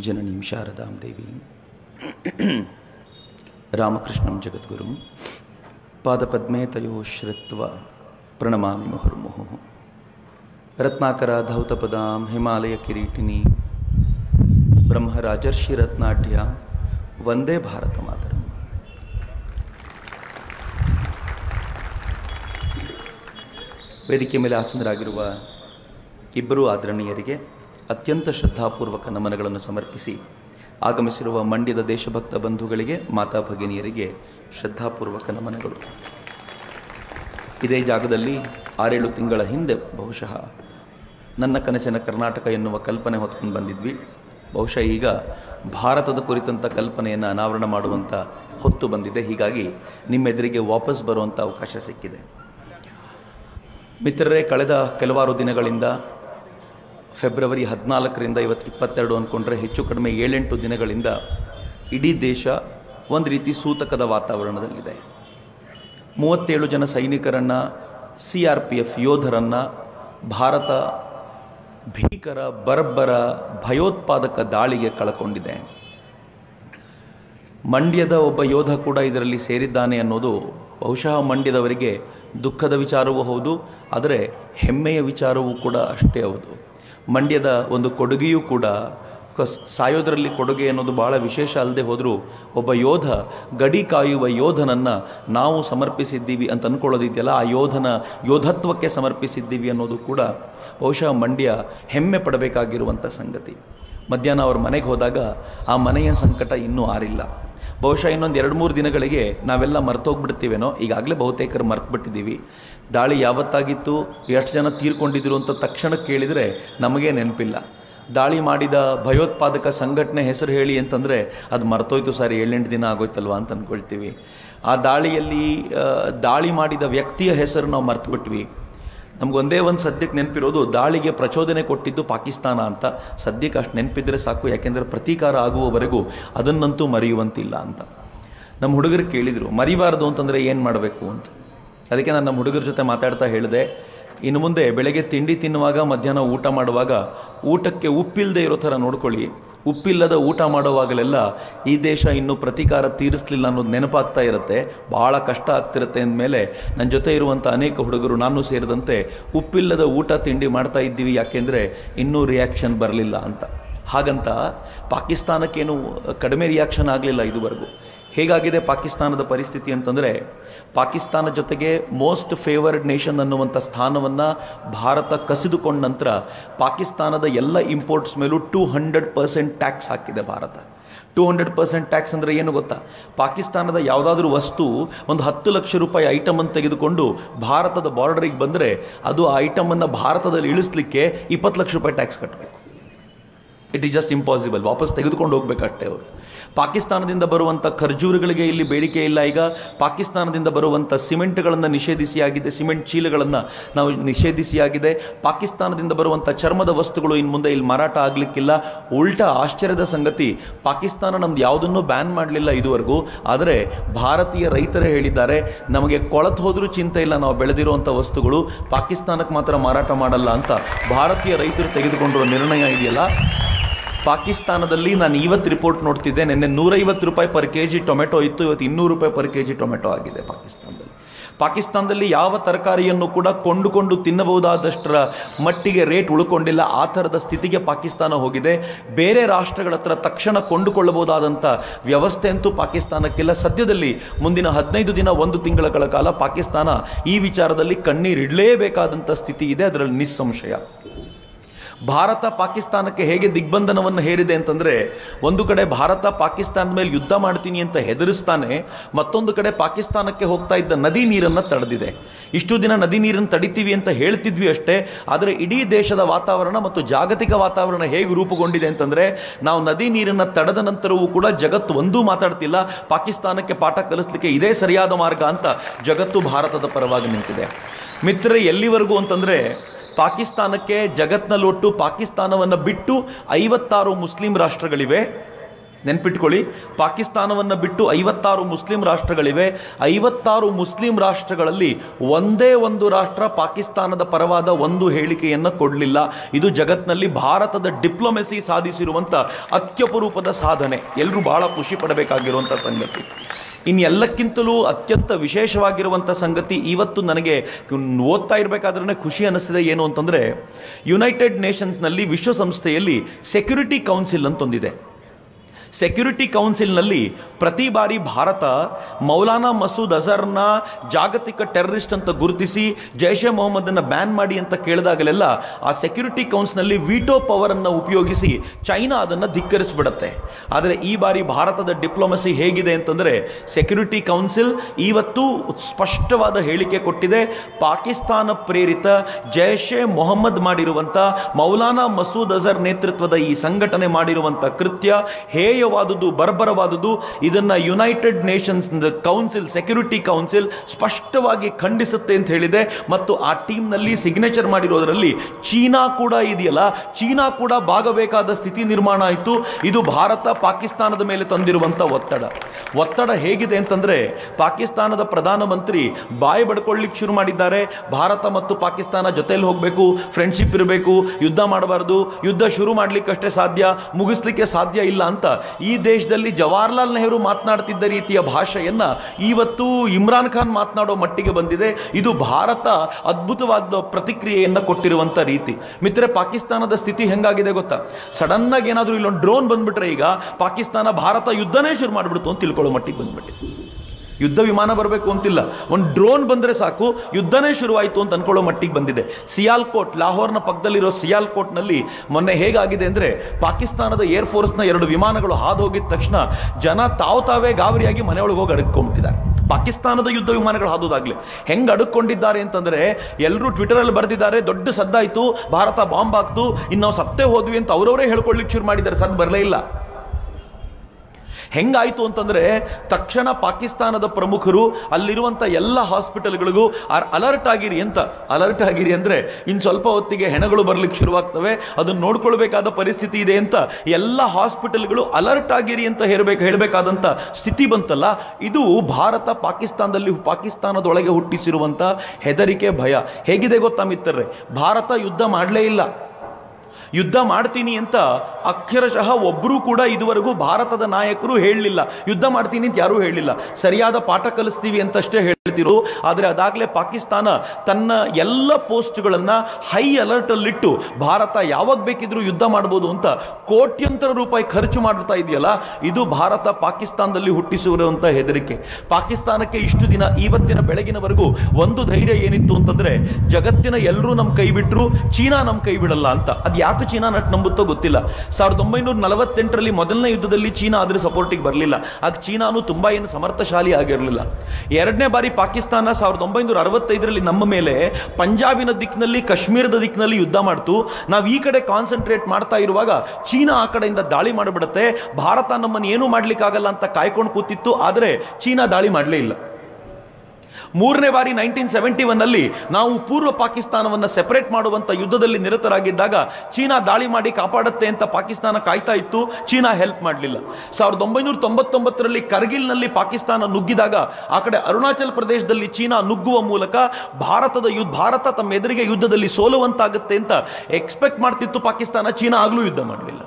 ಜನನೀಂ ಶಾರದಾಂ ದೇವೀಂ ರಾಮಕೃಷ್ಣಂ ಜಗದ್ಗುರುಂ ಪಾದಪದ್ಮೇ ತಯೋ ಶ್ರಿತ್ವ ಪ್ರಣಮಾಮಿ ಮುಹುರ್ಮುಹುಃ ರತ್ನಾಕರ ಧೌತಪದಾಂ ಹಿಮಾಲಯ ಕಿರೀಟಿನಿ ಬ್ರಹ್ಮರಾಜರ್ಷಿ ರತ್ನಾಢ್ಯ ವಂದೇ ಭಾರತ ಮಾತರಂ ವೇದಿಕೆ ಮೇಲೆ ಆಸನರಾಗಿರುವ ಇಬ್ಬರು ಆದರಣೀಯರಿಗೆ ಅತ್ಯಂತ ಶ್ರದ್ಧಾಪೂರ್ವಕ ನಮನಗಳನ್ನು ಸಮರ್ಪಿಸಿ ಆಗಮಿಸಿರುವ ಮಂಡ್ಯದ ದೇಶಭಕ್ತ ಬಂಧುಗಳಿಗೆ ಮಾತಾ ಭಗಿನಿಯರಿಗೆ ಶ್ರದ್ಧಾಪೂರ್ವಕ ನಮನಗಳು ಇದೇ ಜಾಗದಲ್ಲಿ ಆರೇಳು ತಿಂಗಳ ಹಿಂದೆ ಬಹುಶಃ ನನ್ನ ಕನಸಿನ ಕರ್ನಾಟಕ ಎನ್ನುವ ಕಲ್ಪನೆ ಹೊತ್ಕೊಂಡು ಬಂದಿದ್ವಿ ಬಹುಶಃ ಈಗ ಭಾರತದ ಕುರಿತಂಥ ಕಲ್ಪನೆಯನ್ನು ಅನಾವರಣ ಮಾಡುವಂಥ ಹೊತ್ತು ಬಂದಿದೆ ಹೀಗಾಗಿ ನಿಮ್ಮೆದುರಿಗೆ ವಾಪಸ್ ಬರುವಂಥ ಅವಕಾಶ ಸಿಕ್ಕಿದೆ ಮಿತ್ರರೇ ಕಳೆದ ಕೆಲವಾರು ದಿನಗಳಿಂದ ಫೆಬ್ರವರಿ ಹದಿನಾಲ್ಕರಿಂದ ಇವತ್ತು ಇಪ್ಪತ್ತೆರಡು ಅಂದ್ಕೊಂಡ್ರೆ ಹೆಚ್ಚು ಕಡಿಮೆ ಏಳೆಂಟು ದಿನಗಳಿಂದ ಇಡೀ ದೇಶ ಒಂದು ರೀತಿ ಸೂತಕದ ವಾತಾವರಣದಲ್ಲಿದೆ ಮೂವತ್ತೇಳು ಜನ ಸೈನಿಕರನ್ನು ಸಿ ಆರ್ ಪಿ ಎಫ್ ಯೋಧರನ್ನು ಭಾರತ ಭೀಕರ ಬರ್ಬರ ಭಯೋತ್ಪಾದಕ ದಾಳಿಗೆ ಕಳಕೊಂಡಿದೆ ಮಂಡ್ಯದ ಒಬ್ಬ ಯೋಧ ಕೂಡ ಇದರಲ್ಲಿ ಸೇರಿದ್ದಾನೆ ಅನ್ನೋದು ಬಹುಶಃ ಮಂಡ್ಯದವರಿಗೆ ದುಃಖದ ವಿಚಾರವೂ ಹೌದು ಆದರೆ ಹೆಮ್ಮೆಯ ವಿಚಾರವೂ ಕೂಡ ಅಷ್ಟೇ ಹೌದು ಮಂಡ್ಯದ ಒಂದು ಕೊಡುಗೆಯೂ ಕೂಡ ಕಸ್- ಸಾಯೋದರಲ್ಲಿ ಕೊಡುಗೆ ಅನ್ನೋದು ಬಹಳ ವಿಶೇಷ ಅಲ್ಲದೆ ಹೋದರೂ ಒಬ್ಬ ಯೋಧ ಗಡಿ ಕಾಯುವ ಯೋಧನನ್ನು ನಾವು ಸಮರ್ಪಿಸಿದ್ದೀವಿ ಅಂತ ಅಂದ್ಕೊಳ್ಳೋದಿದೆಯಲ್ಲ ಆ ಯೋಧನ ಯೋಧತ್ವಕ್ಕೆ ಸಮರ್ಪಿಸಿದ್ದೀವಿ ಅನ್ನೋದು ಕೂಡ ಬಹುಶಃ ಮಂಡ್ಯ ಹೆಮ್ಮೆ ಪಡಬೇಕಾಗಿರುವಂಥ ಸಂಗತಿ ಮಧ್ಯಾಹ್ನ ಅವ್ರ ಮನೆಗೆ ಹೋದಾಗ ಆ ಮನೆಯ ಸಂಕಟ ಇನ್ನೂ ಆರಿಲ್ಲ ಬಹುಶಃ ಇನ್ನೊಂದು ಎರಡು ಮೂರು ದಿನಗಳಿಗೆ ನಾವೆಲ್ಲ ಮರ್ತೋಗ್ಬಿಡ್ತೀವೇನೋ ಈಗಾಗಲೇ ಬಹುತೇಕರು ಮರ್ತುಬಿಟ್ಟಿದ್ದೀವಿ ದಾಳಿ ಯಾವತ್ತಾಗಿತ್ತು ಎಷ್ಟು ಜನ ತೀರ್ಕೊಂಡಿದ್ರು ಅಂತ ತಕ್ಷಣ ಕೇಳಿದರೆ ನಮಗೇ ನೆನಪಿಲ್ಲ ದಾಳಿ ಮಾಡಿದ ಭಯೋತ್ಪಾದಕ ಸಂಘಟನೆ ಹೆಸರು ಹೇಳಿ ಅಂತಂದರೆ ಅದು ಮರ್ತೋಯ್ತು ಸರ್ ಏಳೆಂಟು ದಿನ ಆಗೋಯ್ತಲ್ವಾ ಅಂತ ಅಂದ್ಕೊಳ್ತೀವಿ ಆ ದಾಳಿಯಲ್ಲಿ ಆ, ದಾಳಿ ಮಾಡಿದ ವ್ಯಕ್ತಿಯ ಹೆಸರು ನಾವು ಮರ್ತುಬಿಟ್ವಿ ನಮಗೊಂದೇ ಒಂದು ಸದ್ಯಕ್ಕೆ ನೆನಪಿರೋದು ದಾಳಿಗೆ ಪ್ರಚೋದನೆ ಕೊಟ್ಟಿದ್ದು ಪಾಕಿಸ್ತಾನ ಅಂತ ಸದ್ಯಕ್ಕೆ ಅಷ್ಟು ನೆನಪಿದ್ರೆ ಸಾಕು ಯಾಕೆಂದರೆ ಪ್ರತೀಕಾರ ಆಗುವವರೆಗೂ ಅದನ್ನಂತೂ ಮರೆಯುವಂತಿಲ್ಲ ಅಂತ ನಮ್ಮ ಹುಡುಗರು ಕೇಳಿದರು ಮರಿಬಾರದು ಅಂತಂದರೆ ಏನು ಮಾಡಬೇಕು ಅಂತ ಅದಕ್ಕೆ ನಾನು ನಮ್ಮ ಹುಡುಗರ ಜೊತೆ ಮಾತಾಡ್ತಾ ಹೇಳಿದೆ ಇನ್ನು ಮುಂದೆ ಬೆಳಗ್ಗೆ ತಿಂಡಿ ತಿನ್ನುವಾಗ ಮಧ್ಯಾಹ್ನ ಊಟ ಮಾಡುವಾಗ ಊಟಕ್ಕೆ ಉಪ್ಪಿಲ್ಲದೆ ಇರೋ ಥರ ನೋಡ್ಕೊಳ್ಳಿ ಉಪ್ಪಿಲ್ಲದ ಊಟ ಮಾಡುವಾಗಲೆಲ್ಲ ಈ ದೇಶ ಇನ್ನೂ ಪ್ರತೀಕಾರ ತೀರಿಸಲಿಲ್ಲ ಅನ್ನೋದು ನೆನಪಾಗ್ತಾ ಇರುತ್ತೆ ಭಾಳ ಕಷ್ಟ ಆಗ್ತಿರುತ್ತೆ ಅಂದಮೇಲೆ ನನ್ನ ಜೊತೆ ಇರುವಂಥ ಅನೇಕ ಹುಡುಗರು ನಾನು ಸೇರಿದಂತೆ ಉಪ್ಪಿಲ್ಲದ ಊಟ ತಿಂಡಿ ಮಾಡ್ತಾ ಇದ್ದೀವಿ ಯಾಕೆಂದರೆ ಇನ್ನೂ ರಿಯಾಕ್ಷನ್ ಬರಲಿಲ್ಲ ಅಂತ ಹಾಗಂತ ಪಾಕಿಸ್ತಾನಕ್ಕೇನು ಕಡಿಮೆ ರಿಯಾಕ್ಷನ್ ಆಗಲಿಲ್ಲ ಇದುವರೆಗೂ ಹೇಗಾಗಿದೆ ಪಾಕಿಸ್ತಾನದ ಪರಿಸ್ಥಿತಿ ಅಂತಂದರೆ ಪಾಕಿಸ್ತಾನ ಜೊತೆಗೆ ಮೋಸ್ಟ್ ಫೇವರ್ಡ್ ನೇಷನ್ ಅನ್ನುವಂಥ ಸ್ಥಾನವನ್ನು ಭಾರತ ಕಸಿದುಕೊಂಡ ನಂತರ ಪಾಕಿಸ್ತಾನದ ಎಲ್ಲ ಇಂಪೋರ್ಟ್ಸ್ ಮೇಲೂ ಟೂ ಹಂಡ್ರೆಡ್ ಪರ್ಸೆಂಟ್ ಟ್ಯಾಕ್ಸ್ ಹಾಕಿದೆ Bharat two hundred percent tax ಅಂದರೆ ಏನು ಗೊತ್ತಾ ಪಾಕಿಸ್ತಾನದ ಯಾವುದಾದ್ರೂ ವಸ್ತು ಒಂದು ಹತ್ತು ಲಕ್ಷ ರೂಪಾಯಿ ಐಟಮನ್ನು ತೆಗೆದುಕೊಂಡು ಭಾರತದ ಬಾರ್ಡರಿಗೆ ಬಂದರೆ ಅದು ಆ ಐಟಮನ್ನು ಭಾರತದಲ್ಲಿ ಇಳಿಸ್ಲಿಕ್ಕೆ ಇಪ್ಪತ್ತು ಲಕ್ಷ ರೂಪಾಯಿ ಟ್ಯಾಕ್ಸ್ ಕಟ್ಟಬೇಕು ಇಟ್ ಈಸ್ ಜಸ್ಟ್ ಇಂಪಾಸಿಬಲ್ ವಾಪಸ್ ತೆಗೆದುಕೊಂಡು ಹೋಗ್ಬೇಕಷ್ಟೇ ಅವರು ಪಾಕಿಸ್ತಾನದಿಂದ ಬರುವಂಥ ಖರ್ಜೂರುಗಳಿಗೆ ಇಲ್ಲಿ ಬೇಡಿಕೆ ಇಲ್ಲ ಈಗ ಪಾಕಿಸ್ತಾನದಿಂದ ಬರುವಂಥ ಸಿಮೆಂಟ್ಗಳನ್ನು ನಿಷೇಧಿಸಿಯಾಗಿದೆ ಸಿಮೆಂಟ್ ಚೀಲಗಳನ್ನು ನಾವು ನಿಷೇಧಿಸಿಯಾಗಿದೆ ಪಾಕಿಸ್ತಾನದಿಂದ ಬರುವಂಥ ಚರ್ಮದ ವಸ್ತುಗಳು ಇನ್ನು ಮುಂದೆ ಇಲ್ಲಿ ಮಾರಾಟ ಆಗಲಿಕ್ಕಿಲ್ಲ ಉಲ್ಟಾ ಆಶ್ಚರ್ಯದ ಸಂಗತಿ ಪಾಕಿಸ್ತಾನ ನಮ್ದು ಯಾವುದನ್ನು ಬ್ಯಾನ್ ಮಾಡಲಿಲ್ಲ ಇದುವರೆಗೂ ಆದರೆ ಭಾರತೀಯ ರೈತರೇ ಹೇಳಿದ್ದಾರೆ ನಮಗೆ ಕೊಳತು ಹೋದರೂ ಚಿಂತೆ ಇಲ್ಲ ನಾವು ಬೆಳೆದಿರುವಂಥ ವಸ್ತುಗಳು ಪಾಕಿಸ್ತಾನಕ್ಕೆ ಮಾತ್ರ ಮಾರಾಟ ಮಾಡಲ್ಲ ಅಂತ ಭಾರತೀಯ ರೈತರು ತೆಗೆದುಕೊಂಡಿರುವ ನಿರ್ಣಯ ಇದೆಯಲ್ಲ ಪಾಕಿಸ್ತಾನದಲ್ಲಿ ನಾನು ಇವತ್ತು ರಿಪೋರ್ಟ್ ನೋಡ್ತಿದ್ದೆ ನಿನ್ನೆ ನೂರೈವತ್ತು ರೂಪಾಯಿ ಪರ್ ಕೆ ಜಿ ಟೊಮೆಟೊ ಇತ್ತು ಇವತ್ತು ಇನ್ನೂರು ರೂಪಾಯಿ ಪರ್ ಕೆ ಜಿ ಟೊಮೆಟೊ ಆಗಿದೆ ಪಾಕಿಸ್ತಾನದಲ್ಲಿ ಪಾಕಿಸ್ತಾನದಲ್ಲಿ ಯಾವ ತರಕಾರಿಯನ್ನು ಕೂಡ ಕೊಂಡುಕೊಂಡು ತಿನ್ನಬಹುದಾದಷ್ಟರ ಮಟ್ಟಿಗೆ ರೇಟ್ ಉಳ್ಕೊಂಡಿಲ್ಲ ಆ ಥರದ ಸ್ಥಿತಿಗೆ ಪಾಕಿಸ್ತಾನ ಹೋಗಿದೆ ಬೇರೆ ರಾಷ್ಟ್ರಗಳ ಹತ್ರ ತಕ್ಷಣ ಕೊಂಡುಕೊಳ್ಳಬಹುದಾದಂಥ ವ್ಯವಸ್ಥೆ ಅಂತೂ ಪಾಕಿಸ್ತಾನಕ್ಕಿಲ್ಲ ಸದ್ಯದಲ್ಲಿ ಮುಂದಿನ ಹದಿನೈದು ದಿನ ಒಂದು ತಿಂಗಳ ಕಾಲ ಪಾಕಿಸ್ತಾನ ಈ ವಿಚಾರದಲ್ಲಿ ಕಣ್ಣೀರಿಡಲೇಬೇಕಾದಂಥ ಸ್ಥಿತಿ ಇದೆ ಅದರಲ್ಲಿ ನಿಸ್ಸಂಶಯ ಭಾರತ ಪಾಕಿಸ್ತಾನಕ್ಕೆ ಹೇಗೆ ದಿಗ್ಬಂಧನವನ್ನು ಹೇರಿದೆ ಅಂತಂದ್ರೆ ಒಂದು ಕಡೆ ಭಾರತ ಪಾಕಿಸ್ತಾನದ ಮೇಲೆ ಯುದ್ಧ ಮಾಡ್ತೀನಿ ಅಂತ ಹೆದರಿಸ್ತಾನೆ ಮತ್ತೊಂದು ಕಡೆ ಪಾಕಿಸ್ತಾನಕ್ಕೆ ಹೋಗ್ತಾ ಇದ್ದ ನದಿ ನೀರನ್ನು ತಡೆದಿದೆ ಇಷ್ಟು ದಿನ ನದಿ ನೀರನ್ನು ತಡಿತೀವಿ ಅಂತ ಹೇಳ್ತಿದ್ವಿ ಅಷ್ಟೇ ಆದರೆ ಇಡೀ ದೇಶದ ವಾತಾವರಣ ಮತ್ತು ಜಾಗತಿಕ ವಾತಾವರಣ ಹೇಗೆ ರೂಪುಗೊಂಡಿದೆ ಅಂತಂದ್ರೆ ನಾವು ನದಿ ನೀರನ್ನು ತಡೆದ ನಂತರವೂ ಕೂಡ ಜಗತ್ತು ಒಂದೂ ಮಾತಾಡ್ತಿಲ್ಲ ಪಾಕಿಸ್ತಾನಕ್ಕೆ ಪಾಠ ಕಲಿಸ್ಲಿಕ್ಕೆ ಇದೇ ಸರಿಯಾದ ಮಾರ್ಗ ಅಂತ ಜಗತ್ತು ಭಾರತದ ಪರವಾಗಿ ನಿಂತಿದೆ ಮಿತ್ರ ಎಲ್ಲಿವರೆಗೂ ಅಂತಂದ್ರೆ ಪಾಕಿಸ್ತಾನಕ್ಕೆ ಜಗತ್ನಲ್ಲಿ ಒಟ್ಟು ಪಾಕಿಸ್ತಾನವನ್ನು ಬಿಟ್ಟು ಐವತ್ತಾರು ಮುಸ್ಲಿಂ ರಾಷ್ಟ್ರಗಳಿವೆ ನೆನ್ಪಿಟ್ಕೊಳ್ಳಿ ಪಾಕಿಸ್ತಾನವನ್ನು ಬಿಟ್ಟು ಐವತ್ತಾರು ಮುಸ್ಲಿಂ ರಾಷ್ಟ್ರಗಳಿವೆ ಐವತ್ತಾರು ಮುಸ್ಲಿಂ ರಾಷ್ಟ್ರಗಳಲ್ಲಿ ಒಂದೇ ಒಂದು ರಾಷ್ಟ್ರ ಪಾಕಿಸ್ತಾನದ ಪರವಾದ ಒಂದು ಹೇಳಿಕೆಯನ್ನು ಕೊಡಲಿಲ್ಲ ಇದು ಜಗತ್ನಲ್ಲಿ ಭಾರತದ ಡಿಪ್ಲೊಮೆಸಿ ಸಾಧಿಸಿರುವಂಥ ಅತ್ಯಪರೂಪದ ಸಾಧನೆ ಎಲ್ಲರೂ ಬಹಳ ಖುಷಿ ಪಡಬೇಕಾಗಿರುವಂಥ ಸಂಗತಿ ಇನ್ನೆಲ್ಲಕ್ಕಿಂತಲೂ ಅತ್ಯಂತ ವಿಶೇಷವಾಗಿರುವಂಥ ಸಂಗತಿ ಇವತ್ತು ನನಗೆ ಓದ್ತಾ ಇರಬೇಕಾದ್ರೆ ಖುಷಿ ಅನ್ನಿಸಿದೆ ಏನು ಅಂತಂದರೆ ಯುನೈಟೆಡ್ ನೇಷನ್ಸ್ನಲ್ಲಿ ವಿಶ್ವಸಂಸ್ಥೆಯಲ್ಲಿ ಸೆಕ್ಯುರಿಟಿ ಕೌನ್ಸಿಲ್ ಅಂತೊಂದಿದೆ ಸೆಕ್ಯುರಿಟಿ ಕೌನ್ಸಿಲ್ನಲ್ಲಿ ಪ್ರತಿ ಬಾರಿ ಭಾರತ ಮೌಲಾನಾ ಮಸೂದ್ ಅಜರ್ನ ಜಾಗತಿಕ ಟೆರರಿಸ್ಟ್ ಅಂತ ಗುರುತಿಸಿ ಜೈಷ್ ಎ ಮೊಹಮ್ಮದನ್ನು ಬ್ಯಾನ್ ಮಾಡಿ ಅಂತ ಕೇಳಿದಾಗಲೆಲ್ಲ ಆ ಸೆಕ್ಯುರಿಟಿ ಕೌನ್ಸಿಲ್ನಲ್ಲಿ ವಿಟೋ ಪವರ್ ಅನ್ನು ಉಪಯೋಗಿಸಿ ಚೈನಾ ಅದನ್ನು ಧಿಕ್ಕರಿಸ್ಬಿಡುತ್ತೆ ಆದರೆ ಈ ಬಾರಿ ಭಾರತದ ಡಿಪ್ಲೊಮಸಿ ಹೇಗಿದೆ ಅಂತಂದರೆ ಸೆಕ್ಯುರಿಟಿ ಕೌನ್ಸಿಲ್ ಇವತ್ತು ಸ್ಪಷ್ಟವಾದ ಹೇಳಿಕೆ ಕೊಟ್ಟಿದೆ ಪಾಕಿಸ್ತಾನ ಪ್ರೇರಿತ ಜೈಷ್ ಎ ಮೊಹಮ್ಮದ್ ಮಾಡಿರುವಂಥ ಮೌಲಾನಾ ಮಸೂದ್ ಅಜರ್ ನೇತೃತ್ವದ ಈ ಸಂಘಟನೆ ಮಾಡಿರುವಂಥ ಕೃತ್ಯ ಹೇಯವಾದುದು ಬರ್ಬರವಾದುದು ಇದನ್ನ united nations council security council ಸ್ಪಷ್ಟವಾಗಿ ಖಂಡಿಸುತ್ತೆ ಅಂತ ಹೇಳಿದೆ ಮತ್ತು ಆ ಟೀಮ್ನಲ್ಲಿ ಸಿಗ್ನೇಚರ್ ಮಾಡಿರೋದರಲ್ಲಿ ಚೀನಾ ಕೂಡ ಇದೆಯಲ್ಲ ಚೀನಾ ಕೂಡ ಭಾಗಬೇಕಾದ ಸ್ಥಿತಿ ನಿರ್ಮಾಣ ಆಯಿತು ಇದು ಭಾರತ ಪಾಕಿಸ್ತಾನದ ಮೇಲೆ ತಂದಿರುವಂಥ ಒತ್ತಡ ಒತ್ತಡ ಹೇಗಿದೆ ಅಂತಂದ್ರೆ ಪಾಕಿಸ್ತಾನದ ಪ್ರಧಾನಮಂತ್ರಿ ಬಾಯಿ ಬಡ್ಕೊಳ್ಳಿಕ್ಕೆ ಶುರು ಮಾಡಿದ್ದಾರೆ ಭಾರತ ಮತ್ತು ಪಾಕಿಸ್ತಾನ ಜೊತೆಲಿ ಹೋಗಬೇಕು ಫ್ರೆಂಡ್ಶಿಪ್ ಇರಬೇಕು ಯುದ್ಧ ಮಾಡಬಾರ್ದು ಯುದ್ಧ ಶುರು ಮಾಡ್ಲಿಕ್ಕಷ್ಟೇ ಸಾಧ್ಯ ಮುಗಿಸ್ಲಿಕ್ಕೆ ಸಾಧ್ಯ ಇಲ್ಲ ಅಂತ ಈ ದೇಶದಲ್ಲಿ ಜವಾಹರ್ಲಾಲ್ ನೆಹರು ಮಾತನಾಡ್ತಿದ್ದ ರೀತಿಯ ಭಾಷೆಯನ್ನ ಇವತ್ತು ಇಮ್ರಾನ್ ಖಾನ್ ಮಾತನಾಡೋ ಮಟ್ಟಿಗೆ ಬಂದಿದೆ ಇದು ಭಾರತ ಅದ್ಭುತವಾದ ಪ್ರತಿಕ್ರಿಯೆಯನ್ನ ಕೊಟ್ಟಿರುವಂತ ರೀತಿ ಮಿತ್ರ ಪಾಕಿಸ್ತಾನದ ಸ್ಥಿತಿ ಹೆಂಗಾಗಿದೆ ಗೊತ್ತಾ ಸಡನ್ ಆಗಿ ಏನಾದರೂ ಇಲ್ಲೊಂದು ಡ್ರೋನ್ ಬಂದ್ಬಿಟ್ರೆ ಈಗ ಪಾಕಿಸ್ತಾನ ಭಾರತ ಯುದ್ಧನೇ ಶುರು ಮಾಡಿಬಿಡ್ತು ಅಂತ ತಿಳ್ಕೊಳ್ಳೋ ಮಟ್ಟಿಗೆ ಬಂದ್ಬಿಟ್ಟು ಯುದ್ಧ ವಿಮಾನ ಬರಬೇಕು ಅಂತಿಲ್ಲ ಒಂದು ಡ್ರೋನ್ ಬಂದರೆ ಸಾಕು ಯುದ್ಧನೇ ಶುರುವಾಯಿತು ಅಂತ ಅನ್ಕೊಳ್ಳೋ ಮಟ್ಟಿಗೆ ಬಂದಿದೆ ಸಿಯಾಲ್ಕೋಟ್ ಲಾಹೋರ್ನ ಪಕ್ಕದಲ್ಲಿರೋ ಸಿಯಾಲ್ಕೋಟ್ನಲ್ಲಿ ಮೊನ್ನೆ ಹೇಗಾಗಿದೆ ಅಂದರೆ ಪಾಕಿಸ್ತಾನದ ಏರ್ ಫೋರ್ಸ್ನ ಎರಡು ವಿಮಾನಗಳು ಹಾದು ಹೋಗಿದ ತಕ್ಷಣ ಜನ ತಾವು ತಾವೇ ಗಾಬರಿಯಾಗಿ ಮನೆಯೊಳಗೆ ಹೋಗಿ ಅಡಕೊಂಡ್ಬಿಟ್ಟಿದ್ದಾರೆ ಪಾಕಿಸ್ತಾನದ ಯುದ್ಧ ವಿಮಾನಗಳು ಹಾದುದಾಗ್ಲಿ ಹೆಂಗ್ ಅಡುಕೊಂಡಿದ್ದಾರೆ ಅಂತಂದ್ರೆ ಎಲ್ಲರೂ ಟ್ವಿಟರ್ ಅಲ್ಲಿ ಬರೆದಿದ್ದಾರೆ ದೊಡ್ಡ ಸದ್ದಾಯ್ತು ಭಾರತ ಬಾಂಬ್ ಹಾಕ್ತು ಇನ್ನು ನಾವು ಸತ್ತೇ ಹೋದ್ವಿ ಅಂತ ಅವರವರೇ ಹೇಳ್ಕೊಳ್ಳಿಕ್ಕೆ ಶುರು ಮಾಡಿದ್ದಾರೆ ಸದ್ ಬರಲೇ ಇಲ್ಲ ಹೆಂಗಾಯ್ತು ಅಂತಂದ್ರೆ ತಕ್ಷಣ ಪಾಕಿಸ್ತಾನದ ಪ್ರಮುಖರು ಅಲ್ಲಿರುವಂತ ಎಲ್ಲ ಹಾಸ್ಪಿಟಲ್ಗಳಿಗೂ ಅಲರ್ಟ್ ಆಗಿರಿ ಅಂತ ಅಲರ್ಟ್ ಆಗಿರಿ ಅಂದ್ರೆ ಇನ್ ಸ್ವಲ್ಪ ಹೊತ್ತಿಗೆ ಹೆಣಗಳು ಬರ್ಲಿಕ್ಕೆ ಶುರುವಾಗ್ತವೆ ಅದನ್ನ ನೋಡ್ಕೊಳ್ಬೇಕಾದ ಪರಿಸ್ಥಿತಿ ಇದೆ ಅಂತ ಎಲ್ಲ ಹಾಸ್ಪಿಟಲ್ಗಳು ಅಲರ್ಟ್ ಆಗಿರಿ ಅಂತ ಹೇಳಬೇಕು ಹೇಳಬೇಕಾದಂತ ಸ್ಥಿತಿ ಬಂತಲ್ಲ ಇದು ಭಾರತ ಪಾಕಿಸ್ತಾನದಲ್ಲಿ ಪಾಕಿಸ್ತಾನದೊಳಗೆ ಹುಟ್ಟಿಸಿರುವಂತ ಹೆದರಿಕೆ ಭಯ ಹೇಗಿದೆ ಗೊತ್ತಾ ಮಿತ್ರರೇ ಭಾರತ ಯುದ್ಧ ಮಾಡಲೇ ಇಲ್ಲ ಯುದ್ಧ ಮಾಡ್ತೀನಿ ಅಂತ ಅಕ್ಷರಶಃ ಒಬ್ಬರೂ ಕೂಡ ಇದುವರೆಗೂ ಭಾರತದ ನಾಯಕರು ಹೇಳಲಿಲ್ಲ ಯುದ್ಧ ಮಾಡ್ತೀನಿ ಅಂತ ಯಾರೂ ಹೇಳಲಿಲ್ಲ ಸರಿಯಾದ ಪಾಠ ಕಲಿಸ್ತೀವಿ ಅಂತಷ್ಟೇ ಹೇಳ್ತಿರು ಆದರೆ ಅದಾಗಲೇ ಪಾಕಿಸ್ತಾನ ತನ್ನ ಎಲ್ಲ ಪೋಸ್ಟ್ಗಳನ್ನ ಹೈ ಅಲರ್ಟ್ ಅಲ್ಲಿಟ್ಟು ಭಾರತ ಯಾವಾಗ ಬೇಕಿದ್ರೂ ಯುದ್ಧ ಮಾಡ್ಬೋದು ಅಂತ ಕೋಟ್ಯಂತರ ರೂಪಾಯಿ ಖರ್ಚು ಮಾಡ್ತಾ ಇದೆಯಲ್ಲ ಇದು ಭಾರತ ಪಾಕಿಸ್ತಾನದಲ್ಲಿ ಹುಟ್ಟಿಸಿರುವಂತ ಹೆದರಿಕೆ ಪಾಕಿಸ್ತಾನಕ್ಕೆ ಇಷ್ಟು ದಿನ ಇವತ್ತಿನ ಬೆಳಗಿನವರೆಗೂ ಒಂದು ಧೈರ್ಯ ಏನಿತ್ತು ಅಂತಂದ್ರೆ ಜಗತ್ತಿನ ಎಲ್ಲರೂ ನಮ್ಮ ಕೈ ಬಿಟ್ರು ಚೀನಾ ನಮ್ಮ ಕೈ ಬಿಡಲ್ಲ ಅಂತ ಅದು ಯಾಕೆ ಚೀನಾ ನಟ್ ನಂಬುತ್ತೋ ಗೊತ್ತಿಲ್ಲ ಸಾವಿರದ ಒಂಬೈನೂರ ನಲವತ್ತೆಂಟರಲ್ಲಿ ಮೊದಲನೇ ಯುದ್ಧದಲ್ಲಿ ಚೀನಾ ಅದ್ರ ಸಪೋರ್ಟಿಗೆ ಬರಲಿಲ್ಲ ಆಗ ಚೀನಾನು ತುಂಬಾ ಏನು ಸಮರ್ಥಶಾಲಿ ಆಗಿರಲಿಲ್ಲ ಎರಡನೇ ಬಾರಿ ಪಾಕಿಸ್ತಾನ ಸಾವಿರದ ಒಂಬೈನೂರ ಅರವತ್ತೈದರಲ್ಲಿ ನಮ್ಮ ಮೇಲೆ ಪಂಜಾಬಿನ ದಿಕ್ಕಿನಲ್ಲಿ ಕಾಶ್ಮೀರದ ದಿಕ್ಕಿನಲ್ಲಿ ಯುದ್ಧ ಮಾಡ್ತು ನಾವು ಈ ಕಡೆ ಕಾನ್ಸಂಟ್ರೇಟ್ ಮಾಡ್ತಾ ಇರುವಾಗ ಚೀನಾ ಆ ಕಡೆಯಿಂದ ದಾಳಿ ಮಾಡಿಬಿಡುತ್ತೆ ಭಾರತ ನಮ್ಮನ್ನು ಏನೂ ಮಾಡ್ಲಿಕ್ಕಾಗಲ್ಲ ಅಂತ ಕಾಯ್ಕೊಂಡು ಕೂತಿತ್ತು ಆದರೆ ಚೀನಾ ದಾಳಿ ಮಾಡಲೇ ಇಲ್ಲ ಮೂರನೇ ಬಾರಿ ನೈನ್ಟೀನ್ ಸೆವೆಂಟಿ ಒನ್ ಅಲ್ಲಿ ನಾವು ಪೂರ್ವ ಪಾಕಿಸ್ತಾನವನ್ನು ಸೆಪರೇಟ್ ಮಾಡುವಂತ ಯುದ್ಧದಲ್ಲಿ ನಿರತರಾಗಿದ್ದಾಗ ಚೀನಾ ದಾಳಿ ಮಾಡಿ ಕಾಪಾಡುತ್ತೆ ಅಂತ ಪಾಕಿಸ್ತಾನ ಕಾಯ್ತಾ ಇತ್ತು ಚೀನಾ ಹೆಲ್ಪ್ ಮಾಡಲಿಲ್ಲ ಸಾವಿರದ ಒಂಬೈನೂರ ತೊಂಬತ್ತೊಂಬತ್ತರಲ್ಲಿ ಕರ್ಗಿಲ್ನಲ್ಲಿ ಪಾಕಿಸ್ತಾನ ನುಗ್ಗಿದಾಗ ಆ ಕಡೆ ಅರುಣಾಚಲ್ ಪ್ರದೇಶದಲ್ಲಿ ಚೀನಾ ನುಗ್ಗುವ ಮೂಲಕ ಭಾರತದ ಯುದ್ಧ ಭಾರತ ತಮ್ಮ ಎದುರಿಗೆ ಯುದ್ಧದಲ್ಲಿ ಸೋಲುವಂತಾಗುತ್ತೆ ಅಂತ ಎಕ್ಸ್ಪೆಕ್ಟ್ ಮಾಡ್ತಿತ್ತು ಪಾಕಿಸ್ತಾನ ಚೀನಾ ಆಗಲೂ ಯುದ್ಧ ಮಾಡಲಿಲ್ಲ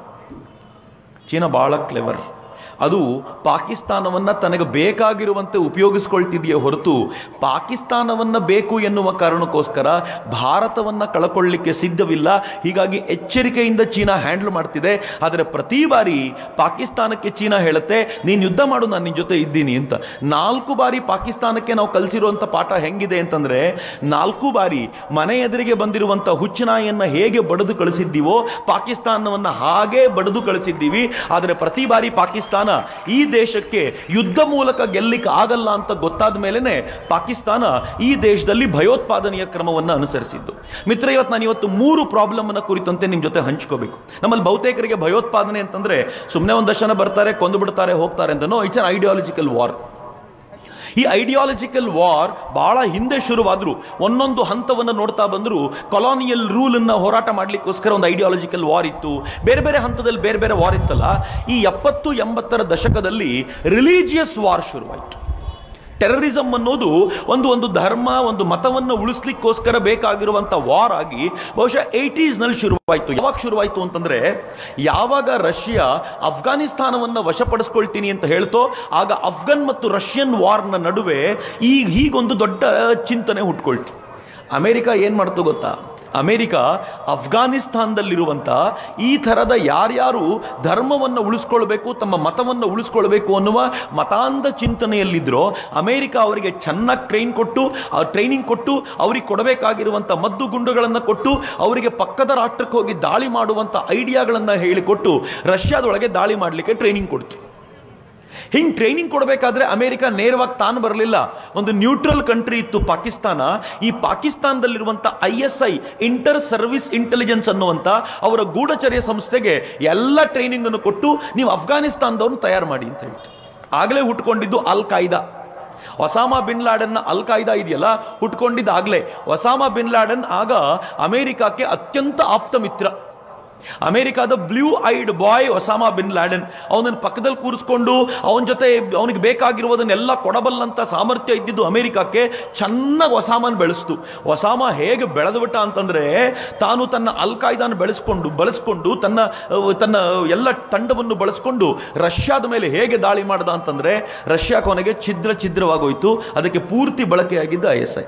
ಚೀನಾ ಬಹಳ ಕ್ಲೆವರ್ ಅದು ಪಾಕಿಸ್ತಾನವನ್ನು ತನಗೆ ಬೇಕಾಗಿರುವಂತೆ ಉಪಯೋಗಿಸ್ಕೊಳ್ತಿದೆಯೇ ಹೊರತು ಪಾಕಿಸ್ತಾನವನ್ನು ಬೇಕು ಎನ್ನುವ ಕಾರಣಕ್ಕೋಸ್ಕರ ಭಾರತವನ್ನು ಕಳ್ಕೊಳ್ಳಿಕ್ಕೆ ಸಿದ್ಧವಿಲ್ಲ ಹೀಗಾಗಿ ಎಚ್ಚರಿಕೆಯಿಂದ ಚೀನಾ ಹ್ಯಾಂಡಲ್ ಮಾಡ್ತಿದೆ ಆದರೆ ಪ್ರತಿ ಬಾರಿ ಪಾಕಿಸ್ತಾನಕ್ಕೆ ಚೀನಾ ಹೇಳುತ್ತೆ ನೀನು ಯುದ್ಧ ಮಾಡು ನಾನು ನಿನ್ನ ಜೊತೆ ಇದ್ದೀನಿ ಅಂತ ನಾಲ್ಕು ಬಾರಿ ಪಾಕಿಸ್ತಾನಕ್ಕೆ ನಾವು ಕಲಿಸಿರುವಂಥ ಪಾಠ ಹೆಂಗಿದೆ ಅಂತಂದ್ರೆ ನಾಲ್ಕು ಬಾರಿ ಮನೆ ಎದುರಿಗೆ ಬಂದಿರುವಂಥ ಹುಚ್ಚುನಾಯಿಯನ್ನು ಹೇಗೆ ಬಡಿದು ಕಳಿಸಿದ್ದೀವೋ ಪಾಕಿಸ್ತಾನವನ್ನು ಹಾಗೇ ಬಡಿದು ಕಳಿಸಿದ್ದೀವಿ ಆದರೆ ಪ್ರತಿ ಬಾರಿ ಪಾಕಿಸ್ತಾನ ಈ ದೇಶಕ್ಕೆ ಯುದ್ಧ ಮೂಲಕ ಗೆಲ್ಲಿಕ್ಕೆ ಆಗಲ್ಲ ಅಂತ ಗೊತ್ತಾದ ಮೇಲೆನೆ ಪಾಕಿಸ್ತಾನ ಈ ದೇಶದಲ್ಲಿ ಭಯೋತ್ಪಾದನೆಯ ಕ್ರಮವನ್ನು ಅನುಸರಿಸಿದ್ದು ಮಿತ್ರ ಇವತ್ತು ನಾನು ಇವತ್ತು ಮೂರು ಪ್ರಾಬ್ಲಮ್ ಅನ್ನ ಕುರಿತಂತೆ ನಿಮ್ಮ ಜೊತೆ ಹಂಚ್ಕೋಬೇಕು ನಮ್ಮಲ್ಲಿ ಬಹುತೇಕರಿಗೆ ಭಯೋತ್ಪಾದನೆ ಅಂತಂದ್ರೆ ಸುಮ್ಮನೆ ಒಂದಷ್ಟು ಜನ ಬರ್ತಾರೆ ಕೊಂದು ಬಿಡ್ತಾರೆ ಹೋಗ್ತಾರೆ ಅಂತ no it's an ideological war ಈ ಐಡಿಯಾಲಜಿಕಲ್ ವಾರ್ ಬಹಳ ಹಿಂದೆ ಶುರುವಾದ್ರು ಒಂದೊಂದು ಹಂತವನ್ನು ನೋಡ್ತಾ ಬಂದ್ರು ಕೊಲಾನಿಯಲ್ ರೂಲ್ ಅನ್ನ ಹೋರಾಟ ಮಾಡ್ಲಿಕ್ಕೋಸ್ಕರ ಒಂದು ಐಡಿಯಾಲಜಿಕಲ್ ವಾರ್ ಇತ್ತು ಬೇರೆ ಬೇರೆ ಹಂತದಲ್ಲಿ ಬೇರೆ ಬೇರೆ ವಾರ್ ಇತ್ತಲ್ಲ ಈ ಎಪ್ಪತ್ತು ಎಂಬತ್ತರ ದಶಕದಲ್ಲಿ ರಿಲಿಜಿಯಸ್ ವಾರ್ ಶುರುವಾಯಿತು ಟೆರರಿಸಮ್ ಅನ್ನೋದು ಒಂದು ಒಂದು ಧರ್ಮ ಒಂದು ಮತವನ್ನು ಉಳಿಸ್ಲಿಕ್ಕೋಸ್ಕರ ಬೇಕಾಗಿರುವಂತ ವಾರ್ ಆಗಿ ಬಹುಶಃ ಏಟೀಸ್ ನಲ್ಲಿ ಶುರುವಾಯಿತು ಯಾವಾಗ ಶುರುವಾಯಿತು ಅಂತಂದ್ರೆ ಯಾವಾಗ ರಷ್ಯಾ ಅಫ್ಘಾನಿಸ್ತಾನವನ್ನ ವಶಪಡಿಸ್ಕೊಳ್ತೀನಿ ಅಂತ ಹೇಳ್ತೋ ಆಗ ಅಫ್ಘನ್ ಮತ್ತು ರಷ್ಯನ್ ವಾರ್ನ ನಡುವೆ ಈ ಹೀಗೊಂದು ದೊಡ್ಡ ಚಿಂತನೆ ಹುಟ್ಕೊಳ್ತು ಅಮೆರಿಕ ಏನ್ ಮಾಡ್ತು ಗೊತ್ತಾ ಅಮೆರಿಕ ಅಫ್ಘಾನಿಸ್ತಾನದಲ್ಲಿರುವಂತ ಈ ಥರದ ಯಾರ್ಯಾರು ಧರ್ಮವನ್ನು ಉಳಿಸ್ಕೊಳ್ಬೇಕು ತಮ್ಮ ಮತವನ್ನು ಉಳಿಸ್ಕೊಳ್ಬೇಕು ಅನ್ನುವ ಮತಾಂಧ ಚಿಂತನೆಯಲ್ಲಿದ್ರೋ ಅಮೆರಿಕ ಅವರಿಗೆ ಚೆನ್ನಾಗಿ ಟ್ರೈನ್ ಕೊಟ್ಟು ಟ್ರೈನಿಂಗ್ ಕೊಟ್ಟು ಅವ್ರಿಗೆ ಕೊಡಬೇಕಾಗಿರುವಂಥ ಮದ್ದು ಗುಂಡುಗಳನ್ನು ಕೊಟ್ಟು ಅವರಿಗೆ ಪಕ್ಕದ ರಾಷ್ಟ್ರಕ್ಕೆ ಹೋಗಿ ದಾಳಿ ಮಾಡುವಂಥ ಐಡಿಯಾಗಳನ್ನು ಹೇಳಿಕೊಟ್ಟು ರಷ್ಯಾದೊಳಗೆ ದಾಳಿ ಮಾಡಲಿಕ್ಕೆ ಟ್ರೈನಿಂಗ್ ಕೊಡ್ತು ಹಿಂಗ್ ಟ್ರೈನಿಂಗ್ ಕೊಡಬೇಕಾದ್ರೆ ಅಮೆರಿಕ ನೇರವಾಗಿ ತಾನು ಬರಲಿಲ್ಲ ಒಂದು ನ್ಯೂಟ್ರಲ್ ಕಂಟ್ರಿ ಇತ್ತು ಪಾಕಿಸ್ತಾನ ಈ ಪಾಕಿಸ್ತಾನದಲ್ಲಿರುವಂತ I S I inter service intelligence ಅನ್ನುವಂತ ಅವರ ಗೂಢಚರ್ಯ ಸಂಸ್ಥೆಗೆ ಎಲ್ಲ ಟ್ರೈನಿಂಗ್ ಅನ್ನು ಕೊಟ್ಟು ನೀವು ಅಫ್ಘಾನಿಸ್ತಾನದವ್ರನ್ನ ತಯಾರು ಮಾಡಿ ಅಂತ ಹೇಳ್ತು ಆಗಲೇ ಹುಟ್ಕೊಂಡಿದ್ದು ಅಲ್ ಕಾಯ್ದಾ ಒಸಾಮಾ ಬಿನ್ ಲಾಡನ್ನ ಅಲ್ ಕಾಯ್ದಾ ಇದೆಯಲ್ಲ ಹುಟ್ಕೊಂಡಿದ್ದಾಗಲೇ ಒಸಾಮಾ ಬಿನ್ ಲಾಡನ್ ಆಗ ಅಮೆರಿಕಕ್ಕೆ ಅತ್ಯಂತ ಆಪ್ತ ಮಿತ್ರ ಅಮೆರಿಕಾದ blue eyed boy Osama bin Laden ಅವನನ್ನ ಪಕ್ಕದಲ್ಲಿ ಕೂರಿಸ್ಕೊಂಡು ಅವನ ಜೊತೆ ಅವನಿಗೆ ಬೇಕಾಗಿರುವುದನ್ನೆಲ್ಲ ಕೊಡಬಲ್ಲಂತ ಸಾಮರ್ಥ್ಯ ಇದ್ದಿದ್ದು ಅಮೆರಿಕಕ್ಕೆ ಚೆನ್ನಾಗಿ ಒಸಾಮನ್ ಬೆಳೆಸ್ತು ಒಸಾಮ ಹೇಗೆ ಬೆಳೆದ್ಬಿಟ್ಟ ಅಂತಂದ್ರೆ ತಾನು ತನ್ನ ಅಲ್ ಕಾಯ್ದಾನ ಬೆಳೆಸ್ಕೊಂಡು ಬಳಸ್ಕೊಂಡು ತನ್ನ ಅಹ್, ತನ್ನ ಎಲ್ಲ ತಂಡವನ್ನು ಬಳಸ್ಕೊಂಡು ರಷ್ಯಾದ ಮೇಲೆ ಹೇಗೆ ದಾಳಿ ಮಾಡ್ದ ಅಂತಂದ್ರೆ ರಷ್ಯಾ ಕೊನೆಗೆ ಛಿದ್ರ ಛಿದ್ರವಾಗೋಯ್ತು ಅದಕ್ಕೆ ಪೂರ್ತಿ ಬಳಕೆಯಾಗಿದ್ದ ಐ ಎಸ್ ಐ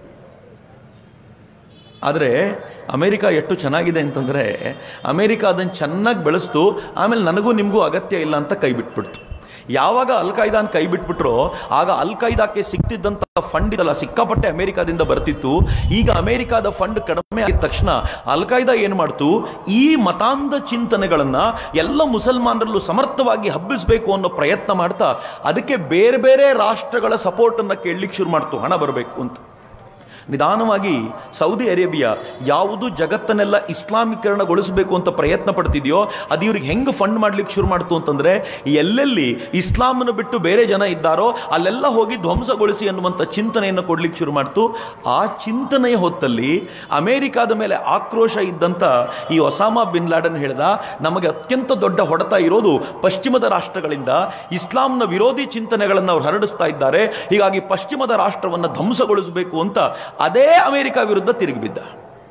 ಆದರೆ ಅಮೆರಿಕ ಎಷ್ಟು ಚೆನ್ನಾಗಿದೆ ಅಂತಂದರೆ ಅಮೆರಿಕ ಅದನ್ನು ಚೆನ್ನಾಗಿ ಬೆಳೆಸ್ತು ಆಮೇಲೆ ನನಗೂ ನಿಮಗೂ ಅಗತ್ಯ ಇಲ್ಲ ಅಂತ ಕೈ ಬಿಟ್ಬಿಡ್ತು ಯಾವಾಗ ಅಲ್ ಕಾಯ್ದಾನ್ ಕೈ ಬಿಟ್ಬಿಟ್ರೋ ಆಗ ಅಲ್ ಕಾಯ್ದಾಕ್ಕೆ ಸಿಕ್ತಿದ್ದಂಥ ಫಂಡ್ ಇದಲ್ಲ ಸಿಕ್ಕಾಪಟ್ಟೆ ಅಮೆರಿಕಾದಿಂದ ಬರ್ತಿತ್ತು ಈಗ ಅಮೆರಿಕಾದ ಫಂಡ್ ಕಡಿಮೆ ಆಗಿದ ತಕ್ಷಣ ಅಲ್ ಕಾಯ್ದಾ ಏನು ಮಾಡ್ತು ಈ ಮತಾಂಧ ಚಿಂತನೆಗಳನ್ನ ಎಲ್ಲ ಮುಸಲ್ಮಾನರಲ್ಲೂ ಸಮರ್ಥವಾಗಿ ಹಬ್ಬಿಸಬೇಕು ಅನ್ನೋ ಪ್ರಯತ್ನ ಮಾಡ್ತಾ ಅದಕ್ಕೆ ಬೇರೆ ಬೇರೆ ರಾಷ್ಟ್ರಗಳ ಸಪೋರ್ಟ್ ಅನ್ನ ಕೇಳಲಿಕ್ಕೆ ಶುರು ಮಾಡ್ತು ಹಣ ಬರಬೇಕು ಅಂತ ನಿಧಾನವಾಗಿ ಸೌದಿ ಅರೇಬಿಯಾ ಯಾವುದು ಜಗತ್ತನ್ನೆಲ್ಲ ಇಸ್ಲಾಮೀಕರಣಗೊಳಿಸಬೇಕು ಅಂತ ಪ್ರಯತ್ನ ಪಡ್ತಿದೆಯೋ ಅದು ಇವ್ರಿಗೆ ಹೆಂಗೆ ಫಂಡ್ ಮಾಡ್ಲಿಕ್ಕೆ ಶುರು ಮಾಡ್ತು ಅಂತಂದ್ರೆ ಎಲ್ಲೆಲ್ಲಿ ಇಸ್ಲಾಮನ್ನು ಬಿಟ್ಟು ಬೇರೆ ಜನ ಇದ್ದಾರೋ ಅಲ್ಲೆಲ್ಲ ಹೋಗಿ ಧ್ವಂಸಗೊಳಿಸಿ ಅನ್ನುವಂಥ ಚಿಂತನೆಯನ್ನು ಕೊಡ್ಲಿಕ್ಕೆ ಶುರು ಮಾಡ್ತು ಆ ಚಿಂತನೆಯ ಹೊತ್ತಲ್ಲಿ ಅಮೆರಿಕಾದ ಮೇಲೆ ಆಕ್ರೋಶ ಇದ್ದಂಥ ಈ ಒಸಾಮಾ ಬಿನ್ ಲಾಡನ್ ಹೇಳ್ದ ನಮಗೆ ಅತ್ಯಂತ ದೊಡ್ಡ ಹೊಡೆತ ಇರೋದು ಪಶ್ಚಿಮದ ರಾಷ್ಟ್ರಗಳಿಂದ ಇಸ್ಲಾಂನ ವಿರೋಧಿ ಚಿಂತನೆಗಳನ್ನು ಅವ್ರು ಹರಡಿಸ್ತಾ ಇದ್ದಾರೆ ಹೀಗಾಗಿ ಪಶ್ಚಿಮದ ರಾಷ್ಟ್ರವನ್ನು ಧ್ವಂಸಗೊಳಿಸಬೇಕು ಅಂತ ಅದೇ ಅಮೆರಿಕ ವಿರುದ್ಧ ತಿರುಗಿಬಿದ್ದ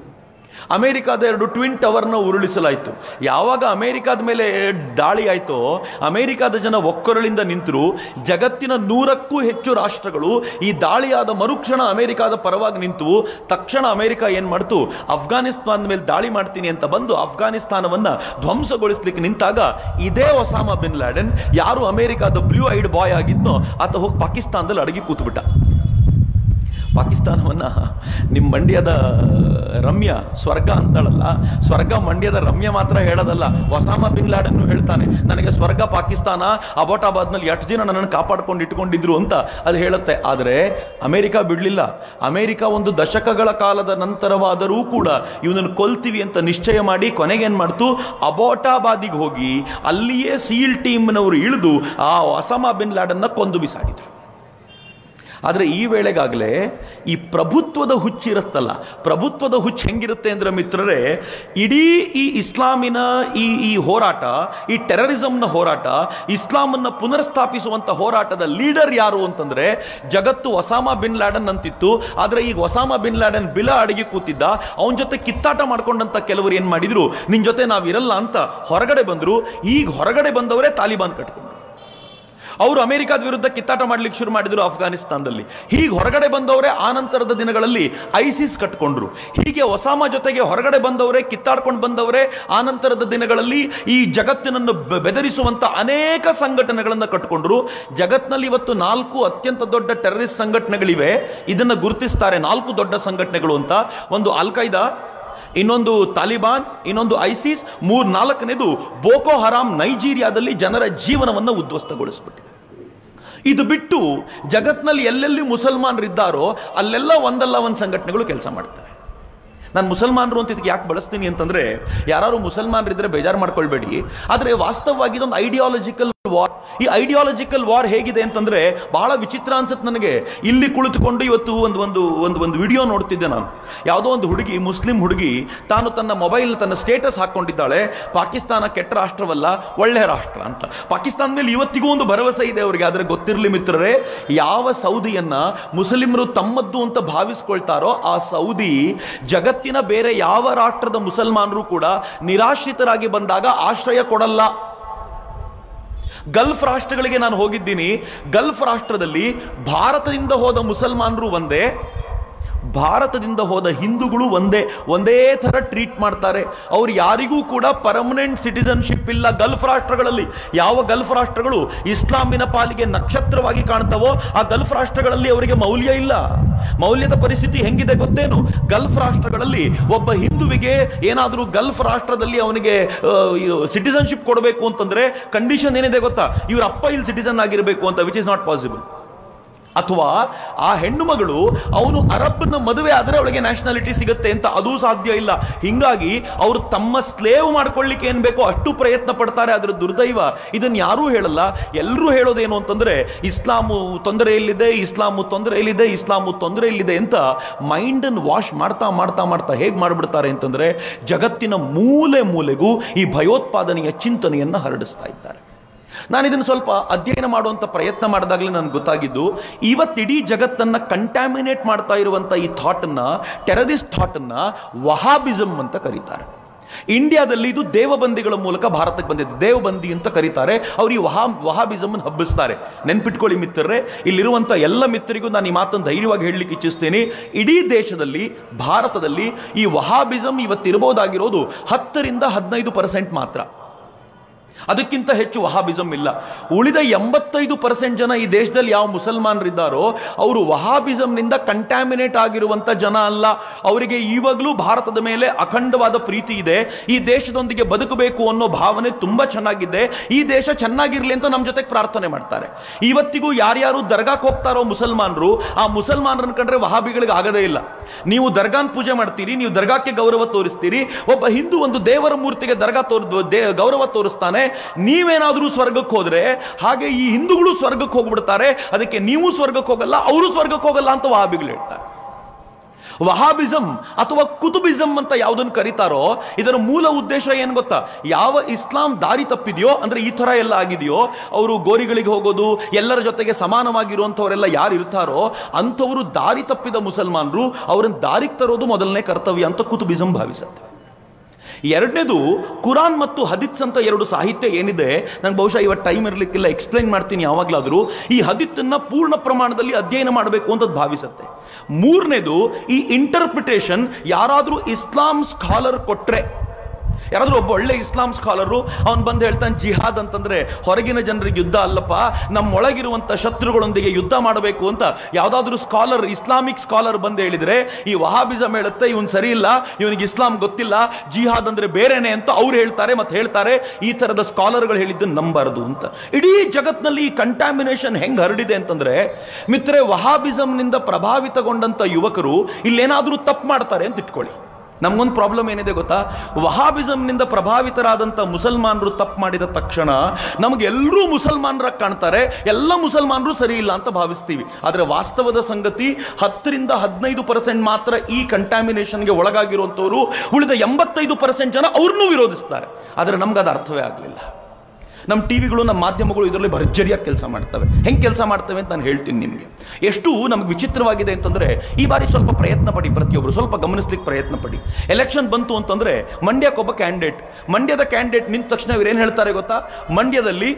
ಅಮೆರಿಕಾದ ಎರಡು ಟ್ವಿನ್ ಟವರ್ನ ಉರುಳಿಸಲಾಯಿತು ಯಾವಾಗ ಅಮೆರಿಕಾದ ಮೇಲೆ ದಾಳಿ ಆಯಿತೋ ಅಮೆರಿಕಾದ ಜನ ಒಕ್ಕೊರಳಿಂದ ನಿಂತರು ಜಗತ್ತಿನ ನೂರಕ್ಕೂ ಹೆಚ್ಚು ರಾಷ್ಟ್ರಗಳು ಈ ದಾಳಿಯಾದ ಮರುಕ್ಷಣ ಅಮೆರಿಕಾದ ಪರವಾಗಿ ನಿಂತು ತಕ್ಷಣ ಅಮೆರಿಕ ಏನ್ ಮಾಡ್ತು ಅಫ್ಘಾನಿಸ್ತಾನದ ಮೇಲೆ ದಾಳಿ ಮಾಡ್ತೀನಿ ಅಂತ ಬಂದು ಅಫ್ಘಾನಿಸ್ತಾನವನ್ನ ಧ್ವಂಸಗೊಳಿಸ್ಲಿಕ್ಕೆ ನಿಂತಾಗ ಇದೇ ಒಸಾಮಾ ಬಿನ್ ಲ್ಯಾಡನ್ ಯಾರು ಅಮೆರಿಕಾದ ಬ್ಲೂ ಐಡ್ ಬಾಯ್ ಆಗಿದ್ನೋ ಆತ ಹೋಗಿ ಪಾಕಿಸ್ತಾನದಲ್ಲಿ ಅಡಗಿ ಕೂತ್ಬಿಟ್ಟ ಪಾಕಿಸ್ತಾನವನ್ನ ನಿಮ್ಮ ಮಂಡ್ಯದ ರಮ್ಯ ಸ್ವರ್ಗ ಅಂತಾಳಲ್ಲ ಸ್ವರ್ಗ ಮಂಡ್ಯದ ರಮ್ಯ ಮಾತ್ರ ಹೇಳೋದಲ್ಲ ಒಸಾಮಾ ಬಿನ್ ಲಾಡನ್ನು ಹೇಳ್ತಾನೆ ನನಗೆ ಸ್ವರ್ಗ ಪಾಕಿಸ್ತಾನ ಅಬೋಟಾಬಾದ್ನಲ್ಲಿ ಎಷ್ಟು ದಿನ ನನ್ನನ್ನು ಕಾಪಾಡ್ಕೊಂಡು ಇಟ್ಕೊಂಡಿದ್ರು ಅಂತ ಅದು ಹೇಳುತ್ತೆ ಆದರೆ ಅಮೆರಿಕ ಬಿಡಲಿಲ್ಲ ಅಮೆರಿಕ ಒಂದು ದಶಕಗಳ ಕಾಲದ ನಂತರವಾದರೂ ಕೂಡ ಇವನನ್ನು ಕೊಲ್ತೀವಿ ಅಂತ ನಿಶ್ಚಯ ಮಾಡಿ ಕೊನೆಗೇನ್ ಮಾಡ್ತು ಅಬೋಟಾಬಾದಿಗೆ ಹೋಗಿ ಅಲ್ಲಿಯೇ ಸೀಲ್ ಟೀಮ್ನವರು ಇಳಿದು ಆ ಒಸಾಮಾ ಬಿನ್ ಲಾಡನ್ನ ಕೊಂದು ಬಿಸಾಡಿದ್ರು ಆದರೆ ಈ ವೇಳೆಗಾಗಲೇ ಈ ಪ್ರಭುತ್ವದ ಹುಚ್ಚಿರುತ್ತಲ್ಲ ಪ್ರಭುತ್ವದ ಹುಚ್ಚು ಹೆಂಗಿರುತ್ತೆ ಅಂದ್ರೆ ಮಿತ್ರರೇ ಇಡೀ ಈ ಇಸ್ಲಾಮಿನ ಈ ಈ ಹೋರಾಟ ಈ ಟೆರರಿಸಂನ ಹೋರಾಟ ಇಸ್ಲಾಮನ್ನ ಪುನರ್ಸ್ಥಾಪಿಸುವಂತ ಹೋರಾಟದ ಲೀಡರ್ ಯಾರು ಅಂತಂದ್ರೆ ಜಗತ್ತು ಒಸಾಮಾ ಬಿನ್ ಲ್ಯಾಡನ್ ಅಂತಿತ್ತು ಆದ್ರೆ ಈಗ ಒಸಾಮಾ ಬಿನ್ ಲ್ಯಾಡನ್ ಬಿಲ ಅಡಿಗೆ ಕೂತಿದ್ದ ಅವನ ಜೊತೆ ಕಿತ್ತಾಟ ಮಾಡ್ಕೊಂಡಂತ ಕೆಲವರು ಏನ್ ಮಾಡಿದ್ರು ನಿನ್ ಜೊತೆ ನಾವಿರಲ್ಲ ಅಂತ ಹೊರಗಡೆ ಬಂದ್ರು ಈಗ ಹೊರಗಡೆ ಬಂದವರೇ ತಾಲಿಬಾನ್ ಕಟ್ಕೊಂಡ್ರು ಅವರು ಅಮೆರಿಕದ ವಿರುದ್ಧ ಕಿತ್ತಾಟ ಮಾಡ್ಲಿಕ್ಕೆ ಶುರು ಮಾಡಿದ್ರು ಅಫ್ಘಾನಿಸ್ತಾನದಲ್ಲಿ ಹೀಗೆ ಹೊರಗಡೆ ಬಂದವರೇ ಆನಂತರದ ದಿನಗಳಲ್ಲಿ ಐಸಿಸ್ ಕಟ್ಕೊಂಡ್ರು ಹೀಗೆ ಒಸಾಮ ಜೊತೆಗೆ ಹೊರಗಡೆ ಬಂದವರೇ ಕಿತ್ತಾಡ್ಕೊಂಡು ಬಂದವರೇ ಆನಂತರದ ದಿನಗಳಲ್ಲಿ ಈ ಜಗತ್ತಿನನ್ನು ಬೆ- ಬೆದರಿಸುವಂತ ಅನೇಕ ಸಂಘಟನೆಗಳನ್ನ ಕಟ್ಕೊಂಡ್ರು ಜಗತ್ನಲ್ಲಿ ಇವತ್ತು ನಾಲ್ಕು ಅತ್ಯಂತ ದೊಡ್ಡ ಟೆರರಿಸ್ಟ್ ಸಂಘಟನೆಗಳಿವೆ ಇದನ್ನ ಗುರುತಿಸ್ತಾರೆ ನಾಲ್ಕು ದೊಡ್ಡ ಸಂಘಟನೆಗಳು ಅಂತ ಒಂದು ಅಲ್ ಖೈದಾ ಇನ್ನೊಂದು ತಾಲಿಬಾನ್ ಇನ್ನೊಂದು ಐಸಿಸ್ ಮೂರ್ ನಾಲ್ಕನೇದು ಬೋಕೋ ಹರಾಮ್ ನೈಜೀರಿಯಾದಲ್ಲಿ ಜನರ ಜೀವನವನ್ನು ಉದ್ಧ್ವಸ್ತಗೊಳಿಸ್ಬಿಟ್ಟಿದೆ ಇದು ಬಿಟ್ಟು ಜಗತ್ನಲ್ಲಿ ಎಲ್ಲೆಲ್ಲಿ ಮುಸಲ್ಮಾನರಿದ್ದಾರೋ ಅಲ್ಲೆಲ್ಲ ಒಂದಲ್ಲ ಒಂದು ಸಂಘಟನೆಗಳು ಕೆಲಸ ಮಾಡ್ತವೆ ನಾನು ಮುಸಲ್ಮಾನರು ಅಂತ ಇದಕ್ಕೆ ಯಾಕೆ ಬಳಸ್ತೀನಿ ಅಂತಂದ್ರೆ ಯಾರು ಮುಸಲ್ಮಾನರಿದ್ರೆ ಬೇಜಾರು ಮಾಡ್ಕೊಳ್ಬೇಡಿ ಆದರೆ ವಾಸ್ತವವಾಗಿ ಇದೊಂದು ಐಡಿಯಾಲಜಿಕಲ್ ವಾರ್ ಈ ಐಡಿಯಾಲಜಿಕಲ್ ವಾರ್ ಹೇಗಿದೆ ಅಂತಂದ್ರೆ ಬಹಳ ವಿಚಿತ್ರ ಅನ್ಸುತ್ತೆ ನನಗೆ ಇಲ್ಲಿ ಕುಳಿತುಕೊಂಡು ಇವತ್ತು ಒಂದು ಒಂದು ಒಂದು ಒಂದು ವಿಡಿಯೋ ನೋಡ್ತಿದ್ದೆ ನಾನು ಯಾವುದೋ ಒಂದು ಹುಡುಗಿ ಮುಸ್ಲಿಂ ಹುಡುಗಿ ತಾನು ತನ್ನ ಮೊಬೈಲ್ ತನ್ನ ಸ್ಟೇಟಸ್ ಹಾಕೊಂಡಿದ್ದಾಳೆ ಪಾಕಿಸ್ತಾನ ಕೆಟ್ಟ ರಾಷ್ಟ್ರವಲ್ಲ ಒಳ್ಳೆಯ ರಾಷ್ಟ್ರ ಅಂತ ಪಾಕಿಸ್ತಾನ ಮೇಲೆ ಇವತ್ತಿಗೂ ಒಂದು ಭರವಸೆ ಇದೆ ಅವರಿಗೆ ಆದರೆ ಗೊತ್ತಿರಲಿ ಮಿತ್ರರೇ ಯಾವ ಸೌದಿಯನ್ನ ಮುಸ್ಲಿಮರು ತಮ್ಮದ್ದು ಅಂತ ಭಾವಿಸ್ಕೊಳ್ತಾರೋ ಆ ಸೌದಿ ಜಗತ್ತಿನ ಬೇರೆ ಯಾವ ರಾಷ್ಟ್ರದ ಮುಸಲ್ಮಾನರು ಕೂಡ ನಿರಾಶ್ರಿತರಾಗಿ ಬಂದಾಗ ಆಶ್ರಯ ಕೊಡಲ್ಲ ಗಲ್ಫ್ ರಾಷ್ಟ್ರಗಳಿಗೆ ನಾನು ಹೋಗಿದ್ದೀನಿ ಗಲ್ಫ್ ರಾಷ್ಟ್ರದಲ್ಲಿ ಭಾರತದಿಂದ ಹೋದ ಮುಸಲ್ಮಾನರು ಒಂದೇ ಭಾರತದಿಂದ ಹೋದ ಹಿಂದೂಗಳು ಒಂದೇ ಒಂದೇ ಥರ ಟ್ರೀಟ್ ಮಾಡ್ತಾರೆ ಅವ್ರು ಯಾರಿಗೂ ಕೂಡ ಪರ್ಮನೆಂಟ್ ಸಿಟಿಸನ್ಶಿಪ್ ಇಲ್ಲ ಗಲ್ಫ್ ರಾಷ್ಟ್ರಗಳಲ್ಲಿ ಯಾವ ಗಲ್ಫ್ ರಾಷ್ಟ್ರಗಳು ಇಸ್ಲಾಮಿನ ಪಾಲಿಗೆ ನಕ್ಷತ್ರವಾಗಿ ಕಾಣ್ತವೋ ಆ ಗಲ್ಫ್ ರಾಷ್ಟ್ರಗಳಲ್ಲಿ ಅವರಿಗೆ ಮೌಲ್ಯ ಇಲ್ಲ ಮೌಲ್ಯದ ಪರಿಸ್ಥಿತಿ ಹೆಂಗಿದೆ ಗೊತ್ತೇನು ಗಲ್ಫ್ ರಾಷ್ಟ್ರಗಳಲ್ಲಿ ಒಬ್ಬ ಹಿಂದುವಿಗೆ ಏನಾದರೂ ಗಲ್ಫ್ ರಾಷ್ಟ್ರದಲ್ಲಿ ಅವನಿಗೆ ಸಿಟಿಸನ್ಶಿಪ್ ಕೊಡಬೇಕು ಅಂತಂದ್ರೆ ಕಂಡೀಷನ್ ಏನಿದೆ ಗೊತ್ತಾ ಇವ್ರ ಅಪ್ಪ ಇಲ್ಲಿ ಸಿಟಿಸನ್ ಆಗಿರಬೇಕು ಅಂತ ವಿಚ್ ಇಸ್ ನಾಟ್ ಪಾಸಿಬಲ್ ಅಥವಾ ಆ ಹೆಣ್ಣು ಮಗಳು ಅವನು ಅರಬ್ನ ಮದುವೆ ಆದರೆ ಅವಳಿಗೆ ನ್ಯಾಷನಾಲಿಟಿ ಸಿಗುತ್ತೆ ಅಂತ ಅದೂ ಸಾಧ್ಯ ಇಲ್ಲ ಹಿಂಗಾಗಿ ಅವರು ತಮ್ಮ ಸ್ಲೇವ್ ಮಾಡ್ಕೊಳ್ಳಿಕ್ಕೆ ಏನ್ ಬೇಕೋ ಅಷ್ಟು ಪ್ರಯತ್ನ ಪಡ್ತಾರೆ ಅದರ ದುರ್ದೈವ ಇದನ್ನ ಯಾರೂ ಹೇಳಲ್ಲ ಎಲ್ಲರೂ ಹೇಳೋದೇನು ಅಂತಂದ್ರೆ ಇಸ್ಲಾಮು ತೊಂದರೆಯಲ್ಲಿದೆ ಇಸ್ಲಾಮು ತೊಂದರೆಯಲ್ಲಿದೆ ಇಸ್ಲಾಮು ತೊಂದರೆಯಲ್ಲಿದೆ ಅಂತ ಮೈಂಡ್ ಅನ್ನು ವಾಶ್ ಮಾಡ್ತಾ ಮಾಡ್ತಾ ಮಾಡ್ತಾ ಹೇಗೆ ಮಾಡ್ಬಿಡ್ತಾರೆ ಅಂತಂದ್ರೆ ಜಗತ್ತಿನ ಮೂಲೆ ಮೂಲೆಗೂ ಈ ಭಯೋತ್ಪಾದನೆಯ ಚಿಂತನೆಯನ್ನ ಹರಡಿಸ್ತಾ ಇದ್ದಾರೆ ನಾನು ಇದನ್ನು ಸ್ವಲ್ಪ ಅಧ್ಯಯನ ಮಾಡುವಂತ ಪ್ರಯತ್ನ ಮಾಡಿದಾಗಲೇ ನನಗೆ ಗೊತ್ತಾಗಿದ್ದು ಇವತ್ತಿಡೀ ಜಗತ್ತನ್ನ ಕಂಟ್ಯಾಮಿನೇಟ್ ಮಾಡ್ತಾ ಇರುವಂತ ಈ ಥಾಟನ್ನ ಟೆರರಿಸ್ಟ್ ಥಾಟನ್ನ ವಹಾಬಿಸಮ್ ಅಂತ ಕರೀತಾರೆ ಇಂಡಿಯಾದಲ್ಲಿ ಇದು ದೇವಬಂದಿಗಳ ಮೂಲಕ ಭಾರತಕ್ಕೆ ಬಂದಿದೆ ದೇವಬಂದಿ ಅಂತ ಕರೀತಾರೆ ಅವ್ರು ಈ ವಹಾ ವಹಾಬಿಸಮ್ ಹಬ್ಬಿಸ್ತಾರೆ ನೆನ್ಪಿಟ್ಕೊಳ್ಳಿ ಮಿತ್ರರೇ ಇಲ್ಲಿರುವಂತ ಎಲ್ಲ ಮಿತ್ರರಿಗೂ ನಾನು ಈ ಮಾತನ್ನು ಧೈರ್ಯವಾಗಿ ಹೇಳಲಿಕ್ಕೆ ಇಚ್ಛಿಸ್ತೇನೆ ಇಡೀ ದೇಶದಲ್ಲಿ ಭಾರತದಲ್ಲಿ ಈ ವಹಾಬಿಸಮ್ ಇವತ್ತಿರಬಹುದಾಗಿರೋದು ಹತ್ತರಿಂದ ಹದಿನೈದು ಪರ್ಸೆಂಟ್ ಮಾತ್ರ ಅದಕ್ಕಿಂತ ಹೆಚ್ಚು ವಹಾಬಿಸಮ್ ಇಲ್ಲ ಉಳಿದ ಎಂಬತ್ತೈದು ಪರ್ಸೆಂಟ್ ಜನ ಈ ದೇಶದಲ್ಲಿ ಯಾವ ಮುಸಲ್ಮಾನರಿದ್ದಾರೋ ಅವರು ವಹಾಬಿಸಮ್ನಿಂದ ಕಂಟ್ಯಾಮಿನೇಟ್ ಆಗಿರುವಂತ ಜನ ಅಲ್ಲ ಅವರಿಗೆ ಇವಾಗಲೂ ಭಾರತದ ಮೇಲೆ ಅಖಂಡವಾದ ಪ್ರೀತಿ ಇದೆ ಈ ದೇಶದೊಂದಿಗೆ ಬದುಕಬೇಕು ಅನ್ನೋ ಭಾವನೆ ತುಂಬಾ ಚೆನ್ನಾಗಿದೆ ಈ ದೇಶ ಚೆನ್ನಾಗಿರ್ಲಿ ಅಂತ ನಮ್ಮ ಜೊತೆಗೆ ಪ್ರಾರ್ಥನೆ ಮಾಡ್ತಾರೆ ಇವತ್ತಿಗೂ ಯಾರ್ಯಾರು ದರ್ಗಾಕ್ಕೆ ಹೋಗ್ತಾರೋ ಮುಸಲ್ಮಾನರು ಆ ಮುಸಲ್ಮಾನರನ್ನ ಕಂಡ್ರೆ ವಹಾಬಿಗಳಿಗೆ ಆಗದೇ ಇಲ್ಲ ನೀವು ದರ್ಗಾನ್ ಪೂಜೆ ಮಾಡ್ತೀರಿ ನೀವು ದರ್ಗಾಕ್ಕೆ ಗೌರವ ತೋರಿಸ್ತೀರಿ ಒಬ್ಬ ಹಿಂದೂ ಒಂದು ದೇವರ ಮೂರ್ತಿಗೆ ದರ್ಗಾ ತೋರ್ ದೇ- ಗೌರವ ತೋರಿಸ್ತಾನೆ ನೀವೇನಾದ್ರೂ ಸ್ವರ್ಗಕ್ಕೆ ಹೋದ್ರೆ ಹಾಗೆ ಈ ಹಿಂದೂಗಳು ಸ್ವರ್ಗಕ್ಕೆ ಹೋಗ್ಬಿಡ್ತಾರೆ ಅದಕ್ಕೆ ನೀವು ಸ್ವರ್ಗಕ್ಕೆ ಹೋಗಲ್ಲ ಅವರು ಸ್ವರ್ಗಕ್ಕೆ ಹೋಗಲ್ಲ ಅಂತ ವಹಾಬಿಗಳು ಹೇಳ್ತಾರೆ ವಹಾಬಿಸಮ್ ಅಥವಾ ಕುತುಬಿಸಮ್ ಅಂತ ಯಾವುದನ್ನು ಕರೀತಾರೋ ಇದರ ಮೂಲ ಉದ್ದೇಶ ಏನು ಗೊತ್ತಾ ಯಾವ ಇಸ್ಲಾಂ ದಾರಿ ತಪ್ಪಿದೆಯೋ ಅಂದ್ರೆ ಈ ತರ ಎಲ್ಲ ಆಗಿದೆಯೋ ಅವರು ಗೋರಿಗಳಿಗೆ ಹೋಗೋದು ಎಲ್ಲರ ಜೊತೆಗೆ ಸಮಾನವಾಗಿರುವಂಥವರೆಲ್ಲ ಯಾರು ಇರ್ತಾರೋ ಅಂಥವರು ದಾರಿ ತಪ್ಪಿದ ಮುಸಲ್ಮಾನರು ಅವರನ್ನು ದಾರಿಗೆ ತರೋದು ಮೊದಲನೇ ಕರ್ತವ್ಯ ಅಂತ ಕುತುಬಿಸಮ್ ಭಾವಿಸುತ್ತೆ ಎರಡನೇದು ಕುರಾನ್ ಮತ್ತು ಹದಿತ್ಸ್ ಅಂತ ಎರಡು ಸಾಹಿತ್ಯ ಏನಿದೆ ನಂಗೆ ಬಹುಶಃ ಇವತ್ತು ಟೈಮ್ ಇರಲಿಕ್ಕಿಲ್ಲ ಎಕ್ಸ್ಪ್ಲೈನ್ ಮಾಡ್ತೀನಿ ಯಾವಾಗಲಾದರೂ ಈ ಹದಿತ್ತನ್ನ ಪೂರ್ಣ ಪ್ರಮಾಣದಲ್ಲಿ ಅಧ್ಯಯನ ಮಾಡಬೇಕು ಅಂತ ಭಾವಿಸುತ್ತೆ ಮೂರನೇದು ಈ ಇಂಟರ್ಪ್ರಿಟೇಷನ್ ಯಾರಾದರೂ ಇಸ್ಲಾಂ ಸ್ಕಾಲರ್ ಕೊಟ್ರೆ ಯಾರಾದ್ರೂ ಒಬ್ಬ ಒಳ್ಳೆ ಇಸ್ಲಾಂ ಸ್ಕಾಲರು ಅವನು ಬಂದು ಹೇಳ್ತಾನೆ ಜಿಹಾದ್ ಅಂತಂದ್ರೆ ಹೊರಗಿನ ಜನರಿಗೆ ಯುದ್ಧ ಅಲ್ಲಪ್ಪ ನಮ್ಮೊಳಗಿರುವಂತ ಶತ್ರುಗಳೊಂದಿಗೆ ಯುದ್ಧ ಮಾಡಬೇಕು ಅಂತ ಯಾವ್ದಾದ್ರು ಸ್ಕಾಲರ್ ಇಸ್ಲಾಮಿಕ್ ಸ್ಕಾಲರ್ ಬಂದು ಹೇಳಿದ್ರೆ ಈ ವಹಾಬಿಸಮ್ ಹೇಳುತ್ತೆ ಇವನ್ ಸರಿ ಇಲ್ಲ ಇವನಿಗೆ ಇಸ್ಲಾಂ ಗೊತ್ತಿಲ್ಲ ಜಿಹಾದ್ ಅಂದ್ರೆ ಬೇರೆನೆ ಅಂತ ಅವ್ರು ಹೇಳ್ತಾರೆ ಮತ್ತೆ ಹೇಳ್ತಾರೆ ಈ ತರದ ಸ್ಕಾಲರ್ಗಳು ಹೇಳಿದ್ದನ್ನು ನಂಬಾರದು ಅಂತ ಇಡೀ ಜಗತ್ನಲ್ಲಿ ಈ ಕಂಟ್ಯಾಮಿನೇಷನ್ ಹೆಂಗ್ ಹರಡಿದೆ ಅಂತಂದ್ರೆ ಮಿತ್ರೆ ವಹಾಬಿಸಮ್ನಿಂದ ಪ್ರಭಾವಿತಗೊಂಡಂತ ಯುವಕರು ಇಲ್ಲೇನಾದ್ರೂ ತಪ್ಪು ಮಾಡ್ತಾರೆ ಅಂತ ಇಟ್ಕೊಳ್ಳಿ ನಮ್ಗೊಂದು ಪ್ರಾಬ್ಲಮ್ ಏನಿದೆ ಗೊತ್ತಾ ವಹಾಬಿಸಮ್ನಿಂದ ಪ್ರಭಾವಿತರಾದಂಥ ಮುಸಲ್ಮಾನರು ತಪ್ಪು ಮಾಡಿದ ತಕ್ಷಣ ನಮಗೆ ಎಲ್ಲರೂ ಮುಸಲ್ಮಾನರ ಕಾಣ್ತಾರೆ ಎಲ್ಲ ಮುಸಲ್ಮಾನರು ಸರಿ ಇಲ್ಲ ಅಂತ ಭಾವಿಸ್ತೀವಿ ಆದರೆ ವಾಸ್ತವದ ಸಂಗತಿ ಹತ್ತರಿಂದ ಹದಿನೈದು ಪರ್ಸೆಂಟ್ ಮಾತ್ರ ಈ ಕಂಟ್ಯಾಮಿನೇಷನ್ಗೆ ಒಳಗಾಗಿರುವಂಥವ್ರು ಉಳಿದ ಎಂಬತ್ತೈದು ಪರ್ಸೆಂಟ್ ಜನ ಅವ್ರನ್ನೂ ವಿರೋಧಿಸ್ತಾರೆ ಆದರೆ ನಮ್ಗೆ ಅದು ಅರ್ಥವೇ ಆಗಲಿಲ್ಲ ನಮ್ಮ ಟಿವಿಗಳು ನಮ್ಮ ಮಾಧ್ಯಮಗಳು ಇದರಲ್ಲಿ ಭರ್ಜರಿಯಾಗಿ ಕೆಲಸ ಮಾಡ್ತವೆ ಹೆಂಗೆ ಕೆಲಸ ಮಾಡ್ತವೆ ಅಂತ ನಾನು ಹೇಳ್ತೀನಿ ನಿಮಗೆ ಎಷ್ಟು ನಮ್ಗೆ ವಿಚಿತ್ರವಾಗಿದೆ ಅಂತಂದ್ರೆ ಈ ಬಾರಿ ಸ್ವಲ್ಪ ಪ್ರಯತ್ನ ಪಡಿ ಪ್ರತಿಯೊಬ್ಬರು ಸ್ವಲ್ಪ ಗಮನಿಸ್ಲಿಕ್ಕೆ ಪ್ರಯತ್ನ ಪಡಿ ಎಲೆಕ್ಷನ್ ಬಂತು ಅಂತಂದ್ರೆ ಮಂಡ್ಯಕ್ಕೊಬ್ಬ ಕ್ಯಾಂಡಿಡೇಟ್ ಮಂಡ್ಯದ ಕ್ಯಾಂಡಿಡೇಟ್ ನಿಂತ ತಕ್ಷಣ ಇವ್ರು ಏನು ಹೇಳ್ತಾರೆ ಗೊತ್ತಾ ಮಂಡ್ಯದಲ್ಲಿ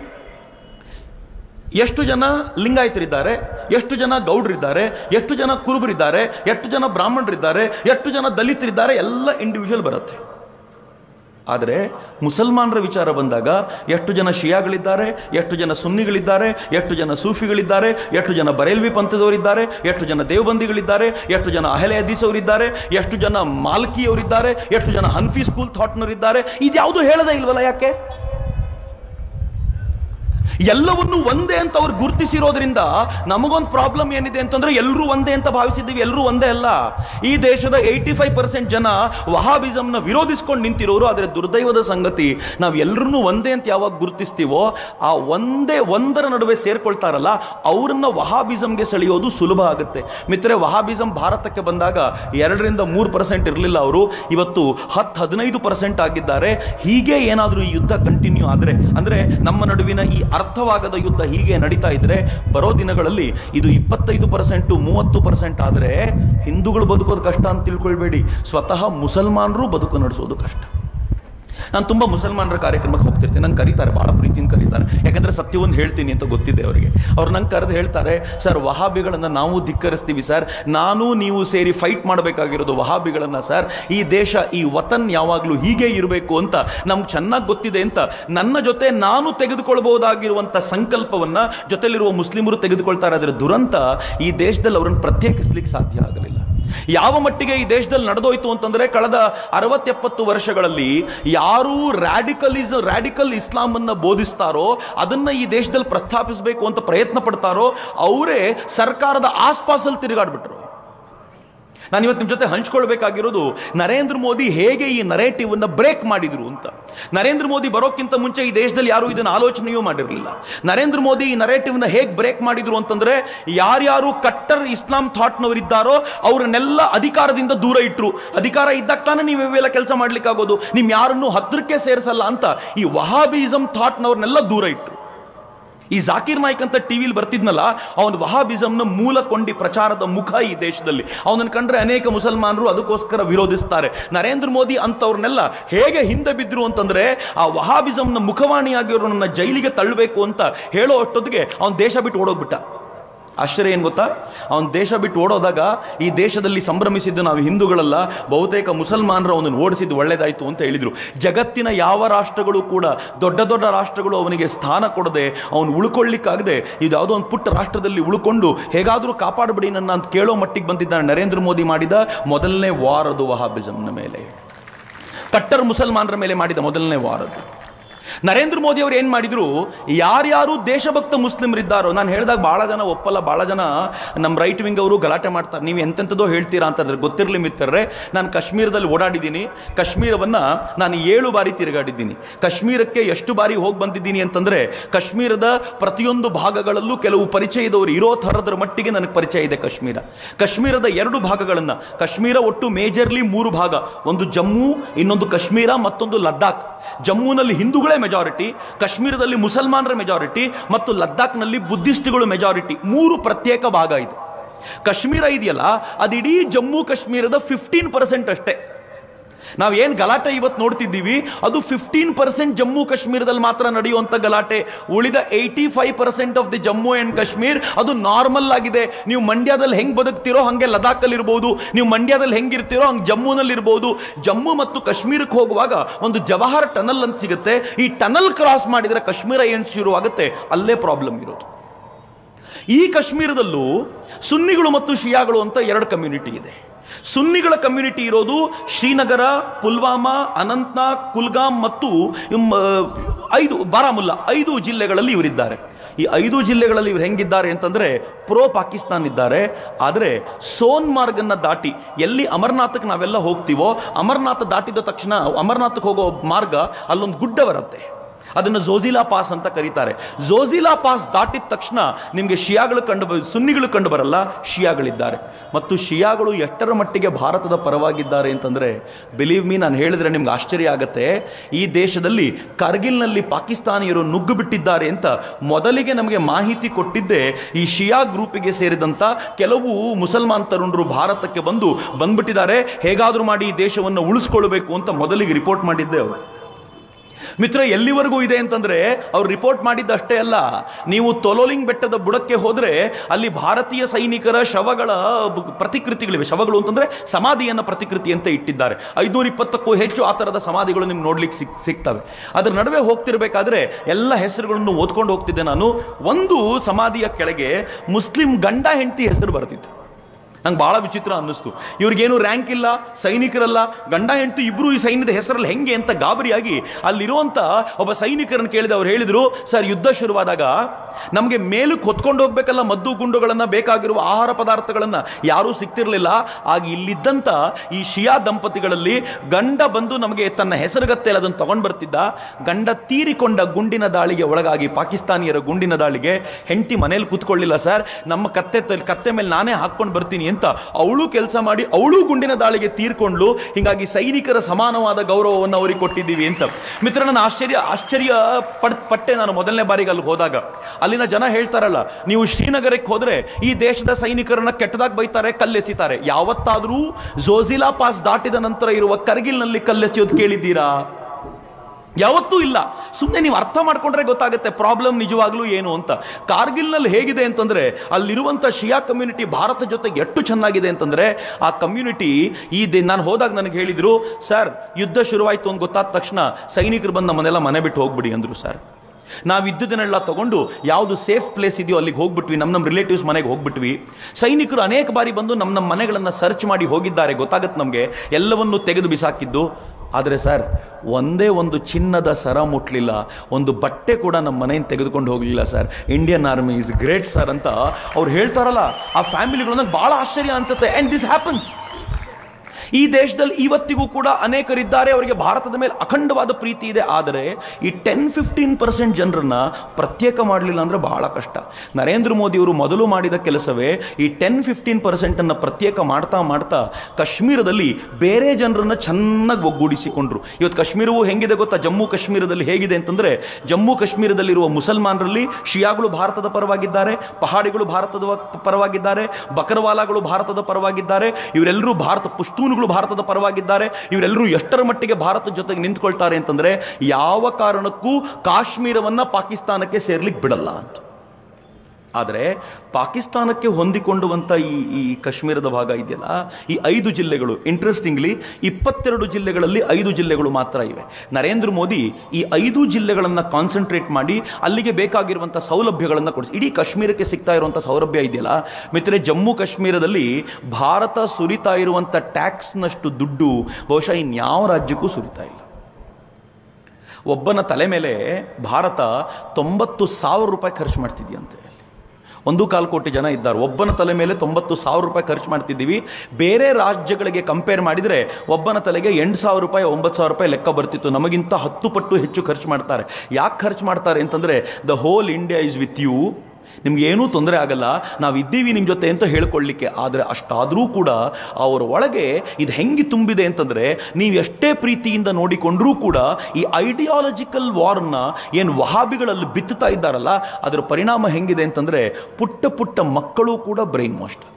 ಎಷ್ಟು ಜನ ಲಿಂಗಾಯತರಿದ್ದಾರೆ ಎಷ್ಟು ಜನ ಗೌಡರಿದ್ದಾರೆ ಎಷ್ಟು ಜನ ಕುರುಬರಿದ್ದಾರೆ ಎಷ್ಟು ಜನ ಬ್ರಾಹ್ಮಣರಿದ್ದಾರೆ ಎಷ್ಟು ಜನ ದಲಿತರಿದ್ದಾರೆ ಎಲ್ಲ ಇಂಡಿವಿಜುವಲ್ ಬರುತ್ತೆ ಆದರೆ ಮುಸಲ್ಮಾನರ ವಿಚಾರ ಬಂದಾಗ ಎಷ್ಟು ಜನ ಶಿಯಾಗಳಿದ್ದಾರೆ ಎಷ್ಟು ಜನ ಸುನ್ನಿಗಳಿದ್ದಾರೆ ಎಷ್ಟು ಜನ ಸೂಫಿಗಳಿದ್ದಾರೆ ಎಷ್ಟು ಜನ ಬರೇಲ್ವಿ ಪಂಥದವರಿದ್ದಾರೆ ಎಷ್ಟು ಜನ ದೇವಬಂದಿಗಳಿದ್ದಾರೆ ಎಷ್ಟು ಜನ ಅಹಲೆ ಹದೀಸವರಿದ್ದಾರೆ ಎಷ್ಟು ಜನ ಮಾಲ್ಕಿಯವರಿದ್ದಾರೆ ಎಷ್ಟು ಜನ ಹನ್ಫಿ ಸ್ಕೂಲ್ ಥಾಟ್ನವರಿದ್ದಾರೆ ಇದ್ಯಾವುದು ಹೇಳದೇ ಇಲ್ವಲ್ಲ ಯಾಕೆ ಎಲ್ಲವನ್ನೂ ಒಂದೇ ಅಂತ ಅವ್ರು ಗುರುತಿಸಿರೋದ್ರಿಂದ ನಮಗೊಂದು ಪ್ರಾಬ್ಲಮ್ ಏನಿದೆ ಅಂತಂದ್ರೆ ಎಲ್ಲರೂ ಒಂದೇ ಅಂತ ಭಾವಿಸಿದ್ದೀವಿ ಎಲ್ಲರೂ ಒಂದೇ ಅಲ್ಲ ಈ ದೇಶದ ಏಯ್ಟಿ ಫೈವ್ ಪರ್ಸೆಂಟ್ ಜನ ವಹಾಬಿಸಮ್ನ ವಿರೋಧಿಸ್ಕೊಂಡು ನಿಂತಿರೋರು ಆದರೆ ದುರ್ದೈವದ ಸಂಗತಿ ನಾವು ಎಲ್ಲರೂ ಒಂದೇ ಅಂತ ಯಾವಾಗ ಗುರುತಿಸ್ತೀವೋ ಆ ಒಂದೇ ಒಂದರ ನಡುವೆ ಸೇರ್ಕೊಳ್ತಾರಲ್ಲ ಅವರನ್ನ ವಹಾಬಿಸಮ್ಗೆ ಸೆಳೆಯೋದು ಸುಲಭ ಆಗುತ್ತೆ ಮಿತ್ರರೆ ವಹಾಬಿಸಮ್ ಭಾರತಕ್ಕೆ ಬಂದಾಗ ಎರಡರಿಂದ ಮೂರು ಪರ್ಸೆಂಟ್ ಇರಲಿಲ್ಲ ಅವರು ಇವತ್ತು ಹತ್ತು ಹದಿನೈದು ಪರ್ಸೆಂಟ್ ಆಗಿದ್ದಾರೆ ಹೀಗೆ ಏನಾದರೂ ಈ ಯುದ್ಧ ಕಂಟಿನ್ಯೂ ಆದರೆ ಅಂದ್ರೆ ನಮ್ಮ ನಡುವಿನ ಈ ಅರ್ಥವಾಗದ ಯುದ್ಧ ಹೀಗೆ ನಡೀತಾ ಇದ್ರೆ ಬರೋ ದಿನಗಳಲ್ಲಿ ಇದು ಇಪ್ಪತ್ತೈದು ಪರ್ಸೆಂಟು ಮೂವತ್ತು ಪರ್ಸೆಂಟ್ ಆದರೆ ಹಿಂದೂಗಳು ಬದುಕೋದು ಕಷ್ಟ ಅಂತ ತಿಳ್ಕೊಳ್ಬೇಡಿ ಸ್ವತಃ ಮುಸಲ್ಮಾನರು ಬದುಕು ನಡೆಸೋದು ಕಷ್ಟ ನಾನು ತುಂಬ ಮುಸಲ್ಮಾನರ ಕಾರ್ಯಕ್ರಮಕ್ಕೆ ಹೋಗ್ತಿರ್ತೀನಿ ನಂಗೆ ಕರೀತಾರೆ ಭಾಳ ಪ್ರೀತಿಯಿಂದ ಕರೀತಾರೆ ಯಾಕಂದ್ರೆ ಸತ್ಯವನ್ನು ಹೇಳ್ತೀನಿ ಅಂತ ಗೊತ್ತಿದೆ ಅವರಿಗೆ ಅವ್ರು ನಂಗೆ ಕರೆದು ಹೇಳ್ತಾರೆ ಸರ್ ವಹಾಬಿಗಳನ್ನು ನಾವು ಧಿಕ್ಕರಿಸ್ತೀವಿ ಸರ್ ನಾನು ನೀವು ಸೇರಿ ಫೈಟ್ ಮಾಡಬೇಕಾಗಿರೋದು ವಹಾಬಿಗಳನ್ನು ಸರ್ ಈ ದೇಶ ಈ ವತನ್ ಯಾವಾಗಲೂ ಹೀಗೆ ಇರಬೇಕು ಅಂತ ನಮ್ಗೆ ಚೆನ್ನಾಗಿ ಗೊತ್ತಿದೆ ಅಂತ ನನ್ನ ಜೊತೆ ನಾನು ತೆಗೆದುಕೊಳ್ಬಹುದಾಗಿರುವಂಥ ಸಂಕಲ್ಪವನ್ನ ಜೊತೆಲಿರುವ ಮುಸ್ಲಿಮರು ತೆಗೆದುಕೊಳ್ತಾರೆ ಅದರ ದುರಂತ ಈ ದೇಶದಲ್ಲಿ ಅವರನ್ನು ಪ್ರತ್ಯೇಕಿಸ್ಲಿಕ್ಕೆ ಸಾಧ್ಯ ಆಗಲಿಲ್ಲ ಯಾವ ಮಟ್ಟಿಗೆ ಈ ದೇಶದಲ್ಲಿ ನಡೆದೋಯ್ತು ಅಂತಂದ್ರೆ ಕಳೆದ ಅರವತ್ತೆಪ್ಪತ್ತು ವರ್ಷಗಳಲ್ಲಿ ಯಾರು ರ್ಯಾಡಿಕಲಿಸ್ ರ್ಯಾಡಿಕಲ್ ಇಸ್ಲಾಂ ಅನ್ನ ಬೋಧಿಸ್ತಾರೋ ಅದನ್ನ ಈ ದೇಶದಲ್ಲಿ ಪ್ರಸ್ಥಾಪಿಸಬೇಕು ಅಂತ ಪ್ರಯತ್ನ ಪಡ್ತಾರೋ ಅವರೇ ಸರ್ಕಾರದ ಆಸ್ಪಾಸಲ್ಲಿ ತಿರುಗಾಡ್ಬಿಟ್ರು ನಾನು ಇವತ್ತು ನಿಮ್ಮ ಜೊತೆ ಹಂಚ್ಕೊಳ್ಬೇಕಾಗಿರೋದು ನರೇಂದ್ರ ಮೋದಿ ಹೇಗೆ ಈ ನರೇಟಿವ್ ಅನ್ನ ಬ್ರೇಕ್ ಮಾಡಿದ್ರು ಅಂತ ನರೇಂದ್ರ ಮೋದಿ ಬರೋಕ್ಕಿಂತ ಮುಂಚೆ ಈ ದೇಶದಲ್ಲಿ ಯಾರು ಇದನ್ನ ಆಲೋಚನೆಯೂ ಮಾಡಿರಲಿಲ್ಲ ನರೇಂದ್ರ ಮೋದಿ ಈ ನರೇಟಿವ್ ನ ಹೇಗೆ ಬ್ರೇಕ್ ಮಾಡಿದ್ರು ಅಂತಂದ್ರೆ ಯಾರ್ಯಾರು ಕಟ್ಟರ್ ಇಸ್ಲಾಂ ಥಾಟ್ನವರಿದ್ದಾರೋ ಅವ್ರನ್ನೆಲ್ಲ ಅಧಿಕಾರದಿಂದ ದೂರ ಇಟ್ರು ಅಧಿಕಾರ ಇದ್ದಾಗ ತಾನೇ ನೀವು ಇವೆಲ್ಲ ಕೆಲಸ ಮಾಡ್ಲಿಕ್ಕೆ ಆಗೋದು ನಿಮ್ ಯಾರನ್ನು ಹತ್ರಕ್ಕೆ ಸೇರಿಸಲ್ಲ ಅಂತ ಈ ವಹಾಬಿಸಮ್ ಥಾಟ್ನವ್ರನ್ನೆಲ್ಲ ದೂರ ಇಟ್ರು ಈ ಜಾಕೀರ್ ನಾಯ್ಕ್ ಅಂತ ಟಿವಿಲಿ ಬರ್ತಿದ್ನಲ್ಲ ಅವನು ವಹಾಬಿಸಮ್ನ ಮೂಲ ಕೊಂಡಿ ಪ್ರಚಾರದ ಮುಖ ಈ ದೇಶದಲ್ಲಿ ಅವನನ್ನು ಕಂಡ್ರೆ ಅನೇಕ ಮುಸಲ್ಮಾನರು ಅದಕ್ಕೋಸ್ಕರ ವಿರೋಧಿಸ್ತಾರೆ ನರೇಂದ್ರ ಮೋದಿ ಅಂತವ್ರನ್ನೆಲ್ಲ ಹೇಗೆ ಹಿಂದೆ ಬಿದ್ರು ಅಂತಂದ್ರೆ ಆ ವಹಾಬಿಸಮ್ನ ಮುಖವಾಣಿಯಾಗಿರೋರನ್ನ ಜೈಲಿಗೆ ತಳ್ಳಬೇಕು ಅಂತ ಹೇಳೋ ಅಷ್ಟೊತ್ತಿಗೆ ಅವನ ದೇಶ ಬಿಟ್ಟು ಓಡೋಗ್ಬಿಟ್ಟ ಆಶ್ಚರ್ಯ ಏನು ಗೊತ್ತಾ ಅವನ ದೇಶ ಬಿಟ್ಟು ಓಡೋದಾಗ ಈ ದೇಶದಲ್ಲಿ ಸಂಭ್ರಮಿಸಿದ್ದು ನಾವು ಹಿಂದೂಗಳಲ್ಲ ಬಹುತೇಕ ಮುಸಲ್ಮಾನರು ಅವನನ್ನು ಓಡಿಸಿದ್ದು ಒಳ್ಳೇದಾಯ್ತು ಅಂತ ಹೇಳಿದ್ರು ಜಗತ್ತಿನ ಯಾವ ರಾಷ್ಟ್ರಗಳು ಕೂಡ ದೊಡ್ಡ ದೊಡ್ಡ ರಾಷ್ಟ್ರಗಳು ಅವನಿಗೆ ಸ್ಥಾನ ಕೊಡದೆ ಅವನು ಉಳ್ಕೊಳ್ಳಿಕ್ಕಾಗದೆ ಇದು ಯಾವುದೋ ಒಂದು ಪುಟ್ಟ ರಾಷ್ಟ್ರದಲ್ಲಿ ಉಳ್ಕೊಂಡು ಹೇಗಾದರೂ ಕಾಪಾಡಬೇಡಿ ನನ್ನ ಅಂತ ಕೇಳೋ ಮಟ್ಟಿಗೆ ಬಂದಿದ್ದಾನೆ ನರೇಂದ್ರ ಮೋದಿ ಮಾಡಿದ ಮೊದಲನೇ ವಾರ್ ಅದು ವಹಾಬಿಸಮ್ನ ಮೇಲೆ ಕಟ್ಟರ್ ಮುಸಲ್ಮಾನರ ಮೇಲೆ ಮಾಡಿದ ಮೊದಲನೇ ವಾರ್ ಅದು ನರೇಂದ್ರ ಮೋದಿ ಅವರು ಏನು ಮಾಡಿದ್ರು ಯಾರ್ಯಾರು ದೇಶಭಕ್ತ ಮುಸ್ಲಿಮರಿದ್ದಾರೋ ನಾನು ಹೇಳಿದಾಗ ಭಾಳ ಜನ ಒಪ್ಪಲ್ಲ ಭಾಳ ಜನ ನಮ್ಮ ರೈಟ್ ವಿಂಗ್ ಅವರು ಗಲಾಟೆ ಮಾಡ್ತಾರೆ ನೀವು ಎಂತೆಂಥದ್ದೋ ಹೇಳ್ತೀರಾ ಅಂತಂದ್ರೆ ಗೊತ್ತಿರಲಿ ಮಿತ್ರರೆ ನಾನು ಕಾಶ್ಮೀರದಲ್ಲಿ ಓಡಾಡಿದ್ದೀನಿ ಕಾಶ್ಮೀರವನ್ನ ನಾನು ಏಳು ಬಾರಿ ತಿರುಗಾಡಿದ್ದೀನಿ ಕಾಶ್ಮೀರಕ್ಕೆ ಎಷ್ಟು ಬಾರಿ ಹೋಗಿ ಬಂದಿದ್ದೀನಿ ಅಂತಂದ್ರೆ ಕಾಶ್ಮೀರದ ಪ್ರತಿಯೊಂದು ಭಾಗಗಳಲ್ಲೂ ಕೆಲವು ಪರಿಚಯದವರು ಇರೋ ಥರದ್ರ ಮಟ್ಟಿಗೆ ನನಗೆ ಪರಿಚಯ ಇದೆ ಕಾಶ್ಮೀರ ಕಾಶ್ಮೀರದ ಎರಡು ಭಾಗಗಳನ್ನ ಕಾಶ್ಮೀರ ಒಟ್ಟು ಮೇಜರ್ಲಿ ಮೂರು ಭಾಗ ಒಂದು ಜಮ್ಮು ಇನ್ನೊಂದು ಕಾಶ್ಮೀರ ಮತ್ತೊಂದು ಲದ್ದಾಖ್ ಜಮ್ಮುನಲ್ಲಿ ಹಿಂದೂಗಳೇ ಮೆಜಾರಿಟಿ ಕಾಶ್ಮೀರದಲ್ಲಿ ಮುಸಲ್ಮಾನರ ಮೆಜಾರಿಟಿ ಮತ್ತು ಲದ್ದಾಖ್ನಲ್ಲಿ ಬುದ್ಧಿಸ್ಟ್ಗಳು ಮೆಜಾರಿಟಿ ಮೂರು ಪ್ರತ್ಯೇಕ ಭಾಗ ಇದೆ ಕಾಶ್ಮೀರ ಇದೆಯಲ್ಲ ಅದು ಇಡೀ ಜಮ್ಮು ಕಾಶ್ಮೀರದ ಫಿಫ್ಟೀನ್ ಪರ್ಸೆಂಟ್ ಅಷ್ಟೇ ನಾವು ಏನು ಗಲಾಟೆ ಇವತ್ತು ನೋಡ್ತಿದ್ದೀವಿ ಅದು ಫಿಫ್ಟೀನ್ ಪರ್ಸೆಂಟ್ ಜಮ್ಮು ಕಾಶ್ಮೀರದಲ್ಲಿ ಮಾತ್ರ ನಡೆಯುವಂಥ ಗಲಾಟೆ ಉಳಿದ eighty five percent of the Jammu and Kashmir ಅದು ನಾರ್ಮಲ್ ಆಗಿದೆ ನೀವು ಮಂಡ್ಯದಲ್ಲಿ ಹೆಂಗೆ ಬದುಕ್ತಿರೋ ಹಾಗೆ ಲದಾಖಲ್ಲಿ ಇರ್ಬೋದು ನೀವು ಮಂಡ್ಯದಲ್ಲಿ ಹೆಂಗಿರ್ತೀರೋ ಹಂಗೆ ಜಮ್ಮುನಲ್ಲಿ ಇರ್ಬೋದು ಜಮ್ಮು ಮತ್ತು ಕಾಶ್ಮೀರಕ್ಕೆ ಹೋಗುವಾಗ ಒಂದು ಜವಾಹರ್ ಟನಲ್ ಅಂತ ಸಿಗುತ್ತೆ ಈ ಟನಲ್ ಕ್ರಾಸ್ ಮಾಡಿದರೆ ಕಾಶ್ಮೀರ ಏನು ಶುರುವಾಗುತ್ತೆ ಅಲ್ಲೇ ಪ್ರಾಬ್ಲಮ್ ಇರೋದು ಈ ಕಾಶ್ಮೀರದಲ್ಲೂ ಸುನ್ನಿಗಳು ಮತ್ತು ಶಿಯಾಗಳು ಅಂತ ಎರಡು ಕಮ್ಯುನಿಟಿ ಇದೆ ಸುನ್ನಿಗಳ ಕಮ್ಯುನಿಟಿ ಇರೋದು ಶ್ರೀನಗರ ಪುಲ್ವಾಮಾ ಅನಂತ್ನಾಗ್ ಕುಲ್ಗಾಮ್ ಮತ್ತು ಇಮ್, ಐದು ಬಾರಾಮುಲ್ಲಾ ಐದು ಜಿಲ್ಲೆಗಳಲ್ಲಿ ಇವರಿದ್ದಾರೆ ಈ ಐದು ಜಿಲ್ಲೆಗಳಲ್ಲಿ ಇವ್ರು ಹೆಂಗಿದ್ದಾರೆ ಅಂತಂದ್ರೆ ಪ್ರೋ ಪಾಕಿಸ್ತಾನ್ ಇದ್ದಾರೆ ಆದರೆ ಸೋನ್ಮಾರ್ಗನ್ನ ದಾಟಿ ಎಲ್ಲಿ ಅಮರ್ನಾಥಕ್ಕೆ ನಾವೆಲ್ಲ ಹೋಗ್ತೀವೋ ಅಮರ್ನಾಥ ದಾಟಿದ ತಕ್ಷಣ ಅಮರ್ನಾಥಕ್ಕೆ ಹೋಗೋ ಮಾರ್ಗ ಅಲ್ಲೊಂದು ಗುಡ್ಡ ಬರುತ್ತೆ ಅದನ್ನು ಝೋಜಿಲಾ ಪಾಸ್ ಅಂತ ಕರೀತಾರೆ ಝೋಜಿಲಾ ಪಾಸ್ ದಾಟಿದ ತಕ್ಷಣ ನಿಮಗೆ ಶಿಯಾಗಳು ಕಂಡು ಬ- ಸುನ್ನಿಗಳು ಕಂಡು ಬರಲ್ಲ ಶಿಯಾಗಳಿದ್ದಾರೆ ಮತ್ತು ಶಿಯಾಗಳು ಎಷ್ಟರ ಮಟ್ಟಿಗೆ ಭಾರತದ ಪರವಾಗಿದ್ದಾರೆ ಅಂತಂದ್ರೆ ಬಿಲೀವ್ ಮೀ ನಾನು ಹೇಳಿದ್ರೆ ನಿಮ್ಗೆ ಆಶ್ಚರ್ಯ ಆಗತ್ತೆ ಈ ದೇಶದಲ್ಲಿ ಕಾರ್ಗಿಲ್ನಲ್ಲಿ ಪಾಕಿಸ್ತಾನಿಯರು ನುಗ್ಗು ಬಿಟ್ಟಿದ್ದಾರೆ ಅಂತ ಮೊದಲಿಗೆ ನಮಗೆ ಮಾಹಿತಿ ಕೊಟ್ಟಿದ್ದೇ ಈ ಶಿಯಾ ಗ್ರೂಪಿಗೆ ಸೇರಿದಂತ ಕೆಲವು ಮುಸಲ್ಮಾನ್ ತರುಣರು ಭಾರತಕ್ಕೆ ಬಂದು ಬಂದ್ಬಿಟ್ಟಿದ್ದಾರೆ ಹೇಗಾದರೂ ಮಾಡಿ ಈ ದೇಶವನ್ನು ಉಳಿಸ್ಕೊಳ್ಬೇಕು ಅಂತ ಮೊದಲಿಗೆ ರಿಪೋರ್ಟ್ ಮಾಡಿದ್ದೆ ಅವರು ಮಿತ್ರ ಎಲ್ಲಿವರೆಗೂ ಇದೆ ಅಂತಂದ್ರೆ ಅವ್ರು ರಿಪೋರ್ಟ್ ಮಾಡಿದ್ದಷ್ಟೇ ಅಲ್ಲ ನೀವು ತೊಲೋಲಿಂಗ್ ಬೆಟ್ಟದ ಬುಡಕ್ಕೆ ಹೋದ್ರೆ ಅಲ್ಲಿ ಭಾರತೀಯ ಸೈನಿಕರ ಶವಗಳ ಬ- ಪ್ರತಿಕೃತಿಗಳಿವೆ ಶವಗಳು ಅಂತಂದ್ರೆ ಸಮಾಧಿಯನ್ನ ಪ್ರತಿಕೃತಿ ಅಂತ ಇಟ್ಟಿದ್ದಾರೆ ಐನೂರ ಇಪ್ಪತ್ತಕ್ಕೂ ಹೆಚ್ಚು ಆ ಥರದ ಸಮಾಧಿಗಳು ನಿಮ್ಗೆ ನೋಡ್ಲಿಕ್ಕೆ ಸಿಕ್ ಸಿಗ್ತವೆ ಅದ್ರ ನಡುವೆ ಹೋಗ್ತಿರ್ಬೇಕಾದ್ರೆ ಎಲ್ಲ ಹೆಸರುಗಳನ್ನು ಓದ್ಕೊಂಡು ಹೋಗ್ತಿದ್ದೆ ನಾನು ಒಂದು ಸಮಾಧಿಯ ಕೆಳಗೆ ಮುಸ್ಲಿಂ ಗಂಡ ಹೆಂಡತಿ ಹೆಸರು ಬರ್ತಿತ್ತು ನಂಗೆ ಬಹಳ ವಿಚಿತ್ರ ಅನ್ನಿಸ್ತು ಇವ್ರಿಗೇನು ರ್ಯಾಂಕ್ ಇಲ್ಲ ಸೈನಿಕರಲ್ಲ ಗಂಡ ಹೆಂಡತಿ ಇಬ್ರು ಈ ಸೈನ್ಯದ ಹೆಸರಲ್ಲಿ ಹೆಂಗೆ ಅಂತ ಗಾಬರಿಯಾಗಿ ಅಲ್ಲಿರುವಂತ ಒಬ್ಬ ಸೈನಿಕರನ್ನು ಕೇಳಿದ ಅವ್ರು ಹೇಳಿದ್ರು ಸರ್ ಯುದ್ಧ ಶುರುವಾದಾಗ ನಮಗೆ ಮೇಲಕ್ಕೆ ಹೊತ್ಕೊಂಡು ಹೋಗ್ಬೇಕಲ್ಲ ಮದ್ದು ಗುಂಡುಗಳನ್ನ ಬೇಕಾಗಿರುವ ಆಹಾರ ಪದಾರ್ಥಗಳನ್ನ ಯಾರೂ ಸಿಗ್ತಿರ್ಲಿಲ್ಲ ಆಗ ಇಲ್ಲಿದ್ದಂತ ಈ ಶಿಯಾ ದಂಪತಿಗಳಲ್ಲಿ ಗಂಡ ಬಂದು ನಮಗೆ ತನ್ನ ಹೆಸರುಗತ್ತೆಲ್ಲ ಅದನ್ನು ತಗೊಂಡು ಬರ್ತಿದ್ದ ಗಂಡ ತೀರಿಕೊಂಡ ಗುಂಡಿನ ದಾಳಿಗೆ ಒಳಗಾಗಿ ಪಾಕಿಸ್ತಾನಿಯರ ಗುಂಡಿನ ದಾಳಿಗೆ ಹೆಂಡತಿ ಮನೇಲಿ ಕೂತ್ಕೊಳ್ಳಿಲ್ಲ ಸರ್ ನಮ್ಮ ಕತ್ತೆ ತ- ಕತ್ತೆ ಮೇಲೆ ನಾನೇ ಹಾಕೊಂಡು ಬರ್ತೀನಿ ಅಂತ ಅವಳು ಕೆಲಸ ಮಾಡಿ ಅವಳು ಗುಂಡಿನ ದಾಳಿಗೆ ತೀರ್ಕೊಂಡ್ಲು ಹಿಂಗಾಗಿ ಸೈನಿಕರ ಸಮಾನವಾದ ಗೌರವವನ್ನು ಅವರಿಗೆ ಕೊಟ್ಟಿದ್ದೀವಿ ಅಂತ ಮಿತ್ರ ನಾನು ಆಶ್ಚರ್ಯ ಆಶ್ಚರ್ಯ ಪಡ್ ಪಟ್ಟೆ ನಾನು ಮೊದಲನೇ ಬಾರಿಗೆ ಅಲ್ಲಿ ಹೋದಾಗ ಅಲ್ಲಿನ ಜನ ಹೇಳ್ತಾರಲ್ಲ ನೀವು ಶ್ರೀನಗರಕ್ಕೆ ಹೋದ್ರೆ ಈ ದೇಶದ ಸೈನಿಕರನ್ನ ಕೆಟ್ಟದಾಗಿ ಬೈತಾರೆ ಕಲ್ಲೆಸಿತಾರೆ ಯಾವತ್ತಾದರೂ ಜೋಜಿಲಾ ಪಾಸ್ ದಾಟಿದ ನಂತರ ಇರುವ ಕರ್ಗಿಲ್ನಲ್ಲಿ ಕಲ್ಲೆಸೆಯೋದು ಕೇಳಿದ್ದೀರಾ ಯಾವತ್ತೂ ಇಲ್ಲ ಸುಮ್ಮನೆ ನೀವು ಅರ್ಥ ಮಾಡ್ಕೊಂಡ್ರೆ ಗೊತ್ತಾಗುತ್ತೆ ಪ್ರಾಬ್ಲಮ್ ನಿಜವಾಗ್ಲೂ ಏನು ಅಂತ ಕಾರ್ಗಿಲ್ನಲ್ಲಿ ಹೇಗಿದೆ ಅಂತಂದ್ರೆ ಅಲ್ಲಿರುವಂಥ ಶಿಯಾ ಕಮ್ಯುನಿಟಿ ಭಾರತ ಜೊತೆಗೆ ಎಷ್ಟು ಚೆನ್ನಾಗಿದೆ ಅಂತಂದ್ರೆ ಆ ಕಮ್ಯುನಿಟಿ ಈ ದೇ ನಾನು ಹೋದಾಗ ನನಗೆ ಹೇಳಿದ್ರು ಸರ್ ಯುದ್ಧ ಶುರುವಾಯಿತು ಅಂತ ಗೊತ್ತಾದ ತಕ್ಷಣ ಸೈನಿಕರು ಬಂದು ನಮ್ಮನ್ನೆಲ್ಲ ಮನೆ ಬಿಟ್ಟು ಹೋಗ್ಬಿಡಿ ಅಂದ್ರು ಸರ್ ನಾವು ಇದ್ದದನ್ನೆಲ್ಲ ತಗೊಂಡು ಯಾವುದು ಸೇಫ್ ಪ್ಲೇಸ್ ಇದೆಯೋ ಅಲ್ಲಿಗೆ ಹೋಗ್ಬಿಟ್ವಿ ನಮ್ಮ ನಮ್ಮ ರಿಲೇಟಿವ್ಸ್ ಮನೆಗೆ ಹೋಗ್ಬಿಟ್ವಿ ಸೈನಿಕರು ಅನೇಕ ಬಾರಿ ಬಂದು ನಮ್ಮ ನಮ್ಮ ಮನೆಗಳನ್ನು ಸರ್ಚ್ ಮಾಡಿ ಹೋಗಿದ್ದಾರೆ ಗೊತ್ತಾಗುತ್ತೆ ನಮಗೆ ಎಲ್ಲವನ್ನೂ ತೆಗೆದು ಬಿಸಾಕಿದ್ದು ಆದರೆ ಸರ್ ಒಂದೇ ಒಂದು ಚಿನ್ನದ ಸರ ಮುಟ್ಲಿಲ್ಲ ಒಂದು ಬಟ್ಟೆ ಕೂಡ ನಮ್ಮ ಮನೆಯಿಂದ ತೆಗೆದುಕೊಂಡು ಹೋಗಲಿಲ್ಲ sir Indian army is great sir ಅಂತ ಅವ್ರು ಹೇಳ್ತಾರಲ್ಲ ಆ ಫ್ಯಾಮಿಲಿಗಳು ನನಗೆ ಭಾಳ ಆಶ್ಚರ್ಯ ಅನ್ಸುತ್ತೆ ಆ್ಯಂಡ್ ದಿಸ್ ಹ್ಯಾಪನ್ಸ್ ಈ ದೇಶದಲ್ಲಿ ಇವತ್ತಿಗೂ ಕೂಡ ಅನೇಕರಿದ್ದಾರೆ ಅವರಿಗೆ ಭಾರತದ ಮೇಲೆ ಅಖಂಡವಾದ ಪ್ರೀತಿ ಇದೆ ಆದರೆ ಈ ಟೆನ್ ಫಿಫ್ಟೀನ್ ಪರ್ಸೆಂಟ್ ಜನರನ್ನ ಪ್ರತ್ಯೇಕ ಮಾಡಲಿಲ್ಲ ಅಂದ್ರೆ ಬಹಳ ಕಷ್ಟ ನರೇಂದ್ರ ಮೋದಿ ಅವರು ಮೊದಲು ಮಾಡಿದ ಕೆಲಸವೇ ಈ ಟೆನ್ ಫಿಫ್ಟೀನ್ ಪರ್ಸೆಂಟ್ ಅನ್ನ ಪ್ರತ್ಯೇಕ ಮಾಡ್ತಾ ಮಾಡ್ತಾ ಕಾಶ್ಮೀರದಲ್ಲಿ ಬೇರೆ ಜನರನ್ನ ಚೆನ್ನಾಗಿ ಒಗ್ಗೂಡಿಸಿಕೊಂಡ್ರು ಇವತ್ತು ಕಾಶ್ಮೀರವು ಹೆಂಗಿದೆ ಗೊತ್ತಾ ಜಮ್ಮು ಕಾಶ್ಮೀರದಲ್ಲಿ ಹೇಗಿದೆ ಅಂತಂದ್ರೆ ಜಮ್ಮು ಕಾಶ್ಮೀರದಲ್ಲಿರುವ ಮುಸಲ್ಮಾನರಲ್ಲಿ ಶಿಯಾಗಳು ಭಾರತದ ಪರವಾಗಿದ್ದಾರೆ ಪಹಾಡಿಗಳು ಭಾರತದ ವ- ಪರವಾಗಿದ್ದಾರೆ ಬಕರವಾಲಾಗಳು ಭಾರತದ ಪರವಾಗಿದ್ದಾರೆ ಇವರೆಲ್ಲರೂ ಭಾರತ ಪುಷ್ಟೂನುಗಳು ಭಾರತದ ಪರವಾಗಿದ್ದಾರೆ ಇವರೆಲ್ಲರೂ ಎಷ್ಟರ ಮಟ್ಟಿಗೆ ಭಾರತದ ಜೊತೆಗೆ ನಿಂತ್ಕೊಳ್ತಾರೆ ಅಂತಂದ್ರೆ ಯಾವ ಕಾರಣಕ್ಕೂ ಕಾಶ್ಮೀರವನ್ನ ಪಾಕಿಸ್ತಾನಕ್ಕೆ ಸೇರ್ಲಿಕ್ಕೆ ಬಿಡಲ್ಲ ಅಂತ ಆದರೆ ಪಾಕಿಸ್ತಾನಕ್ಕೆ ಹೊಂದಿಕೊಂಡುವಂಥ ಈ ಈ ಕಾಶ್ಮೀರದ ಭಾಗ ಇದೆಯಲ್ಲ ಈ ಐದು ಜಿಲ್ಲೆಗಳು ಇಂಟ್ರೆಸ್ಟಿಂಗ್ಲಿ ಇಪ್ಪತ್ತೆರಡು ಜಿಲ್ಲೆಗಳಲ್ಲಿ ಐದು ಜಿಲ್ಲೆಗಳು ಮಾತ್ರ ಇವೆ ನರೇಂದ್ರ ಮೋದಿ ಈ ಐದು ಜಿಲ್ಲೆಗಳನ್ನು ಕಾನ್ಸಂಟ್ರೇಟ್ ಮಾಡಿ ಅಲ್ಲಿಗೆ ಬೇಕಾಗಿರುವಂಥ ಸೌಲಭ್ಯಗಳನ್ನು ಕೊಡಿಸಿ ಇಡೀ ಕಾಶ್ಮೀರಕ್ಕೆ ಸಿಗ್ತಾ ಇರುವಂಥ ಸೌಲಭ್ಯ ಇದೆಯಲ್ಲ ಮಿತ್ರರೆ ಜಮ್ಮು ಕಾಶ್ಮೀರದಲ್ಲಿ ಭಾರತ ಸುರಿತಾ ಇರುವಂಥ ಟ್ಯಾಕ್ಸ್ನಷ್ಟು ದುಡ್ಡು ಬಹುಶಃ ಇನ್ಯಾವ ರಾಜ್ಯಕ್ಕೂ ಸುರಿತಾ ಇಲ್ಲ ಒಬ್ಬನ ತಲೆ ಮೇಲೆ ಭಾರತ ತೊಂಬತ್ತು ಸಾವಿರ ರೂಪಾಯಿ ಖರ್ಚು ಮಾಡ್ತಿದ್ಯಂತೆ ಒಂದು ಕಾಲು ಕೋಟಿ ಜನ ಇದ್ದಾರೆ ಒಬ್ಬನ ತಲೆ ಮೇಲೆ ತೊಂಬತ್ತು ಸಾವಿರ ರೂಪಾಯಿ ಖರ್ಚು ಮಾಡ್ತಿದ್ದೀವಿ ಬೇರೆ ರಾಜ್ಯಗಳಿಗೆ ಕಂಪೇರ್ ಮಾಡಿದರೆ ಒಬ್ಬನ ತಲೆಗೆ ಎಂಟು ಸಾವಿರ ರೂಪಾಯಿ ಒಂಬತ್ತು ಸಾವಿರ ರೂಪಾಯಿ ಲೆಕ್ಕ ಬರ್ತಿತ್ತು ನಮಗಿಂತ ಹತ್ತು ಪಟ್ಟು ಹೆಚ್ಚು ಖರ್ಚು ಮಾಡ್ತಾರೆ ಯಾಕೆ ಖರ್ಚು ಮಾಡ್ತಾರೆ ಅಂತಂದರೆ the whole India is with you ನಿಮ್ಗೆ ಏನೂ ತೊಂದರೆ ಆಗಲ್ಲ ನಾವು ಇದ್ದೀವಿ ನಿಮ್ಮ ಜೊತೆ ಅಂತ ಹೇಳ್ಕೊಳ್ಳಿಕ್ಕೆ ಆದರೆ ಅಷ್ಟಾದರೂ ಕೂಡ ಅವರ ಒಳಗೆ ಇದು ಹೆಂಗೆ ತುಂಬಿದೆ ಅಂತಂದರೆ ನೀವು ಎಷ್ಟೇ ಪ್ರೀತಿಯಿಂದ ನೋಡಿಕೊಂಡ್ರೂ ಕೂಡ ಈ ಐಡಿಯಾಲಜಿಕಲ್ ವಾರ್ನ ಏನು ವಹಾಬಿಗಳಲ್ಲಿ ಬಿತ್ತುತ್ತಾ ಇದ್ದಾರಲ್ಲ ಅದರ ಪರಿಣಾಮ ಹೆಂಗಿದೆ ಅಂತಂದರೆ ಪುಟ್ಟ ಪುಟ್ಟ ಮಕ್ಕಳು ಕೂಡ ಬ್ರೈನ್ ವಾಶ್ ಆಗ್ತಿದ್ದಾರೆ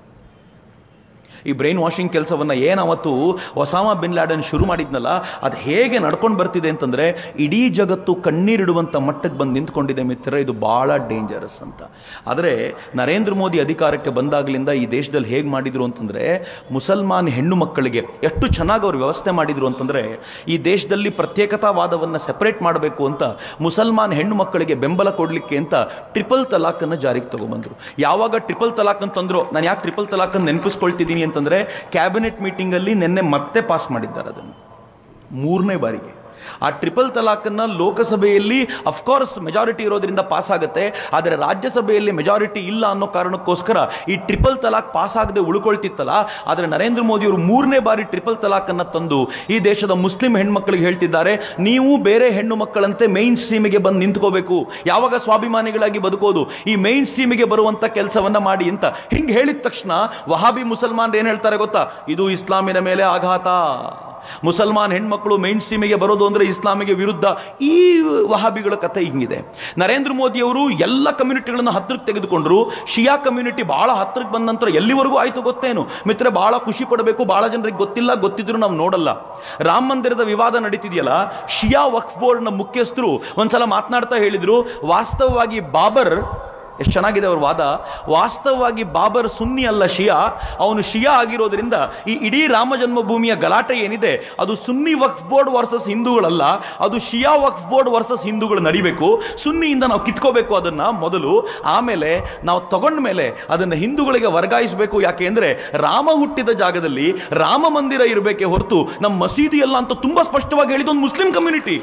ಈ ಬ್ರೈನ್ ವಾಷಿಂಗ್ ಕೆಲಸವನ್ನು ಏನಾವತ್ತು ಒಸಾಮಾ ಬಿನ್ ಲ್ಯಾಡನ್ ಶುರು ಮಾಡಿದ್ನಲ್ಲ ಅದು ಹೇಗೆ ನಡ್ಕೊಂಡು ಬರ್ತಿದೆ ಅಂತಂದರೆ ಇಡೀ ಜಗತ್ತು ಕಣ್ಣೀರಿಡುವಂಥ ಮಟ್ಟಕ್ಕೆ ಬಂದು ನಿಂತ್ಕೊಂಡಿದೆ ಮಿತ್ರ ಇದು ಭಾಳ ಡೇಂಜರಸ್ ಅಂತ ಆದರೆ ನರೇಂದ್ರ ಮೋದಿ ಅಧಿಕಾರಕ್ಕೆ ಬಂದಾಗಲಿಂದ ಈ ದೇಶದಲ್ಲಿ ಹೇಗೆ ಮಾಡಿದ್ರು ಅಂತಂದರೆ ಮುಸಲ್ಮಾನ್ ಹೆಣ್ಣು ಮಕ್ಕಳಿಗೆ ಎಷ್ಟು ಚೆನ್ನಾಗಿ ಅವ್ರು ವ್ಯವಸ್ಥೆ ಮಾಡಿದ್ರು ಅಂತಂದರೆ ಈ ದೇಶದಲ್ಲಿ ಪ್ರತ್ಯೇಕತಾವಾದವನ್ನು ಸೆಪರೇಟ್ ಮಾಡಬೇಕು ಅಂತ ಮುಸಲ್ಮಾನ್ ಹೆಣ್ಣು ಮಕ್ಕಳಿಗೆ ಬೆಂಬಲ ಕೊಡಲಿಕ್ಕೆ ಅಂತ ಟ್ರಿಪಲ್ ತಲಾಖನ್ನು ಜಾರಿಗೆ ತಗೊಂಬಂದ್ರು ಯಾವಾಗ ಟ್ರಿಪಲ್ ತಲಾಕ್ ಅಂತಂದ್ರು ನಾನು ಯಾಕೆ ಟ್ರಿಪಲ್ ತಲಾಕ್ ಅಂತ ನೆನಪಿಸ್ಕೊಳ್ತಿದ್ದೀನಿ ಅಂತಂದ್ರೆ ಕ್ಯಾಬಿನೆಟ್ ಮೀಟಿಂಗಲ್ಲಿ ನಿನ್ನೆ ಮತ್ತೆ ಪಾಸ್ ಮಾಡಿದ್ದಾರೆ ಅದನ್ನು ಮೂರನೇ ಬಾರಿಗೆ ಆ ಟ್ರಿಪಲ್ ತಲಾಖನ್ನ ಲೋಕಸಭೆಯಲ್ಲಿ ಅಫ್ಕೋರ್ಸ್ ಮೆಜಾರಿಟಿ ಇರೋದ್ರಿಂದ ಪಾಸ್ ಆಗುತ್ತೆ ಆದರೆ ರಾಜ್ಯಸಭೆಯಲ್ಲಿ ಮೆಜಾರಿಟಿ ಇಲ್ಲ ಅನ್ನೋ ಕಾರಣಕ್ಕೋಸ್ಕರ ಈ ಟ್ರಿಪಲ್ ತಲಾಕ್ ಪಾಸ್ ಆಗದೆ ಉಳ್ಕೊಳ್ತಿತ್ತಲ್ಲ ಆದರೆ ನರೇಂದ್ರ ಮೋದಿ ಅವರು ಮೂರನೇ ಬಾರಿ ಟ್ರಿಪಲ್ ತಲಾಖನ್ನ ತಂದು ಈ ದೇಶದ ಮುಸ್ಲಿಂ ಹೆಣ್ಮಕ್ಳಿಗೆ ಹೇಳ್ತಿದ್ದಾರೆ ನೀವು ಬೇರೆ ಹೆಣ್ಣು ಮಕ್ಕಳಂತೆ ಮೈನ್ ಸ್ಟ್ರೀಮಿಗೆ ಬಂದು ನಿಂತ್ಕೋಬೇಕು ಯಾವಾಗ ಸ್ವಾಭಿಮಾನಿಗಳಾಗಿ ಬದುಕೋದು ಈ ಮೈನ್ ಸ್ಟ್ರೀಮಿಗೆ ಬರುವಂತ ಕೆಲಸವನ್ನ ಮಾಡಿ ಅಂತ ಹಿಂಗೆ ಹೇಳಿದ ತಕ್ಷಣ ವಹಾಬಿ ಮುಸಲ್ಮಾನ್ ಏನ್ ಹೇಳ್ತಾರೆ ಗೊತ್ತಾ ಇದು ಇಸ್ಲಾಮಿನ ಮೇಲೆ ಆಘಾತ ಮುಸಲ್ಮಾನ್ ಹೆಣ್ಮಕ್ಳು ಮೈನ್ ಸ್ಟ್ರೀಮಿಗೆ ಬರೋದು ಅಂದ್ರೆ ಇಸ್ಲಾಮಿಗೆ ವಿರುದ್ಧ ಈ ವಹಾಬಿಗಳ ಕಥೆ ಹಿಂಗಿದೆ ನರೇಂದ್ರ ಮೋದಿ ಅವರು ಎಲ್ಲ ಕಮ್ಯುನಿಟಿಗಳನ್ನು ಹತ್ತಿರಕ್ಕೆ ತೆಗೆದುಕೊಂಡ್ರು ಶಿಯಾ ಕಮ್ಯುನಿಟಿ ಬಹಳ ಹತ್ತಿರಕ್ಕೆ ಬಂದ ನಂತರ ಎಲ್ಲಿವರೆಗೂ ಆಯ್ತು ಗೊತ್ತೇನು ಮಿತ್ರ ಬಹಳ ಖುಷಿ ಪಡಬೇಕು ಬಹಳ ಜನರಿಗೆ ಗೊತ್ತಿಲ್ಲ ಗೊತ್ತಿದ್ರು ನಾವು ನೋಡಲ್ಲ ರಾಮ ಮಂದಿರದ ವಿವಾದ ನಡೀತಿದೆಯಲ್ಲ ಶಿಯಾ ವಕ್ಫ್ ಬೋರ್ಡ್ನ ಮುಖ್ಯಸ್ಥರು ಒಂದ್ಸಲ ಮಾತನಾಡ್ತಾ ಹೇಳಿದ್ರು ವಾಸ್ತವವಾಗಿ ಬಾಬರ್ ಎಷ್ಟು ಚೆನ್ನಾಗಿದೆ ಅವ್ರ ವಾದ ವಾಸ್ತವವಾಗಿ ಬಾಬರ್ ಸುನ್ನಿ ಅಲ್ಲ ಶಿಯಾ ಅವನು ಶಿಯಾ ಆಗಿರೋದ್ರಿಂದ ಈ ಇಡೀ ರಾಮ ಜನ್ಮಭೂಮಿಯ ಗಲಾಟೆ ಏನಿದೆ ಅದು ಸುನ್ನಿ ವಕ್ಫ್ ಬೋರ್ಡ್ ವರ್ಸಸ್ ಹಿಂದೂಗಳಲ್ಲ ಅದು ಶಿಯಾ ವಕ್ಫ್ ಬೋರ್ಡ್ ವರ್ಸಸ್ ಹಿಂದೂಗಳು ನಡಿಬೇಕು ಸುನ್ನಿಯಿಂದ ನಾವು ಕಿತ್ಕೋಬೇಕು ಅದನ್ನ ಮೊದಲು ಆಮೇಲೆ ನಾವು ತಗೊಂಡ ಮೇಲೆ ಅದನ್ನು ಹಿಂದೂಗಳಿಗೆ ವರ್ಗಾಯಿಸಬೇಕು ಯಾಕೆ ಅಂದ್ರೆ ರಾಮ ಹುಟ್ಟಿದ ಜಾಗದಲ್ಲಿ ರಾಮ ಮಂದಿರ ಇರಬೇಕೆ ಹೊರತು ನಮ್ಮ ಮಸೀದಿ ಅಲ್ಲ ಅಂತ ತುಂಬಾ ಸ್ಪಷ್ಟವಾಗಿ ಹೇಳಿದ ಒಂದು ಮುಸ್ಲಿಂ ಕಮ್ಯುನಿಟಿ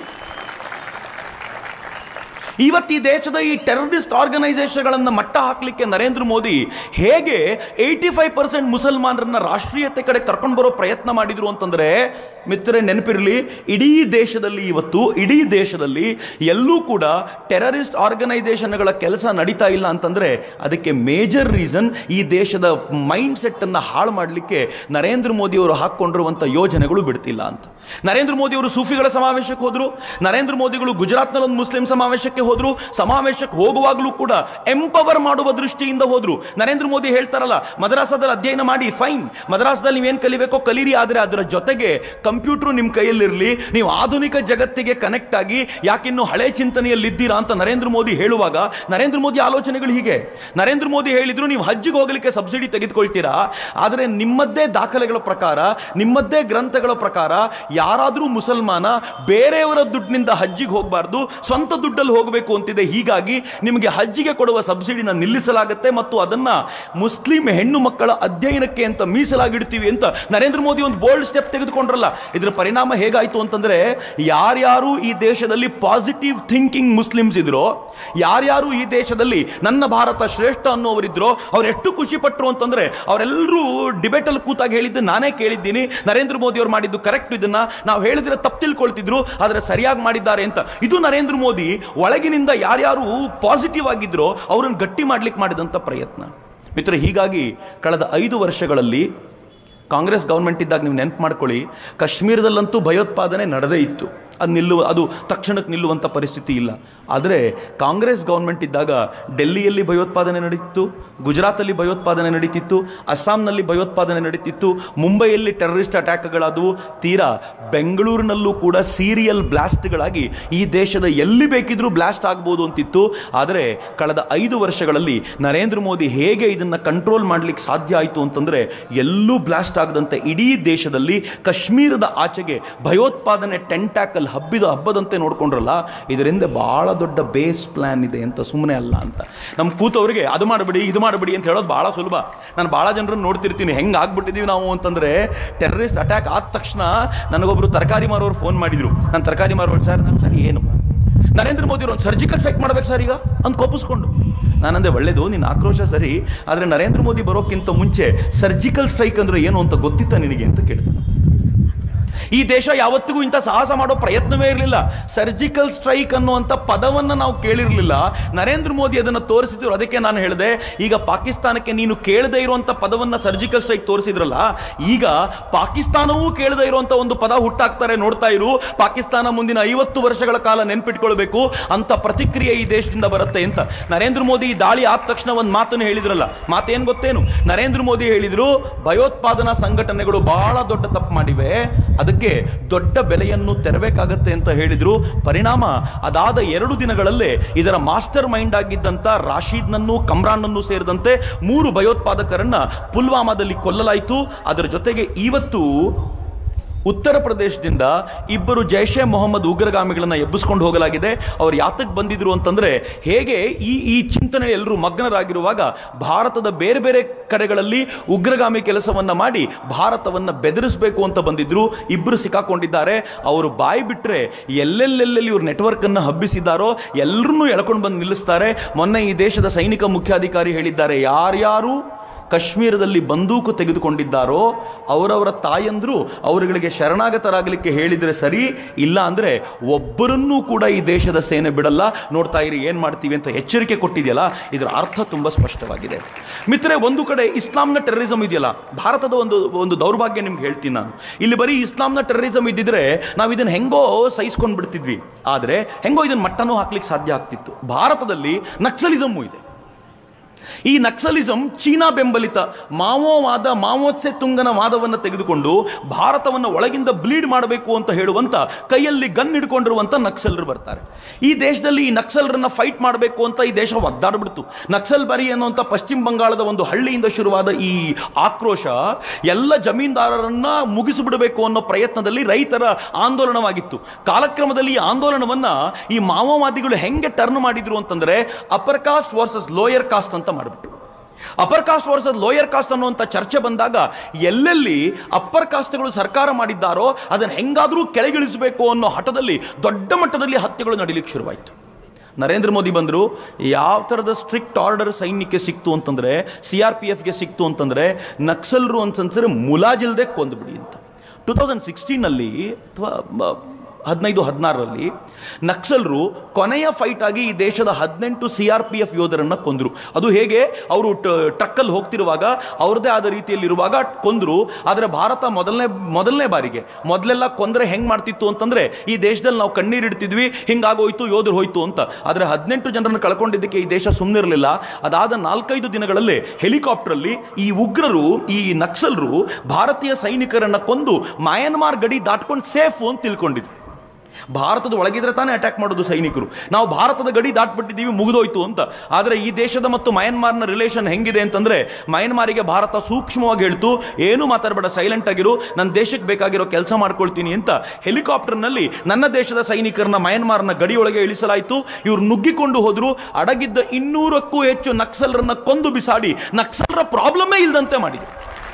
ಇವತ್ತು ಈ ದೇಶದ ಈ ಟೆರರಿಸ್ಟ್ ಆರ್ಗನೈಸೇಷನ್ಗಳನ್ನು ಮಟ್ಟ ಹಾಕಲಿಕ್ಕೆ ನರೇಂದ್ರ ಮೋದಿ ಹೇಗೆ ಏಯ್ಟಿ ಫೈವ್ ಪರ್ಸೆಂಟ್ ಮುಸಲ್ಮಾನರನ್ನ ರಾಷ್ಟ್ರೀಯತೆ ಕಡೆ ಕರ್ಕೊಂಡು ಬರೋ ಪ್ರಯತ್ನ ಮಾಡಿದ್ರು ಅಂತಂದ್ರೆ ಮಿತ್ರರೇ ನೆನಪಿರಲಿ ಇಡೀ ದೇಶದಲ್ಲಿ ಇವತ್ತು ಇಡೀ ದೇಶದಲ್ಲಿ ಎಲ್ಲೂ ಕೂಡ ಟೆರರಿಸ್ಟ್ ಆರ್ಗನೈಸೇಷನ್ಗಳ ಕೆಲಸ ನಡೀತಾ ಇಲ್ಲ ಅಂತಂದ್ರೆ ಅದಕ್ಕೆ ಮೇಜರ್ ರೀಸನ್ ಈ ದೇಶದ ಮೈಂಡ್ ಸೆಟ್ ಅನ್ನ ಹಾಳು ಮಾಡಲಿಕ್ಕೆ ನರೇಂದ್ರ ಮೋದಿ ಅವರು ಹಾಕೊಂಡಿರುವಂತ ಯೋಜನೆಗಳು ಬಿಡ್ತಿಲ್ಲ ಅಂತ ನರೇಂದ್ರ ಮೋದಿ ಅವರು ಸೂಫಿಗಳ ಸಮಾವೇಶಕ್ಕೆ ಹೋದ್ರು ನರೇಂದ್ರ ಮೋದಿಗಳು ಗುಜರಾತ್ನಲ್ಲಿ ಒಂದು ಮುಸ್ಲಿಂ ಸಮಾವೇಶಕ್ಕೆ ಹೋದ್ರು ಸಮಾವೇಶಕ್ಕೆ ಹೋಗುವಾಗಲೂ ಕೂಡ ಎಂಪವರ್ ಮಾಡುವ ದೃಷ್ಟಿಯಿಂದ ಹೋದ್ರು ನರೇಂದ್ರ ಮೋದಿ ಹೇಳ್ತಾರಲ್ಲ ಮದ್ರಾಸದಲ್ಲಿ ಅಧ್ಯಯನ ಮಾಡಿ ಫೈನ್ ಮದ್ರಾಸದಲ್ಲಿ ನೀವೇನ್ ಕಲಿಬೇಕೋ ಕಲೀರಿ ಆದ್ರೆ ಅದರ ಜೊತೆಗೆ ಕಂಪ್ಯೂಟರ್ ನಿಮ್ ಕೈಯಲ್ಲಿರಲಿ ನೀವು ಆಧುನಿಕ ಜಗತ್ತಿಗೆ ಕನೆಕ್ಟ್ ಆಗಿ ಯಾಕಿನ್ನು ಹಳೆ ಚಿಂತನೆಯಲ್ಲಿದ್ದೀರಾ ಅಂತ ನರೇಂದ್ರ ಮೋದಿ ಹೇಳುವಾಗ ನರೇಂದ್ರ ಮೋದಿ ಆಲೋಚನೆಗಳು ಹೀಗೆ ನರೇಂದ್ರ ಮೋದಿ ಹೇಳಿದ್ರು ನೀವು ಹಜ್ಜಿಗೆ ಹೋಗಲಿಕ್ಕೆ ಸಬ್ಸಿಡಿ ತೆಗೆದುಕೊಳ್ತೀರಾ ಆದರೆ ನಿಮ್ಮದ್ದೇ ದಾಖಲೆಗಳ ಪ್ರಕಾರ ನಿಮ್ಮದ್ದೇ ಗ್ರಂಥಗಳ ಪ್ರಕಾರ ಯಾರಾದರೂ ಮುಸಲ್ಮಾನ ಬೇರೆಯವರ ದುಡ್ಡಿನಿಂದ ಹಜ್ಜಿಗೆ ಹೋಗಬಾರ್ದು ಸ್ವಂತ ದುಡ್ಡಲ್ಲಿ ಹೋಗಬೇಕು ಅಂತಿದೆ ಹೀಗಾಗಿ ನಿಮಗೆ ಹಜ್ಜಿಗೆ ಕೊಡುವ ಸಬ್ಸಿಡಿನ ನಿಲ್ಲಿಸಲಾಗುತ್ತೆ ಮತ್ತು ಅದನ್ನ ಮುಸ್ಲಿಂ ಹೆಣ್ಣು ಮಕ್ಕಳ ಅಧ್ಯಯನಕ್ಕೆ ಅಂತ ಮೀಸಲಾಗಿಡ್ತೀವಿ ಅಂತ ನರೇಂದ್ರ ಮೋದಿ ಒಂದು ಬೋಲ್ಡ್ ಸ್ಟೆಪ್ ತೆಗೆದುಕೊಂಡ್ರಲ್ಲ ಇದರ ಪರಿಣಾಮ ಹೇಗಾಯ್ತು ಅಂತಂದ್ರೆ ಯಾರ್ಯಾರು ಈ ದೇಶದಲ್ಲಿ ಪಾಸಿಟಿವ್ ಥಿಂಕಿಂಗ್ ಮುಸ್ಲಿಮ್ಸ್ ಇದ್ರೋ ಯಾರ್ಯಾರು ಈ ದೇಶದಲ್ಲಿ ನನ್ನ ಭಾರತ ಶ್ರೇಷ್ಠ ಅನ್ನೋವರಿದ್ರೋ ಅವ್ರು ಎಷ್ಟು ಖುಷಿ ಪಟ್ರು ಅಂತಂದ್ರೆ ಅವರೆಲ್ಲರೂ ಡಿಬೇಟ್ ಅಲ್ಲಿ ಕೂತಾಗ ಹೇಳಿದ್ದು ನಾನೇ ಕೇಳಿದ್ದೀನಿ ನರೇಂದ್ರ ಮೋದಿ ಅವರು ಮಾಡಿದ್ದು ಕರೆಕ್ಟ್ ಇದನ್ನ ನಾವು ಹೇಳಿದ್ರೆ ತಪ್ಪು ತಿಳ್ಕೊಳ್ತಿದ್ರು ಆದ್ರೆ ಸರಿಯಾಗಿ ಮಾಡಿದ್ದಾರೆ ಅಂತ ಇದು ನರೇಂದ್ರ ಮೋದಿ ಒಳಗಿನಿಂದ ಯಾರ್ಯಾರು ಪಾಸಿಟಿವ್ ಆಗಿದ್ರೋ ಅವ್ರನ್ನ ಗಟ್ಟಿ ಮಾಡ್ಲಿಕ್ಕೆ ಮಾಡಿದಂತ ಪ್ರಯತ್ನ ಮಿತ್ರ ಹೀಗಾಗಿ ಕಳೆದ ಐದು ವರ್ಷಗಳಲ್ಲಿ ಕಾಂಗ್ರೆಸ್ ಗೌರ್ಮೆಂಟ್ ಇದ್ದಾಗ ನೀವು ನೆನಪು ಮಾಡ್ಕೊಳ್ಳಿ ಕಾಶ್ಮೀರದಲ್ಲಂತೂ ಭಯೋತ್ಪಾದನೆ ನಡೆದೇ ಇತ್ತು ಅದು ನಿಲ್ಲುವ ಅದು ತಕ್ಷಣಕ್ಕೆ ನಿಲ್ಲುವಂಥ ಪರಿಸ್ಥಿತಿ ಇಲ್ಲ ಆದರೆ ಕಾಂಗ್ರೆಸ್ ಗೌರ್ಮೆಂಟ್ ಇದ್ದಾಗ ಡೆಲ್ಲಿಯಲ್ಲಿ ಭಯೋತ್ಪಾದನೆ ನಡೀತಿತ್ತು ಗುಜರಾತಲ್ಲಿ ಭಯೋತ್ಪಾದನೆ ನಡೀತಿತ್ತು ಅಸ್ಸಾಂನಲ್ಲಿ ಭಯೋತ್ಪಾದನೆ ನಡೀತಿತ್ತು ಮುಂಬೈಯಲ್ಲಿ ಟೆರರಿಸ್ಟ್ ಅಟ್ಯಾಕ್ಗಳಾದವು ತೀರಾ ಬೆಂಗಳೂರಿನಲ್ಲೂ ಕೂಡ ಸೀರಿಯಲ್ ಬ್ಲಾಸ್ಟ್ಗಳಾಗಿ ಈ ದೇಶದ ಎಲ್ಲಿ ಬೇಕಿದ್ರೂ ಬ್ಲಾಸ್ಟ್ ಆಗ್ಬೋದು ಅಂತಿತ್ತು ಆದರೆ ಕಳೆದ ಐದು ವರ್ಷಗಳಲ್ಲಿ ನರೇಂದ್ರ ಮೋದಿ ಹೇಗೆ ಇದನ್ನ ಕಂಟ್ರೋಲ್ ಮಾಡ್ಲಿಕ್ಕೆ ಸಾಧ್ಯ ಆಯಿತು ಅಂತಂದ್ರೆ ಎಲ್ಲೂ ಬ್ಲಾಸ್ಟ್ ಆಗದಂತೆ ಇಡೀ ದೇಶದಲ್ಲಿ ಕಾಶ್ಮೀರದ ಆಚೆಗೆ ಭಯೋತ್ಪಾದನೆ ಟೆಂಟ್ಯಾಕಲ್ ಹಬ್ಬಿದ ಹಬ್ಬದಂತೆ ನೋಡ್ಕೊಂಡ್ರಲ್ಲ ಇದರಿಂದ ಬಹಳ ದೊಡ್ಡ ಬೇಸ್ ಪ್ಲಾನ್ ಇದೆ ಅಂತ ಸುಮ್ಮನೆ ಅಲ್ಲ ಅಂತ ನಮ್ಮ ಕೂತವರಿಗೆ ಅದು ಮಾಡಬೇಡಿ ಇದು ಮಾಡಬೇಡಿ ಅಂತ ಹೇಳೋದು ಬಹಳ ಸುಲಭ ನಾನು ಬಹಳ ಜನರನ್ನು ನೋಡ್ತಿರ್ತೀನಿ ಹೆಂಗೆ ಆಗ್ಬಿಟ್ಟಿದೀವಿ ನಾವು ಅಂತಂದ್ರೆ ಟೆರರಿಸ್ಟ್ ಅಟ್ಯಾಕ್ ಆದ ತಕ್ಷಣ ನನಗೊಬ್ರು ತರಕಾರಿ ಮಾರೋರು ಫೋನ್ ಮಾಡಿದ್ರು ನಾನು ತರಕಾರಿ ಮಾರೋರು ಸರ್ ನಾನು ಸರಿ ಏನು ನರೇಂದ್ರ ಮೋದಿ ಅವರು ಒಂದು ಸರ್ಜಿಕಲ್ ಸ್ಟ್ರೈಕ್ ಮಾಡ್ಬೇಕು ಸರ್ ಈಗ ಅಂತ ಕೋಪಿಸ್ಕೊಂಡು ನಾನಂದ್ರೆ ಒಳ್ಳೇದು ನಿನ್ನ ಆಕ್ರೋಶ ಸರಿ ಆದರೆ ನರೇಂದ್ರ ಮೋದಿ ಬರೋಕ್ಕಿಂತ ಮುಂಚೆ ಸರ್ಜಿಕಲ್ ಸ್ಟ್ರೈಕ್ ಅಂದ್ರೆ ಏನು ಅಂತ ಗೊತ್ತಿತ್ತ ನಿನಗೆ ಅಂತ ಕೇಳಿದೆ ಈ ದೇಶ ಯಾವತ್ತಿಗೂ ಇಂಥ ಸಾಹಸ ಮಾಡೋ ಪ್ರಯತ್ನವೇ ಇರಲಿಲ್ಲ ಸರ್ಜಿಕಲ್ ಸ್ಟ್ರೈಕ್ ಅನ್ನುವಂಥ ಪದವನ್ನು ನಾವು ಕೇಳಿರಲಿಲ್ಲ ನರೇಂದ್ರ ಮೋದಿ ಅದನ್ನು ತೋರಿಸಿದ್ರು ಅದಕ್ಕೆ ನಾನು ಹೇಳಿದೆ ಈಗ ಪಾಕಿಸ್ತಾನಕ್ಕೆ ನೀನು ಕೇಳದೇ ಇರುವಂಥ ಪದವನ್ನು ಸರ್ಜಿಕಲ್ ಸ್ಟ್ರೈಕ್ ತೋರಿಸಿದ್ರಲ್ಲ ಈಗ ಪಾಕಿಸ್ತಾನವೂ ಕೇಳದೇ ಇರುವಂಥ ಒಂದು ಪದ ಹುಟ್ಟಾಕ್ತಾರೆ ನೋಡ್ತಾ ಇರು ಪಾಕಿಸ್ತಾನ ಮುಂದಿನ ಐವತ್ತು ವರ್ಷಗಳ ಕಾಲ ನೆನ್ಪಿಟ್ಕೊಳ್ಬೇಕು ಅಂತ ಪ್ರತಿಕ್ರಿಯೆ ಈ ದೇಶದಿಂದ ಬರುತ್ತೆ ಅಂತ ನರೇಂದ್ರ ಮೋದಿ ಈ ದಾಳಿ ಆದ ತಕ್ಷಣ ಒಂದು ಮಾತನ್ನು ಹೇಳಿದ್ರಲ್ಲ ಮಾತೇನ್ ಗೊತ್ತೇನು ನರೇಂದ್ರ ಮೋದಿ ಹೇಳಿದ್ರು ಭಯೋತ್ಪಾದನಾ ಸಂಘಟನೆಗಳು ಬಹಳ ದೊಡ್ಡ ತಪ್ಪು ಮಾಡಿವೆ ಅದಕ್ಕೆ ದೊಡ್ಡ ಬೆಲೆಯನ್ನು ತೆರಬೇಕಾಗತ್ತೆ ಅಂತ ಹೇಳಿದ್ರು ಪರಿಣಾಮ ಅದಾದ ಎರಡು ದಿನಗಳಲ್ಲೇ ಇದರ ಮಾಸ್ಟರ್ ಮೈಂಡ್ ಆಗಿದ್ದಂತ ರಾಶೀದ್ನನ್ನು ಕಮ್ರಾನ್ನನ್ನು ಸೇರಿದಂತೆ ಮೂರು ಭಯೋತ್ಪಾದಕರನ್ನ ಪುಲ್ವಾಮಾದಲ್ಲಿ ಕೊಲ್ಲಲಾಯಿತು ಅದರ ಜೊತೆಗೆ ಇವತ್ತು ಉತ್ತರ ಪ್ರದೇಶದಿಂದ ಇಬ್ಬರು ಜೈಷೆ ಮೊಹಮ್ಮದ್ ಉಗ್ರಗಾಮಿಗಳನ್ನ ಎಬ್ಬಿಸ್ಕೊಂಡು ಹೋಗಲಾಗಿದೆ ಅವ್ರು ಯಾತಕ್ಕೆ ಬಂದಿದ್ರು ಅಂತಂದ್ರೆ ಹೇಗೆ ಈ ಈ ಚಿಂತನೆ ಎಲ್ಲರೂ ಮಗ್ನರಾಗಿರುವಾಗ ಭಾರತದ ಬೇರೆ ಬೇರೆ ಕಡೆಗಳಲ್ಲಿ ಉಗ್ರಗಾಮಿ ಕೆಲಸವನ್ನ ಮಾಡಿ ಭಾರತವನ್ನ ಬೆದರಿಸಬೇಕು ಅಂತ ಬಂದಿದ್ರು ಇಬ್ಬರು ಸಿಕ್ಕಾಕೊಂಡಿದ್ದಾರೆ ಅವರು ಬಾಯಿ ಬಿಟ್ರೆ ಎಲ್ಲೆಲ್ಲೆಲ್ಲಿ ಇವ್ರ ನೆಟ್ವರ್ಕ್ ಅನ್ನು ಹಬ್ಬಿಸಿದ್ದಾರೋ ಎಲ್ಲರನ್ನೂ ಎಳ್ಕೊಂಡು ಬಂದು ನಿಲ್ಲಿಸ್ತಾರೆ ಮೊನ್ನೆ ಈ ದೇಶದ ಸೈನಿಕ ಮುಖ್ಯಾಧಿಕಾರಿ ಹೇಳಿದ್ದಾರೆ ಯಾರ್ಯಾರು ಕಾಶ್ಮೀರದಲ್ಲಿ ಬಂದೂಕು ತೆಗೆದುಕೊಂಡಿದ್ದಾರೋ ಅವರವರ ತಾಯಂದ್ರು ಅವರುಗಳಿಗೆ ಶರಣಾಗತರಾಗಲಿಕ್ಕೆ ಹೇಳಿದ್ರೆ ಸರಿ ಇಲ್ಲ ಅಂದ್ರೆ ಒಬ್ಬರನ್ನೂ ಕೂಡ ಈ ದೇಶದ ಸೇನೆ ಬಿಡಲ್ಲ ನೋಡ್ತಾ ಇರಿ ಏನ್ ಮಾಡ್ತೀವಿ ಅಂತ ಎಚ್ಚರಿಕೆ ಕೊಟ್ಟಿದೆಯಲ್ಲ ಇದರ ಅರ್ಥ ತುಂಬಾ ಸ್ಪಷ್ಟವಾಗಿದೆ ಮಿತ್ರೆ ಒಂದು ಕಡೆ ಇಸ್ಲಾಂನ ಟೆರರಿಸಂ ಇದೆಯಲ್ಲ ಭಾರತದ ಒಂದು ಒಂದು ದೌರ್ಭಾಗ್ಯ ನಿಮ್ಗೆ ಹೇಳ್ತೀನಿ ನಾನು ಇಲ್ಲಿ ಬರೀ ಇಸ್ಲಾಂನ ಟೆರರಿಸಂ ಇದ್ದಿದ್ರೆ ನಾವು ಇದನ್ನ ಹೆಂಗೋ ಸಹಿಸ್ಕೊಂಡು ಬಿಡ್ತಿದ್ವಿ ಆದ್ರೆ ಹೆಂಗೋ ಇದನ್ನ ಮಟ್ಟನೂ ಹಾಕ್ಲಿಕ್ಕೆ ಸಾಧ್ಯ ಆಗ್ತಿತ್ತು ಭಾರತದಲ್ಲಿ ನಕ್ಸಲಿಸಮ್ಮು ಇದೆ ಈ ನಕ್ಸಲಿಸಂ ಚೀನಾ ಬೆಂಬಲಿತ ಮಾವೋವಾದ ಮಾವೋತ್ಸೆ ತುಂಗನ ವಾದವನ್ನು ತೆಗೆದುಕೊಂಡು ಭಾರತವನ್ನು ಒಳಗಿಂದ ಬ್ಲೀಡ್ ಮಾಡಬೇಕು ಅಂತ ಹೇಳುವಂತ ಕೈಯಲ್ಲಿ ಗನ್ ಹಿಡ್ಕೊಂಡಿರುವಂತ ನಕ್ಸಲರು ಬರ್ತಾರೆ ಈ ದೇಶದಲ್ಲಿ ಈ ನಕ್ಸಲರನ್ನ ಫೈಟ್ ಮಾಡಬೇಕು ಅಂತ ಈ ದೇಶ ಒದ್ದಾಡ್ಬಿಡ್ತು ನಕ್ಸಲ್ ಬರಿ ಅನ್ನುವಂಥ ಪಶ್ಚಿಮ ಬಂಗಾಳದ ಒಂದು ಹಳ್ಳಿಯಿಂದ ಶುರುವಾದ ಈ ಆಕ್ರೋಶ ಎಲ್ಲ ಜಮೀನ್ದಾರರನ್ನ ಮುಗಿಸಿಬಿಡಬೇಕು ಅನ್ನೋ ಪ್ರಯತ್ನದಲ್ಲಿ ರೈತರ ಆಂದೋಲನವಾಗಿತ್ತು ಕಾಲಕ್ರಮದಲ್ಲಿ ಈ ಆಂದೋಲನವನ್ನ ಈ ಮಾವೋವಾದಿಗಳು ಹೆಂಗೆ ಟರ್ನ್ ಮಾಡಿದ್ರು ಅಂತಂದ್ರೆ upper caste versus lower caste ಅಂತ ಮಾಡಿಬಿಟ್ರು upper caste versus lower caste ಅನ್ನುವಂಥ ಚರ್ಚೆ ಬಂದಾಗ ಎಲ್ಲೆಲ್ಲಿ ಅಪ್ಪರ್ ಕಾಸ್ಟ್ಗಳು ಸರ್ಕಾರ ಮಾಡಿದ್ದಾರೋ ಅದನ್ನು ಹೆಂಗಾದರೂ ಕೆಳಗಿಳಿಸಬೇಕು ಅನ್ನೋ ಹಠದಲ್ಲಿ ದೊಡ್ಡ ಮಟ್ಟದಲ್ಲಿ ಹತ್ಯೆಗಳು ನಡೀಲಿಕ್ಕೆ ಶುರುವಾಯಿತು ನರೇಂದ್ರ ಮೋದಿ ಬಂದರು ಯಾವ ಥರದ ಸ್ಟ್ರಿಕ್ಟ್ ಆರ್ಡರ್ ಸೈನ್ಯಕ್ಕೆ ಸಿಕ್ತು ಅಂತಂದ್ರೆ ಸಿ ಆರ್ ಪಿ ಎಫ್ಗೆ ಸಿಕ್ತು ಅಂತಂದ್ರೆ ನಕ್ಸಲರು ಅಂತಂದ್ರೆ ಮುಲಾಜಿಲ್ದೆ ಕೊಂದುಬಿಡಿ ಅಂತ ಟೂ ತೌಸಂಡ್ ಸಿಕ್ಸ್ಟೀನಲ್ಲಿ ಅಥವಾ ಹದಿನೈದು ಹದಿನಾರರಲ್ಲಿ ನಕ್ಸಲರು ಕೊನೆಯ ಫೈಟ್ ಆಗಿ ಈ ದೇಶದ ಹದಿನೆಂಟು ಸಿ ಆರ್ ಪಿ ಎಫ್ ಯೋಧರನ್ನ ಕೊಂದರು ಅದು ಹೇಗೆ ಅವರು ಟ್ರಕ್ಕಲ್ಲಿ ಹೋಗ್ತಿರುವಾಗ ಅವ್ರದ್ದೇ ಆದ ರೀತಿಯಲ್ಲಿರುವಾಗ ಕೊಂದರು ಆದರೆ ಭಾರತ ಮೊದಲನೇ ಮೊದಲನೇ ಬಾರಿಗೆ ಮೊದಲೆಲ್ಲ ಕೊಂದರೆ ಹೆಂಗ್ ಮಾಡ್ತಿತ್ತು ಅಂತಂದ್ರೆ ಈ ದೇಶದಲ್ಲಿ ನಾವು ಕಣ್ಣೀರಿಡ್ತಿದ್ವಿ ಹಿಂಗಾಗೋಯ್ತು ಯೋಧರು ಹೋಯ್ತು ಅಂತ ಆದರೆ ಹದಿನೆಂಟು ಜನರನ್ನು ಕಳ್ಕೊಂಡಿದ್ದಕ್ಕೆ ಈ ದೇಶ ಸುಮ್ಮನಿರಲಿಲ್ಲ ಅದಾದ ನಾಲ್ಕೈದು ದಿನಗಳಲ್ಲಿ ಹೆಲಿಕಾಪ್ಟರಲ್ಲಿ ಈ ಉಗ್ರರು ಈ ನಕ್ಸಲರು ಭಾರತೀಯ ಸೈನಿಕರನ್ನ ಕೊಂದು ಮಯನ್ಮಾರ್ ಗಡಿ ದಾಟ್ಕೊಂಡು ಸೇಫು ಅಂತ ತಿಳ್ಕೊಂಡಿದ್ರು ಭಾರತದ ಒಳಗಿದ್ರೆ ತಾನೇ ಅಟ್ಯಾಕ್ ಮಾಡೋದು ಸೈನಿಕರು ನಾವು ಭಾರತದ ಗಡಿ ದಾಟ್ಬಿಟ್ಟಿದ್ದೀವಿ ಮುಗಿದೋಯ್ತು ಅಂತ ಆದರೆ ಈ ದೇಶದ ಮತ್ತು ಮಯನ್ಮಾರ್ನ ರಿಲೇಷನ್ ಹೆಂಗಿದೆ ಅಂತಂದ್ರೆ ಮಯನ್ಮಾರಿಗೆ ಭಾರತ ಸೂಕ್ಷ್ಮವಾಗಿ ಹೇಳ್ತು ಏನು ಮಾತಾಡಬೇಡ ಸೈಲೆಂಟ್ ಆಗಿರು ನನ್ನ ದೇಶಕ್ಕೆ ಬೇಕಾಗಿರೋ ಕೆಲಸ ಮಾಡ್ಕೊಳ್ತೀನಿ ಅಂತ ಹೆಲಿಕಾಪ್ಟರ್ನಲ್ಲಿ ನನ್ನ ದೇಶದ ಸೈನಿಕರನ್ನ ಮಯನ್ಮಾರ್ನ ಗಡಿಯೊಳಗೆ ಇಳಿಸಲಾಯಿತು ಇವ್ರು ನುಗ್ಗಿಕೊಂಡು ಹೋದ್ರು ಅಡಗಿದ್ದ ಇನ್ನೂರಕ್ಕೂ ಹೆಚ್ಚು ನಕ್ಸಲರನ್ನ ಕೊಂದು ಬಿಸಾಡಿ ನಕ್ಸಲರ ಪ್ರಾಬ್ಲಮೇ ಇಲ್ಲದಂತೆ ಮಾಡಿದ್ರು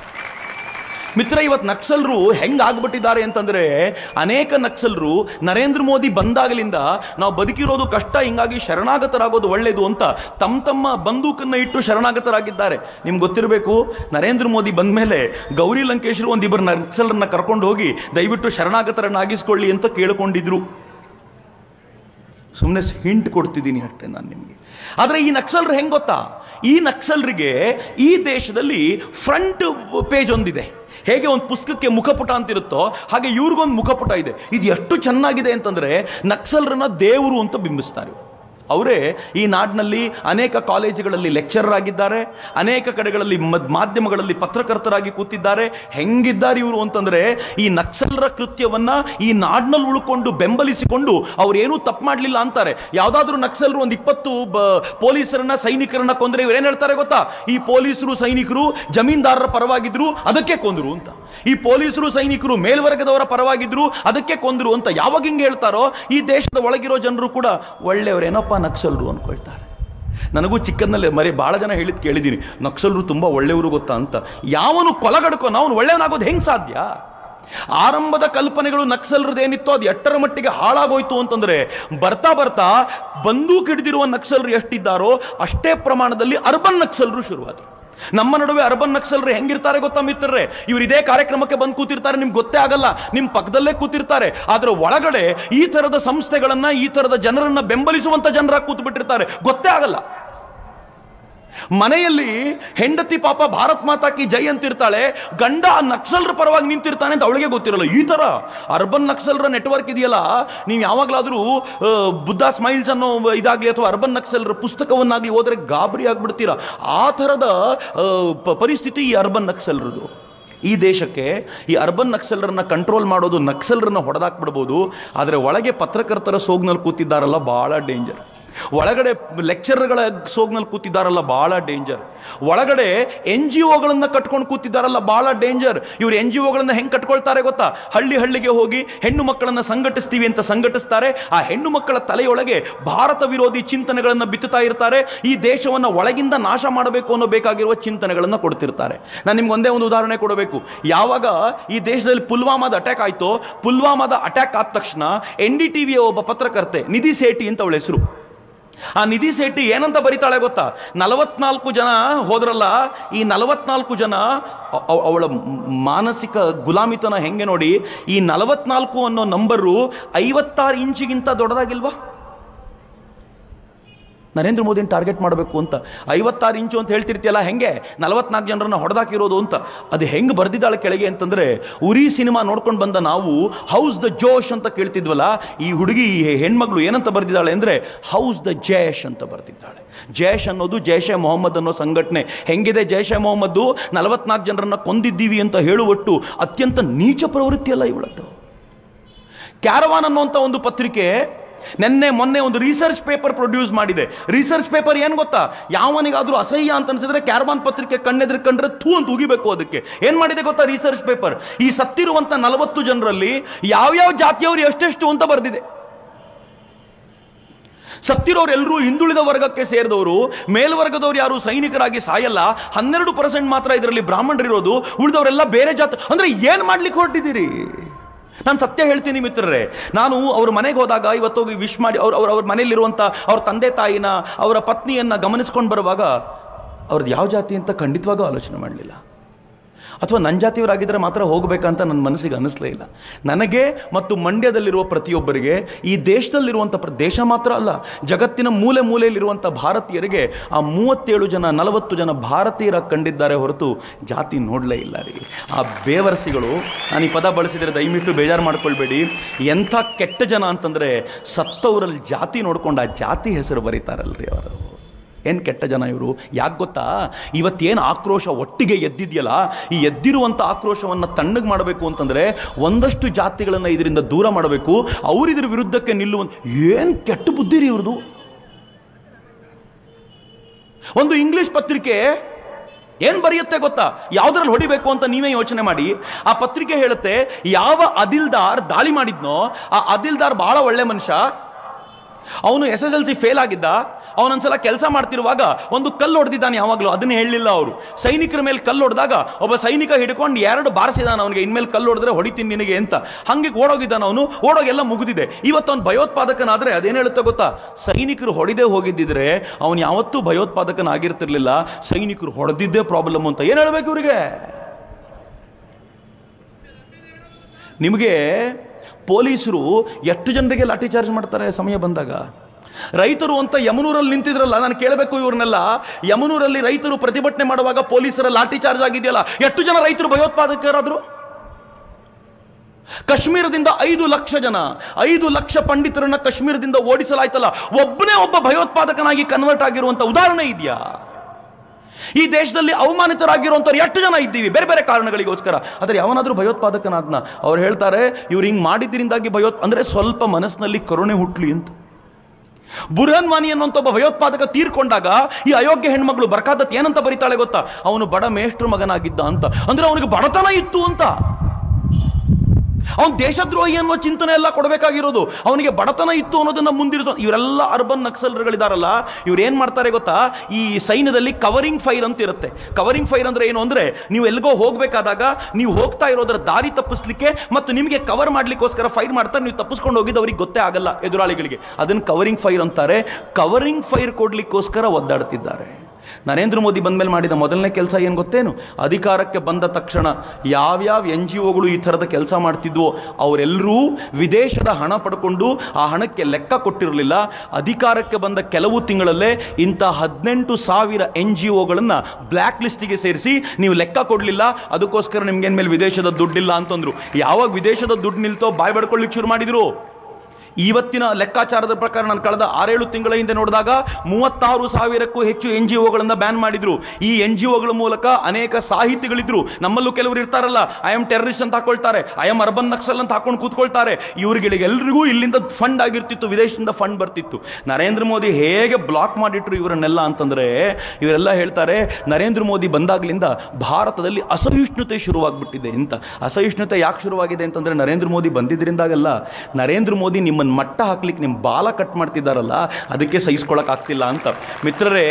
ಮಿತ್ರ ಇವತ್ತು ನಕ್ಸಲರು ಹೆಂಗಾಗ್ಬಿಟ್ಟಿದ್ದಾರೆ ಅಂತಂದ್ರೆ ಅನೇಕ ನಕ್ಸಲರು ನರೇಂದ್ರ ಮೋದಿ ಬಂದಾಗಲಿಂದ ನಾವು ಬದುಕಿರೋದು ಕಷ್ಟ ಹಿಂಗಾಗಿ ಶರಣಾಗತರಾಗೋದು ಒಳ್ಳೇದು ಅಂತ ತಮ್ಮ ತಮ್ಮ ಬಂದೂಕನ್ನ ಇಟ್ಟು ಶರಣಾಗತರಾಗಿದ್ದಾರೆ ನಿಮ್ಗೆ ಗೊತ್ತಿರಬೇಕು ನರೇಂದ್ರ ಮೋದಿ ಬಂದ ಮೇಲೆ ಗೌರಿ ಲಂಕೇಶ್ವರು ಒಂದಿಬ್ಬರು ನಕ್ಸಲರನ್ನ ಕರ್ಕೊಂಡು ಹೋಗಿ ದಯವಿಟ್ಟು ಶರಣಾಗತರನ್ನಾಗಿಸ್ಕೊಳ್ಳಿ ಅಂತ ಕೇಳಿಕೊಂಡಿದ್ರು ಸುಮ್ಮನೆ ಹಿಂಟ್ ಕೊಡ್ತಿದ್ದೀನಿ ಅಷ್ಟೇ ನಾನು ನಿಮಗೆ ಆದರೆ ಈ ನಕ್ಸಲರು ಹೆಂಗ್ ಗೊತ್ತಾ ಈ ನಕ್ಸಲರಿಗೆ ಈ ದೇಶದಲ್ಲಿ ಫ್ರಂಟ್ ಪೇಜ್ ಒಂದಿದೆ ಹೇಗೆ ಒಂದು ಪುಸ್ತಕಕ್ಕೆ ಮುಖಪುಟ ಅಂತಿರುತ್ತೋ ಹಾಗೆ ಇವ್ರಿಗೊಂದು ಮುಖಪುಟ ಇದೆ ಇದು ಎಷ್ಟು ಚೆನ್ನಾಗಿದೆ ಅಂತಂದ್ರೆ ನಕ್ಸಲರನ್ನ ದೇವರು ಅಂತ ಬಿಂಬಿಸ್ತಾರೆ ಅವರೇ ಈ ನಾಡಿನಲ್ಲಿ ಅನೇಕ ಕಾಲೇಜುಗಳಲ್ಲಿ ಲೆಕ್ಚರರ್ ಆಗಿದ್ದಾರೆ ಅನೇಕ ಕಡೆಗಳಲ್ಲಿ ಮದ್- ಮಾಧ್ಯಮಗಳಲ್ಲಿ ಪತ್ರಕರ್ತರಾಗಿ ಕೂತಿದ್ದಾರೆ ಹೆಂಗಿದ್ದಾರೆ ಇವರು ಅಂತಂದ್ರೆ ಈ ನಕ್ಸಲರ ಕೃತ್ಯವನ್ನ ಈ ನಾಡಿನಲ್ಲಿ ಉಳ್ಕೊಂಡು ಬೆಂಬಲಿಸಿಕೊಂಡು ಅವ್ರೇನೂ ತಪ್ಪು ಮಾಡಲಿಲ್ಲ ಅಂತಾರೆ ಯಾವ್ದಾದ್ರು ನಕ್ಸಲರು ಒಂದು ಇಪ್ಪತ್ತು ಬ- ಪೊಲೀಸರನ್ನ ಸೈನಿಕರನ್ನ ಕೊಂದ್ರೆ ಇವ್ರು ಏನ್ ಹೇಳ್ತಾರೆ ಗೊತ್ತಾ ಈ ಪೊಲೀಸರು ಸೈನಿಕರು ಜಮೀನ್ದಾರರ ಪರವಾಗಿದ್ರು ಅದಕ್ಕೆ ಕೊಂದ್ರು ಅಂತ ಈ ಪೊಲೀಸರು ಸೈನಿಕರು ಮೇಲ್ವರ್ಗದವರ ಪರವಾಗಿದ್ರು ಅದಕ್ಕೆ ಕೊಂದ್ರು ಅಂತ ಯಾವಾಗ ಹಿಂಗೆ ಹೇಳ್ತಾರೋ ಈ ದೇಶದ ಒಳಗಿರೋ ಜನರು ಕೂಡ ಒಳ್ಳೆಯವರೇನಪ್ಪ ನಕ್ಸಲರು ಅನ್ಕೊಳ್ತಾರೆ ನನಗೂ ಚಿಕ್ಕಂದಲ್ಲೇ ಮರಿ ಬಹಳ ಜನ ಹೇಳಿದ್ ಕೇಳಿದ್ದೀನಿ ನಕ್ಸಲರು ತುಂಬಾ ಒಳ್ಳೆಯವರು ಗೊತ್ತಾ ಅಂತ ಯಾವನು ಕೊಲಗಡ್ಕೋನ ಅವನು ಒಳ್ಳೆಯವನಾಗೋದು ಹೆಂಗ್ ಸಾಧ್ಯ ಆರಂಭದ ಕಲ್ಪನೆಗಳು ನಕ್ಸಲರದೇನಿತ್ತೋ ಅದು ಎಟ್ಟರ ಮಟ್ಟಿಗೆ ಹಾಳಾಗೋಯ್ತು ಅಂತಂದ್ರೆ ಬರ್ತಾ ಬರ್ತಾ ಬಂದೂಕ್ ಹಿಡಿದಿರುವ ನಕ್ಸಲರು ಎಷ್ಟಿದ್ದಾರೋ ಅಷ್ಟೇ ಪ್ರಮಾಣದಲ್ಲಿ ಅರ್ಬನ್ ನಕ್ಸಲರು ಶುರುವಾದರು ನಮ್ಮ ನಡುವೆ ಅರ್ಬನ್ ನಕ್ಸಲರು ಹೆಂಗಿರ್ತಾರೆ ಗೊತ್ತಾ ಮಿತ್ರರೇ ಇವ್ರು ಇದೇ ಕಾರ್ಯಕ್ರಮಕ್ಕೆ ಬಂದು ಕೂತಿರ್ತಾರೆ ನಿಮ್ಗೆ ಗೊತ್ತೇ ಆಗಲ್ಲ ನಿಮ್ ಪಕ್ಕದಲ್ಲೇ ಕೂತಿರ್ತಾರೆ ಆದ್ರೆ ಒಳಗಡೆ ಈ ತರದ ಸಂಸ್ಥೆಗಳನ್ನ ಈ ತರದ ಜನರನ್ನ ಬೆಂಬಲಿಸುವಂತ ಜನರಾಗಿ ಕೂತು ಬಿಟ್ಟಿರ್ತಾರೆ ಗೊತ್ತೇ ಆಗಲ್ಲ ಮನೆಯಲ್ಲಿ ಹೆಂಡತಿ ಪಾಪ ಭಾರತ್ ಮಾತಾ ಕಿ ಜೈ ಅಂತಿರ್ತಾಳೆ ಗಂಡ ಆ ನಕ್ಸಲರ ಪರವಾಗಿ ನಿಂತಿರ್ತಾನೆ ಅಂತ ಅವಳಿಗೆ ಗೊತ್ತಿರಲ್ಲ ಈ ತರ ಅರ್ಬನ್ ನಕ್ಸಲರ ನೆಟ್ವರ್ಕ್ ಇದೆಯಲ್ಲ ನೀವು ಯಾವಾಗಲಾದರೂ ಬುದ್ಧ ಸ್ಮೈಲ್ಸ್ ಅನ್ನೋ ಇದಾಗ್ಲಿ ಅಥವಾ ಅರ್ಬನ್ ನಕ್ಸಲರ ಪುಸ್ತಕವನ್ನಾಗ್ಲಿ ಓದ್ರೆ ಗಾಬರಿ ಆಗ್ಬಿಡ್ತೀರಾ ಆ ಥರದ ಆ, ಪ- ಪರಿಸ್ಥಿತಿ ಈ ಅರ್ಬನ್ ನಕ್ಸಲರದು ಈ ದೇಶಕ್ಕೆ ಈ ಅರ್ಬನ್ ನಕ್ಸಲರನ್ನ ಕಂಟ್ರೋಲ್ ಮಾಡೋದು ನಕ್ಸಲರನ್ನ ಹೊಡೆದಾಕ್ಬಿಡ್ಬೋದು ಆದರೆ ಒಳಗೆ ಪತ್ರಕರ್ತರ ಸೋಗ್ನಲ್ಲಿ ಕೂತಿದ್ದಾರಲ್ಲ ಬಹಳ ಡೇಂಜರ್ ಒಳಗಡೆ ಲೆಕ್ಚರ್ಗಳ ಸೋಗ್ನಲ್ಲಿ ಕೂತಿದ್ದಾರಲ್ಲ ಬಹಳ ಡೇಂಜರ್ ಒಳಗಡೆ ಎನ್ ಜಿ ಒಗಳನ್ನ ಕಟ್ಕೊಂಡು ಕೂತಿದ್ದಾರಲ್ಲ ಬಹಳ ಡೇಂಜರ್ ಇವ್ರು ಎನ್ ಜಿ ಒಗಳನ್ನ ಹೆಂಗ್ ಕಟ್ಕೊಳ್ತಾರೆ ಗೊತ್ತಾ ಹಳ್ಳಿ ಹಳ್ಳಿಗೆ ಹೋಗಿ ಹೆಣ್ಣು ಮಕ್ಕಳನ್ನ ಸಂಘಟಿಸ್ತೀವಿ ಅಂತ ಸಂಘಟಿಸ್ತಾರೆ ಆ ಹೆಣ್ಣು ಮಕ್ಕಳ ತಲೆಯೊಳಗೆ ಭಾರತ ವಿರೋಧಿ ಚಿಂತನೆಗಳನ್ನ ಬಿತ್ತುತ್ತಾ ಇರ್ತಾರೆ ಈ ದೇಶವನ್ನ ಒಳಗಿಂದ ನಾಶ ಮಾಡಬೇಕು ಅನ್ನೋ ಬೇಕಾಗಿರುವ ಚಿಂತನೆಗಳನ್ನ ಕೊಡ್ತಿರ್ತಾರೆ ನಾನು ನಿಮ್ಗೆ ಒಂದೇ ಒಂದು ಉದಾಹರಣೆ ಕೊಡಬೇಕು ಯಾವಾಗ ಈ ದೇಶದಲ್ಲಿ ಪುಲ್ವಾಮಾದ ಅಟ್ಯಾಕ್ ಆಯ್ತೋ ಪುಲ್ವಾಮಾದ ಅಟ್ಯಾಕ್ ಆದ ತಕ್ಷಣ ಎನ್ ಡಿ ಟಿವಿಯ ಒಬ್ಬ ಪತ್ರಕರ್ತೆ ನಿಧಿ ಸೇಠಿ ಅಂತ ಅವಳ ಹೆಸರು ಆ ನಿಧಿ ಶೆಟ್ಟಿ ಏನಂತ ಬರೀತಾಳೆ ಗೊತ್ತಾ ನಲವತ್ನಾಲ್ಕು ಜನ ಹೋದ್ರಲ್ಲ ಈ ನಲವತ್ನಾಲ್ಕು ಜನ ಅ- ಅವ- ಅವಳ ಮಾನಸಿಕ ಗುಲಾಮಿತನ ಹೆಂಗೆ ನೋಡಿ ಈ ನಲವತ್ನಾಲ್ಕು ಅನ್ನೋ ನಂಬರು ಐವತ್ತಾರು ಇಂಚಿಗಿಂತ ದೊಡ್ಡದಾಗಿಲ್ವಾ ನರೇಂದ್ರ ಮೋದಿನ ಟಾರ್ಗೆಟ್ ಮಾಡಬೇಕು ಅಂತ ಐವತ್ತಾರು ಇಂಚು ಅಂತ ಹೇಳ್ತಿರ್ತೀಯಲ್ಲ ಹೆಂಗೆ ನಲವತ್ನಾಲ್ಕು ಜನರನ್ನ ಹೊಡೆದಾಕಿರೋದು ಅಂತ ಅದು ಹೆಂಗೆ ಬರ್ದಿದ್ದಾಳೆ ಕೆಳಗೆ ಅಂತಂದ್ರೆ ಉರಿ ಸಿನಿಮಾ ನೋಡ್ಕೊಂಡು ಬಂದ ನಾವು ಹೌಸ್ ದ ಜೋಶ್ ಅಂತ ಕೇಳ್ತಿದ್ವಲ್ಲ ಈ ಹುಡುಗಿ ಈ ಹೆಣ್ಮಗಳು ಏನಂತ ಬರ್ದಿದ್ದಾಳೆ ಅಂದ್ರೆ ಹೌಸ್ ದ ಜೇಶ್ ಅಂತ ಬರ್ದಿದ್ದಾಳೆ ಜೇಶ್ ಅನ್ನೋದು ಜೈಷೆ ಮೊಹಮ್ಮದ್ ಅನ್ನೋ ಸಂಘಟನೆ ಹೆಂಗಿದೆ ಜೈಷೆ ಮೊಹಮ್ಮದ್ದು ನಲವತ್ನಾಲ್ಕು ಜನರನ್ನ ಕೊಂದಿದ್ದೀವಿ ಅಂತ ಹೇಳುವಟ್ಟು ಅತ್ಯಂತ ನೀಚ ಪ್ರವೃತ್ತಿ ಅಲ್ಲ ಇವಳದ್ದು ಕ್ಯಾರವಾನ್ ಅನ್ನುವಂಥ ಒಂದು ಪತ್ರಿಕೆ ನಿನ್ನೆ ಮೊನ್ನೆ ಒಂದು ರಿಸರ್ಚ್ ಪೇಪರ್ ಪ್ರೊಡ್ಯೂಸ್ ಮಾಡಿದೆ ರಿಸರ್ಚ್ ಪೇಪರ್ ಏನು ಗೊತ್ತಾ ಯಾವನಿಗಾದ್ರೂ ಅಸಹ್ಯ ಅಂತ ಅನ್ಸಿದ್ರೆ ಕ್ಯಾರವಾನ್ ಪತ್ರಿಕೆ ಕಣ್ಣೆದ್ರೆ ಕಂಡ್ರೆ ಥೂ ಅಂತ ಉಗಿಬೇಕು ಅದಕ್ಕೆ ಏನ್ ಮಾಡಿದೆ ಗೊತ್ತಾ ರಿಸರ್ಚ್ ಪೇಪರ್ ಈ ಸತ್ತಿರುವಂತ ನಲವತ್ತು ಜನರಲ್ಲಿ ಯಾವ್ಯಾವ ಜಾತಿಯವರು ಎಷ್ಟೆಷ್ಟು ಅಂತ ಬರೆದಿದೆ ಸತ್ತಿರೋರೆಲ್ಲರೂ ಹಿಂದುಳಿದ ವರ್ಗಕ್ಕೆ ಸೇರಿದವರು ಮೇಲ್ವರ್ಗದವ್ರು ಯಾರು ಸೈನಿಕರಾಗಿ ಸಾಯಲ್ಲ ಹನ್ನೆರಡು ಪರ್ಸೆಂಟ್ ಮಾತ್ರ ಇದರಲ್ಲಿ ಬ್ರಾಹ್ಮಣರಿರೋದು ಉಳಿದವರೆಲ್ಲ ಬೇರೆ ಜಾತಿ ಅಂದ್ರೆ ಏನ್ ಮಾಡ್ಲಿಕ್ಕೆ ಹೊರಟಿದ್ದೀರಿ ನಾನು ಸತ್ಯ ಹೇಳ್ತೀನಿ ಮಿತ್ರರೇ ನಾನು ಅವ್ರ ಮನೆಗೆ ಹೋದಾಗ ಇವತ್ತೋಗಿ ವಿಶ್ ಮಾಡಿ ಅವ್ರ ಅವ್ರ ಅವ್ರ ಮನೆಯಲ್ಲಿರುವಂಥ ಅವ್ರ ತಂದೆ ತಾಯಿನ ಅವರ ಪತ್ನಿಯನ್ನ ಗಮನಿಸ್ಕೊಂಡು ಬರುವಾಗ ಅವ್ರದ್ದು ಯಾವ ಜಾತಿ ಅಂತ ಖಂಡಿತವಾಗೂ ಆಲೋಚನೆ ಮಾಡಲಿಲ್ಲ ಅಥವಾ ನನ್ನ ಜಾತಿಯವರಾಗಿದ್ದರೆ ಮಾತ್ರ ಹೋಗಬೇಕಂತ ನನ್ನ ಮನಸ್ಸಿಗೆ ಅನ್ನಿಸ್ಲೇ ಇಲ್ಲ ನನಗೆ ಮತ್ತು ಮಂಡ್ಯದಲ್ಲಿರುವ ಪ್ರತಿಯೊಬ್ಬರಿಗೆ ಈ ದೇಶದಲ್ಲಿರುವಂಥ ಪ್ರ ದೇಶ ಮಾತ್ರ ಅಲ್ಲ ಜಗತ್ತಿನ ಮೂಲೆ ಮೂಲೆಯಲ್ಲಿರುವಂಥ ಭಾರತೀಯರಿಗೆ ಆ ಮೂವತ್ತೇಳು ಜನ ನಲವತ್ತು ಜನ ಭಾರತೀಯರ ಕಂಡಿದ್ದಾರೆ ಹೊರತು ಜಾತಿ ನೋಡಲೇ ಇಲ್ಲ ರೀ ಆ ಬೇವರಸಿಗಳು ನಾನು ಈ ಪದ ಬಳಸಿದರೆ ದಯವಿಟ್ಟು ಬೇಜಾರು ಮಾಡ್ಕೊಳ್ಬೇಡಿ ಎಂಥ ಕೆಟ್ಟ ಜನ ಅಂತಂದರೆ ಸತ್ತವರಲ್ಲಿ ಜಾತಿ ನೋಡ್ಕೊಂಡು ಆ ಜಾತಿ ಹೆಸರು ಬರೀತಾರಲ್ರಿ ಅವರು ಏನು ಕೆಟ್ಟ ಜನ ಇವರು ಯಾಕೆ ಗೊತ್ತಾ ಇವತ್ತೇನು ಆಕ್ರೋಶ ಒಟ್ಟಿಗೆ ಎದ್ದಿದೆಯಲ್ಲ ಈ ಎದ್ದಿರುವಂಥ ಆಕ್ರೋಶವನ್ನು ತಣ್ಣಗೆ ಮಾಡಬೇಕು ಅಂತಂದರೆ ಒಂದಷ್ಟು ಜಾತಿಗಳನ್ನು ಇದರಿಂದ ದೂರ ಮಾಡಬೇಕು ಅವ್ರು ಇದ್ರ ವಿರುದ್ಧಕ್ಕೆ ನಿಲ್ಲುವಂತ ಏನು ಕೆಟ್ಟ ಬುದ್ಧಿ ರೀ ಇವ್ರದು ಒಂದು ಇಂಗ್ಲಿಷ್ ಪತ್ರಿಕೆ ಏನ್ ಬರೆಯುತ್ತೆ ಗೊತ್ತಾ ಯಾವ್ದ್ರಲ್ಲಿ ಹೊಡಿಬೇಕು ಅಂತ ನೀವೇ ಯೋಚನೆ ಮಾಡಿ ಆ ಪತ್ರಿಕೆ ಹೇಳುತ್ತೆ ಯಾವ ಅದಿಲ್ದಾರ್ ದಾಳಿ ಮಾಡಿದ್ನೋ ಆ ಅದಿಲ್ದಾರ್ ಬಹಳ ಒಳ್ಳೆ ಮನುಷ್ಯ ಅವನು S S L C fail ಆಗಿದ್ದ ಅವನೊಂದ್ಸಲ ಕೆಲಸ ಮಾಡ್ತಿರುವಾಗ ಒಂದು ಕಲ್ಲು ಹೊಡೆದಿದ್ದಾನೆ ಯಾವಾಗಲೂ ಅದನ್ನ ಹೇಳಲಿಲ್ಲ ಅವರು ಸೈನಿಕರ ಮೇಲೆ ಕಲ್ಲು ಹೊಡೆದಾಗ ಒಬ್ಬ ಸೈನಿಕ ಹಿಡ್ಕೊಂಡು ಎರಡು ಬಾರಿಸಿದಾನ ಅವನಿಗೆ ಇನ್ಮೇಲೆ ಕಲ್ಲು ಹೊಡೆದ್ರೆ ಹೊಡಿತೀನಿ ನಿನಗೆ ಅಂತ ಹಂಗೆ ಓಡೋಗಿದ್ದಾನ ಅವನು ಓಡೋಗೆಲ್ಲ ಮುಗಿದಿದೆ ಇವತ್ತು ಅವ್ನು ಭಯೋತ್ಪಾದಕನಾದ್ರೆ ಅದೇನು ಹೇಳುತ್ತೆ ಗೊತ್ತಾ ಸೈನಿಕರು ಹೊಡಿದೇ ಹೋಗಿದ್ದಿದ್ರೆ ಅವನು ಯಾವತ್ತೂ ಭಯೋತ್ಪಾದಕನಾಗಿರ್ತಿರ್ಲಿಲ್ಲ ಸೈನಿಕರು ಹೊಡೆದಿದ್ದೇ ಪ್ರಾಬ್ಲಮ್ ಅಂತ ಏನು ಹೇಳ್ಬೇಕು ಇವರಿಗೆ ನಿಮಗೆ ಪೊಲೀಸರು ಎಷ್ಟು ಜನರಿಗೆ ಲಾಠಿ ಚಾರ್ಜ್ ಮಾಡ್ತಾರೆ ಸಮಯ ಬಂದಾಗ ರೈತರು ಅಂತ ಯಮನೂರಲ್ಲಿ ನಿಂತಿದ್ರಲ್ಲ ನಾನು ಕೇಳಬೇಕು ಇವ್ರನ್ನೆಲ್ಲ ಯಮನೂರಲ್ಲಿ ರೈತರು ಪ್ರತಿಭಟನೆ ಮಾಡುವಾಗ ಪೊಲೀಸರ ಲಾಠಿ ಚಾರ್ಜ್ ಆಗಿದೆಯಲ್ಲ ಎಷ್ಟು ಜನ ರೈತರು ಭಯೋತ್ಪಾದಕರಾದ್ರು ಕಾಶ್ಮೀರದಿಂದ ಐದು ಲಕ್ಷ ಜನ ಐದು ಲಕ್ಷ ಪಂಡಿತರನ್ನ ಕಾಶ್ಮೀರದಿಂದ ಓಡಿಸಲಾಯ್ತಲ್ಲ ಒಬ್ಬನೇ ಒಬ್ಬ ಭಯೋತ್ಪಾದಕನಾಗಿ ಕನ್ವರ್ಟ್ ಆಗಿರುವಂತ ಉದಾಹರಣೆ ಇದೆಯಾ ಈ ದೇಶದಲ್ಲಿ ಅವಮಾನಿತರಾಗಿರುವಂಥವ್ರು ಎಷ್ಟು ಜನ ಇದ್ದೀವಿ ಬೇರೆ ಬೇರೆ ಕಾರಣಗಳಿಗೋಸ್ಕರ ಆದರೆ ಯಾವನಾದ್ರೂ ಭಯೋತ್ಪಾದಕನಾದ್ನ ಅವ್ರು ಹೇಳ್ತಾರೆ ಇವ್ರು ಹಿಂಗೆ ಮಾಡಿದ್ರಿಂದಾಗಿ ಭಯೋತ್ ಅಂದ್ರೆ ಸ್ವಲ್ಪ ಮನಸ್ಸಿನಲ್ಲಿ ಕರುಣೆ ಹುಟ್ಲಿ ಅಂತ ಬುರ್ಹನ್ ವಾನಿ ಅನ್ನುವಂಥ ಒಬ್ಬ ಭಯೋತ್ಪಾದಕ ತೀರ್ಕೊಂಡಾಗ ಈ ಅಯೋಗ್ಯ ಹೆಣ್ಮಗಳು ಬರ್ಕಾದತ್ ಏನಂತ ಬರೀತಾಳೆ ಗೊತ್ತಾ ಅವನು ಬಡ ಮೇಷ್ಟ್ರ ಮಗನಾಗಿದ್ದ ಅಂತ ಅಂದ್ರೆ ಅವನಿಗೆ ಬಡತನ ಇತ್ತು ಅಂತ ಅವನು ದೇಶದ್ರೋಹಿ ಅನ್ನೋ ಚಿಂತನೆ ಎಲ್ಲ ಕೊಡಬೇಕಾಗಿರೋದು ಅವನಿಗೆ ಬಡತನ ಇತ್ತು ಅನ್ನೋದನ್ನ ಮುಂದಿರಿಸೋ ಇವರೆಲ್ಲ ಅರ್ಬನ್ ನಕ್ಸಲರ್ಗಳಿದಾರಲ್ಲ ಇವ್ರು ಏನ್ ಮಾಡ್ತಾರೆ ಗೊತ್ತಾ ಈ ಸೈನ್ಯದಲ್ಲಿ ಕವರಿಂಗ್ ಫೈರ್ ಅಂತ ಇರುತ್ತೆ ಕವರಿಂಗ್ ಫೈರ್ ಅಂದ್ರೆ ಏನು ಅಂದ್ರೆ ನೀವು ಎಲ್ಗೋ ಹೋಗ್ಬೇಕಾದಾಗ ನೀವು ಹೋಗ್ತಾ ಇರೋದ್ರ ದಾರಿ ತಪ್ಪಿಸ್ಲಿಕ್ಕೆ ಮತ್ತು ನಿಮಗೆ ಕವರ್ ಮಾಡ್ಲಿಕ್ಕೋಸ್ಕರ ಫೈರ್ ಮಾಡ್ತಾರೆ ನೀವು ತಪ್ಪಿಸ್ಕೊಂಡು ಹೋಗಿದ್ದು ಅವ್ರಿಗೆ ಗೊತ್ತೇ ಆಗಲ್ಲ ಎದುರಾಳಿಗಳಿಗೆ ಅದನ್ನ ಕವರಿಂಗ್ ಫೈರ್ ಅಂತಾರೆ ಕವರಿಂಗ್ ಫೈರ್ ಕೊಡ್ಲಿಕ್ಕೋಸ್ಕರ ಒದ್ದಾಡ್ತಿದ್ದಾರೆ ನರೇಂದ್ರ ಮೋದಿ ಬಂದ್ಮೇಲೆ ಮಾಡಿದ ಮೊದಲನೇ ಕೆಲಸ ಏನು ಗೊತ್ತೇನು ಅಧಿಕಾರಕ್ಕೆ ಬಂದ ತಕ್ಷಣ ಯಾವ್ಯಾವ ಎನ್ ಜಿ ಒಗಳು ಈ ಥರದ ಕೆಲಸ ಮಾಡ್ತಿದ್ವೋ ಅವರೆಲ್ಲರೂ ವಿದೇಶದ ಹಣ ಪಡ್ಕೊಂಡು ಆ ಹಣಕ್ಕೆ ಲೆಕ್ಕ ಕೊಟ್ಟಿರಲಿಲ್ಲ ಅಧಿಕಾರಕ್ಕೆ ಬಂದ ಕೆಲವು ತಿಂಗಳಲ್ಲೇ ಇಂಥ ಹದಿನೆಂಟು ಸಾವಿರ ಎನ್ ಜಿ ಒಗಳನ್ನು ಬ್ಲ್ಯಾಕ್ ಲಿಸ್ಟಿಗೆ ಸೇರಿಸಿ ನೀವು ಲೆಕ್ಕ ಕೊಡಲಿಲ್ಲ ಅದಕ್ಕೋಸ್ಕರ ನಿಮ್ಗೆ ಮೇಲೆ ವಿದೇಶದ ದುಡ್ಡಿಲ್ಲ ಅಂತಂದ್ರು ಯಾವಾಗ ವಿದೇಶದ ದುಡ್ಡು ನಿಲ್ತೋ ಬಾಯ್ ಬಡ್ಕೊಳ್ಳಿಕ್ಕೆ ಶುರು ಮಾಡಿದ್ರು ಇವತ್ತಿನ ಲೆಕ್ಕಾಚಾರದ ಪ್ರಕಾರ ನಾನು ಕಳೆದ ಆರೇಳು ತಿಂಗಳ ಹಿಂದೆ ನೋಡಿದಾಗ ಮೂವತ್ತಾರು ಸಾವಿರಕ್ಕೂ ಹೆಚ್ಚು ಎನ್ ಜಿ ಒಗಳನ್ನ ಬ್ಯಾನ್ ಮಾಡಿದ್ರು ಈ ಎನ್ ಜಿ ಒಗಳ ಮೂಲಕ ಅನೇಕ ಸಾಹಿತಿಗಳಿದ್ರು ನಮ್ಮಲ್ಲೂ ಕೆಲವರು ಇರ್ತಾರಲ್ಲ ಐ ಆಮ್ ಟೆರರಿಸ್ಟ್ ಅಂತ ಹಾಕೊಳ್ತಾರೆ ಐ ಆಮ್ ಅರ್ಬನ್ ನಕ್ಸಲ್ ಅಂತ ಹಾಕೊಂಡು ಕೂತ್ಕೊಳ್ತಾರೆ ಇವ್ರಿಗೆ ಎಲ್ರಿಗೂ ಇಲ್ಲಿಂದ ಫಂಡ್ ಆಗಿರ್ತಿತ್ತು ವಿದೇಶದಿಂದ ಫಂಡ್ ಬರ್ತಿತ್ತು ನರೇಂದ್ರ ಮೋದಿ ಹೇಗೆ ಬ್ಲಾಕ್ ಮಾಡಿಟ್ರು ಇವರನ್ನೆಲ್ಲ ಅಂತಂದ್ರೆ ಇವರೆಲ್ಲ ಹೇಳ್ತಾರೆ ನರೇಂದ್ರ ಮೋದಿ ಬಂದಾಗ್ಲಿಂದ ಭಾರತದಲ್ಲಿ ಅಸಹಿಷ್ಣುತೆ ಶುರುವಾಗ್ಬಿಟ್ಟಿದೆ ಅಂತ ಅಸಹಿಷ್ಣುತೆ ಯಾಕೆ ಶುರುವಾಗಿದೆ ಅಂತಂದ್ರೆ ನರೇಂದ್ರ ಮೋದಿ ಬಂದಿದ್ದರಿಂದಾಗಲ್ಲ ನರೇಂದ್ರ ಮೋದಿ ನಿಮ್ಮನ್ನು ಮಟ್ಟ ಹಾಕ್ಲಿಕ್ಕೆ ನಿಮ್ಮ ಬಾಲ ಕಟ್ ಮಾಡ್ತಿದ್ದಾರಲ್ಲ ಅದಕ್ಕೆ ಸಹಿಸ್ಕೊಳಕ್ ಆಗ್ತಿಲ್ಲ ಅಂತ ಮಿತ್ರರೇ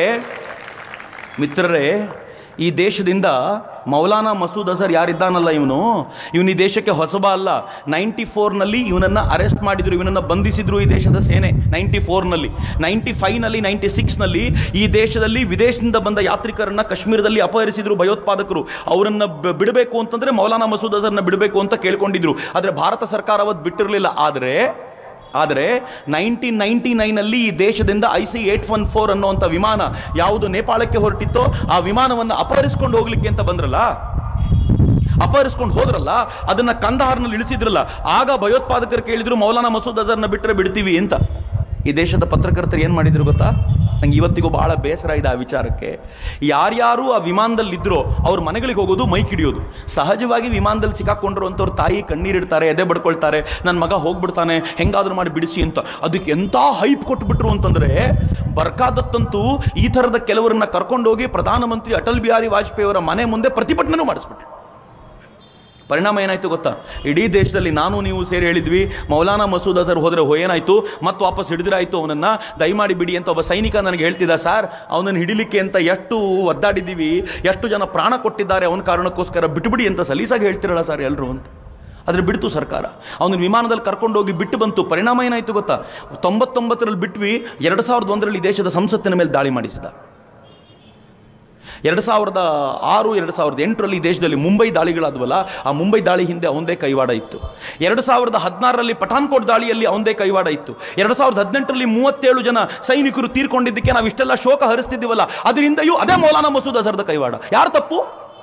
ಮಿತ್ರರೇ ಈ ದೇಶದಿಂದ ಮೌಲಾನಾ ಮಸೂದ್ ಅಜರ್ ಯಾರಿದ್ದಾನಲ್ಲ ಇವನು ಇವನು ಈ ದೇಶಕ್ಕೆ ಹೊಸಬ ಅಲ್ಲ ನೈಂಟಿ ಫೋರ್ನಲ್ಲಿ ಇವನನ್ನ ಅರೆಸ್ಟ್ ಮಾಡಿದ್ರು ಇವನನ್ನ ಬಂಧಿಸಿದ್ರು ಈ ದೇಶದ ಸೇನೆ ನೈಂಟಿ ಫೋರ್ನಲ್ಲಿ ನೈಂಟಿ ಫೈವ್ನಲ್ಲಿ ನೈಂಟಿ ಸಿಕ್ಸ್ನಲ್ಲಿ ಈ ದೇಶದಲ್ಲಿ ವಿದೇಶದಿಂದ ಬಂದ ಯಾತ್ರಿಕರನ್ನ ಕಾಶ್ಮೀರದಲ್ಲಿ ಅಪಹರಿಸಿದ್ರು ಭಯೋತ್ಪಾದಕರು ಅವರನ್ನ ಬ- ಬಿಡಬೇಕು ಅಂತಂದ್ರೆ ಮೌಲಾನಾ ಮಸೂದ್ ಅಜರ್ನ ಬಿಡಬೇಕು ಅಂತ ಕೇಳ್ಕೊಂಡಿದ್ರು ಆದರೆ ಭಾರತ ಸರ್ಕಾರ ಅವತ್ತು ಬಿಟ್ಟಿರಲಿಲ್ಲ ಆದರೆ ಆದರೆ ನೈನ್ಟೀನ್ ನೈನ್ಟಿ ನೈನಲ್ಲಿ ಈ ದೇಶದಿಂದ I C eight one four ಅನ್ನುವಂಥ ವಿಮಾನ ಯಾವುದು ನೇಪಾಳಕ್ಕೆ ಹೊರಟಿತ್ತೋ ಆ ವಿಮಾನವನ್ನು ಅಪಹರಿಸ್ಕೊಂಡು ಹೋಗ್ಲಿಕ್ಕೆ ಅಂತ ಬಂದ್ರಲ್ಲ ಅಪಹರಿಸ್ಕೊಂಡು ಹೋದ್ರಲ್ಲ ಅದನ್ನ ಕಂದಹಾರ್ನಲ್ಲಿ ಇಳಿಸಿದ್ರಲ್ಲ ಆಗ ಭಯೋತ್ಪಾದಕರು ಕೇಳಿದ್ರು ಮೌಲಾನಾ ಮಸೂದ್ ಅಜರ್ನ ಬಿಟ್ಟರೆ ಬಿಡ್ತೀವಿ ಅಂತ ಈ ದೇಶದ ಪತ್ರಕರ್ತರು ಏನು ಮಾಡಿದ್ರು ಗೊತ್ತಾ ನಂಗೆ ಇವತ್ತಿಗೂ ಬಹಳ ಬೇಸರ ಇದೆ ಆ ವಿಚಾರಕ್ಕೆ ಯಾರ್ಯಾರು ಆ ವಿಮಾನದಲ್ಲಿದ್ರೋ ಅವ್ರ ಮನೆಗಳಿಗೆ ಹೋಗೋದು ಮೈಕ್ ಹಿಡಿಯೋದು ಸಹಜವಾಗಿ ವಿಮಾನದಲ್ಲಿ ಸಿಕ್ಕಾಕೊಂಡ್ರು ಅಂತವ್ರ ತಾಯಿ ಕಣ್ಣೀರಿಡ್ತಾರೆ ಎದೆ ಬಡ್ಕೊಳ್ತಾರೆ ನನ್ನ ಮಗ ಹೋಗ್ಬಿಡ್ತಾನೆ ಹೆಂಗಾದ್ರೂ ಮಾಡಿ ಬಿಡಿಸಿ ಅಂತ ಅದಕ್ಕೆ ಎಂಥ ಹೈಪ್ ಕೊಟ್ಬಿಟ್ರು ಅಂತಂದ್ರೆ ಬರ್ಕಾದತ್ತಂತೂ ಈ ಥರದ ಕೆಲವರನ್ನ ಕರ್ಕೊಂಡೋಗಿ ಪ್ರಧಾನಮಂತ್ರಿ ಅಟಲ್ ಬಿಹಾರಿ ವಾಜಪೇಯಿ ಅವರ ಮನೆ ಮುಂದೆ ಪ್ರತಿಭಟನೆ ಮಾಡಿಸ್ಬಿಟ್ರು ಪರಿಣಾಮ ಏನಾಯ್ತು ಗೊತ್ತಾ ಇಡೀ ದೇಶದಲ್ಲಿ ನಾನು ನೀವು ಸೇರಿ ಹೇಳಿದ್ವಿ ಮೌಲಾನಾ ಮಸೂದ್ ಅಜರ್ ಹೋದ್ರೆ ಹೋ ಏನಾಯ್ತು ಮತ್ತೆ ವಾಪಸ್ ಹಿಡಿದಿರಾಯ್ತು ಅವನನ್ನ ದಯಮಾಡಿ ಬಿಡಿ ಅಂತ ಒಬ್ಬ ಸೈನಿಕ ನನಗೆ ಹೇಳ್ತಿದ್ದ ಸರ್ ಅವನನ್ನು ಹಿಡಿಲಿಕ್ಕೆ ಅಂತ ಎಷ್ಟು ಒದ್ದಾಡಿದ್ದೀವಿ ಎಷ್ಟು ಜನ ಪ್ರಾಣ ಕೊಟ್ಟಿದ್ದಾರೆ ಅವನ ಕಾರಣಕ್ಕೋಸ್ಕರ ಬಿಟ್ಬಿಡಿ ಅಂತ ಸಲೀಸಾಗಿ ಹೇಳ್ತಿರಲ್ಲ ಸರ್ ಎಲ್ಲರೂ ಅಂತ ಆದ್ರೆ ಬಿಡ್ತು ಸರ್ಕಾರ ಅವನ ವಿಮಾನದಲ್ಲಿ ಕರ್ಕೊಂಡೋಗಿ ಬಿಟ್ಟು ಬಂತು ಪರಿಣಾಮ ಏನಾಯ್ತು ಗೊತ್ತಾ ತೊಂಬತ್ತೊಂಬತ್ತರಲ್ಲಿ ಬಿಟ್ವಿ ಎರಡು ಸಾವಿರದ ಒಂದರಲ್ಲಿ ಈ ದೇಶದ ಸಂಸತ್ತಿನ ಮೇಲೆ ದಾಳಿ ಮಾಡಿಸಿದ ಎರಡು ಸಾವಿರದ ಆರು ಎರಡು ಸಾವಿರದ ಎಂಟರಲ್ಲಿ ಈ ದೇಶದಲ್ಲಿ ಮುಂಬೈ ದಾಳಿಗಳಾದ್ವಲ್ಲ ಆ ಮುಂಬೈ ದಾಳಿ ಹಿಂದೆ ಅವಂದೇ ಕೈವಾಡ ಇತ್ತು ಎರಡು ಸಾವಿರದ ಹದಿನಾರರಲ್ಲಿ ಪಠಾನ್ಕೋಟ್ ದಾಳಿಯಲ್ಲಿ ಅವಂದೇ ಕೈವಾಡ ಇತ್ತು ಎರಡು ಸಾವಿರದ ಹದಿನೆಂಟರಲ್ಲಿ ಮೂವತ್ತೇಳು ಜನ ಸೈನಿಕರು ತೀರ್ಕೊಂಡಿದ್ದಕ್ಕೆ ನಾವು ಇಷ್ಟೆಲ್ಲ ಶೋಕ ಹರಿಸ್ತಿದ್ದೀವಲ್ಲ ಅದರಿಂದಯೂ ಅದೇ ಮೌಲಾನಾ ಮಸೂದ್ ಅಜರ್ದ ಕೈವಾಡ ಯಾರು ತಪ್ಪು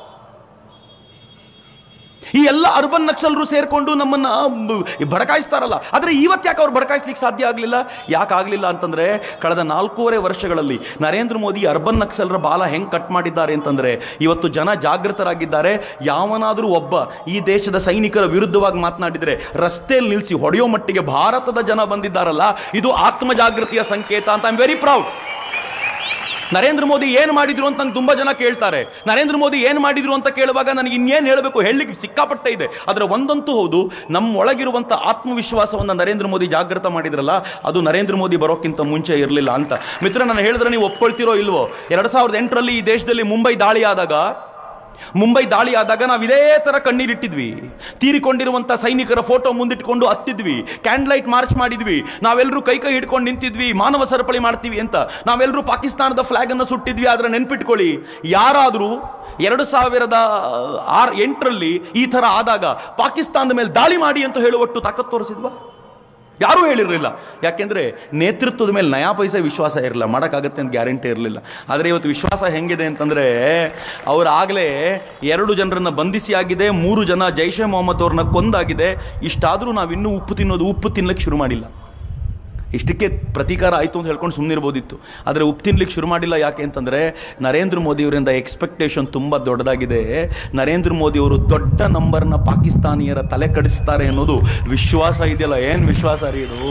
ಈ ಎಲ್ಲ ಅರ್ಬನ್ ನಕ್ಸಲರು ಸೇರ್ಕೊಂಡು ನಮ್ಮನ್ನ ಮ್, ಬಡಕಾಯಿಸ್ತಾರಲ್ಲ ಆದ್ರೆ ಇವತ್ತು ಯಾಕೆ ಅವ್ರು ಬಡಕಾಯಿಸ್ಲಿಕ್ಕೆ ಸಾಧ್ಯ ಆಗಲಿಲ್ಲ ಯಾಕೆ ಆಗಲಿಲ್ಲ ಅಂತಂದ್ರೆ ಕಳೆದ ನಾಲ್ಕೂವರೆ ವರ್ಷಗಳಲ್ಲಿ ನರೇಂದ್ರ ಮೋದಿ ಅರ್ಬನ್ ನಕ್ಸಲರ ಬಾಲ ಹೆಂಗ್ ಕಟ್ ಮಾಡಿದ್ದಾರೆ ಅಂತಂದ್ರೆ ಇವತ್ತು ಜನ ಜಾಗೃತರಾಗಿದ್ದಾರೆ ಯಾವನಾದರೂ ಒಬ್ಬ ಈ ದೇಶದ ಸೈನಿಕರ ವಿರುದ್ಧವಾಗಿ ಮಾತನಾಡಿದ್ರೆ ರಸ್ತೆಯಲ್ಲಿ ನಿಲ್ಲಿಸಿ ಹೊಡೆಯೋ ಮಟ್ಟಿಗೆ ಭಾರತದ ಜನ ಬಂದಿದ್ದಾರಲ್ಲ ಇದು ಆತ್ಮ ಜಾಗೃತಿಯ ಸಂಕೇತ ಅಂತ I am very proud Narendra Modi ಏನು ಮಾಡಿದ್ರು ಅಂತ ನಂಗೆ ತುಂಬಾ ಜನ ಕೇಳ್ತಾರೆ ನರೇಂದ್ರ ಮೋದಿ ಏನು ಮಾಡಿದ್ರು ಅಂತ ಕೇಳುವಾಗ ನನಗೆ ಇನ್ನೇನು ಹೇಳಬೇಕು ಹೇಳಲಿಕ್ಕೆ ಸಿಕ್ಕಾಪಟ್ಟೆ ಇದೆ ಅದರ ಒಂದಂತೂ ಹೌದು ನಮ್ಮ ಒಳಗಿರುವಂಥ ಆತ್ಮವಿಶ್ವಾಸವನ್ನು ನರೇಂದ್ರ ಮೋದಿ ಜಾಗೃತ ಮಾಡಿದ್ರಲ್ಲ ಅದು ನರೇಂದ್ರ ಮೋದಿ ಬರೋಕ್ಕಿಂತ ಮುಂಚೆ ಇರಲಿಲ್ಲ ಅಂತ ಮಿತ್ರ ನಾನು ಹೇಳಿದ್ರೆ ನೀವು ಒಪ್ಕೊಳ್ತಿರೋ ಇಲ್ವೋ ಎರಡು ಸಾವಿರದ ಎಂಟರಲ್ಲಿ ಈ ದೇಶದಲ್ಲಿ ಮುಂಬೈ ದಾಳಿ ಆದಾಗ ಮುಂಬೈ ದಾಳಿ ಆದಾಗ ನಾವು ಇದೇ ತರ ಕಣ್ಣೀರಿಟ್ಟಿದ್ವಿ ತೀರಿಕೊಂಡಿರುವಂತ ಸೈನಿಕರ ಫೋಟೋ ಮುಂದಿಟ್ಕೊಂಡು ಹತ್ತಿದ್ವಿ ಕ್ಯಾಂಡ್ಲೈಟ್ ಮಾರ್ಚ್ ಮಾಡಿದ್ವಿ ನಾವೆಲ್ಲರೂ ಕೈ ಕೈ ಹಿಡ್ಕೊಂಡು ನಿಂತಿದ್ವಿ ಮಾನವ ಸರಪಳಿ ಮಾಡ್ತೀವಿ ಅಂತ ನಾವೆಲ್ಲರೂ ಪಾಕಿಸ್ತಾನದ ಫ್ಲಾಗ್ ಅನ್ನು ಸುಟ್ಟಿದ್ವಿ ಆದ್ರೆ ನೆನ್ಪಿಟ್ಕೊಳ್ಳಿ ಯಾರಾದರೂ ಎರಡು ಸಾವಿರದ ಆರ್ ಎಂಟರಲ್ಲಿ ಈ ತರ ಆದಾಗ ಪಾಕಿಸ್ತಾನದ ಮೇಲೆ ದಾಳಿ ಮಾಡಿ ಅಂತ ಹೇಳುವಟ್ಟು ತಾಕತ್ ತೋರಿಸಿದ್ವಾ ಯಾರೂ ಹೇಳಿರಲಿಲ್ಲ ಯಾಕೆಂದ್ರೆ ನೇತೃತ್ವದ ಮೇಲೆ ನಯಾ ಪೈಸೆ ವಿಶ್ವಾಸ ಇರಲಿಲ್ಲ ಮಾಡೋಕ್ಕಾಗತ್ತೆ ಅಂತ ಗ್ಯಾರಂಟಿ ಇರಲಿಲ್ಲ ಆದರೆ ಇವತ್ತು ವಿಶ್ವಾಸ ಹೆಂಗಿದೆ ಅಂತಂದ್ರೆ ಅವರಾಗಲೇ ಎರಡು ಜನರನ್ನ ಬಂಧಿಸಿ ಆಗಿದೆ ಮೂರು ಜನ ಜೈಷೆ ಮೊಹಮ್ಮದ್ ಅವ್ರನ್ನ ಕೊಂದಾಗಿದೆ ಇಷ್ಟಾದರೂ ನಾವು ಇನ್ನೂ ಉಪ್ಪು ತಿನ್ನೋದು ಉಪ್ಪು ತಿನ್ಲಿಕ್ಕೆ ಶುರು ಮಾಡಿಲ್ಲ ಇಷ್ಟಕ್ಕೆ ಪ್ರತೀಕಾರ ಆಯಿತು ಅಂತ ಹೇಳ್ಕೊಂಡು ಸುಮ್ಮನಿರ್ಬೋದಿತ್ತು ಆದರೆ ಉಪ್ಪು ತಿನ್ಲಿಕ್ಕೆ ಶುರು ಮಾಡಿಲ್ಲ ಯಾಕೆ ಅಂತಂದರೆ ನರೇಂದ್ರ ಮೋದಿಯವರಿಂದ ಎಕ್ಸ್ಪೆಕ್ಟೇಷನ್ ತುಂಬ ದೊಡ್ಡದಾಗಿದೆ ನರೇಂದ್ರ ಮೋದಿಯವರು ದೊಡ್ಡ ನಂಬರ್ನ ಪಾಕಿಸ್ತಾನಿಯರ ತಲೆ ಕಡಿಸ್ತಾರೆ ಅನ್ನೋದು ವಿಶ್ವಾಸ ಇದೆಯಲ್ಲ ಏನು ವಿಶ್ವಾಸ ರೀ ಇದು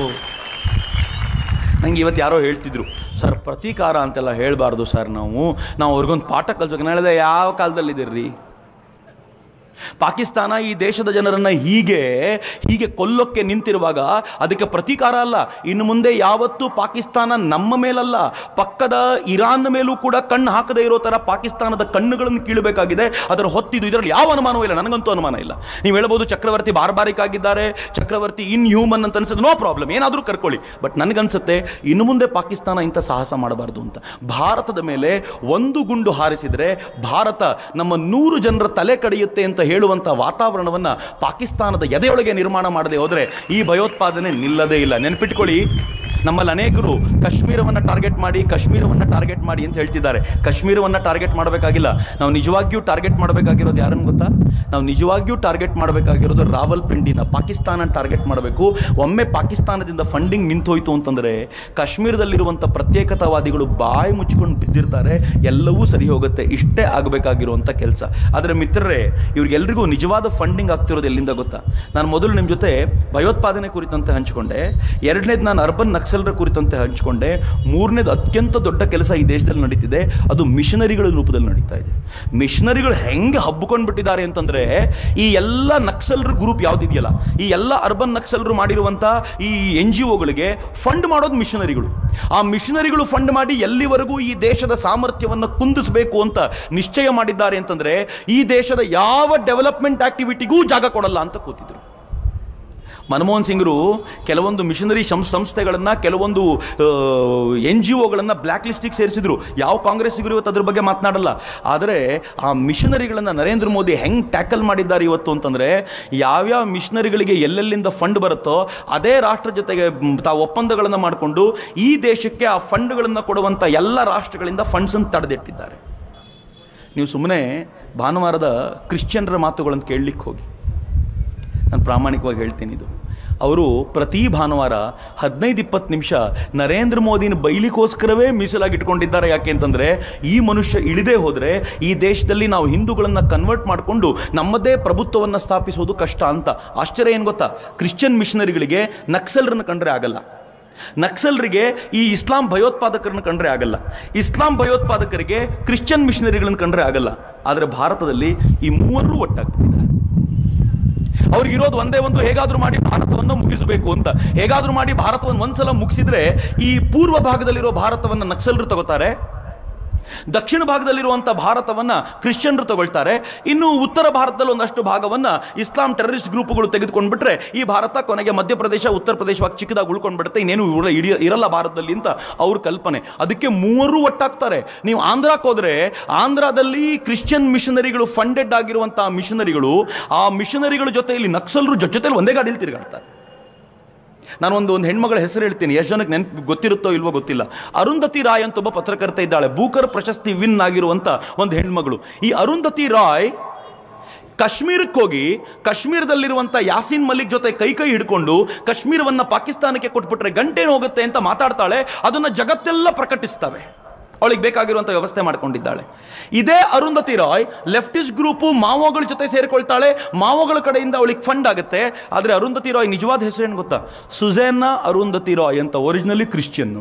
ನಂಗೆ ಇವತ್ತು ಯಾರೋ ಹೇಳ್ತಿದ್ರು ಸರ್ ಪ್ರತೀಕಾರ ಅಂತೆಲ್ಲ ಹೇಳಬಾರ್ದು ಸರ್ ನಾವು ನಾವು ಅವ್ರಿಗೊಂದು ಪಾಠ ಕಲ್ಸ್ಬೇಕು ನಾನು ಹೇಳಿದೆ ಯಾವ ಕಾಲದಲ್ಲಿದ್ದೀರಿ ಪಾಕಿಸ್ತಾನ ಈ ದೇಶದ ಜನರನ್ನ ಹೀಗೆ ಹೀಗೆ ಕೊಲ್ಲೋಕ್ಕೆ ನಿಂತಿರುವಾಗ ಅದಕ್ಕೆ ಪ್ರತೀಕಾರ ಅಲ್ಲ ಇನ್ನು ಮುಂದೆ ಯಾವತ್ತೂ ಪಾಕಿಸ್ತಾನ ನಮ್ಮ ಮೇಲಲ್ಲ ಪಕ್ಕದ ಇರಾನ್ ಮೇಲೂ ಕೂಡ ಕಣ್ಣು ಹಾಕದೇ ಇರೋ ತರ ಪಾಕಿಸ್ತಾನದ ಕಣ್ಣುಗಳನ್ನು ಕೀಳಬೇಕಾಗಿದೆ ಅದರ ಹೊತ್ತಿದು ಇದರಲ್ಲಿ ಯಾವ ಅನುಮಾನವೂ ಇಲ್ಲ ನನಗಂತೂ ಅನುಮಾನ ಇಲ್ಲ ನೀವು ಹೇಳ್ಬೋದು ಚಕ್ರವರ್ತಿ ಬಾರ್ಬಾರಿಕ್ ಆಗಿದ್ದಾರೆ ಚಕ್ರವರ್ತಿ ಇನ್ ಹ್ಯೂಮನ್ ಅಂತ ಅನ್ಸುತ್ತೆ ನೋ ಪ್ರಾಬ್ಲಮ್ ಏನಾದರೂ ಕರ್ಕೊಳ್ಳಿ ಬಟ್ ನನಗನ್ಸುತ್ತೆ ಇನ್ನು ಮುಂದೆ ಪಾಕಿಸ್ತಾನ ಇಂಥ ಸಾಹಸ ಮಾಡಬಾರ್ದು ಅಂತ ಭಾರತದ ಮೇಲೆ ಒಂದು ಗುಂಡು ಹಾರಿಸಿದ್ರೆ ಭಾರತ ನಮ್ಮ ನೂರು ಜನರ ತಲೆ ಕಡಿಯುತ್ತೆ ಅಂತ ಹೇಳುವಂಥ ವಾತಾವರಣವನ್ನ ಪಾಕಿಸ್ತಾನದ ಎದೆಯೊಳಗೆ ನಿರ್ಮಾಣ ಮಾಡದೆ ಹೋದ್ರೆ ಈ ಭಯೋತ್ಪಾದನೆ ನಿಲ್ಲದೇ ಇಲ್ಲ ನೆನ್ಪಿಟ್ಕೊಳ್ಳಿ ನಮ್ಮಲ್ಲಿ ಅನೇಕರು ಕಾಶ್ಮೀರವನ್ನ ಟಾರ್ಗೆಟ್ ಮಾಡಿ ಕಾಶ್ಮೀರವನ್ನ ಟಾರ್ಗೆಟ್ ಮಾಡಿ ಅಂತ ಹೇಳ್ತಿದ್ದಾರೆ ಕಾಶ್ಮೀರವನ್ನ ಟಾರ್ಗೆಟ್ ಮಾಡಬೇಕಾಗಿಲ್ಲ ನಾವು ನಿಜವಾಗಿಯೂ ಟಾರ್ಗೆಟ್ ಮಾಡಬೇಕಾಗಿರೋದು ಯಾರನ್ನು ಗೊತ್ತಾ ನಾವು ನಿಜವಾಗಿಯೂ ಟಾರ್ಗೆಟ್ ಮಾಡಬೇಕಾಗಿರೋದು ರಾವಲ್ಪಿಂಡಿನ ಪಾಕಿಸ್ತಾನ ಟಾರ್ಗೆಟ್ ಮಾಡಬೇಕು ಒಮ್ಮೆ ಪಾಕಿಸ್ತಾನದಿಂದ ಫಂಡಿಂಗ್ ನಿಂತೋಯ್ತು ಅಂತಂದ್ರೆ ಕಾಶ್ಮೀರದಲ್ಲಿರುವಂಥ ಪ್ರತ್ಯೇಕತಾವಾದಿಗಳು ಬಾಯಿ ಮುಚ್ಕೊಂಡು ಬಿದ್ದಿರ್ತಾರೆ ಎಲ್ಲವೂ ಸರಿ ಹೋಗುತ್ತೆ ಇಷ್ಟೇ ಆಗಬೇಕಾಗಿರುವಂಥ ಕೆಲಸ ಆದರೆ ಮಿತ್ರರೇ ಇವ್ರಿಗೆಲ್ರಿಗೂ ನಿಜವಾದ ಫಂಡಿಂಗ್ ಆಗ್ತಿರೋದು ಎಲ್ಲಿಂದ ಗೊತ್ತಾ ನಾನು ಮೊದಲು ನಿಮ್ಮ ಜೊತೆ ಭಯೋತ್ಪಾದನೆ ಕುರಿತಂತೆ ಹಂಚಿಕೊಂಡೆ ಎರಡನೇದು ನಾನು ಅರ್ಬನ್ ನಕ್ಸಲರ ಕುರಿತಂತೆ ಹಂಚಿಕೊಂಡೆ ಮೂರನೇದು ಅತ್ಯಂತ ದೊಡ್ಡ ಕೆಲಸ ಈ ದೇಶದಲ್ಲಿ ನಡೀತಿದೆ ಅದು ಮಿಷನರಿಗಳ ರೂಪದಲ್ಲಿ ನಡೀತಾ ಇದೆ ಮಿಷನರಿಗಳು ಹೆಂಗೆ ಹಬ್ಕೊಂಡು ಬಿಟ್ಟಿದ್ದಾರೆ ಅಂತಂದ್ರೆ ಈ ಎಲ್ಲ ನಕ್ಸಲರ ಗ್ರೂಪ್ ಯಾವ್ದಿದೆಯಲ್ಲ ಈ ಎಲ್ಲ ಅರ್ಬನ್ ನಕ್ಸಲರು ಮಾಡಿರುವಂತ ಈ ಎನ್ ಜಿ ಒಗಳಿಗೆ ಫಂಡ್ ಮಾಡೋದು ಮಿಷನರಿಗಳು ಆ ಮಿಷನರಿಗಳು ಫಂಡ್ ಮಾಡಿ ಎಲ್ಲಿವರೆಗೂ ಈ ದೇಶದ ಸಾಮರ್ಥ್ಯವನ್ನು ಕುಂದಿಸಬೇಕು ಅಂತ ನಿಶ್ಚಯ ಮಾಡಿದ್ದಾರೆ ಅಂತಂದ್ರೆ ಈ ದೇಶದ ಯಾವ ಡೆವಲಪ್ಮೆಂಟ್ ಆಕ್ಟಿವಿಟಿಗೂ ಜಾಗ ಕೊಡಲ್ಲ ಅಂತ ಕೂತಿದ್ರು ಮನಮೋಹನ್ ಸಿಂಗ್ರು ಕೆಲವೊಂದು ಮಿಷನರಿ ಸಂಸ್ಥೆಗಳನ್ನು ಕೆಲವೊಂದು ಎನ್ ಜಿ ಒಗಳನ್ನು ಬ್ಲ್ಯಾಕ್ ಲಿಸ್ಟಿಗೆ ಸೇರಿಸಿದ್ರು ಯಾವ ಕಾಂಗ್ರೆಸ್ಸಿಗರು ಇವತ್ತು ಅದ್ರ ಬಗ್ಗೆ ಮಾತನಾಡಲ್ಲ ಆದರೆ ಆ ಮಿಷನರಿಗಳನ್ನು ನರೇಂದ್ರ ಮೋದಿ ಹೆಂಗೆ ಟ್ಯಾಕಲ್ ಮಾಡಿದ್ದಾರೆ ಇವತ್ತು ಅಂತಂದರೆ ಯಾವ್ಯಾವ ಮಿಷನರಿಗಳಿಗೆ ಎಲ್ಲೆಲ್ಲಿಂದ ಫಂಡ್ ಬರುತ್ತೋ ಅದೇ ರಾಷ್ಟ್ರ ಜೊತೆಗೆ ಮ್, ತಾವು ಒಪ್ಪಂದಗಳನ್ನು ಮಾಡಿಕೊಂಡು ಈ ದೇಶಕ್ಕೆ ಆ ಫಂಡ್ಗಳನ್ನು ಕೊಡುವಂಥ ಎಲ್ಲ ರಾಷ್ಟ್ರಗಳಿಂದ ಫಂಡ್ಸನ್ನು ತಡೆದಿಟ್ಟಿದ್ದಾರೆ ನೀವು ಸುಮ್ಮನೆ ಭಾನುವಾರದ ಕ್ರಿಶ್ಚಿಯನ್ರ ಮಾತುಗಳನ್ನು ಕೇಳಲಿಕ್ಕೆ ಹೋಗಿ ನಾನು ಪ್ರಾಮಾಣಿಕವಾಗಿ ಹೇಳ್ತೀನಿ ಇದು ಅವರು ಪ್ರತಿ ಭಾನುವಾರ ಹದಿನೈದು ಇಪ್ಪತ್ತು ನಿಮಿಷ ನರೇಂದ್ರ ಮೋದಿನ ಬೈಲಿಕ್ಕೋಸ್ಕರವೇ ಮೀಸಲಾಗಿಟ್ಕೊಂಡಿದ್ದಾರೆ ಯಾಕೆ ಅಂತಂದರೆ ಈ ಮನುಷ್ಯ ಇಳಿದೇ ಹೋದರೆ ಈ ದೇಶದಲ್ಲಿ ನಾವು ಹಿಂದೂಗಳನ್ನು ಕನ್ವರ್ಟ್ ಮಾಡಿಕೊಂಡು ನಮ್ಮದೇ ಪ್ರಭುತ್ವವನ್ನು ಸ್ಥಾಪಿಸೋದು ಕಷ್ಟ ಅಂತ ಆಶ್ಚರ್ಯ ಏನು ಗೊತ್ತಾ ಕ್ರಿಶ್ಚಿಯನ್ ಮಿಷನರಿಗಳಿಗೆ ನಕ್ಸಲರನ್ನು ಕಂಡ್ರೆ ಆಗಲ್ಲ ನಕ್ಸಲರಿಗೆ ಈ ಇಸ್ಲಾಂ ಭಯೋತ್ಪಾದಕರನ್ನು ಕಂಡ್ರೆ ಆಗಲ್ಲ ಇಸ್ಲಾಂ ಭಯೋತ್ಪಾದಕರಿಗೆ ಕ್ರಿಶ್ಚಿಯನ್ ಮಿಷನರಿಗಳನ್ನು ಕಂಡ್ರೆ ಆಗಲ್ಲ ಆದರೆ ಭಾರತದಲ್ಲಿ ಈ ಮೂವರೂ ಒಟ್ಟಾಗ್ತಿದ್ದಾರೆ ಅವ್ರಿಗಿರೋದು ಒಂದೇ ಒಂದು ಹೇಗಾದ್ರೂ ಮಾಡಿ ಭಾರತವನ್ನು ಮುಗಿಸಬೇಕು ಅಂತ ಹೇಗಾದ್ರೂ ಮಾಡಿ ಭಾರತವನ್ನು ಒಂದ್ಸಲ ಮುಗಿಸಿದ್ರೆ ಈ ಪೂರ್ವ ಭಾಗದಲ್ಲಿರೋ ಭಾರತವನ್ನು ನಕ್ಸಲರು ತಗೋತಾರೆ ದಕ್ಷಿಣ ಭಾಗದಲ್ಲಿರುವಂಥ ಭಾರತವನ್ನ ಕ್ರಿಶ್ಚಿಯನ್ರು ತಗೊಳ್ತಾರೆ ಇನ್ನು ಉತ್ತರ ಭಾರತದಲ್ಲಿ ಒಂದಷ್ಟು ಭಾಗವನ್ನ ಇಸ್ಲಾಂ ಟೆರರಿಸ್ಟ್ ಗ್ರೂಪ್ಗಳು ತೆಗೆದುಕೊಂಡ್ಬಿಟ್ರೆ ಈ ಭಾರತ ಕೊನೆಗೆ ಮಧ್ಯಪ್ರದೇಶ ಉತ್ತರ ಪ್ರದೇಶವಾಗಿ ಚಿಕ್ಕದಾಗಿ ಉಳ್ಕೊಂಡ್ಬಿಡುತ್ತೆ ಇನ್ನೇನು ಇವ್ರ- ಇಡಿ- ಇರಲ್ಲ ಭಾರತದಲ್ಲಿ ಅಂತ ಅವ್ರ ಕಲ್ಪನೆ ಅದಕ್ಕೆ ಮೂವರು ಒಟ್ಟಾಗ್ತಾರೆ ನೀವು ಆಂಧ್ರಕ್ಕೆ ಹೋದ್ರೆ ಆಂಧ್ರದಲ್ಲಿ ಕ್ರಿಶ್ಚಿಯನ್ ಮಿಷನರಿಗಳು ಫಂಡೆಡ್ ಆಗಿರುವಂತಹ ಮಿಷನರಿಗಳು ಆ ಮಿಷನರಿಗಳ ಜೊತೆಯಲ್ಲಿ ನಕ್ಸಲರು ಜೊತೆ ಜೊತೆಲಿ ಒಂದೇ ಗಾಡಿಯಲ್ಲಿ ತಿರುಗಾಡ್ತಾರೆ ನಾನು ಒಂದು ಒಂದು ಹೆಣ್ಮಗಳ ಹೆಸರು ಹೇಳ್ತೀನಿ ಎಷ್ಟು ಜನಕ್ಕೆ ನೆನಪು ಗೊತ್ತಿರುತ್ತೋ ಇಲ್ವೋ ಗೊತ್ತಿಲ್ಲ ಅರುಂಧತಿ ರಾಯ್ ಅಂತ ಒಬ್ಬ ಪತ್ರಕರ್ತ ಇದ್ದಾಳೆ ಬೂಕರ್ ಪ್ರಶಸ್ತಿ ವಿನ್ ಆಗಿರುವಂತ ಒಂದು ಹೆಣ್ಮಗಳು ಈ ಅರುಂಧತಿ ರಾಯ್ ಕಾಶ್ಮೀರಕ್ಕೆ ಹೋಗಿ ಕಾಶ್ಮೀರದಲ್ಲಿರುವಂಥ ಯಾಸೀನ್ ಮಲಿಕ್ ಜೊತೆ ಕೈ ಕೈ ಹಿಡ್ಕೊಂಡು ಕಾಶ್ಮೀರವನ್ನ ಪಾಕಿಸ್ತಾನಕ್ಕೆ ಕೊಟ್ಬಿಟ್ರೆ ಗಂಟೇನು ಹೋಗುತ್ತೆ ಅಂತ ಮಾತಾಡ್ತಾಳೆ ಅದನ್ನ ಜಗತ್ತೆಲ್ಲ ಪ್ರಕಟಿಸ್ತವೆ ಅವಳಿಗೆ ಬೇಕಾಗಿರುವಂಥ ವ್ಯವಸ್ಥೆ ಮಾಡ್ಕೊಂಡಿದ್ದಾಳೆ ಇದೇ ಅರುಂಧತಿ ರಾಯ್ ಲೆಫ್ಟಿಸ್ಟ್ ಗ್ರೂಪು ಮಾವೋಗಳ ಜೊತೆ ಸೇರಿಕೊಳ್ತಾಳೆ ಮಾವೋಗಳ ಕಡೆಯಿಂದ ಅವಳಿಗೆ ಫಂಡ್ ಆಗುತ್ತೆ ಆದರೆ ಅರುಂಧತಿ ರಾಯ್ ನಿಜವಾದ ಹೆಸರೇನು ಗೊತ್ತಾ ಸುಜೇನಾ ಅರುಂಧತಿ ರಾಯ್ ಅಂತ ಒರಿಜಿನಲಿ ಕ್ರಿಶ್ಚಿಯನ್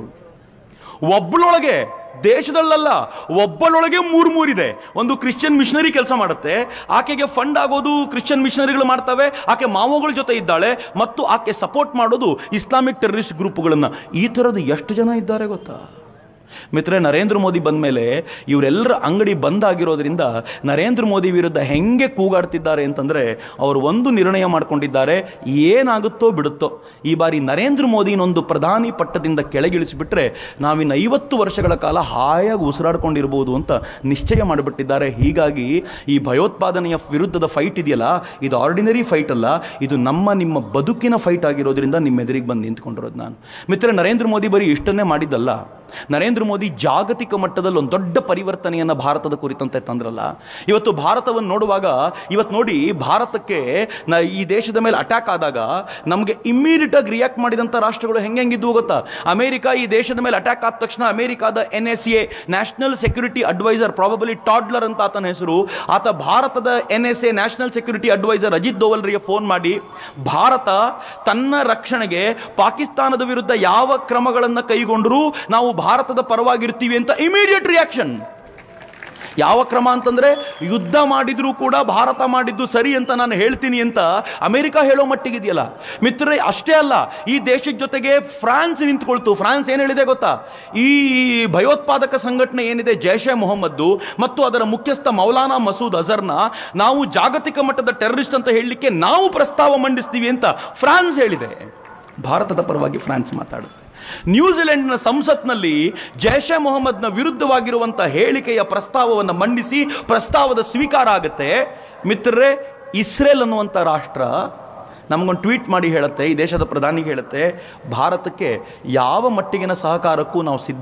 ಒಬ್ಬಳೊಳಗೆ ದೇಶದಲ್ಲಲ್ಲ ಒಬ್ಬಳೊಳಗೆ ಮೂರು ಮೂರಿದೆ ಒಂದು ಕ್ರಿಶ್ಚಿಯನ್ ಮಿಷನರಿ ಕೆಲಸ ಮಾಡುತ್ತೆ ಆಕೆಗೆ ಫಂಡ್ ಆಗೋದು ಕ್ರಿಶ್ಚಿಯನ್ ಮಿಷನರಿಗಳು ಮಾಡ್ತವೆ ಆಕೆ ಮಾವೋಗಳ ಜೊತೆ ಇದ್ದಾಳೆ ಮತ್ತು ಆಕೆ ಸಪೋರ್ಟ್ ಮಾಡೋದು ಇಸ್ಲಾಮಿಕ್ ಟೆರರಿಸ್ಟ್ ಗ್ರೂಪ್ಗಳನ್ನ ಈ ಥರದ್ದು ಎಷ್ಟು ಜನ ಇದ್ದಾರೆ ಗೊತ್ತಾ ಮಿತ್ರೇ ನರೇಂದ್ರ ಮೋದಿ ಬಂದ ಮೇಲೆ ಇವರೆಲ್ಲರ ಅಂಗಡಿ ಬಂದಾಗಿರೋದ್ರಿಂದ ನರೇಂದ್ರ ಮೋದಿ ವಿರುದ್ಧ ಹೆಂಗೆ ಕೂಗಾಡ್ತಿದ್ದಾರೆ ಅಂತಂದರೆ ಅವರು ಒಂದು ನಿರ್ಣಯ ಮಾಡ್ಕೊಂಡಿದ್ದಾರೆ ಏನಾಗುತ್ತೋ ಬಿಡುತ್ತೋ ಈ ಬಾರಿ ನರೇಂದ್ರ ಮೋದಿನೊಂದು ಪ್ರಧಾನಿ ಪಟ್ಟದಿಂದ ಕೆಳಗಿಳಿಸಿಬಿಟ್ರೆ ನಾವಿನ್ನು ಐವತ್ತು ವರ್ಷಗಳ ಕಾಲ ಹಾಯಾಗಿ ಉಸಿರಾಡ್ಕೊಂಡಿರ್ಬೋದು ಅಂತ ನಿಶ್ಚಯ ಮಾಡಿಬಿಟ್ಟಿದ್ದಾರೆ ಹೀಗಾಗಿ ಈ ಭಯೋತ್ಪಾದನೆಯ ವಿರುದ್ಧದ ಫೈಟ್ ಇದೆಯಲ್ಲ ಇದು ಆರ್ಡಿನರಿ ಫೈಟ್ ಅಲ್ಲ ಇದು ನಮ್ಮ ನಿಮ್ಮ ಬದುಕಿನ ಫೈಟ್ ಆಗಿರೋದ್ರಿಂದ ನಿಮ್ಮ ಎದುರಿಗೆ ಬಂದು ನಿಂತ್ಕೊಂಡಿರೋದು ನಾನು ಮಿತ್ರ ನರೇಂದ್ರ ಮೋದಿ ಬರೀ ಇಷ್ಟನ್ನೇ ಮಾಡಿದ್ದಲ್ಲ ನರೇಂದ್ರ ಮೋದಿ ಜಾಗತಿಕ ಮಟ್ಟದಲ್ಲಿ ಒಂದು ದೊಡ್ಡ ಪರಿವರ್ತನೆಯನ್ನು ಭಾರತದ ಕುರಿತಂತೆ ತಂದ್ರಲ್ಲ ಇವತ್ತು ಭಾರತವನ್ನು ನೋಡುವಾಗ ಇವತ್ತು ನೋಡಿ ಭಾರತಕ್ಕೆ ನ ಈ ದೇಶದ ಮೇಲೆ ಅಟ್ಯಾಕ್ ಆದಾಗ ನಮಗೆ ಇಮ್ಮಿಡಿಯೇಟ್ ಆಗಿ ರಿಯಾಕ್ಟ್ ಮಾಡಿದಂಥ ರಾಷ್ಟ್ರಗಳು ಹೆಂಗೆ ಹೆಂಗಿದ್ವು ಗೊತ್ತಾ ಅಮೆರಿಕ ಈ ದೇಶದ ಮೇಲೆ ಅಟ್ಯಾಕ್ ಆದ ತಕ್ಷಣ ಅಮೆರಿಕಾದ N S A national security adviser probably ಟಾಡ್ಲರ್ ಅಂತ ಆತನ ಹೆಸರು ಆತ ಭಾರತದ N S A national security adviser Ajit ದೋವಲ್ರಿಗೆ ಫೋನ್ ಮಾಡಿ ಭಾರತ ತನ್ನ ರಕ್ಷಣೆಗೆ ಪಾಕಿಸ್ತಾನದ ವಿರುದ್ಧ ಯಾವ ಕ್ರಮಗಳನ್ನು ಕೈಗೊಂಡರೂ ನಾವು ಭಾರತದ ಪರವಾಗಿರ್ತೀವಿ ಅಂತ ಇಮಿಡಿಯೇಟ್ ರಿಯಾಕ್ಷನ್ ಯಾವ ಕ್ರಮ ಅಂತಂದ್ರೆ ಯುದ್ಧ ಮಾಡಿದ್ರೂ ಕೂಡ ಭಾರತ ಮಾಡಿದ್ದು ಸರಿ ಅಂತ ನಾನು ಹೇಳ್ತೀನಿ ಅಂತ ಅಮೆರಿಕ ಹೇಳೋ ಮಟ್ಟಿಗಿದೆಯಲ್ಲ ಮಿತ್ರರೇ ಅಷ್ಟೇ ಅಲ್ಲ ಈ ದೇಶದ ಜೊತೆಗೆ ಫ್ರಾನ್ಸ್ ನಿಂತ್ಕೊಳ್ತು ಫ್ರಾನ್ಸ್ ಏನು ಹೇಳಿದೆ ಗೊತ್ತಾ ಈ ಭಯೋತ್ಪಾದಕ ಸಂಘಟನೆ ಏನಿದೆ ಜೈಷೆ ಮೊಹಮ್ಮದ್ದು ಮತ್ತು ಅದರ ಮುಖ್ಯಸ್ಥ ಮೌಲಾನಾ ಮಸೂದ್ ಅಜರ್ನ ನಾವು ಜಾಗತಿಕ ಮಟ್ಟದ ಟೆರರಿಸ್ಟ್ ಅಂತ ಹೇಳಲಿಕ್ಕೆ ನಾವು ಪ್ರಸ್ತಾವ ಮಂಡಿಸ್ತೀವಿ ಅಂತ ಫ್ರಾನ್ಸ್ ಹೇಳಿದೆ ಭಾರತದ ಪರವಾಗಿ ಫ್ರಾನ್ಸ್ ಮಾತಾಡುತ್ತೆ ನ್ಯೂಜಿಲೆಂಡ್ನ ಸಂಸತ್ನಲ್ಲಿ ಜೈಷೆ ಮೊಹಮ್ಮದ್ನ ವಿರುದ್ಧವಾಗಿರುವಂಥ ಹೇಳಿಕೆಯ ಪ್ರಸ್ತಾವವನ್ನು ಮಂಡಿಸಿ ಪ್ರಸ್ತಾವದ ಸ್ವೀಕಾರ ಆಗುತ್ತೆ ಮಿತ್ರರೇ ಇಸ್ರೇಲ್ ಅನ್ನುವಂಥ ರಾಷ್ಟ್ರ ನಮಗೊಂದು ಟ್ವೀಟ್ ಮಾಡಿ ಹೇಳುತ್ತೆ ಈ ದೇಶದ ಪ್ರಧಾನಿಗೆ ಹೇಳುತ್ತೆ ಭಾರತಕ್ಕೆ ಯಾವ ಮಟ್ಟಿಗಿನ ಸಹಕಾರಕ್ಕೂ ನಾವು ಸಿದ್ಧ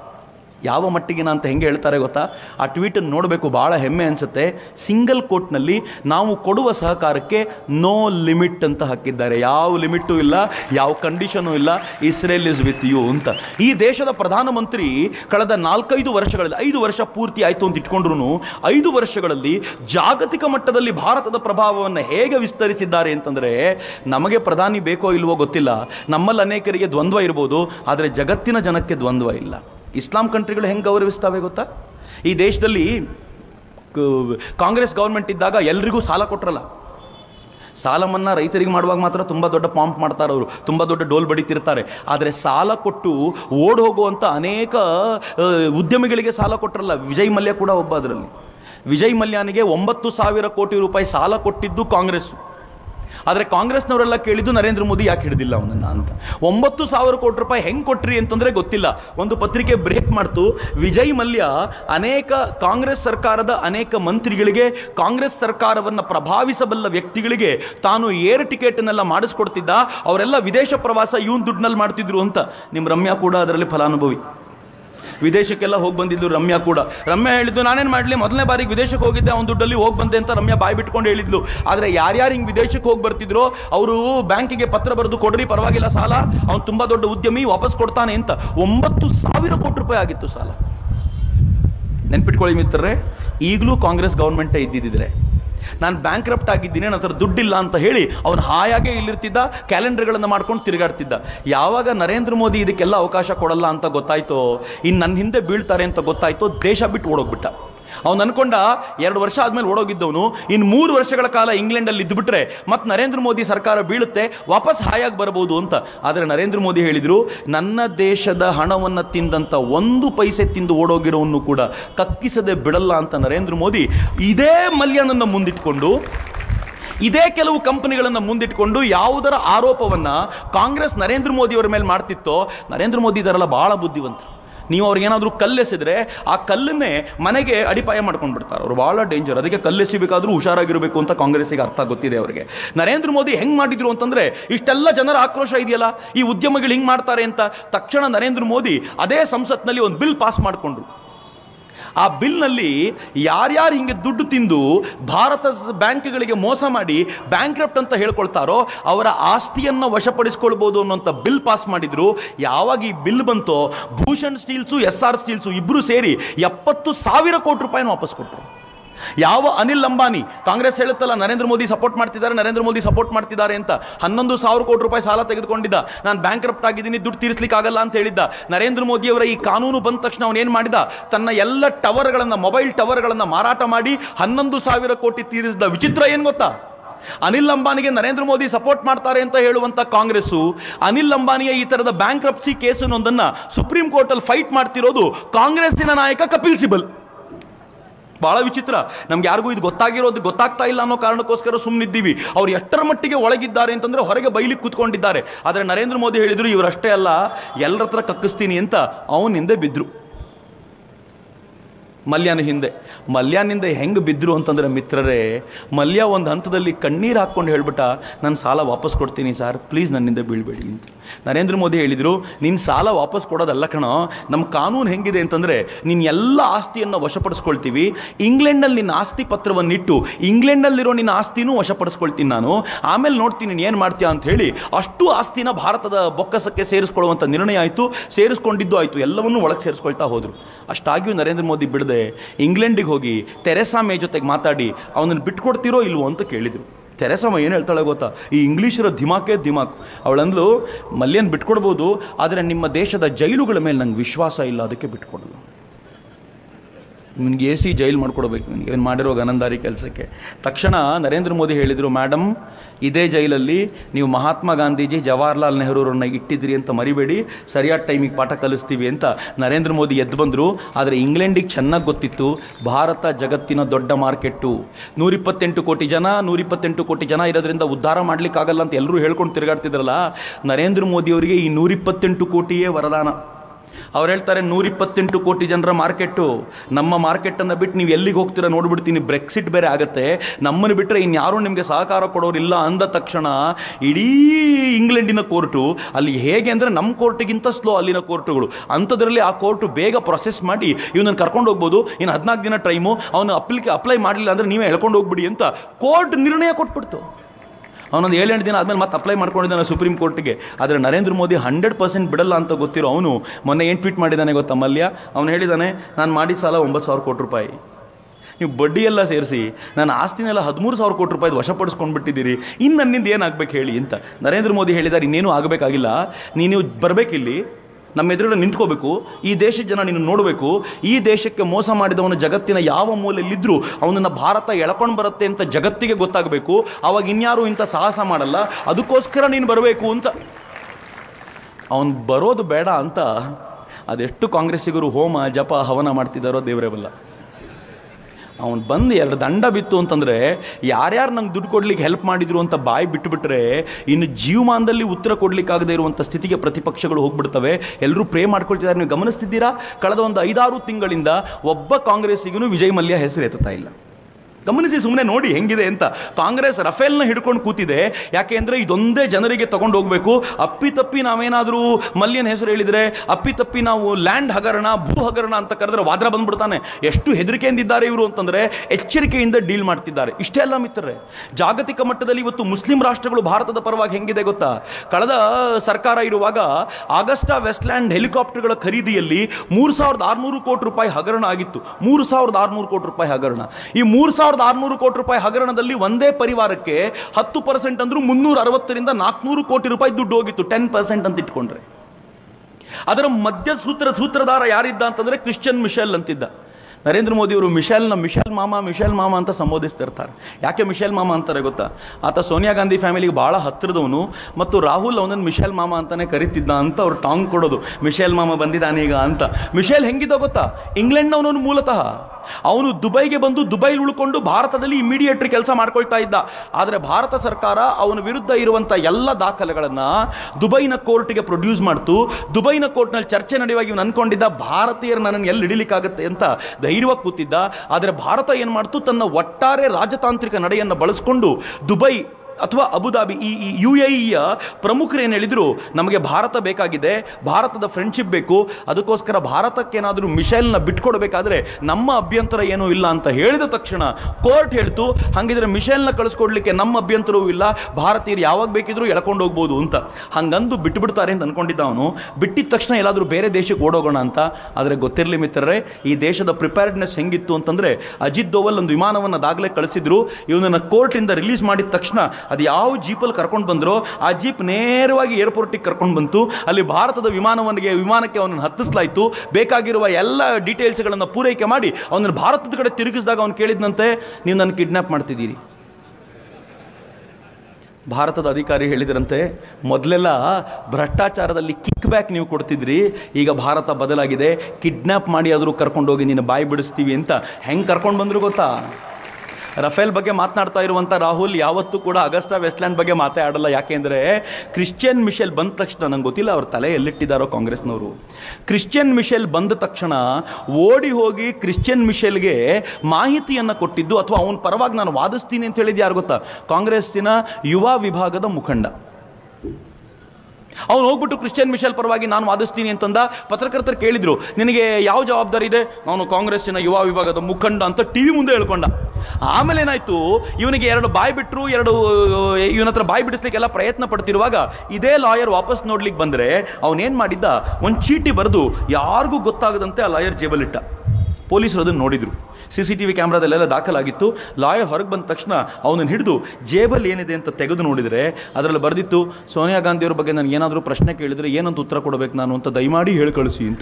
ಯಾವ ಮಟ್ಟಿಗಿನ ಅಂತ ಹೆಂಗೆ ಹೇಳ್ತಾರೆ ಗೊತ್ತಾ ಆ ಟ್ವೀಟನ್ನು ನೋಡಬೇಕು ಭಾಳ ಹೆಮ್ಮೆ ಅನಿಸುತ್ತೆ ಸಿಂಗಲ್ ಕೋಟ್ನಲ್ಲಿ ನಾವು ಕೊಡುವ ಸಹಕಾರಕ್ಕೆ ನೋ ಲಿಮಿಟ್ ಅಂತ ಹಾಕಿದ್ದಾರೆ ಯಾವ ಲಿಮಿಟು ಇಲ್ಲ ಯಾವ ಕಂಡೀಷನು ಇಲ್ಲ ಇಸ್ರೇಲ್ ಇಸ್ ವಿತ್ ಯು ಅಂತ ಈ ದೇಶದ ಪ್ರಧಾನಮಂತ್ರಿ ಕಳೆದ ನಾಲ್ಕೈದು ವರ್ಷಗಳಲ್ಲಿ ಐದು ವರ್ಷ ಪೂರ್ತಿ ಆಯಿತು ಅಂತ ಇಟ್ಕೊಂಡ್ರು ಐದು ವರ್ಷಗಳಲ್ಲಿ ಜಾಗತಿಕ ಮಟ್ಟದಲ್ಲಿ ಭಾರತದ ಪ್ರಭಾವವನ್ನು ಹೇಗೆ ವಿಸ್ತರಿಸಿದ್ದಾರೆ ಅಂತಂದರೆ ನಮಗೆ ಪ್ರಧಾನಿ ಬೇಕೋ ಇಲ್ವೋ ಗೊತ್ತಿಲ್ಲ ನಮ್ಮಲ್ಲಿ ಅನೇಕರಿಗೆ ದ್ವಂದ್ವ ಇರ್ಬೋದು ಆದರೆ ಜಗತ್ತಿನ ಜನಕ್ಕೆ ದ್ವಂದ್ವ ಇಲ್ಲ ಇಸ್ಲಾಂ ಕಂಟ್ರಿಗಳು ಹೆಂಗೆ ಗೌರವಿಸ್ತವೆ ಗೊತ್ತಾ ಈ ದೇಶದಲ್ಲಿ ಕ- ಕಾಂಗ್ರೆಸ್ ಗೌರ್ಮೆಂಟ್ ಇದ್ದಾಗ ಎಲ್ರಿಗೂ ಸಾಲ ಕೊಟ್ರಲ್ಲ ಸಾಲ ಮನ್ನಾ ರೈತರಿಗೆ ಮಾಡುವಾಗ ಮಾತ್ರ ತುಂಬ ದೊಡ್ಡ ಪಾಂಪ್ ಮಾಡ್ತಾರೆ ಅವರು ತುಂಬ ದೊಡ್ಡ ಡೋಲ್ ಬಡಿತಿರ್ತಾರೆ ಆದರೆ ಸಾಲ ಕೊಟ್ಟು ಓಡ್ ಹೋಗುವಂಥ ಅನೇಕ ಆ, ಉದ್ಯಮಿಗಳಿಗೆ ಸಾಲ ಕೊಟ್ರಲ್ಲ ವಿಜಯ್ ಮಲ್ಯ ಕೂಡ ಒಬ್ಬ ಅದರಲ್ಲಿ ವಿಜಯ್ ಮಲ್ಯನಿಗೆ ಒಂಬತ್ತು ಸಾವಿರ ಕೋಟಿ ರೂಪಾಯಿ ಸಾಲ ಕೊಟ್ಟಿದ್ದು ಕಾಂಗ್ರೆಸ್ಸು ಆದರೆ ಕಾಂಗ್ರೆಸ್ನವರೆಲ್ಲ ಕೇಳಿದ್ದು ನರೇಂದ್ರ ಮೋದಿ ಯಾಕೆ ಹಿಡಿದಿಲ್ಲ ಅವನನ್ನ ಅಂತ ಒಂಬತ್ತು ಸಾವಿರ ಕೋಟಿ ರೂಪಾಯಿ ಹೆಂಗ್ ಕೊಟ್ರಿ ಅಂತಂದ್ರೆ ಗೊತ್ತಿಲ್ಲ ಒಂದು ಪತ್ರಿಕೆ ಬ್ರೇಕ್ ಮಾಡ್ತು ವಿಜಯ್ ಮಲ್ಯ ಅನೇಕ ಕಾಂಗ್ರೆಸ್ ಸರ್ಕಾರದ ಅನೇಕ ಮಂತ್ರಿಗಳಿಗೆ ಕಾಂಗ್ರೆಸ್ ಸರ್ಕಾರವನ್ನ ಪ್ರಭಾವಿಸಬಲ್ಲ ವ್ಯಕ್ತಿಗಳಿಗೆ ತಾನು ಏರ್ ಟಿಕೆಟ್ನೆಲ್ಲ ಮಾಡಿಸ್ಕೊಡ್ತಿದ್ದ ಅವರೆಲ್ಲ ವಿದೇಶ ಪ್ರವಾಸ ಇವನ್ ದುಡ್ಡಿನಲ್ಲಿ ಮಾಡ್ತಿದ್ರು ಅಂತ ನಿಮ್ಮ ರಮ್ಯಾ ಕೂಡ ಅದರಲ್ಲಿ ಫಲಾನುಭವಿ ವಿದೇಶಕ್ಕೆಲ್ಲ ಹೋಗಿ ಬಂದಿದ್ದು ರಮ್ಯಾ ಕೂಡ ರಮ್ಯಾ ಹೇಳಿದ್ದು ನಾನೇನು ಮಾಡಲಿ ಮೊದಲನೇ ಬಾರಿಗೆ ವಿದೇಶಕ್ಕೆ ಹೋಗಿದ್ದೆ ಅವ್ನ ದುಡ್ಡಲ್ಲಿ ಹೋಗಿ ಬಂದೆ ಅಂತ ರಮ್ಯಾ ಬಾಯಿ ಬಿಟ್ಕೊಂಡು ಹೇಳಿದ್ಲು ಆದರೆ ಯಾರ್ಯಾರು ಹಿಂಗೆ ವಿದೇಶಕ್ಕೆ ಹೋಗಿ ಬರ್ತಿದ್ರೋ ಅವರು ಬ್ಯಾಂಕಿಗೆ ಪತ್ರ ಬರೆದು ಕೊಡ್ರಿ ಪರವಾಗಿಲ್ಲ ಸಾಲ ಅವ್ನು ತುಂಬ ದೊಡ್ಡ ಉದ್ಯಮಿ ವಾಪಸ್ ಕೊಡ್ತಾನೆ ಅಂತ ಒಂಬತ್ತು ಸಾವಿರ ಕೋಟಿ ರೂಪಾಯಿ ಆಗಿತ್ತು ಸಾಲ ನೆನ್ಪಿಟ್ಕೊಳ್ಳಿ ಮಿತ್ರರೇ ಈಗಲೂ ಕಾಂಗ್ರೆಸ್ ಗೌರ್ಮೆಂಟೇ ಇದ್ದಿದ್ದಿದ್ರೆ ನಾನು ಬ್ಯಾಂಕ್ರಪ್ಟ್ ಆಗಿದ್ದೀನಿ ನನ್ನ ಹತ್ರ ದುಡ್ಡಿಲ್ಲ ಅಂತ ಹೇಳಿ ಅವನು ಹಾಯಾಗೆ ಇಲ್ಲಿರ್ತಿದ್ದ ಕ್ಯಾಲೆಂಡರ್ಗಳನ್ನು ಮಾಡ್ಕೊಂಡು ತಿರುಗಾಡ್ತಿದ್ದ ಯಾವಾಗ ನರೇಂದ್ರ ಮೋದಿ ಇದಕ್ಕೆಲ್ಲ ಅವಕಾಶ ಕೊಡಲ್ಲ ಅಂತ ಗೊತ್ತಾಯ್ತೋ ಇನ್ನು ನನ್ನ ಹಿಂದೆ ಬೀಳ್ತಾರೆ ಅಂತ ಗೊತ್ತಾಯ್ತೋ ದೇಶ ಬಿಟ್ಟು ಓಡೋಗ್ಬಿಟ್ಟ ಅವ್ನು ಅನ್ಕೊಂಡ ಎರಡು ವರ್ಷ ಆದ್ಮೇಲೆ ಓಡೋಗಿದ್ದವನು ಇನ್ನು ಮೂರು ವರ್ಷಗಳ ಕಾಲ ಇಂಗ್ಲೆಂಡಲ್ಲಿ ಇದ್ದುಬಿಟ್ರೆ ಮತ್ತೆ ನರೇಂದ್ರ ಮೋದಿ ಸರ್ಕಾರ ಬೀಳುತ್ತೆ ವಾಪಸ್ ಹಾಯಾಗಿ ಬರಬಹುದು ಅಂತ ಆದರೆ ನರೇಂದ್ರ ಮೋದಿ ಹೇಳಿದ್ರು ನನ್ನ ದೇಶದ ಹಣವನ್ನು ತಿಂದಂತ ಒಂದು ಪೈಸೆ ತಿಂದು ಓಡೋಗಿರೋವನ್ನು ಕೂಡ ಕಕ್ಕಿಸದೆ ಬಿಡಲ್ಲ ಅಂತ ನರೇಂದ್ರ ಮೋದಿ ಇದೇ ಮಲ್ಯನನ್ನು ಮುಂದಿಟ್ಕೊಂಡು ಇದೇ ಕೆಲವು ಕಂಪನಿಗಳನ್ನು ಮುಂದಿಟ್ಕೊಂಡು ಯಾವುದರ ಆರೋಪವನ್ನ ಕಾಂಗ್ರೆಸ್ ನರೇಂದ್ರ ಮೋದಿ ಅವರ ಮೇಲೆ ಮಾಡ್ತಿತ್ತೋ ನರೇಂದ್ರ ಮೋದಿ ಇದರೆಲ್ಲ ಬಹಳ ಬುದ್ಧಿವಂತರು ನೀವು ಅವ್ರಿಗೇನಾದ್ರೂ ಕಲ್ಲೆಸೆದ್ರೆ ಆ ಕಲ್ಲನ್ನೇ ಮನೆಗೆ ಅಡಿಪಾಯ ಮಾಡ್ಕೊಂಡು ಬಿಡ್ತಾರೆ ಅವರು ಬಹಳ ಡೇಂಜರ್ ಅದಕ್ಕೆ ಕಲ್ಲೆಸಿಬೇಕಾದ್ರೂ ಹುಷಾರಾಗಿರಬೇಕು ಅಂತ ಕಾಂಗ್ರೆಸ್ಸಿಗೆ ಅರ್ಥ ಗೊತ್ತಿದೆ ಅವರಿಗೆ ನರೇಂದ್ರ ಮೋದಿ ಹೆಂಗ್ ಮಾಡಿದ್ರು ಅಂತಂದ್ರೆ ಇಷ್ಟೆಲ್ಲ ಜನರ ಆಕ್ರೋಶ ಇದೆಯಲ್ಲ ಈ ಉದ್ಯಮಗಳು ಹಿಂಗ್ ಮಾಡ್ತಾರೆ ಅಂತ ತಕ್ಷಣ ನರೇಂದ್ರ ಮೋದಿ ಅದೇ ಸಂಸತ್ನಲ್ಲಿ ಒಂದು ಬಿಲ್ ಪಾಸ್ ಮಾಡಿಕೊಂಡ್ರು ಆ ಬಿಲ್ನಲ್ಲಿ ಯಾರ್ಯಾರು ಹಿಂಗೆ ದುಡ್ಡು ತಿಂದು ಭಾರತ ಸ್- ಬ್ಯಾಂಕ್ಗಳಿಗೆ ಮೋಸ ಮಾಡಿ ಬ್ಯಾಂಕ್ರಪ್ಟ್ ಅಂತ ಹೇಳ್ಕೊಳ್ತಾರೋ ಅವರ ಆಸ್ತಿಯನ್ನ ವಶಪಡಿಸ್ಕೊಳ್ಬೋದು ಅನ್ನೋಂಥ ಬಿಲ್ ಪಾಸ್ ಮಾಡಿದ್ರು ಯಾವಾಗ ಈ ಬಿಲ್ ಬಂತೋ Bhushan steels S R steels ಇಬ್ರು ಸೇರಿ ಎಪ್ಪತ್ತು ಸಾವಿರ ಕೋಟಿ ರೂಪಾಯಿನ ವಾಪಸ್ ಕೊಟ್ಟರು ಯಾವ ಅನಿಲ್ ಅಂಬಾನಿ ಕಾಂಗ್ರೆಸ್ ಹೇಳುತ್ತಲ್ಲ ನರೇಂದ್ರ ಮೋದಿ ಸಪೋರ್ಟ್ ಮಾಡ್ತಿದ್ದಾರೆ ನರೇಂದ್ರ ಮೋದಿ ಸಪೋರ್ಟ್ ಮಾಡ್ತಿದ್ದಾರೆ ಅಂತ ಹನ್ನೊಂದು ಸಾವಿರ ಕೋಟಿ ರೂಪಾಯಿ ಸಾಲ ತೆಗೆದುಕೊಂಡಿದ್ದ ನಾನು ಬ್ಯಾಂಕ್ ಆಗಿದ್ದೀನಿ ದುಡ್ಡು ತೀರಿಸ್ಲಿಕ್ಕೆ ಆಗಲ್ಲ ಅಂತ ಹೇಳಿದ್ದ ನರೇಂದ್ರ ಮೋದಿ ಅವರ ಈ ಕಾನೂನು ಬಂದ ತಕ್ಷಣ ಅವನು ಏನ್ ಮಾಡಿದ ತನ್ನ ಎಲ್ಲ ಟವರ್ಗಳನ್ನ ಮೊಬೈಲ್ ಟವರ್ಗಳನ್ನ ಮಾರಾಟ ಮಾಡಿ ಹನ್ನೊಂದು ಸಾವಿರ ಕೋಟಿ ತೀರಿಸಿದ ವಿಚಿತ್ರ ಏನ್ ಗೊತ್ತಾ ಅನಿಲ್ ಅಂಬಾನಿಗೆ ನರೇಂದ್ರ ಮೋದಿ ಸಪೋರ್ಟ್ ಮಾಡ್ತಾರೆ ಅಂತ ಹೇಳುವಂತ ಕಾಂಗ್ರೆಸ್ಸು ಅನಿಲ್ ಅಂಬಾನಿಯ ಈ ತರದ ಬ್ಯಾಂಕ್ ರಪ್ಸಿ ಕೇಸನ್ನೊಂದನ್ನ ಸುಪ್ರೀಂ ಕೋರ್ಟ್ ಅಲ್ಲಿ ಫೈಟ್ ಮಾಡ್ತಿರೋದು ಕಾಂಗ್ರೆಸ್ಸಿನ ನಾಯಕ ಕಪಿಲ್ ಸಿಬಲ್ ಬಹಳ ವಿಚಿತ್ರ ನಮ್ಗೆ ಯಾರಿಗೂ ಇದು ಗೊತ್ತಾಗಿರೋದು ಗೊತ್ತಾಗ್ತಾ ಇಲ್ಲ ಅನ್ನೋ ಕಾರಣಕ್ಕೋಸ್ಕರ ಸುಮ್ಮನಿದ್ದೀವಿ ಅವ್ರು ಎಷ್ಟರ ಮಟ್ಟಿಗೆ ಒಳಗಿದ್ದಾರೆ ಅಂತಂದ್ರೆ ಹೊರಗೆ ಬೈಲಿಕ್ಕೆ ಕೂತ್ಕೊಂಡಿದ್ದಾರೆ ಆದರೆ ನರೇಂದ್ರ ಮೋದಿ ಹೇಳಿದ್ರು ಇವರಷ್ಟೇ ಅಲ್ಲ ಎಲ್ಲರ ಹತ್ರ ಕಕ್ಕಿಸ್ತೀನಿ ಅಂತ ಅವನಿಂದ ಬಿದ್ರು ಮಲ್ಯನ ಹಿಂದೆ ಮಲ್ಯನಿಂದ ಹೆಂಗೆ ಬಿದ್ರು ಅಂತಂದ್ರೆ ಮಿತ್ರರೇ ಮಲ್ಯ ಒಂದು ಹಂತದಲ್ಲಿ ಕಣ್ಣೀರು ಹಾಕ್ಕೊಂಡು ಹೇಳ್ಬಿಟ್ಟ ನಾನು ಸಾಲ ವಾಪಸ್ ಕೊಡ್ತೀನಿ ಸರ್ ಪ್ಲೀಸ್ ನನ್ನಿಂದ ಬೀಳ್ಬೇಡಿ ಅಂತ ನರೇಂದ್ರ ಮೋದಿ ಹೇಳಿದರು ನಿನ್ನ ಸಾಲ ವಾಪಸ್ ಕೊಡೋದಲ್ಲ ಕಣೋ ನಮ್ಮ ಕಾನೂನು ಹೆಂಗಿದೆ ಅಂತಂದರೆ ನೀನು ಎಲ್ಲ ಆಸ್ತಿಯನ್ನು ವಶಪಡಿಸ್ಕೊಳ್ತೀವಿ ಇಂಗ್ಲೆಂಡಲ್ಲಿ ನಿನ್ನ ಆಸ್ತಿ ಪತ್ರವನ್ನಿಟ್ಟು ಇಂಗ್ಲೆಂಡಲ್ಲಿರೋ ನಿನ್ನ ಆಸ್ತಿನೂ ವಶಪಡಿಸ್ಕೊಳ್ತೀನಿ ನಾನು ಆಮೇಲೆ ನೋಡ್ತೀನಿ ನೀನು ಏನು ಮಾಡ್ತೀಯ ಅಂತ ಹೇಳಿ ಅಷ್ಟು ಆಸ್ತಿನ ಭಾರತದ ಬೊಕ್ಕಸಕ್ಕೆ ಸೇರಿಸ್ಕೊಳ್ಳುವಂಥ ನಿರ್ಣಯ ಆಯಿತು ಸೇರಿಸ್ಕೊಂಡಿದ್ದು ಆಯಿತು ಎಲ್ಲವನ್ನೂ ಒಳಗೆ ಸೇರಿಸ್ಕೊಳ್ತಾ ಹೋದರು ಅಷ್ಟಾಗಿಯೂ ನರೇಂದ್ರ ಮೋದಿ ಬಿಡದೆ ಇಂಗ್ಲೆಂಡಿಗೆ ಹೋಗಿ ತೆರೆಸಾ ಮೇ ಜೊತೆಗೆ ಮಾತಾಡಿ ಅವನನ್ನು ಬಿಟ್ಕೊಡ್ತೀರೋ ಇಲ್ವೋ ಅಂತ ಕೇಳಿದರು ತೆರೆಸಮ್ಮ ಏನು ಹೇಳ್ತಾಳೆ ಗೊತ್ತಾ ಈ ಇಂಗ್ಲೀಷರ ದಿಮಾಕೇ ದಿಮಾಕ್ ಅವಳಂದ್ಲು ಮಲ್ಯನ್ ಬಿಟ್ಕೊಡ್ಬೋದು ಆದರೆ ನಿಮ್ಮ ದೇಶದ ಜೈಲುಗಳ ಮೇಲೆ ನಂಗೆ ವಿಶ್ವಾಸ ಇಲ್ಲ ಅದಕ್ಕೆ ಬಿಟ್ಕೊಡಲ್ಲ ನಿನಗೆ ಎ ಸಿ ಜೈಲು ಮಾಡ್ಕೊಡ್ಬೇಕು ನಿನಗೆ ಏನು ಮಾಡಿರೋ ಗನಂದಾರಿ ಕೆಲಸಕ್ಕೆ ತಕ್ಷಣ ನರೇಂದ್ರ ಮೋದಿ ಹೇಳಿದರು ಮೇಡಮ್ ಇದೇ ಜೈಲಲ್ಲಿ ನೀವು ಮಹಾತ್ಮ ಗಾಂಧೀಜಿ ಜವಾಹರ್ಲಾಲ್ ನೆಹರೂರನ್ನ ಇಟ್ಟಿದ್ರಿ ಅಂತ ಮರಿಬೇಡಿ ಸರಿಯಾದ ಟೈಮಿಗೆ ಪಾಠ ಕಲಿಸ್ತೀವಿ ಅಂತ ನರೇಂದ್ರ ಮೋದಿ ಎದ್ದು ಬಂದರು ಆದರೆ ಇಂಗ್ಲೆಂಡಿಗೆ ಚೆನ್ನಾಗಿ ಗೊತ್ತಿತ್ತು ಭಾರತ ಜಗತ್ತಿನ ದೊಡ್ಡ ಮಾರ್ಕೆಟ್ಟು ನೂರಿಪ್ಪತ್ತೆಂಟು ಕೋಟಿ ಜನ ನೂರಿಪ್ಪತ್ತೆಂಟು ಕೋಟಿ ಜನ ಇರೋದ್ರಿಂದ ಉದ್ಧಾರ ಮಾಡ್ಲಿಕ್ಕಾಗಲ್ಲ ಅಂತ ಎಲ್ಲರೂ ಹೇಳ್ಕೊಂಡು ತಿರುಗಾಡ್ತಿದ್ರಲ್ಲ ನರೇಂದ್ರ ಮೋದಿ ಅವರಿಗೆ ಈ ನೂರಿಪ್ಪತ್ತೆಂಟು ಕೋಟಿಯೇ ವರದಾನ ಅವ್ರು ಹೇಳ್ತಾರೆ ನೂರಿಪ್ಪತ್ತೆಂಟು ಕೋಟಿ ಜನರ ಮಾರ್ಕೆಟು ನಮ್ಮ ಮಾರ್ಕೆಟನ್ನು ಬಿಟ್ಟು ನೀವು ಎಲ್ಲಿಗೆ ಹೋಗ್ತೀರಾ ನೋಡ್ಬಿಡ್ತೀನಿ ಬ್ರೆಕ್ಸಿಟ್ ಬೇರೆ ಆಗುತ್ತೆ ನಮ್ಮನ್ನು ಬಿಟ್ಟರೆ ಇನ್ಯಾರೂ ನಿಮಗೆ ಸಹಕಾರ ಕೊಡೋರಿಲ್ಲ ಅಂದ ತಕ್ಷಣ ಇಡೀ ಇಂಗ್ಲೆಂಡಿನ ಕೋರ್ಟು ಅಲ್ಲಿ ಹೇಗೆ ಅಂದರೆ ನಮ್ಮ ಕೋರ್ಟಿಗಿಂತ ಸ್ಲೋ ಅಲ್ಲಿನ ಕೋರ್ಟುಗಳು ಅಂಥದ್ರಲ್ಲಿ ಆ ಕೋರ್ಟು ಬೇಗ ಪ್ರೊಸೆಸ್ ಮಾಡಿ ಇವನನ್ನು ಕರ್ಕೊಂಡು ಹೋಗ್ಬೋದು ಇನ್ನು ಹದಿನಾಲ್ಕು ದಿನ ಟೈಮು ಅವನು ಅಪ್ಲಿಕೆ ಅಪ್ಲೈ ಮಾಡಲಿಲ್ಲ ಅಂದರೆ ನೀವೇ ಹೇಳ್ಕೊಂಡು ಹೋಗ್ಬಿಡಿ ಅಂತ ಕೋರ್ಟ್ ನಿರ್ಣಯ ಕೊಟ್ಬಿಡ್ತು ಅವನೊಂದು ಏಳೆಂಟು ದಿನ ಆದಮೇಲೆ ಮತ್ತೆ ಅಪ್ಲೈ ಮಾಡ್ಕೊಂಡಿದ್ದಾನೆ ಸುಪ್ರೀಂ ಕೋರ್ಟ್ಗೆ ಆದರೆ ನರೇಂದ್ರ ಮೋದಿ ಹಂಡ್ರೆಡ್ ಪರ್ಸೆಂಟ್ ಬಿಡಲ್ಲ ಅಂತ ಗೊತ್ತಿರೋ ಅವನು ಮೊನ್ನೆ ಏನು ಟ್ವೀಟ್ ಮಾಡಿದ್ದಾನೆ ಗೊತ್ತಾ ಮಲ್ಯ ಅವನು ಹೇಳಿದ್ದಾನೆ ನಾನು ಮಾಡಿದ ಸಾಲ ಒಂಬತ್ತು ಸಾವಿರ ಕೋಟಿ ರೂಪಾಯಿ ನೀವು ಬಡ್ಡಿ ಎಲ್ಲ ಸೇರಿಸಿ ನಾನು ಆಸ್ತಿನೆಲ್ಲ ಹದಿಮೂರು ಸಾವಿರ ಕೋಟಿ ರೂಪಾಯಿ ವಶಪಡಿಸ್ಕೊಂಡು ಬಿಟ್ಟಿದ್ದೀರಿ ಇನ್ನು ನನ್ನಿಂದ ಏನಾಗಬೇಕು ಹೇಳಿ ಅಂತ ನರೇಂದ್ರ ಮೋದಿ ಹೇಳಿದ್ದಾರೆ ಇನ್ನೇನು ಆಗಬೇಕಾಗಿಲ್ಲ ನೀನು ಬರಬೇಕಿಲ್ಲಿ ನಮ್ಮ ಎದುರುಗಡೆ ನಿಂತ್ಕೋಬೇಕು ಈ ದೇಶದ ಜನ ನೀನು ನೋಡಬೇಕು ಈ ದೇಶಕ್ಕೆ ಮೋಸ ಮಾಡಿದವನು ಜಗತ್ತಿನ ಯಾವ ಮೂಲೆಯಲ್ಲಿದ್ದರೂ ಅವನನ್ನು ಭಾರತ ಎಳ್ಕೊಂಡು ಬರುತ್ತೆ ಅಂತ ಜಗತ್ತಿಗೆ ಗೊತ್ತಾಗಬೇಕು ಅವಾಗ ಇನ್ಯಾರು ಇಂಥ ಸಾಹಸ ಮಾಡಲ್ಲ ಅದಕ್ಕೋಸ್ಕರ ನೀನು ಬರಬೇಕು ಅಂತ ಅವನು ಬರೋದು ಬೇಡ ಅಂತ ಅದೆಷ್ಟು ಕಾಂಗ್ರೆಸ್ಸಿಗರು ಹೋಮ ಜಪ ಹವನ ಮಾಡ್ತಿದ್ದಾರೋ ದೇವರೇ ಬಲ್ಲ ಅವನು ಬಂದು ಎರಡು ದಂಡ ಬಿತ್ತು ಅಂತಂದರೆ ಯಾರ್ಯಾರು ನಂಗೆ ದುಡ್ಡು ಕೊಡ್ಲಿಕ್ಕೆ ಹೆಲ್ಪ್ ಮಾಡಿದ್ರು ಅಂತ ಬಾಯಿ ಬಿಟ್ಟುಬಿಟ್ರೆ ಇನ್ನು ಜೀವಮಾನದಲ್ಲಿ ಉತ್ತರ ಕೊಡ್ಲಿಕ್ಕಾಗದೇ ಇರುವಂಥ ಸ್ಥಿತಿಗೆ ಪ್ರತಿಪಕ್ಷಗಳು ಹೋಗ್ಬಿಡ್ತವೆ ಎಲ್ಲರೂ ಪ್ರೇ ಮಾಡ್ಕೊಳ್ತಿದ್ದಾರೆ ನೀವು ಗಮನಿಸ್ತಿದ್ದೀರಾ ಕಳೆದ ಒಂದು ಐದಾರು ತಿಂಗಳಿಂದ ಒಬ್ಬ ಕಾಂಗ್ರೆಸ್ಸಿಗೂ ವಿಜಯ್ ಮಲ್ಯ ಹೆಸರು ಎತ್ತುತ್ತಾ ಇಲ್ಲ ಗಮನಿಸಿ ಸುಮ್ಮನೆ ನೋಡಿ ಹೆಂಗಿದೆ ಅಂತ ಕಾಂಗ್ರೆಸ್ ರಫೇಲ್ನ ಹಿಡ್ಕೊಂಡು ಕೂತಿದೆ ಯಾಕೆ ಅಂದರೆ ಇದೊಂದೇ ಜನರಿಗೆ ತಗೊಂಡು ಹೋಗಬೇಕು ಅಪ್ಪಿತಪ್ಪಿ ನಾವೇನಾದರೂ ಮಲ್ಯನ ಹೆಸರು ಹೇಳಿದರೆ ಅಪ್ಪಿತಪ್ಪಿ ನಾವು ಲ್ಯಾಂಡ್ ಹಗರಣ ಭೂ ಹಗರಣ ಅಂತ ಕರೆದ್ರೆ ವಾದ್ರ ಬಂದ್ಬಿಡ್ತಾನೆ ಎಷ್ಟು ಹೆದರಿಕೆಯಿಂದಿದ್ದಾರೆ ಇವರು ಅಂತಂದರೆ ಎಚ್ಚರಿಕೆಯಿಂದ ಡೀಲ್ ಮಾಡ್ತಿದ್ದಾರೆ ಇಷ್ಟೇ ಅಲ್ಲ ಮಿತ್ರರೇ ಜಾಗತಿಕ ಮಟ್ಟದಲ್ಲಿ ಇವತ್ತು ಮುಸ್ಲಿಂ ರಾಷ್ಟ್ರಗಳು ಭಾರತದ ಪರವಾಗಿ ಹೆಂಗಿದೆ ಗೊತ್ತಾ ಕಳೆದ ಸರ್ಕಾರ ಇರುವಾಗ ಆಗಸ್ಟಾ ವೆಸ್ಟ್ಲ್ಯಾಂಡ್ ಹೆಲಿಕಾಪ್ಟರ್ಗಳ ಖರೀದಿಯಲ್ಲಿ ಮೂರು ಸಾವಿರದ ಆರುನೂರು ಕೋಟಿ ರೂಪಾಯಿ ಹಗರಣ ಆಗಿತ್ತು ಮೂರು ಸಾವಿರದ ಆರುನೂರು ಕೋಟಿ ರೂಪಾಯಿ ಹಗರಣ ಈ ಮೂರು ಸಾವಿರದ ಆರುನೂರು ಕೋಟಿ ರೂಪಾಯಿ ಹಗರಣದಲ್ಲಿ ಒಂದೇ ಪರಿವಾರಕ್ಕೆ ಹತ್ತು ಪರ್ಸೆಂಟ್ ಅಂದ್ರೂ ಮುನ್ನೂರ ಅರವತ್ತರಿಂದ ನಾಲ್ಕುನೂರು ಕೋಟಿ ರೂಪಾಯಿ ದುಡ್ಡು ಹೋಗಿತ್ತು ಟೆನ್ ಪರ್ಸೆಂಟ್ ಅಂತ ಇಟ್ಕೊಂಡ್ರೆ ಅದರ ಮಧ್ಯ ಸೂತ್ರ ಸೂತ್ರಧಾರ ಯಾರಿದ್ದ ಅಂತಂದ್ರೆ ಕ್ರಿಶ್ಚಿಯನ್ ಮಿಶೆಲ್ ಅಂತಿದ್ದ ನರೇಂದ್ರ ಮೋದಿ ಅವರು ಮಿಶೆಲ್ನ ಮಿಶೆಲ್ ಮಾಮ ಮಿಶೆಲ್ ಮಾಮ ಅಂತ ಸಂಬೋಧಿಸ್ತಿರ್ತಾರೆ ಯಾಕೆ ಮಿಶೆಲ್ ಮಾಮ ಅಂತಾರೆ ಗೊತ್ತಾ ಆತ ಸೋನಿಯಾ ಗಾಂಧಿ ಫ್ಯಾಮಿಲಿಗೆ ಭಾಳ ಹತ್ತಿರದವನು ಮತ್ತು ರಾಹುಲ್ ಅವನನ್ನು ಮಿಶೆಲ್ ಮಾಮ ಅಂತಾನೆ ಕರಿತಿದ್ದ ಅಂತ ಅವ್ರು ಟಾಂಗ್ ಕೊಡೋದು ಮಿಶೆಲ್ ಮಾಮ ಬಂದಿದ್ದಾನೀಗ ಅಂತ ಮಿಶೆಲ್ ಹೆಂಗಿದ್ದ ಗೊತ್ತಾ ಇಂಗ್ಲೆಂಡ್ನವನು ಮೂಲತಃ ಅವನು ದುಬೈಗೆ ಬಂದು ದುಬೈಲಿ ಉಳ್ಕೊಂಡು ಭಾರತದಲ್ಲಿ ಇಮಿಡಿಯೇಟ್ರಿ ಕೆಲಸ ಮಾಡ್ಕೊಳ್ತಾ ಇದ್ದ ಆದರೆ ಭಾರತ ಸರ್ಕಾರ ಅವನ ವಿರುದ್ಧ ಇರುವಂಥ ಎಲ್ಲ ದಾಖಲೆಗಳನ್ನು ದುಬೈನ ಕೋರ್ಟ್ಗೆ ಪ್ರೊಡ್ಯೂಸ್ ಮಾಡ್ತು ದುಬೈನ ಕೋರ್ಟ್ನಲ್ಲಿ ಚರ್ಚೆ ನಡೆಯುವಾಗ ಇವನು ಅನ್ಕೊಂಡಿದ್ದ ಭಾರತೀಯರು ನನ್ನನ್ನು ಎಲ್ಲಿ ಹಿಡಿಲಿಕ್ಕಾಗತ್ತೆ ಅಂತ ಧೈರ್ಯವಾಗಿ ಕೂತಿದ್ದ ಆದರೆ ಭಾರತ ಏನು ಮಾಡ್ತು ತನ್ನ ಒಟ್ಟಾರೆ ರಾಜತಾಂತ್ರಿಕ ನಡೆಯನ್ನು ಬಳಸ್ಕೊಂಡು ದುಬೈ ಅಥವಾ ಅಬುದಾಬಿ ಈ ಈ ಯು ಎ ಇಯ ಪ್ರಮುಖರು ಏನು ಹೇಳಿದ್ರು ನಮಗೆ ಭಾರತ ಬೇಕಾಗಿದೆ ಭಾರತದ ಫ್ರೆಂಡ್ಶಿಪ್ ಬೇಕು ಅದಕ್ಕೋಸ್ಕರ ಭಾರತಕ್ಕೇನಾದರೂ ಮಿಶೈಲ್ನ ಬಿಟ್ಕೊಡ್ಬೇಕಾದ್ರೆ ನಮ್ಮ ಅಭ್ಯಂತರ ಏನೂ ಇಲ್ಲ ಅಂತ ಹೇಳಿದ ತಕ್ಷಣ ಕೋರ್ಟ್ ಹೇಳ್ತು ಹಾಗಿದ್ರೆ ಮಿಶೈಲ್ನ ಕಳಿಸ್ಕೊಡ್ಲಿಕ್ಕೆ ನಮ್ಮ ಅಭ್ಯಂತರವೂ ಇಲ್ಲ ಭಾರತೀಯರು ಯಾವಾಗ ಬೇಕಿದ್ರೂ ಎಳ್ಕೊಂಡು ಹೋಗ್ಬೋದು ಅಂತ ಹಂಗಂದು ಬಿಟ್ಟುಬಿಡ್ತಾರೆ ಅಂತ ಅನ್ಕೊಂಡಿದ್ದ ಅವನು ಬಿಟ್ಟಿದ ತಕ್ಷಣ ಎಲ್ಲಾದರೂ ಬೇರೆ ದೇಶಕ್ಕೆ ಓಡೋಗೋಣ ಅಂತ ಆದರೆ ಗೊತ್ತಿರಲಿ ಮಿತ್ರರೇ ಈ ದೇಶದ ಪ್ರಿಪೇರ್ಡ್ನೆಸ್ ಹೆಂಗಿತ್ತು ಅಂತಂದ್ರೆ ಅಜಿತ್ ದೋವಲ್ ಒಂದು ವಿಮಾನವನ್ನು ದಾಗಲೇ ಕಳಿಸಿದ್ರು ಇವನನ್ನು ಕೋರ್ಟಿಂದ ರಿಲೀಸ್ ಮಾಡಿದ ತಕ್ಷಣ ಅದು ಯಾವ ಜೀಪಲ್ಲಿ ಕರ್ಕೊಂಡು ಬಂದ್ರೋ ಆ ಜೀಪ್ ನೇರವಾಗಿ ಏರ್ಪೋರ್ಟಿಗೆ ಕರ್ಕೊಂಡು ಬಂತು ಅಲ್ಲಿ ಭಾರತದ ವಿಮಾನವನಿಗೆ ವಿಮಾನಕ್ಕೆ ಅವನನ್ನು ಹತ್ತಿಸಲಾಯಿತು ಬೇಕಾಗಿರುವ ಎಲ್ಲ ಡೀಟೇಲ್ಸ್ಗಳನ್ನು ಪೂರೈಕೆ ಮಾಡಿ ಅವನನ್ನು ಭಾರತದ ಕಡೆ ತಿರುಗಿಸಿದಾಗ ಅವನು ಕೇಳಿದ್ನಂತೆ ನೀವು ನನ್ನ ಕಿಡ್ನಾಪ್ ಮಾಡ್ತಿದ್ದೀರಿ ಭಾರತದ ಅಧಿಕಾರಿ ಹೇಳಿದ್ರಂತೆ ಮೊದಲೆಲ್ಲ ಭ್ರಷ್ಟಾಚಾರದಲ್ಲಿ ಕಿಕ್ ಬ್ಯಾಕ್ ನೀವು ಕೊಡ್ತಿದ್ರಿ ಈಗ ಭಾರತ ಬದಲಾಗಿದೆ ಕಿಡ್ನಾಪ್ ಮಾಡಿ ಆದರೂ ಕರ್ಕೊಂಡೋಗಿ ನೀನು ಬಾಯಿ ಬಿಡಿಸ್ತೀವಿ ಅಂತ ಹೆಂಗೆ ಕರ್ಕೊಂಡು ಬಂದ್ರು ಗೊತ್ತಾ ರಫೇಲ್ ಬಗ್ಗೆ ಮಾತನಾಡ್ತಾ ಇರುವಂಥ ರಾಹುಲ್ ಯಾವತ್ತೂ ಕೂಡ ಅಗಸ್ಟಾ ವೆಸ್ಟ್ಲ್ಯಾಂಡ್ ಬಗ್ಗೆ ಮಾತಾಡಲ್ಲ ಯಾಕೆಂದರೆ ಕ್ರಿಶ್ಚಿಯನ್ ಮಿಶೆಲ್ ಬಂದ ತಕ್ಷಣ ನಂಗೆ ಗೊತ್ತಿಲ್ಲ ಅವ್ರ ತಲೆ ಎಲ್ಲಿಟ್ಟಿದ್ದಾರೋ ಕಾಂಗ್ರೆಸ್ನವರು ಕ್ರಿಶ್ಚಿಯನ್ ಮಿಶೆಲ್ ಬಂದ ತಕ್ಷಣ ಓಡಿ ಹೋಗಿ ಕ್ರಿಶ್ಚಿಯನ್ ಮಿಶೆಲ್ಗೆ ಮಾಹಿತಿಯನ್ನು ಕೊಟ್ಟಿದ್ದು ಅಥವಾ ಅವನ ಪರವಾಗಿ ನಾನು ವಾದಿಸ್ತೀನಿ ಅಂತ ಹೇಳಿದ್ದು ಯಾರು ಗೊತ್ತಾ ಕಾಂಗ್ರೆಸ್ಸಿನ ಯುವ ವಿಭಾಗದ ಮುಖಂಡ ಅವನು ಹೋಗ್ಬಿಟ್ಟು ಕ್ರಿಶ್ಚಿಯನ್ ಮಿಶೆಲ್ ಪರವಾಗಿ ನಾನು ವಾದಿಸ್ತೀನಿ ಅಂತಂದ ಪತ್ರಕರ್ತರು ಕೇಳಿದ್ರು ನಿನಗೆ ಯಾವ ಜವಾಬ್ದಾರಿ ಇದೆ ನಾನು ಕಾಂಗ್ರೆಸ್ಸಿನ ಯುವ ವಿಭಾಗದ ಮುಖಂಡ ಅಂತ ಟಿವಿ ಮುಂದೆ ಹೇಳ್ಕೊಂಡ ಆಮೇಲೆ ಏನಾಯ್ತು ಇವನಿಗೆ ಎರಡು ಬಾಯಿ ಬಿಟ್ಟರು ಎರಡು ಇವನ ಹತ್ರ ಬಾಯಿ ಬಿಡಿಸ್ಲಿಕ್ಕೆಲ್ಲ ಪ್ರಯತ್ನ ಪಡ್ತಿರುವಾಗ ಇದೇ ಲಾಯರ್ ವಾಪಸ್ ನೋಡ್ಲಿಕ್ಕೆ ಬಂದರೆ ಅವನೇನು ಮಾಡಿದ್ದ ಒಂದು ಚೀಟಿ ಬರೆದು ಯಾರಿಗೂ ಗೊತ್ತಾಗದಂತೆ ಆ ಲಾಯರ್ ಜೇಬಲಿಟ್ಟ ಪೊಲೀಸರು ಅದನ್ನು ನೋಡಿದ್ರು ಸಿ ಸಿ ಟಿ ವಿ ಕ್ಯಾಮ್ರಾದಲ್ಲೆಲ್ಲ ದಾಖಲಾಗಿತ್ತು ಲಾಯರ್ ಹೊರಗೆ ಬಂದ ತಕ್ಷಣ ಅವನನ್ನು ಹಿಡಿದು ಜೇಬಲ್ಲಿ ಏನಿದೆ ಅಂತ ತೆಗೆದು ನೋಡಿದರೆ ಅದರಲ್ಲಿ ಬರೆದಿತ್ತು ಸೋನಿಯಾ ಗಾಂಧಿಯವ್ರ ಬಗ್ಗೆ ನನಗೆ ಏನಾದರೂ ಪ್ರಶ್ನೆ ಕೇಳಿದರೆ ಏನಂತ ಉತ್ತರ ಕೊಡಬೇಕು ನಾನು ಅಂತ ದಯಮಾಡಿ ಹೇಳಿ ಕಳಿಸಿ ಅಂತ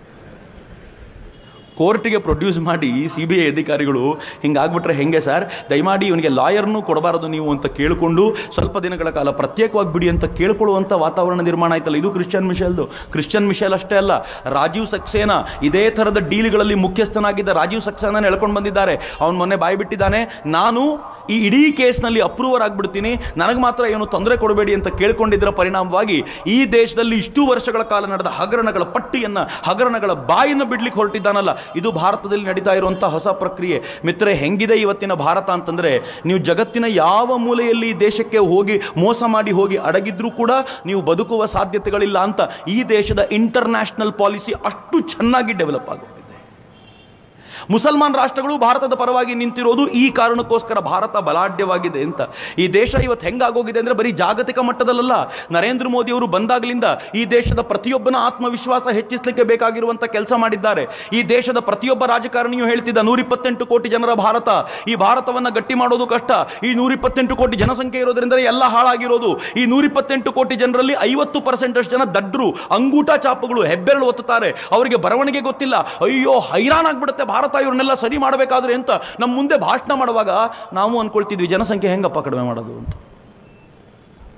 ಕೋರ್ಟಿಗೆ ಪ್ರೊಡ್ಯೂಸ್ ಮಾಡಿ ಸಿ ಬಿ ಐ ಅಧಿಕಾರಿಗಳು ಹಿಂಗಾಗ್ಬಿಟ್ರೆ ಹೆಂಗೆ ಸರ್ ದಯಮಾಡಿ ಇವನಿಗೆ ಲಾಯರ್ನೂ ಕೊಡಬಾರದು ನೀವು ಅಂತ ಕೇಳಿಕೊಂಡು ಸ್ವಲ್ಪ ದಿನಗಳ ಕಾಲ ಪ್ರತ್ಯೇಕವಾಗಿ ಬಿಡಿ ಅಂತ ಕೇಳ್ಕೊಳ್ಳುವಂಥ ವಾತಾವರಣ ನಿರ್ಮಾಣ ಆಯ್ತಲ್ಲ ಇದು ಕ್ರಿಶ್ಚಿಯನ್ ಮಿಶೆಲ್ದು ಕ್ರಿಶ್ಚಿಯನ್ ಮಿಶೆಲ್ ಅಷ್ಟೇ ಅಲ್ಲ ರಾಜೀವ್ ಸಕ್ಸೇನಾ ಇದೇ ಥರದ ಡೀಲ್ಗಳಲ್ಲಿ ಮುಖ್ಯಸ್ಥನಾಗಿದ್ದ ರಾಜೀವ್ ಸಕ್ಸೇನಾ ಎಳ್ಕೊಂಡು ಬಂದಿದ್ದಾರೆ ಅವನು ಮೊನ್ನೆ ಬಾಯಿ ಬಿಟ್ಟಿದ್ದಾನೆ ನಾನು ಈ ಇಡೀ ಕೇಸ್ನಲ್ಲಿ ಅಪ್ರೂವರ್ ಆಗಿಬಿಡ್ತೀನಿ ನನಗೆ ಮಾತ್ರ ಏನು ತೊಂದರೆ ಕೊಡಬೇಡಿ ಅಂತ ಕೇಳ್ಕೊಂಡಿದ್ದರ ಪರಿಣಾಮವಾಗಿ ಈ ದೇಶದಲ್ಲಿ ಇಷ್ಟು ವರ್ಷಗಳ ಕಾಲ ನಡೆದ ಹಗರಣಗಳ ಪಟ್ಟಿಯನ್ನು ಹಗರಣಗಳ ಬಾಯನ್ನು ಬಿಡ್ಲಿಕ್ಕೆ ಹೊರಟಿದ್ದಾನಲ್ಲ ಇದು ಭಾರತದಲ್ಲಿ ನಡೀತಾ ಇರುವಂಥ ಹೊಸ ಪ್ರಕ್ರಿಯೆ ಮಿತ್ರರೆ ಹೆಂಗಿದೆ ಇವತ್ತಿನ ಭಾರತ ಅಂತಂದರೆ ನೀವು ಜಗತ್ತಿನ ಯಾವ ಮೂಲೆಯಲ್ಲಿ ಈ ದೇಶಕ್ಕೆ ಹೋಗಿ ಮೋಸ ಮಾಡಿ ಹೋಗಿ ಅಡಗಿದ್ರೂ ಕೂಡ ನೀವು ಬದುಕುವ ಸಾಧ್ಯತೆಗಳಿಲ್ಲ ಅಂತ ಈ ದೇಶದ ಇಂಟರ್ನ್ಯಾಷನಲ್ ಪಾಲಿಸಿ ಅಷ್ಟು ಚೆನ್ನಾಗಿ ಡೆವಲಪ್ ಆಗುತ್ತೆ ಮುಸಲ್ಮಾನ್ ರಾಷ್ಟ್ರಗಳು ಭಾರತದ ಪರವಾಗಿ ನಿಂತಿರೋದು ಈ ಕಾರಣಕ್ಕೋಸ್ಕರ ಭಾರತ ಬಲಾಢ್ಯವಾಗಿದೆ ಅಂತ ಈ ದೇಶ ಇವತ್ತು ಹೆಂಗಾಗೋಗಿದೆ ಅಂದರೆ ಬರೀ ಜಾಗತಿಕ ಮಟ್ಟದಲ್ಲ ನರೇಂದ್ರ ಮೋದಿ ಅವರು ಬಂದಾಗಲಿಂದ ಈ ದೇಶದ ಪ್ರತಿಯೊಬ್ಬನ ಆತ್ಮವಿಶ್ವಾಸ ಹೆಚ್ಚಿಸಲಿಕ್ಕೆ ಬೇಕಾಗಿರುವಂಥ ಕೆಲಸ ಮಾಡಿದ್ದಾರೆ ಈ ದೇಶದ ಪ್ರತಿಯೊಬ್ಬ ರಾಜಕಾರಣಿಯು ಹೇಳ್ತಿದ್ದ ನೂರಿಪ್ಪತ್ತೆಂಟು ಕೋಟಿ ಜನರ ಭಾರತ ಈ ಭಾರತವನ್ನು ಗಟ್ಟಿ ಮಾಡೋದು ಕಷ್ಟ ಈ ನೂರಿಪ್ಪತ್ತೆಂಟು ಕೋಟಿ ಜನಸಂಖ್ಯೆ ಇರೋದ್ರಿಂದ ಎಲ್ಲ ಹಾಳಾಗಿರೋದು ಈ ನೂರಿಪ್ಪತ್ತೆಂಟು ಕೋಟಿ ಜನರಲ್ಲಿ ಐವತ್ತು ಪರ್ಸೆಂಟ್ ಅಷ್ಟು ಜನ ದಡ್ರು ಅಂಗೂಟ ಚಾಪುಗಳು ಹೆಬ್ಬೆರಳು ಒತ್ತುತ್ತಾರೆ ಅವರಿಗೆ ಬರವಣಿಗೆ ಗೊತ್ತಿಲ್ಲ ಅಯ್ಯೋ ಹೈರಾಣಾಗ್ಬಿಡುತ್ತೆ ಭಾರತ ಇವ್ರನ್ನೆಲ್ಲ ಸರಿ ಮಾಡಬೇಕಾದ್ರೆ ಅಂತ ನಮ್ಮ ಮುಂದೆ ಭಾಷಣ ಮಾಡುವಾಗ ನಾವು ಅನ್ಕೊಳ್ತಿದ್ವಿ ಜನಸಂಖ್ಯೆ ಹೆಂಗಪ್ಪ ಕಡಿಮೆ ಮಾಡೋದು ಅಂತ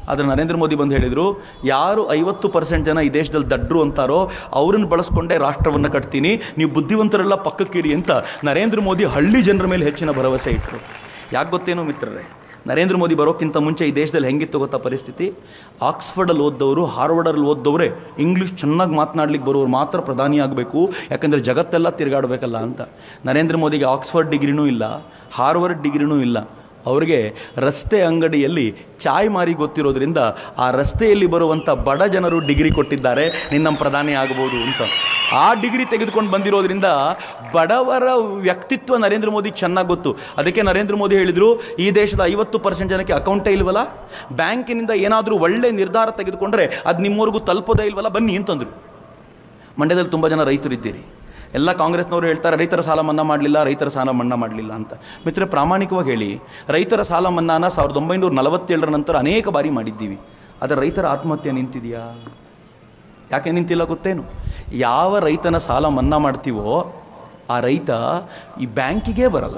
ಆದರೆ ನರೇಂದ್ರ ಮೋದಿ ಬಂದು ಹೇಳಿದರು ಯಾರು ಐವತ್ತು ಪರ್ಸೆಂಟ್ ಜನ ಈ ದೇಶದಲ್ಲಿ ದಡ್ರು ಅಂತಾರೋ ಅವ್ರನ್ನ ಬಳಸ್ಕೊಂಡೇ ರಾಷ್ಟ್ರವನ್ನು ಕಟ್ತೀನಿ ನೀವು ಬುದ್ಧಿವಂತರೆಲ್ಲ ಪಕ್ಕಕ್ಕಿರಿ ಅಂತ ನರೇಂದ್ರ ಮೋದಿ ಹಳ್ಳಿ ಜನರ ಮೇಲೆ ಹೆಚ್ಚಿನ ಭರವಸೆ ಇಟ್ಟರು ಯಾಕೆ ಗೊತ್ತೇನೋ ಮಿತ್ರರೇ ನರೇಂದ್ರ ಮೋದಿ ಬರೋಕ್ಕಿಂತ ಮುಂಚೆ ಈ ದೇಶದಲ್ಲಿ ಹೆಂಗಿತ್ತು ಗೊತ್ತಾ ಪರಿಸ್ಥಿತಿ ಆಕ್ಸ್ಫರ್ಡಲ್ಲಿ ಓದ್ದವರು ಹಾರ್ವರ್ಡಲ್ಲಿ ಓದ್ದವರೇ ಇಂಗ್ಲೀಷ್ ಚೆನ್ನಾಗಿ ಮಾತನಾಡ್ಲಿಕ್ಕೆ ಬರೋರು ಮಾತ್ರ ಪ್ರಧಾನಿ ಆಗಬೇಕು ಯಾಕಂದರೆ ಜಗತ್ತೆಲ್ಲ ತಿರುಗಾಡಬೇಕಲ್ಲ ಅಂತ ನರೇಂದ್ರ ಮೋದಿಗೆ ಆಕ್ಸ್ಫರ್ಡ್ ಡಿಗ್ರಿನೂ ಇಲ್ಲ ಹಾರ್ವರ್ಡ್ ಡಿಗ್ರಿನೂ ಇಲ್ಲ ಅವರಿಗೆ ರಸ್ತೆ ಅಂಗಡಿಯಲ್ಲಿ ಚಾಯ್ ಮಾರಿ ಗೊತ್ತಿರೋದ್ರಿಂದ ಆ ರಸ್ತೆಯಲ್ಲಿ ಬರುವಂಥ ಬಡ ಜನರು ಡಿಗ್ರಿ ಕೊಟ್ಟಿದ್ದಾರೆ ನಿನ್ನ ನಮ್ಮ ಪ್ರಧಾನಿ ಆಗಬಹುದು ಅಂತ ಆ ಡಿಗ್ರಿ ತೆಗೆದುಕೊಂಡು ಬಂದಿರೋದ್ರಿಂದ ಬಡವರ ವ್ಯಕ್ತಿತ್ವ ನರೇಂದ್ರ ಮೋದಿ ಚೆನ್ನಾಗಿ ಗೊತ್ತು ಅದಕ್ಕೆ ನರೇಂದ್ರ ಮೋದಿ ಹೇಳಿದರು ಈ ದೇಶದ ಐವತ್ತು ಪರ್ಸೆಂಟ್ ಜನಕ್ಕೆ ಅಕೌಂಟೇ ಇಲ್ವಲ್ಲ ಬ್ಯಾಂಕಿನಿಂದ ಏನಾದರೂ ಒಳ್ಳೆ ನಿರ್ಧಾರ ತೆಗೆದುಕೊಂಡ್ರೆ ಅದು ನಿಮ್ಮವರೆಗೂ ತಲುಪೋದೇ ಇಲ್ವಲ್ಲ ಬನ್ನಿ ಅಂತಂದರು ಮಂಡ್ಯದಲ್ಲಿ ತುಂಬ ಜನ ರೈತರಿದ್ದೀರಿ ಎಲ್ಲ ಕಾಂಗ್ರೆಸ್ನವರು ಹೇಳ್ತಾರೆ ರೈತರ ಸಾಲ ಮನ್ನಾ ಮಾಡಲಿಲ್ಲ ರೈತರ ಸಾಲ ಮನ್ನಾ ಮಾಡಲಿಲ್ಲ ಅಂತ ಮಿತ್ರ ಪ್ರಾಮಾಣಿಕವಾಗಿ ಹೇಳಿ ರೈತರ ಸಾಲ ಮನ್ನಾನ ಸಾವಿರದ ಒಂಬೈನೂರ ನಲವತ್ತೇಳರ ನಂತರ ಅನೇಕ ಬಾರಿ ಮಾಡಿದ್ದೀವಿ ಆದರೆ ರೈತರ ಆತ್ಮಹತ್ಯೆ ನಿಂತಿದೆಯಾ ಯಾಕೆ ನಿಂತಿಲ್ಲ ಗೊತ್ತೇನು ಯಾವ ರೈತನ ಸಾಲ ಮನ್ನಾ ಮಾಡ್ತೀವೋ ಆ ರೈತ ಈ ಬ್ಯಾಂಕಿಗೆ ಬರಲ್ಲ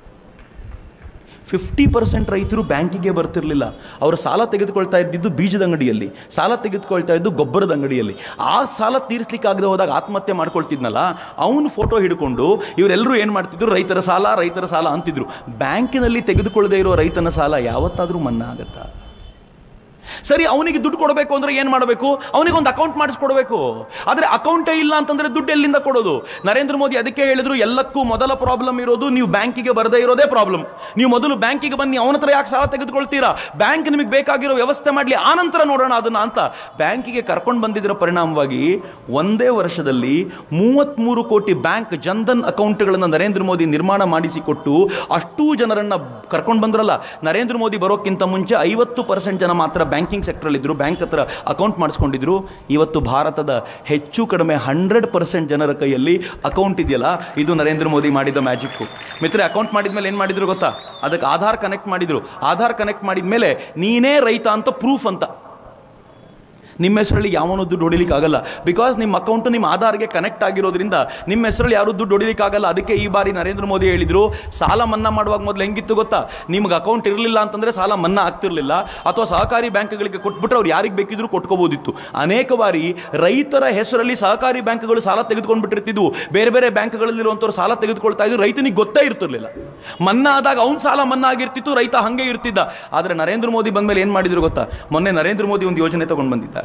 ಫಿಫ್ಟಿ ಪರ್ಸೆಂಟ್ ರೈತರು ಬ್ಯಾಂಕಿಗೆ ಬರ್ತಿರ್ಲಿಲ್ಲ ಅವರು ಸಾಲ ತೆಗೆದುಕೊಳ್ತಾ ಇದ್ದಿದ್ದು ಬೀಜದ ಅಂಗಡಿಯಲ್ಲಿ ಸಾಲ ತೆಗೆದುಕೊಳ್ತಾ ಇದ್ದು ಗೊಬ್ಬರದ ಅಂಗಡಿಯಲ್ಲಿ ಆ ಸಾಲ ತೀರಿಸ್ಲಿಕ್ಕಾಗದೆ ಹೋದಾಗ ಆತ್ಮಹತ್ಯೆ ಮಾಡ್ಕೊಳ್ತಿದ್ನಲ್ಲ ಅವನು ಫೋಟೋ ಹಿಡ್ಕೊಂಡು ಇವರೆಲ್ಲರೂ ಏನು ಮಾಡ್ತಿದ್ರು ರೈತರ ಸಾಲ ರೈತರ ಸಾಲ ಅಂತಿದ್ರು ಬ್ಯಾಂಕಿನಲ್ಲಿ ತೆಗೆದುಕೊಳ್ಳದೆ ಇರೋ ರೈತನ ಸಾಲ ಯಾವತ್ತಾದರೂ ಮನ್ನಾ ಆಗತ್ತಾ ಸರಿ ಅವನಿಗೆ ದುಡ್ಡು ಕೊಡಬೇಕು ಅಂದ್ರೆ ಏನು ಮಾಡಬೇಕು ಅವನಿಗೆ ಒಂದು ಅಕೌಂಟ್ ಮಾಡಿಸ್ಕೊಡ್ಬೇಕು ಆದರೆ ಅಕೌಂಟೇ ಇಲ್ಲ ಅಂತಂದ್ರೆ ದುಡ್ಡು ಎಲ್ಲಿಂದ ಕೊಡೋದು ನರೇಂದ್ರ ಮೋದಿ ಅದಕ್ಕೆ ಹೇಳಿದ್ರು ಎಲ್ಲಕ್ಕೂ ಮೊದಲ ಪ್ರಾಬ್ಲಮ್ ಇರೋದು ನೀವು ಬ್ಯಾಂಕಿಗೆ ಬರದೇ ಇರೋದೇ ಪ್ರಾಬ್ಲಮ್ ನೀವು ಮೊದಲು ಬ್ಯಾಂಕಿಗೆ ಬನ್ನಿ ಅವನ ಹತ್ರ ಯಾಕೆ ಸಾಲ ತೆಗೆದುಕೊಳ್ತೀರಾ ಬ್ಯಾಂಕ್ ನಿಮಗೆ ಬೇಕಾಗಿರೋ ವ್ಯವಸ್ಥೆ ಮಾಡಲಿ ಆನಂತರ ನೋಡೋಣ ಅದನ್ನ ಅಂತ ಬ್ಯಾಂಕಿಗೆ ಕರ್ಕೊಂಡು ಬಂದಿದ್ದರ ಪರಿಣಾಮವಾಗಿ ಒಂದೇ ವರ್ಷದಲ್ಲಿ ಮೂವತ್ಮೂರು ಕೋಟಿ ಬ್ಯಾಂಕ್ ಜನ್ಧನ್ ಅಕೌಂಟ್ಗಳನ್ನು ನರೇಂದ್ರ ಮೋದಿ ನಿರ್ಮಾಣ ಮಾಡಿಸಿಕೊಟ್ಟು ಅಷ್ಟೂ ಜನರನ್ನ ಕರ್ಕೊಂಡು ಬಂದ್ರಲ್ಲ ನರೇಂದ್ರ ಮೋದಿ ಬರೋಕ್ಕಿಂತ ಮುಂಚೆ ಐವತ್ತು ಪರ್ಸೆಂಟ್ ಜನ ಮಾತ್ರ ಬ್ಯಾಂಕಿಂಗ್ ಸೆಕ್ಟರಲ್ಲಿ ಇದ್ರು ಬ್ಯಾಂಕ್ ಹತ್ರ ಅಕೌಂಟ್ ಮಾಡಿಸ್ಕೊಂಡಿದ್ರು ಇವತ್ತು ಭಾರತದ ಹೆಚ್ಚು ಕಡಿಮೆ ಹಂಡ್ರೆಡ್ ಪರ್ಸೆಂಟ್ ಜನರ ಕೈಯಲ್ಲಿ ಅಕೌಂಟ್ ಇದೆಯಲ್ಲ ಇದು ನರೇಂದ್ರ ಮೋದಿ ಮಾಡಿದ ಮ್ಯಾಜಿಕ್ಕು ಮಿತ್ರ ಅಕೌಂಟ್ ಮಾಡಿದ್ಮೇಲೆ ಏನು ಮಾಡಿದ್ರು ಗೊತ್ತಾ ಅದಕ್ಕೆ ಆಧಾರ್ ಕನೆಕ್ಟ್ ಮಾಡಿದ್ರು ಆಧಾರ್ ಕನೆಕ್ಟ್ ಮಾಡಿದ್ಮೇಲೆ ನೀನೇ ರೈತ ಅಂತ ಪ್ರೂಫ್ ಅಂತ ನಿಮ್ಮ ಹೆಸರಲ್ಲಿ ಯಾವನೂ ದುಡ್ಡು ಹೊಡಿಲಿಕ್ಕಾಗಲ್ಲ ಬಿಕಾಸ್ ನಿಮ್ಮ ಅಕೌಂಟ್ ನಿಮ್ಮ ಆಧಾರ್ಗೆ ಕನೆಕ್ಟ್ ಆಗಿರೋದ್ರಿಂದ ನಿಮ್ಮ ಹೆಸರಲ್ಲಿ ಯಾರು ದುಡ್ಡು ಹೊಡಿಲಿಕ್ಕಾಗಲ್ಲ ಅದಕ್ಕೆ ಈ ಬಾರಿ ನರೇಂದ್ರ ಮೋದಿ ಹೇಳಿದ್ರು ಸಾಲ ಮನ್ನಾ ಮಾಡುವಾಗ ಮೊದಲು ಹೆಂಗಿತ್ತು ಗೊತ್ತಾ ನಿಮ್ಗೆ ಅಕೌಂಟ್ ಇರಲಿಲ್ಲ ಅಂತಂದ್ರೆ ಸಾಲ ಮನ್ನಾ ಆಗ್ತಿರ್ಲಿಲ್ಲ ಅಥವಾ ಸಹಕಾರಿ ಬ್ಯಾಂಕ್ಗಳಿಗೆ ಕೊಟ್ಬಿಟ್ರೆ ಅವ್ರು ಯಾರಿಗೆ ಬೇಕಿದ್ರು ಕೊಟ್ಕೋಬೋದಿತ್ತು ಅನೇಕ ಬಾರಿ ರೈತರ ಹೆಸರಲ್ಲಿ ಸಹಕಾರಿ ಬ್ಯಾಂಕ್ಗಳು ಸಾಲ ತೆಗೆದುಕೊಂಡು ಬಿಟ್ಟಿರ್ತಿದ್ವು ಬೇರೆ ಬೇರೆ ಬ್ಯಾಂಕ್ಗಳಲ್ಲಿರುವಂಥವ್ರು ಸಾಲ ತೆಗೆದುಕೊಳ್ತಾ ಇದ್ರು ರೈತನಿಗೆ ಗೊತ್ತೇ ಇರ್ತಿರ್ಲಿಲ್ಲ ಮನ್ನಾ ಆದಾಗ ಅವ್ನ ಸಾಲ ಮನ್ನಾ ಆಗಿರ್ತಿತ್ತು ರೈತ ಹಂಗೆ ಇರ್ತಿದ್ದ ಆದರೆ ನರೇಂದ್ರ ಮೋದಿ ಬಂದ್ಮೇಲೆ ಏನು ಮಾಡಿದ್ರು ಗೊತ್ತಾ ಮೊನ್ನೆ ನರೇಂದ್ರ ಮೋದಿ ಒಂದು ಯೋಜನೆ ತಗೊಂಡು ಬಂದಿದ್ದಾರೆ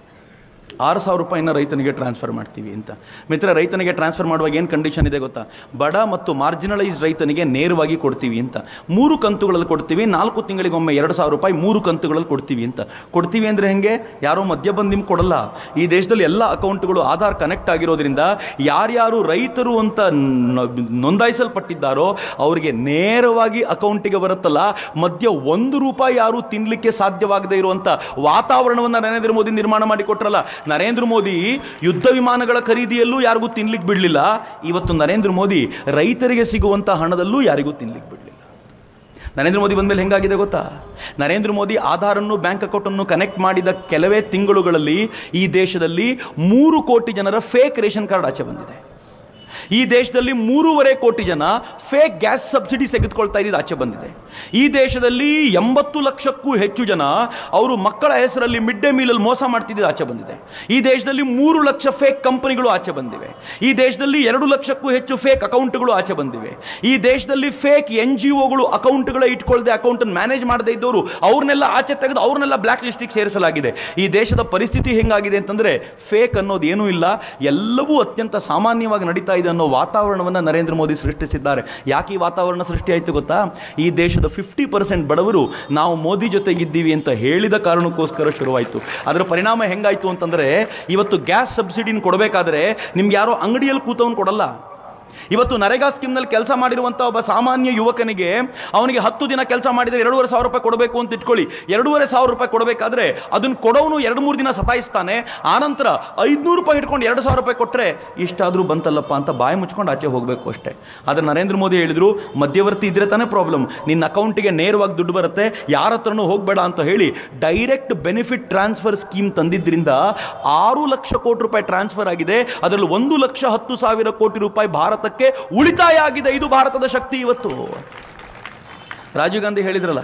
ಆರು ಸಾವಿರ ರೂಪಾಯಿನ ರೈತನಿಗೆ ಟ್ರಾನ್ಸ್ಫರ್ ಮಾಡ್ತೀವಿ ಅಂತ ಮಿತ್ರ ರೈತನಿಗೆ ಟ್ರಾನ್ಸ್ಫರ್ ಮಾಡುವಾಗ ಏನು ಕಂಡೀಷನ್ ಇದೆ ಗೊತ್ತಾ ಬಡ ಮತ್ತು ಮಾರ್ಜಿನಲೈಸ್ ರೈತನಿಗೆ ನೇರವಾಗಿ ಕೊಡ್ತೀವಿ ಅಂತ ಮೂರು ಕಂತುಗಳಲ್ಲಿ ಕೊಡ್ತೀವಿ ನಾಲ್ಕು ತಿಂಗಳಿಗೊಮ್ಮೆ ಎರಡು ಸಾವಿರ ರೂಪಾಯಿ ಮೂರು ಕಂತುಗಳಲ್ಲಿ ಕೊಡ್ತೀವಿ ಅಂತ ಕೊಡ್ತೀವಿ ಅಂದರೆ ಹೆಂಗೆ ಯಾರೋ ಮಧ್ಯ ಬಂದು ನಿಮ್ಗೆ ಕೊಡಲ್ಲ ಈ ದೇಶದಲ್ಲಿ ಎಲ್ಲ ಅಕೌಂಟ್ಗಳು ಆಧಾರ್ ಕನೆಕ್ಟ್ ಆಗಿರೋದ್ರಿಂದ ಯಾರ್ಯಾರು ರೈತರು ಅಂತ ನ- ನೋಂದಾಯಿಸಲ್ಪಟ್ಟಿದ್ದಾರೋ ಅವರಿಗೆ ನೇರವಾಗಿ ಅಕೌಂಟಿಗೆ ಬರುತ್ತಲ್ಲ ಮಧ್ಯ ಒಂದು ರೂಪಾಯಿ ಯಾರು ತಿನ್ಲಿಕ್ಕೆ ಸಾಧ್ಯವಾಗದೇ ಇರುವಂತ ವಾತಾವರಣವನ್ನು ನರೇಂದ್ರ ಮೋದಿ ನಿರ್ಮಾಣ ಮಾಡಿ ಕೊಟ್ರಲ್ಲ ನರೇಂದ್ರ ಮೋದಿ ಯುದ್ಧ ವಿಮಾನಗಳ ಖರೀದಿಯಲ್ಲೂ ಯಾರಿಗೂ ತಿನ್ಲಿಕ್ಕೆ ಬಿಡಲಿಲ್ಲ ಇವತ್ತು ನರೇಂದ್ರ ಮೋದಿ ರೈತರಿಗೆ ಸಿಗುವಂತ ಹಣದಲ್ಲೂ ಯಾರಿಗೂ ತಿನ್ಲಿಕ್ಕೆ ಬಿಡಲಿಲ್ಲ ನರೇಂದ್ರ ಮೋದಿ ಬಂದ್ಮೇಲೆ ಹೆಂಗಾಗಿದೆ ಗೊತ್ತಾ ನರೇಂದ್ರ ಮೋದಿ ಆಧಾರನ್ನು ಬ್ಯಾಂಕ್ ಅಕೌಂಟನ್ನು ಕನೆಕ್ಟ್ ಮಾಡಿದ ಕೆಲವೇ ತಿಂಗಳುಗಳಲ್ಲಿ ಈ ದೇಶದಲ್ಲಿ ಮೂರು ಕೋಟಿ ಜನರ ಫೇಕ್ ರೇಷನ್ ಕಾರ್ಡ್ ಆಚೆ ಬಂದಿದೆ ಈ ದೇಶದಲ್ಲಿ ಮೂರುವರೆ ಕೋಟಿ ಜನ ಫೇಕ್ ಗ್ಯಾಸ್ ಸಬ್ಸಿಡಿ ತೆಗೆದುಕೊಳ್ತಾ ಇದ್ದಿದ್ದು ಆಚೆ ಬಂದಿದೆ ಈ ದೇಶದಲ್ಲಿ ಎಂಬತ್ತು ಲಕ್ಷಕ್ಕೂ ಹೆಚ್ಚು ಜನ ಅವರು ಮಕ್ಕಳ ಹೆಸರಲ್ಲಿ ಮಿಡ್ ಡೇ ಮೀಲಲ್ಲಿ ಮೋಸ ಮಾಡ್ತಿದ್ದು ಆಚೆ ಬಂದಿದೆ ಈ ದೇಶದಲ್ಲಿ ಮೂರು ಲಕ್ಷ ಫೇಕ್ ಕಂಪನಿಗಳು ಆಚೆ ಬಂದಿವೆ ಈ ದೇಶದಲ್ಲಿ ಎರಡು ಲಕ್ಷಕ್ಕೂ ಹೆಚ್ಚು ಫೇಕ್ ಅಕೌಂಟ್ಗಳು ಆಚೆ ಬಂದಿವೆ ಈ ದೇಶದಲ್ಲಿ ಫೇಕ್ ಎನ್ ಜಿ ಒಗಳು ಅಕೌಂಟ್ಗಳ ಇಟ್ಕೊಳ್ಳದೆ ಅಕೌಂಟ್ ಮ್ಯಾನೇಜ್ ಮಾಡದೇ ಇದ್ದವರು ಅವ್ರನ್ನೆಲ್ಲ ಆಚೆ ತೆಗೆದು ಅವ್ರನ್ನೆಲ್ಲ ಬ್ಲಾಕ್ ಲಿಸ್ಟಿಗೆ ಸೇರಿಸಲಾಗಿದೆ ಈ ದೇಶದ ಪರಿಸ್ಥಿತಿ ಹೆಂಗಾಗಿದೆ ಅಂತಂದ್ರೆ ಫೇಕ್ ಅನ್ನೋದು ಏನೂ ಇಲ್ಲ ಎಲ್ಲವೂ ಅತ್ಯಂತ ಸಾಮಾನ್ಯವಾಗಿ ನಡೀತಾ ಇದೆ ಅನ್ನೋ ವಾತಾವರಣವನ್ನು ನರೇಂದ್ರ ಮೋದಿ ಸೃಷ್ಟಿಸಿದ್ದಾರೆ ಯಾಕೆ ಈ ವಾತಾವರಣ ಸೃಷ್ಟಿ ಆಯಿತು ಗೊತ್ತಾ ಈ ದೇಶದ ಫಿಫ್ಟಿ ಪರ್ಸೆಂಟ್ ಬಡವರು ನಾವು ಮೋದಿ ಜೊತೆಗಿದ್ದೀವಿ ಅಂತ ಹೇಳಿದ ಕಾರಣಕ್ಕೋಸ್ಕರ ಶುರುವಾಯಿತು ಅದರ ಪರಿಣಾಮ ಹೆಂಗಾಯ್ತು ಅಂತಂದ್ರೆ ಇವತ್ತು ಗ್ಯಾಸ್ ಸಬ್ಸಿಡಿನ ಕೊಡಬೇಕಾದ್ರೆ ನಿಮ್ಗೆ ಯಾರೋ ಅಂಗಡಿಯಲ್ಲಿ ಕೂತವನು ಕೊಡಲ್ಲ ಇವತ್ತು ನರೇಗಾ ಸ್ಕೀಮ್ನಲ್ಲಿ ಕೆಲಸ ಮಾಡಿರುವಂಥ ಒಬ್ಬ ಸಾಮಾನ್ಯ ಯುವಕನಿಗೆ ಅವನಿಗೆ ಹತ್ತು ದಿನ ಕೆಲಸ ಮಾಡಿದರೆ ಎರಡೂವರೆ ಸಾವಿರ ರೂಪಾಯಿ ಕೊಡಬೇಕು ಅಂತ ಇಟ್ಕೊಳ್ಳಿ ಎರಡೂವರೆ ಸಾವಿರ ರೂಪಾಯಿ ಕೊಡಬೇಕಾದ್ರೆ ಅದನ್ನ ಕೊಡೋನು ಎರಡು ಮೂರು ದಿನ ಸತಾಯಿಸ್ತಾನೆ ಆನಂತರ ಐದುನೂರು ರೂಪಾಯಿ ಇಟ್ಕೊಂಡು ಎರಡು ಸಾವಿರ ರೂಪಾಯಿ ಕೊಟ್ಟರೆ ಇಷ್ಟಾದರೂ ಬಂತಲ್ಲಪ್ಪ ಅಂತ ಬಾಯಿ ಮುಚ್ಕೊಂಡು ಆಚೆ ಹೋಗಬೇಕು ಅಷ್ಟೇ ಆದರೆ ನರೇಂದ್ರ ಮೋದಿ ಹೇಳಿದ್ರು ಮಧ್ಯವರ್ತಿ ಇದ್ರೆ ತಾನೇ ಪ್ರಾಬ್ಲಮ್ ನಿನ್ನ ಅಕೌಂಟಿಗೆ ನೇರವಾಗಿ ದುಡ್ಡು ಬರುತ್ತೆ ಯಾರ ಹತ್ರನೂ ಹೋಗಬೇಡ ಅಂತ ಹೇಳಿ ಡೈರೆಕ್ಟ್ ಬೆನಿಫಿಟ್ ಟ್ರಾನ್ಸ್ಫರ್ ಸ್ಕೀಮ್ ತಂದಿದ್ರಿಂದ ಆರು ಲಕ್ಷ ಕೋಟಿ ರೂಪಾಯಿ ಟ್ರಾನ್ಸ್ಫರ್ ಆಗಿದೆ ಅದರಲ್ಲಿ ಒಂದು ಲಕ್ಷ ಹತ್ತು ಸಾವಿರ ಕೋಟಿ ರೂಪಾಯಿ ಭಾರತಕ್ಕೆ ಉಳಿತಾಯ ಆಗಿದೆ ಇದು ಭಾರತದ ಶಕ್ತಿ ಇವತ್ತು ರಾಜೀವ್ ಗಾಂಧಿ ಹೇಳಿದ್ರಲ್ಲ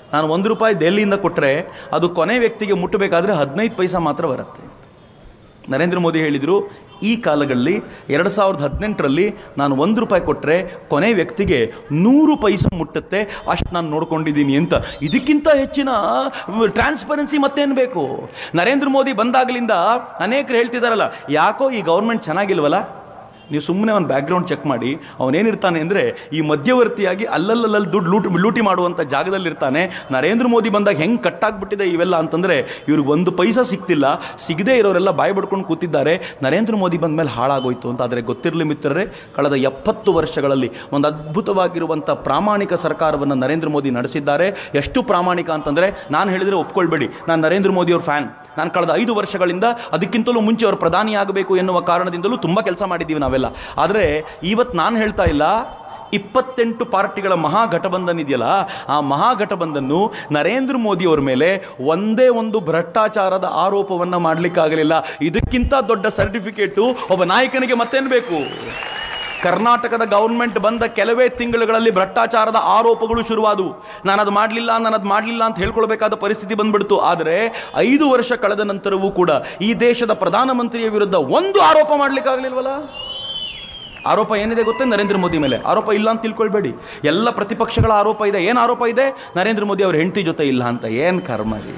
ನಾನು ಒಂದು ರೂಪಾಯಿ ದೆಹಲಿಯಿಂದ ಕೊಟ್ಟರೆ ಅದು ಕೊನೆ ವ್ಯಕ್ತಿಗೆ ಮುಟ್ಟಬೇಕಾದ್ರೆ ಹದಿನೈದು ಪೈಸಾ ಮಾತ್ರ ಬರುತ್ತೆ ನರೇಂದ್ರ ಮೋದಿ ಹೇಳಿದರು ಈ ಕಾಲಗಳಲ್ಲಿ ಎರಡು ಸಾವಿರದ ಹದಿನೆಂಟರಲ್ಲಿ ನಾನು ಒಂದು ರೂಪಾಯಿ ಕೊಟ್ಟರೆ ಕೊನೆ ವ್ಯಕ್ತಿಗೆ ನೂರು ಪೈಸೆ ಮುಟ್ಟುತ್ತೆ ಅಷ್ಟು ನಾನು ನೋಡ್ಕೊಂಡಿದ್ದೀನಿ ಅಂತ ಇದಕ್ಕಿಂತ ಹೆಚ್ಚಿನ ಟ್ರಾನ್ಸ್ಪರೆನ್ಸಿ ಮತ್ತೇನು ಬೇಕು ನರೇಂದ್ರ ಮೋದಿ ಬಂದಾಗಲಿಂದ ಅನೇಕರು ಹೇಳ್ತಿದ್ದಾರಲ್ಲ ಯಾಕೋ ಈ ಗೌರ್ಮೆಂಟ್ ಚೆನ್ನಾಗಿಲ್ವಲ್ಲ ನೀವು ಸುಮ್ಮನೆ ಅವ್ನ ಬ್ಯಾಕ್ಗ್ರೌಂಡ್ ಚೆಕ್ ಮಾಡಿ ಅವನೇನಿರ್ತಾನೆ ಅಂದರೆ ಈ ಮಧ್ಯವರ್ತಿಯಾಗಿ ಅಲ್ಲಲ್ಲಲ್ಲಿ ದುಡ್ಡು ಲೂಟಿ ಲೂಟಿ ಮಾಡುವಂಥ ಜಾಗದಲ್ಲಿರ್ತಾನೆ ನರೇಂದ್ರ ಮೋದಿ ಬಂದಾಗ ಹೆಂಗೆ ಕಟ್ಟಾಗ್ಬಿಟ್ಟಿದೆ ಇವೆಲ್ಲ ಅಂತಂದರೆ ಇವ್ರಿಗೆ ಒಂದು ಪೈಸಾ ಸಿಗ್ತಿಲ್ಲ ಸಿಗದೇ ಇರೋರೆಲ್ಲ ಬಾಯಿ ಬಡ್ಕೊಂಡು ಕೂತಿದ್ದಾರೆ ನರೇಂದ್ರ ಮೋದಿ ಬಂದ ಮೇಲೆ ಹಾಳಾಗೋಯ್ತು ಅಂತ ಆದರೆ ಗೊತ್ತಿರಲಿ ಮಿತ್ರರೇ ಕಳೆದ ಎಪ್ಪತ್ತು ವರ್ಷಗಳಲ್ಲಿ ಒಂದು ಅದ್ಭುತವಾಗಿರುವಂಥ ಪ್ರಾಮಾಣಿಕ ಸರ್ಕಾರವನ್ನು ನರೇಂದ್ರ ಮೋದಿ ನಡೆಸಿದ್ದಾರೆ ಎಷ್ಟು ಪ್ರಾಮಾಣಿಕ ಅಂತಂದರೆ ನಾನು ಹೇಳಿದರೆ ಒಪ್ಕೊಳ್ಬೇಡಿ ನಾನು ನರೇಂದ್ರ ಮೋದಿ ಅವ್ರ ಫ್ಯಾನ್ ನಾನು ಕಳೆದ ಐದು ವರ್ಷಗಳಿಂದ ಅದಕ್ಕಿಂತಲೂ ಮುಂಚೆ ಅವರು ಪ್ರಧಾನಿ ಆಗಬೇಕು ಎನ್ನುವ ಕಾರಣದಿಂದಲೂ ತುಂಬ ಕೆಲಸ ಮಾಡಿದ್ದೀವಿ ನಾವೆಲ್ಲ ಆದರೆ ಇವತ್ತು ನಾನು ಹೇಳ್ತಾ ಇಲ್ಲ ಇಪ್ಪತ್ತೆಂಟು ಪಾರ್ಟಿಗಳ ಮಹಾಗಠಬಂಧನ್ ಇದೆಯಲ್ಲ ಆ ಮಹಾಗಠಬಂಧನ್ನು ನರೇಂದ್ರ ಮೋದಿ ಅವರ ಮೇಲೆ ಒಂದೇ ಒಂದು ಭ್ರಷ್ಟಾಚಾರದ ಆರೋಪವನ್ನು ಮಾಡಲಿಕ್ಕಾಗಲಿಲ್ಲ ಇದಕ್ಕಿಂತ ದೊಡ್ಡ ಸರ್ಟಿಫಿಕೇಟು ಒಬ್ಬ ನಾಯಕನಿಗೆ ಮತ್ತೇನು ಬೇಕು ಕರ್ನಾಟಕದ ಗೌರ್ಮೆಂಟ್ ಬಂದ ಕೆಲವೇ ತಿಂಗಳುಗಳಲ್ಲಿ ಭ್ರಷ್ಟಾಚಾರದ ಆರೋಪಗಳು ಶುರುವಾದವು ನಾನು ಅದು ಮಾಡಲಿಲ್ಲ ನಾನು ಅದು ಮಾಡಲಿಲ್ಲ ಅಂತ ಹೇಳ್ಕೊಳ್ಬೇಕಾದ ಪರಿಸ್ಥಿತಿ ಬಂದ್ಬಿಡ್ತು ಆದರೆ ಐದು ವರ್ಷ ಕಳೆದ ನಂತರವೂ ಕೂಡ ಈ ದೇಶದ ಪ್ರಧಾನಮಂತ್ರಿಯ ವಿರುದ್ಧ ಒಂದು ಆರೋಪ ಮಾಡಲಿಕ್ಕಾಗಲಿಲ್ವಲ್ಲ ಆರೋಪ ಏನಿದೆ ಗೊತ್ತೇ ನರೇಂದ್ರ ಮೋದಿ ಮೇಲೆ ಆರೋಪ ಇಲ್ಲ ಅಂತ ತಿಳ್ಕೊಳ್ಬೇಡಿ ಎಲ್ಲ ಪ್ರತಿಪಕ್ಷಗಳ ಆರೋಪ ಇದೆ ಏನು ಆರೋಪ ಇದೆ ನರೇಂದ್ರ ಮೋದಿ ಅವ್ರ ಹೆಂಡತಿ ಜೊತೆ ಇಲ್ಲ ಅಂತ ಏನು ಕರ್ಮ ರೀ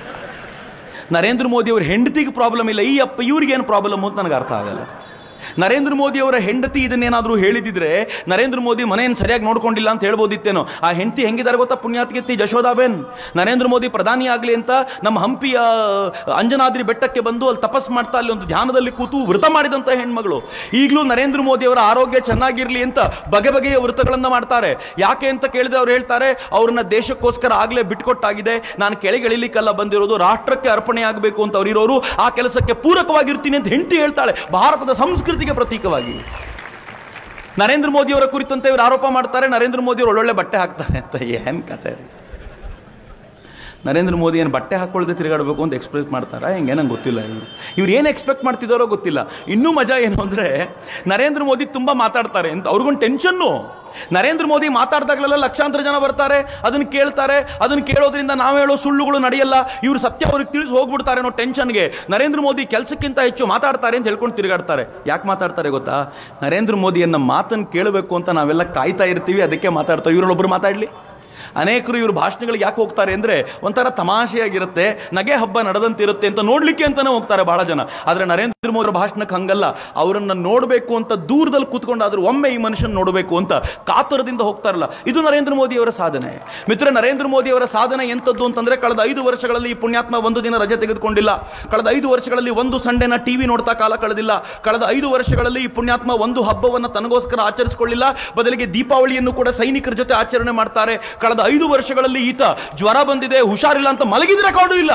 ನರೇಂದ್ರ ಮೋದಿ ಅವ್ರ ಹೆಂಡತಿಗೆ ಪ್ರಾಬ್ಲಮ್ ಇಲ್ಲ ಈ ಅಪ್ಪ ಇವ್ರಿಗೇನು ಪ್ರಾಬ್ಲಮ್ ಅಂತ ನನಗೆ ಅರ್ಥ ಆಗಲ್ಲ ನರೇಂದ್ರ ಮೋದಿ ಅವರ ಹೆಂಡತಿ ಇದನ್ನೇನಾದರೂ ಹೇಳಿದಿದ್ರೆ ನರೇಂದ್ರ ಮೋದಿ ಮನೆಯನ್ನು ಸರಿಯಾಗಿ ನೋಡ್ಕೊಂಡಿಲ್ಲ ಅಂತ ಹೇಳ್ಬೋದಿತ್ತೇನೋ ಆ ಹೆಂಡತಿ ಹೆಂಗಿದ್ದಾರೆ ಗೊತ್ತಾ ಪುಣ್ಯಾತ್ಗೆತ್ತಿ ಜಶೋದಾಬೇನ್ ನರೇಂದ್ರ ಮೋದಿ ಪ್ರಧಾನಿ ಆಗಲಿ ಅಂತ ನಮ್ಮ ಹಂಪಿಯ ಅಂಜನಾದ್ರಿ ಬೆಟ್ಟಕ್ಕೆ ಬಂದು ಅಲ್ಲಿ ತಪಸ್ ಮಾಡ್ತಾ ಅಲ್ಲಿ ಒಂದು ಧ್ಯಾನದಲ್ಲಿ ಕೂತು ವ್ರತ ಮಾಡಿದಂಥ ಹೆಣ್ಮಗಳು ಈಗಲೂ ನರೇಂದ್ರ ಮೋದಿ ಅವರ ಆರೋಗ್ಯ ಚೆನ್ನಾಗಿರಲಿ ಅಂತ ಬಗೆ ಬಗೆಯ ವ್ರತಗಳನ್ನು ಮಾಡ್ತಾರೆ ಯಾಕೆ ಅಂತ ಕೇಳಿದ್ರೆ ಅವ್ರು ಹೇಳ್ತಾರೆ ಅವ್ರನ್ನ ದೇಶಕ್ಕೋಸ್ಕರ ಆಗಲೇ ಬಿಟ್ಕೊಟ್ಟಾಗಿದೆ ನಾನು ಕೆಳಗಿಳಿಲಿಕ್ಕೆಲ್ಲ ಬಂದಿರೋದು ರಾಷ್ಟ್ರಕ್ಕೆ ಅರ್ಪಣೆ ಆಗಬೇಕು ಅಂತ ಅವರಿರೋರು ಆ ಕೆಲಸಕ್ಕೆ ಪೂರಕವಾಗಿರ್ತೀನಿ ಅಂತ ಹೆಂಡತಿ ಹೇಳ್ತಾಳೆ ಭಾರತದ ಸಂಸ್ಕೃತಿಗೆ ಪ್ರತೀಕವಾಗಿ ನರೇಂದ್ರ ಮೋದಿ ಅವರ ಕುರಿತಂತೆ ಇವರು ಆರೋಪ ಮಾಡ್ತಾರೆ ನರೇಂದ್ರ ಮೋದಿ ಅವರು ಒಳ್ಳೊಳ್ಳೆ ಬಟ್ಟೆ ಹಾಕ್ತಾರೆ ಅಂತ ಏನ್ ಕತೆ ರೀ ನರೇಂದ್ರ ಮೋದಿ ಏನು ಬಟ್ಟೆ ಹಾಕೊಳ್ಳದೆ ತಿರುಗಾಡಬೇಕು ಅಂತ ಎಕ್ಸ್ಪೆಕ್ಟ್ ಮಾಡ್ತಾರಾ ಹೆಂಗೆ ನಂಗೆ ಗೊತ್ತಿಲ್ಲ ಇವರು ಇವ್ರು ಏನು ಎಕ್ಸ್ಪೆಕ್ಟ್ ಮಾಡ್ತಿದ್ದಾರೋ ಗೊತ್ತಿಲ್ಲ ಇನ್ನೂ ಮಜಾ ಏನು ಅಂದರೆ ನರೇಂದ್ರ ಮೋದಿ ತುಂಬ ಮಾತಾಡ್ತಾರೆ ಅಂತ ಅವ್ರಿಗೊಂದು ಟೆನ್ಷನ್ನು ನರೇಂದ್ರ ಮೋದಿ ಮಾತಾಡ್ದಾಗಲೆಲ್ಲ ಲಕ್ಷಾಂತರ ಜನ ಬರ್ತಾರೆ ಅದನ್ನು ಕೇಳ್ತಾರೆ ಅದನ್ನು ಕೇಳೋದ್ರಿಂದ ನಾವು ಹೇಳೋ ಸುಳ್ಳುಗಳು ನಡೆಯಲ್ಲ ಇವರು ಸತ್ಯ ಅವ್ರಿಗೆ ತಿಳಿಸಿ ಹೋಗ್ಬಿಡ್ತಾರೆ ಅನ್ನೋ ಟೆನ್ಷನ್ಗೆ ನರೇಂದ್ರ ಮೋದಿ ಕೆಲಸಕ್ಕಿಂತ ಹೆಚ್ಚು ಮಾತಾಡ್ತಾರೆ ಅಂತ ಹೇಳ್ಕೊಂಡು ತಿರುಗಾಡ್ತಾರೆ ಯಾಕೆ ಮಾತಾಡ್ತಾರೆ ಗೊತ್ತಾ ನರೇಂದ್ರ ಮೋದಿಯನ್ನ ಮಾತನ್ನು ಕೇಳಬೇಕು ಅಂತ ನಾವೆಲ್ಲ ಕಾಯ್ತಾ ಇರ್ತೀವಿ ಅದಕ್ಕೆ ಮಾತಾಡ್ತಾರೆ ಇವರೊಬ್ಬರು ಮಾತಾಡಲಿ ಅನೇಕರು ಇವರು ಭಾಷಣಗಳಿಗೆ ಯಾಕೆ ಹೋಗ್ತಾರೆ ಅಂದರೆ ಒಂಥರ ತಮಾಷೆಯಾಗಿರುತ್ತೆ ನಗೆ ಹಬ್ಬ ನಡೆದಂತಿರುತ್ತೆ ಅಂತ ನೋಡ್ಲಿಕ್ಕೆ ಅಂತಾನೆ ಹೋಗ್ತಾರೆ ಬಹಳ ಜನ ಆದರೆ ನರೇಂದ್ರ ಮೋದಿ ಅವರ ಭಾಷಣಕ್ಕೆ ಹಂಗಲ್ಲ ಅವರನ್ನ ನೋಡಬೇಕು ಅಂತ ದೂರದಲ್ಲಿ ಕೂತ್ಕೊಂಡಾದ್ರೂ ಒಮ್ಮೆ ಈ ಮನುಷ್ಯನ ನೋಡಬೇಕು ಅಂತ ಕಾತುರದಿಂದ ಹೋಗ್ತಾರಲ್ಲ ಇದು ನರೇಂದ್ರ ಮೋದಿ ಅವರ ಸಾಧನೆ ಮಿತ್ರ ನರೇಂದ್ರ ಮೋದಿ ಅವರ ಸಾಧನೆ ಎಂಥದ್ದು ಅಂತಂದ್ರೆ ಕಳೆದ ಐದು ವರ್ಷಗಳಲ್ಲಿ ಈ ಪುಣ್ಯಾತ್ಮ ಒಂದು ದಿನ ರಜೆ ತೆಗೆದುಕೊಂಡಿಲ್ಲ ಕಳೆದ ಐದು ವರ್ಷಗಳಲ್ಲಿ ಒಂದು ಸಂಡೆನ ಟಿವಿ ನೋಡ್ತಾ ಕಾಲ ಕಳೆದಿಲ್ಲ ಕಳೆದ ಐದು ವರ್ಷಗಳಲ್ಲಿ ಈ ಪುಣ್ಯಾತ್ಮ ಒಂದು ಹಬ್ಬವನ್ನು ತನಗೋಸ್ಕರ ಆಚರಿಸಿಕೊಳ್ಳಿಲ್ಲ ಬದಲಿಗೆ ದೀಪಾವಳಿಯನ್ನು ಕೂಡ ಸೈನಿಕರ ಜೊತೆ ಆಚರಣೆ ಮಾಡ್ತಾರೆ ಕಳೆದ ಐದು ವರ್ಷಗಳಲ್ಲಿ ಈತ ಜ್ವರ ಬಂದಿದೆ ಹುಷಾರಿಲ್ಲ ಅಂತ ಮಲಗಿದ ರೆಕಾರ್ಡು ಇಲ್ಲ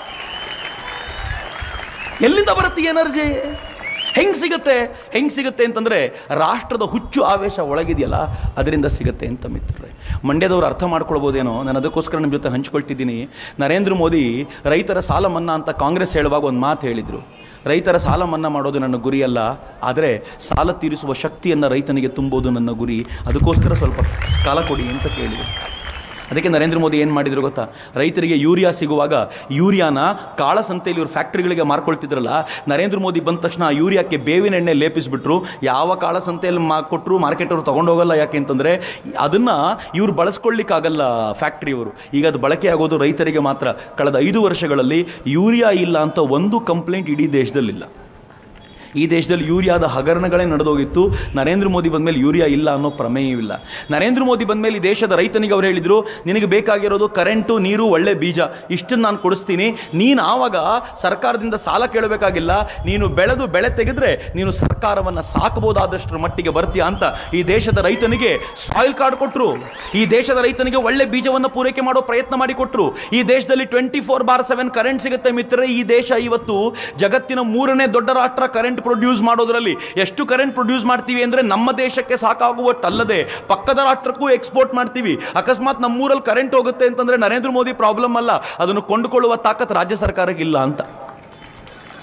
ಎಲ್ಲಿಂದ ಬರುತ್ತೆ ಎನರ್ಜಿ ಹೆಂಗ್ ಸಿಗುತ್ತೆ ಹೆಂಗ್ ಸಿಗುತ್ತೆ ಅಂತಂದ್ರೆ ರಾಷ್ಟ್ರದ ಹುಚ್ಚು ಆವೇಶ ಒಳಗಿದೆಯಲ್ಲ ಅದರಿಂದ ಸಿಗುತ್ತೆ ಅಂತ ಮಿತ್ರರೆ ಮಂಡ್ಯದವರು ಅರ್ಥ ಮಾಡ್ಕೊಳ್ಬೋದೇನೋ ನಾನು ಅದಕ್ಕೋಸ್ಕರ ನಿಮ್ಮ ಜೊತೆ ಹಂಚ್ಕೊಳ್ತಿದ್ದೀನಿ ನರೇಂದ್ರ ಮೋದಿ ರೈತರ ಸಾಲ ಮನ್ನಾ ಅಂತ ಕಾಂಗ್ರೆಸ್ ಹೇಳುವಾಗ ಒಂದು ಮಾತು ಹೇಳಿದರು ರೈತರ ಸಾಲ ಮನ್ನಾ ಮಾಡೋದು ನನ್ನ ಗುರಿಯಲ್ಲ ಆದರೆ ಸಾಲ ತೀರಿಸುವ ಶಕ್ತಿಯನ್ನು ರೈತನಿಗೆ ತುಂಬೋದು ನನ್ನ ಗುರಿ ಅದಕ್ಕೋಸ್ಕರ ಸ್ವಲ್ಪ ಕಾಲ ಕೊಡಿ ಅಂತ ಕೇಳಿದೆ ಅದಕ್ಕೆ ನರೇಂದ್ರ ಮೋದಿ ಏನು ಮಾಡಿದ್ರು ಗೊತ್ತಾ ರೈತರಿಗೆ ಯೂರಿಯಾ ಸಿಗುವಾಗ ಯೂರಿಯಾನ ಕಾಳಸಂತೆಯಲ್ಲಿ ಇವ್ರು ಫ್ಯಾಕ್ಟ್ರಿಗಳಿಗೆ ಮಾರ್ಕೊಳ್ತಿದ್ರಲ್ಲ ನರೇಂದ್ರ ಮೋದಿ ಬಂದ ತಕ್ಷಣ ಆ ಯೂರಿಯಾಕ್ಕೆ ಬೇವಿನ ಎಣ್ಣೆ ಲೇಪಿಸ್ಬಿಟ್ರು ಯಾವ ಕಾಳಸಂತೆಯಲ್ಲಿ ಮಾ ಕೊಟ್ಟರು ಮಾರ್ಕೆಟ್ ಅವರು ತಗೊಂಡೋಗಲ್ಲ ಯಾಕೆ ಅಂತಂದರೆ ಅದನ್ನು ಇವ್ರು ಬಳಸ್ಕೊಳ್ಳಿಕ್ಕಾಗಲ್ಲ ಫ್ಯಾಕ್ಟ್ರಿಯವರು ಈಗ ಅದು ಬಳಕೆ ಆಗೋದು ರೈತರಿಗೆ ಮಾತ್ರ ಕಳೆದ ಐದು ವರ್ಷಗಳಲ್ಲಿ ಯೂರಿಯಾ ಇಲ್ಲ ಅಂತ ಒಂದು ಕಂಪ್ಲೇಂಟ್ ಇಡೀ ದೇಶದಲ್ಲಿಲ್ಲ ಈ ದೇಶದಲ್ಲಿ ಯೂರಿಯಾದ ಹಗರಣಗಳೇ ನಡೆದೋಗಿತ್ತು ನರೇಂದ್ರ ಮೋದಿ ಬಂದಮೇಲೆ ಯೂರಿಯಾ ಇಲ್ಲ ಅನ್ನೋ ಪ್ರಮೇಯವಿಲ್ಲ ನರೇಂದ್ರ ಮೋದಿ ಬಂದಮೇಲೆ ಈ ದೇಶದ ರೈತನಿಗೆ ಅವ್ರು ಹೇಳಿದ್ರು ನಿನಗೆ ಬೇಕಾಗಿರೋದು ಕರೆಂಟು ನೀರು ಒಳ್ಳೆ ಬೀಜ ಇಷ್ಟನ್ನು ನಾನು ಕೊಡಿಸ್ತೀನಿ ನೀನು ಆವಾಗ ಸರ್ಕಾರದಿಂದ ಸಾಲ ಕೇಳಬೇಕಾಗಿಲ್ಲ ನೀನು ಬೆಳೆದು ಬೆಳೆ ತೆಗೆದ್ರೆ ನೀನು ಸರ್ಕಾರವನ್ನು ಸಾಕಬಹುದಾದಷ್ಟರ ಮಟ್ಟಿಗೆ ಬರ್ತೀಯಾ ಅಂತ ಈ ದೇಶದ ರೈತನಿಗೆ ಸಾಯಿಲ್ ಕಾರ್ಡ್ ಕೊಟ್ಟರು ಈ ದೇಶದ ರೈತನಿಗೆ ಒಳ್ಳೆ ಬೀಜವನ್ನು ಪೂರೈಕೆ ಮಾಡೋ ಪ್ರಯತ್ನ ಮಾಡಿಕೊಟ್ರು ಈ ದೇಶದಲ್ಲಿ twenty four bar seven current ಸಿಗುತ್ತೆ ಮಿತ್ರರೇ ಈ ದೇಶ ಇವತ್ತು ಜಗತ್ತಿನ ಮೂರನೇ ದೊಡ್ಡ ರಾಷ್ಟ್ರ ಕರೆಂಟ್ ಪ್ರೊಡ್ಯೂಸ್ ಮಾಡೋದ್ರಲ್ಲಿ ಎಷ್ಟು ಕರೆಂಟ್ ಪ್ರೊಡ್ಯೂಸ್ ಮಾಡ್ತೀವಿ ಅಂದ್ರೆ ನಮ್ಮ ದೇಶಕ್ಕೆ ಸಾಕಾಗುವಟ್ಟಲ್ಲದೆ ಪಕ್ಕದ ರಾಷ್ಟ್ರಕ್ಕೂ ಎಕ್ಸ್ಪೋರ್ಟ್ ಮಾಡ್ತೀವಿ ಅಕಸ್ಮಾತ್ ನಮ್ಮೂರಲ್ಲಿ ಕರೆಂಟ್ ಹೋಗುತ್ತೆ ಅಂತಂದ್ರೆ ನರೇಂದ್ರ ಮೋದಿ ಪ್ರಾಬ್ಲಮ್ ಅಲ್ಲ ಅದನ್ನು ಕೊಂಡುಕೊಳ್ಳುವ ತಾಕತ್ ರಾಜ್ಯ ಸರ್ಕಾರಕ್ಕೆ ಇಲ್ಲ ಅಂತ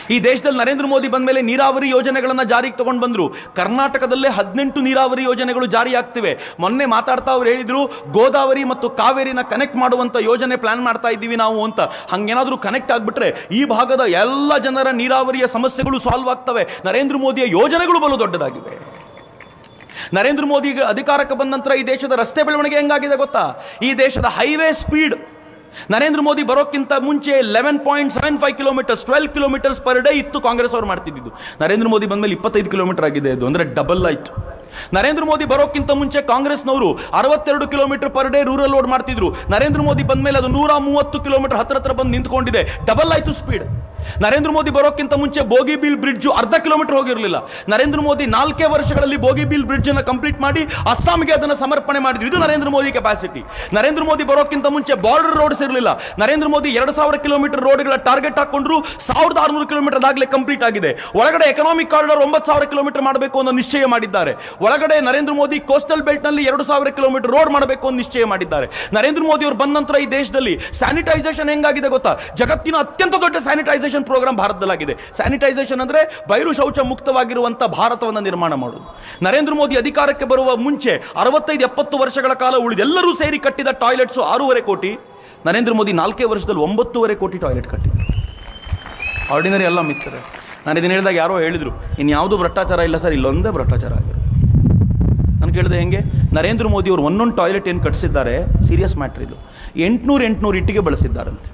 ಈ ದೇಶದಲ್ಲಿ ನರೇಂದ್ರ ಮೋದಿ ಬಂದ ಮೇಲೆ ನೀರಾವರಿ ಯೋಜನೆಗಳನ್ನ ಜಾರಿಗೆ ತಗೊಂಡು ಬಂದ್ರು ಕರ್ನಾಟಕದಲ್ಲೇ ಹದಿನೆಂಟು ನೀರಾವರಿ ಯೋಜನೆಗಳು ಜಾರಿ ಆಗ್ತಿವೆ ಮೊನ್ನೆ ಮಾತಾಡ್ತಾ ಅವ್ರು ಹೇಳಿದ್ರು ಗೋದಾವರಿ ಮತ್ತು ಕಾವೇರಿನ ಕನೆಕ್ಟ್ ಮಾಡುವಂತ ಯೋಜನೆ ಪ್ಲಾನ್ ಮಾಡ್ತಾ ಇದ್ದೀವಿ ನಾವು ಅಂತ ಹಂಗೇನಾದ್ರೂ ಕನೆಕ್ಟ್ ಆಗ್ಬಿಟ್ರೆ ಈ ಭಾಗದ ಎಲ್ಲ ಜನರ ನೀರಾವರಿಯ ಸಮಸ್ಯೆಗಳು ಸಾಲ್ವ್ ಆಗ್ತವೆ ನರೇಂದ್ರ ಮೋದಿಯ ಯೋಜನೆಗಳು ಬಲು ದೊಡ್ಡದಾಗಿವೆ ನರೇಂದ್ರ ಮೋದಿ ಈಗ ಅಧಿಕಾರಕ್ಕೆ ಬಂದ ನಂತರ ಈ ದೇಶದ ರಸ್ತೆ ಬೆಳವಣಿಗೆ ಹೆಂಗಾಗಿದೆ ಗೊತ್ತಾ ಈ ದೇಶದ ಹೈವೇ ಸ್ಪೀಡ್ ನರೇಂದ್ರ ಮೋದಿ ಬರೋಕ್ಕಿಂತ ಮುಂಚೆ eleven point seven five kilometres twelve kilometres per day ಇತ್ತು ಕಾಂಗ್ರೆಸ್ ಅವರು ಮಾಡ್ತಿದ್ದು ನರೇಂದ್ರ ಮೋದಿ ಬಂದ್ಮೇಲೆ ಇಪ್ಪತ್ತೈದು ಕಿಲೋಮೀಟರ್ ಆಗಿದೆ ಇದು ಅಂದ್ರೆ ಡಬಲ್ ಆಯ್ತು ನರೇಂದ್ರ ಮೋದಿ ಬರೋಕ್ಕಿಂತ ಮುಂಚೆ ಕಾಂಗ್ರೆಸ್ನವರು ಅರವತ್ತೆರಡು kilometre per day rural load ಮಾಡ್ತಿದ್ರು ನರೇಂದ್ರ ಮೋದಿ ಬಂದ್ಮೇಲೆ ಅದು ನೂರ ಮೂವತ್ತು ಕಿಲೋಮೀಟರ್ ಹತ್ರ ಹತ್ರ ಬಂದು ನಿಂತ್ಕೊಂಡಿದೆ ಡಬಲ್ ಆಯ್ತು ಸ್ಪೀಡ್ ನರೇಂದ್ರ ಮೋದಿ ಬರೋಕ್ಕಿಂತ ಮುಂಚೆ ಬೋಗಿಬೀಲ್ ಬ್ರಿಡ್ಜ್ ಅರ್ಧ ಕಿಲೋಮೀಟರ್ ಹೋಗಿರಲಿಲ್ಲ ನರೇಂದ್ರ ಮೋದಿ ನಾಲ್ಕೇ ವರ್ಷಗಳಲ್ಲಿ ಬೋಗಿಬೀಲ್ ಬ್ರಿಡ್ಜ್ ಅನ್ನು ಕಂಪ್ಲೀಟ್ ಮಾಡಿ ಅಸ್ಸಾಂಗೆ ಅದನ್ನು ಸಮರ್ಪಣೆ ಮಾಡಿದ್ರು ಇದು ನರೇಂದ್ರ ಮೋದಿ ಕೆಪಾಸಿಟಿ ನರೇಂದ್ರ ಮೋದಿ ಬರೋಕ್ಕಿಂತ ಮುಂಚೆ ಬಾರ್ಡರ್ ರೋಡ್ಸ್ ಇರಲಿಲ್ಲ ನರೇಂದ್ರ ಮೋದಿ ಎರಡು ಸಾವಿರ ಕಿಲೋಮೀಟರ್ ರೋಡ್ಗಳ ಟಾರ್ಗೆಟ್ ಹಾಕೊಂಡ್ರು ಸಾವಿರದ ಆರುನೂರು ಕಿಲೋಮೀಟರ್ ಆಗಲೇ ಕಂಪ್ಲೀಟ್ ಆಗಿದೆ ಒಳಗಡೆ ಎಕನಾಮಿಕ್ ಕಾರಿಡಾರ್ ಒಂಬತ್ತು ಸಾವಿರ ಕಿಲೋಮೀಟರ್ ಮಾಡಬೇಕು ಅನ್ನೋ ನಿಶ್ಚಯ ಮಾಡಿದ್ದಾರೆ ಒಳಗಡೆ ನರೇಂದ್ರ ಮೋದಿ ಕೋಸ್ಟಲ್ ಬೆಲ್ಟ್ ನಲ್ಲಿ ಎರಡು ಸಾವಿರ ಕಿಲೋಮೀಟರ್ ರೋಡ್ ಮಾಡಬೇಕು ಅಂತ ನಿಶ್ಚಯ ಮಾಡಿದ್ದಾರೆ ನರೇಂದ್ರ ಮೋದಿ ಅವರು ಬಂದ ನಂತರ ಈ ದೇಶದಲ್ಲಿ ಸ್ಯಾನಿಟೈಸೇಷನ್ ಹೆಂಗಾಗಿದೆ ಗೊತ್ತಾ ಜಗತ್ತಿನ ಅತ್ಯಂತ ದೊಡ್ಡ ಸ್ಯಾನಿಟೈಸೇಷನ್ ಪ್ರೋಗ್ರಾಮ್ ಭಾರತದಲ್ಲಾಗಿದೆ ಸ್ಯಾನಿಟೈಸೇಷನ್ ಅಂದ್ರೆ ಬಯಲು ಶೌಚ ಮುಕ್ತವಾಗಿರುವಂತ ಭಾರತವನ್ನು ನಿರ್ಮಾಣ ಮಾಡೋದು ನರೇಂದ್ರ ಮೋದಿ ಅಧಿಕಾರಕ್ಕೆ ಬರುವ ಮುಂಚೆ ಅರವತ್ತೈದು ಎಪ್ಪತ್ತು ವರ್ಷಗಳ ಕಾಲ ಉಳಿದೆಲ್ಲರೂ ಸೇರಿ ಕಟ್ಟಿದ ಟಾಯ್ಲೆಟ್ಸ್ ಆರೂವರೆ ಕೋಟಿ ನರೇಂದ್ರ ಮೋದಿ ನಾಲ್ಕೇ ವರ್ಷದಲ್ಲಿ ಒಂಬತ್ತೂವರೆ ಕೋಟಿ ಟಾಯ್ಲೆಟ್ ಕಟ್ಟಿದ್ರು ಆರ್ಡಿನರಿ ಎಲ್ಲ ಮಿಕ್ಕರೆ ನಾನು ಇದನ್ನ ಹೇಳಿದಾಗ ಯಾರೋ ಹೇಳಿದ್ರು ಇನ್ಯಾವುದೂ ಭ್ರಷ್ಟಾಚಾರ ಇಲ್ಲ ಸರ್ ಇಲ್ಲೊಂದೇ ಭ್ರಷ್ಟಾಚಾರ ಆಗಿದೆ ನಾನು ಕೇಳಿದೆ ಹೆಂಗೆ ನರೇಂದ್ರ ಮೋದಿ ಅವರು ಒಂದೊಂದು ಟಾಯ್ಲೆಟ್ ಏನು ಕಟ್ಟಿಸಿದ್ದಾರೆ ಸೀರಿಯಸ್ ಮ್ಯಾಟ್ರ್ ಇದು ಎಂಟುನೂರು ಎಂಟುನೂರು ಇಟ್ಟಿಗೆ ಬಳಸಿದ್ದಾರಂತೆ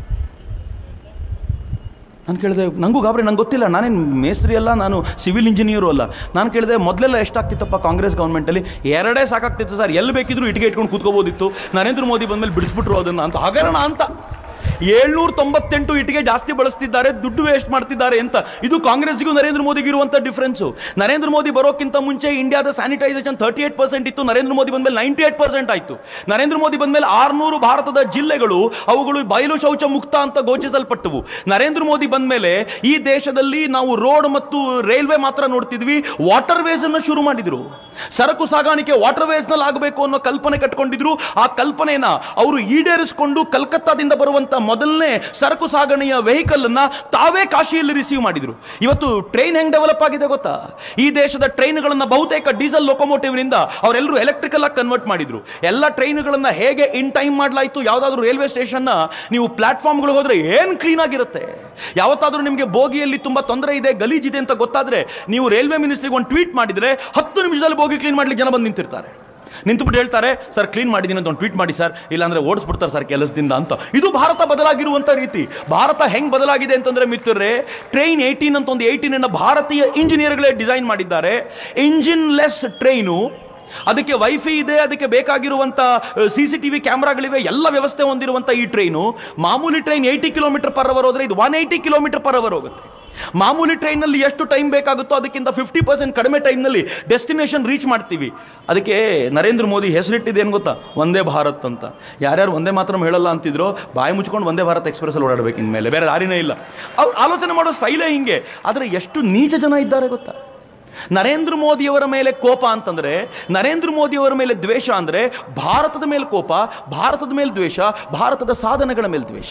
ನಾನು ಕೇಳಿದೆ ನನಗೂ ಗಾಬರಿ ನಂಗೆ ಗೊತ್ತಿಲ್ಲ ನಾನೇನು ಮೇಸ್ತ್ರಿ ಅಲ್ಲ ನಾನು ಸಿವಿಲ್ ಇಂಜಿನಿಯರು ಅಲ್ಲ ನಾನು ಕೇಳಿದೆ ಮೊದಲೆಲ್ಲ ಎಷ್ಟಾಗ್ತಿತ್ತಪ್ಪ ಕಾಂಗ್ರೆಸ್ ಗೌರ್ಮೆಂಟಲ್ಲಿ ಎರಡೇ ಸಾಕಾಗ್ತಿತ್ತು ಸರ್ ಎಲ್ಲಿ ಬೇಕಿದ್ರು ಇಟ್ಟಿಗೆ ಇಟ್ಕೊಂಡು ಕೂತ್ಕೋಬೋದಿತ್ತು ನರೇಂದ್ರ ಮೋದಿ ಬಂದ್ಮೇಲೆ ಬಿಡಿಸ್ಬಿಟ್ರು ಅದನ್ನು ಅಂತ ಹಗರಣ ಅಂತ ಏಳ್ನೂರ ತೊಂಬತ್ತೆಂಟು ಇಟ್ಟಿಗೆ ಜಾಸ್ತಿ ಬಳಸ್ತಿದ್ದಾರೆ ದುಡ್ಡು ವೇಸ್ಟ್ ಮಾಡ್ತಿದ್ದಾರೆ ಅಂತ ಇದು ಕಾಂಗ್ರೆಸ್ಗೂ ನರೇಂದ್ರ ಮೋದಿಗೆ ಇರುವಂತ ಡಿಫ್ರೆನ್ಸು ನರೇಂದ್ರ ಮೋದಿ ಬರೋಕ್ಕಿಂತ ಮುಂಚೆ ಇಂಡಿಯಾದ ಸ್ಯಾನಿಟೈಸೇಷನ್ ತರ್ಟಿ ಏಟ್ ಪರ್ಸೆಂಟ್ ಇತ್ತು ನರೇಂದ್ರ ಮೋದಿ ಬಂದ್ಮೇಲೆ ನೈಂಟಿ ಏಟ್ ಪರ್ಸೆಂಟ್ ಆಯಿತು ನರೇಂದ್ರ ಮೋದಿ ಬಂದ್ಮೇಲೆ ಆರ್ನೂರು ಭಾರತದ ಜಿಲ್ಲೆಗಳು ಅವುಗಳು ಬಯಲು ಶೌಚ ಮುಕ್ತ ಅಂತ ಘೋಷಿಸಲ್ಪಟ್ಟವು ನರೇಂದ್ರ ಮೋದಿ ಬಂದ್ಮೇಲೆ ಈ ದೇಶದಲ್ಲಿ ನಾವು ರೋಡ್ ಮತ್ತು ರೈಲ್ವೆ ಮಾತ್ರ ನೋಡ್ತಿದ್ವಿ ವಾಟರ್ ವೇಸ್ ಅನ್ನು ಶುರು ಮಾಡಿದ್ರು ಸರಕು ಸಾಗಾಣಿಕೆ ವಾಟರ್ ವೇಸ್ ನಲ್ಲಿ ಆಗಬೇಕು ಅನ್ನೋ ಕಲ್ಪನೆ ಕಟ್ಕೊಂಡಿದ್ರು ಆ ಕಲ್ಪನೆಯನ್ನ ಅವರು ಈಡೇರಿಸಿಕೊಂಡು ಕಲ್ಕತ್ತಾದಿಂದ ಬರುವಂತ ಮೊದಲನೇ ಸರಕು ಸಾಗಣೆಯ ವೆಹಿಕಲ್ ಅನ್ನ ತಾವೇ ಕಾಶಿಯಲ್ಲಿ ರಿಸೀವ್ ಮಾಡಿದ್ರು ಇವತ್ತು ಟ್ರೈನ್ ಹೆಂಗ್ ಡೆವಲಪ್ ಆಗಿದೆ ಗೊತ್ತಾ ಈ ದೇಶದ ಟ್ರೈನ್ಗಳನ್ನ ಬಹುತೇಕ ಡೀಸೆಲ್ ಲೊಕೊಮೋಟಿವ್ ನಿಂದ ಅವರೆಲ್ಲರೂ ಎಲೆಕ್ಟ್ರಿಕಲ್ ಆಗಿ ಕನ್ವರ್ಟ್ ಮಾಡಿದ್ರು ಎಲ್ಲ ಟ್ರೈನ್ಗಳನ್ನ ಹೇಗೆ ಇನ್ ಟೈಮ್ ಮಾಡಲಾಯಿತು ಯಾವ್ದಾದ್ರು ರೈಲ್ವೆ ಸ್ಟೇಷನ್ ನೀವು ಪ್ಲಾಟ್ಫಾರ್ಮ್ಗಳು ಹೋದ್ರೆ ಏನ್ ಕ್ಲೀನ್ ಆಗಿರುತ್ತೆ ಯಾವತ್ತಾದ್ರೂ ನಿಮಗೆ ಬೋಗಿಯಲ್ಲಿ ತುಂಬಾ ತೊಂದರೆ ಇದೆ ಗಲೀಜಿದೆ ಅಂತ ಗೊತ್ತಾದ್ರೆ ನೀವು ರೈಲ್ವೆ ಮಿನಿಸ್ಟ್ರಿಗೆ ಒಂದು ಟ್ವೀಟ್ ಮಾಡಿದ್ರೆ ಹತ್ತು ನಿಮಿಷದಲ್ಲಿ ಬೋಗಿ ಕ್ಲೀನ್ ಮಾಡ್ಲಿಕ್ಕೆ ಜನ ಬಂದು ನಿಂತಿರ್ತಾರೆ ನಿಂತುಬಿಟ್ಟು ಹೇಳ್ತಾರೆ ಸರ್ ಕ್ಲೀನ್ ಮಾಡಿದ್ದೀನಿ ಅಂತ ಒಂದು ಟ್ವೀಟ್ ಮಾಡಿ ಸರ್ ಇಲ್ಲಾಂದ್ರೆ ಓಡಿಸ್ಬಿಡ್ತಾರೆ ಸರ್ ಕೆಲಸದಿಂದ ಅಂತ ಇದು ಭಾರತ ಬದಲಾಗಿರುವಂತ ರೀತಿ ಭಾರತ ಹೆಂಗ್ ಬದಲಾಗಿದೆ ಅಂತಂದ್ರೆ ಮಿತ್ರರೇ ಟ್ರೈನ್ ಏಯ್ಟೀನ್ ಅಂತ ಒಂದು ಏಯ್ಟೀನ್ ಅನ್ನ ಭಾರತೀಯ ಇಂಜಿನಿಯರ್ಗಳೇ ಡಿಸೈನ್ ಮಾಡಿದ್ದಾರೆ ಇಂಜಿನ್ ಲೆಸ್ ಟ್ರೈನು ಅದಕ್ಕೆ ವೈಫೈ ಇದೆ ಅದಕ್ಕೆ ಬೇಕಾಗಿರುವಂತ ಸಿ ಸಿ ಟಿ ವಿ ಕ್ಯಾಮ್ರಾಗಳಿವೆ ಎಲ್ಲ ವ್ಯವಸ್ಥೆ ಹೊಂದಿರುವಂತ ಈ ಟ್ರೈನು ಮಾಮೂಲಿ train eighty kilometre per hour ಹೋದ್ರೆ ಇದು one eighty kilometre per hour ಹೋಗುತ್ತೆ ಮಾಮೂಲಿ ಟ್ರೈನಲ್ಲಿ ಎಷ್ಟು ಟೈಮ್ ಬೇಕಾಗುತ್ತೋ ಅದಕ್ಕಿಂತ ಫಿಫ್ಟಿ ಪರ್ಸೆಂಟ್ ಕಡಿಮೆ ಟೈಮ್ನಲ್ಲಿ ಡೆಸ್ಟಿನೇಷನ್ ರೀಚ್ ಮಾಡ್ತೀವಿ ಅದಕ್ಕೆ ನರೇಂದ್ರ ಮೋದಿ ಹೆಸರಿಟ್ಟಿದೆ ಏನು ಗೊತ್ತಾ ಒಂದೇ ಭಾರತ್ ಅಂತ ಯಾರ್ಯಾರು ಒಂದೇ ಮಾತ್ರ ಹೇಳಲ್ಲ ಅಂತಿದ್ರು ಬಾಯಿ ಮುಚ್ಕೊಂಡು ಒಂದೇ ಭಾರತ್ ಎಕ್ಸ್ಪ್ರೆಸ್ಸಲ್ಲಿ ಓಡಾಡಬೇಕು ಇನ್ಮೇಲೆ ಬೇರೆ ದಾರಿನೇ ಇಲ್ಲ ಅವ್ರು ಆಲೋಚನೆ ಮಾಡೋ ಸ್ಟೈಲೇ ಹಿಂಗೆ ಆದರೆ ಎಷ್ಟು ನೀಚ ಜನ ಇದ್ದಾರೆ ಗೊತ್ತಾ ನರೇಂದ್ರ ಮೋದಿಯವರ ಮೇಲೆ ಕೋಪ ಅಂತಂದ್ರೆ ನರೇಂದ್ರ ಮೋದಿಯವರ ಮೇಲೆ ದ್ವೇಷ ಅಂದ್ರೆ ಭಾರತದ ಮೇಲೆ ಕೋಪ ಭಾರತದ ಮೇಲೆ ದ್ವೇಷ ಭಾರತದ ಸಾಧನೆಗಳ ಮೇಲೆ ದ್ವೇಷ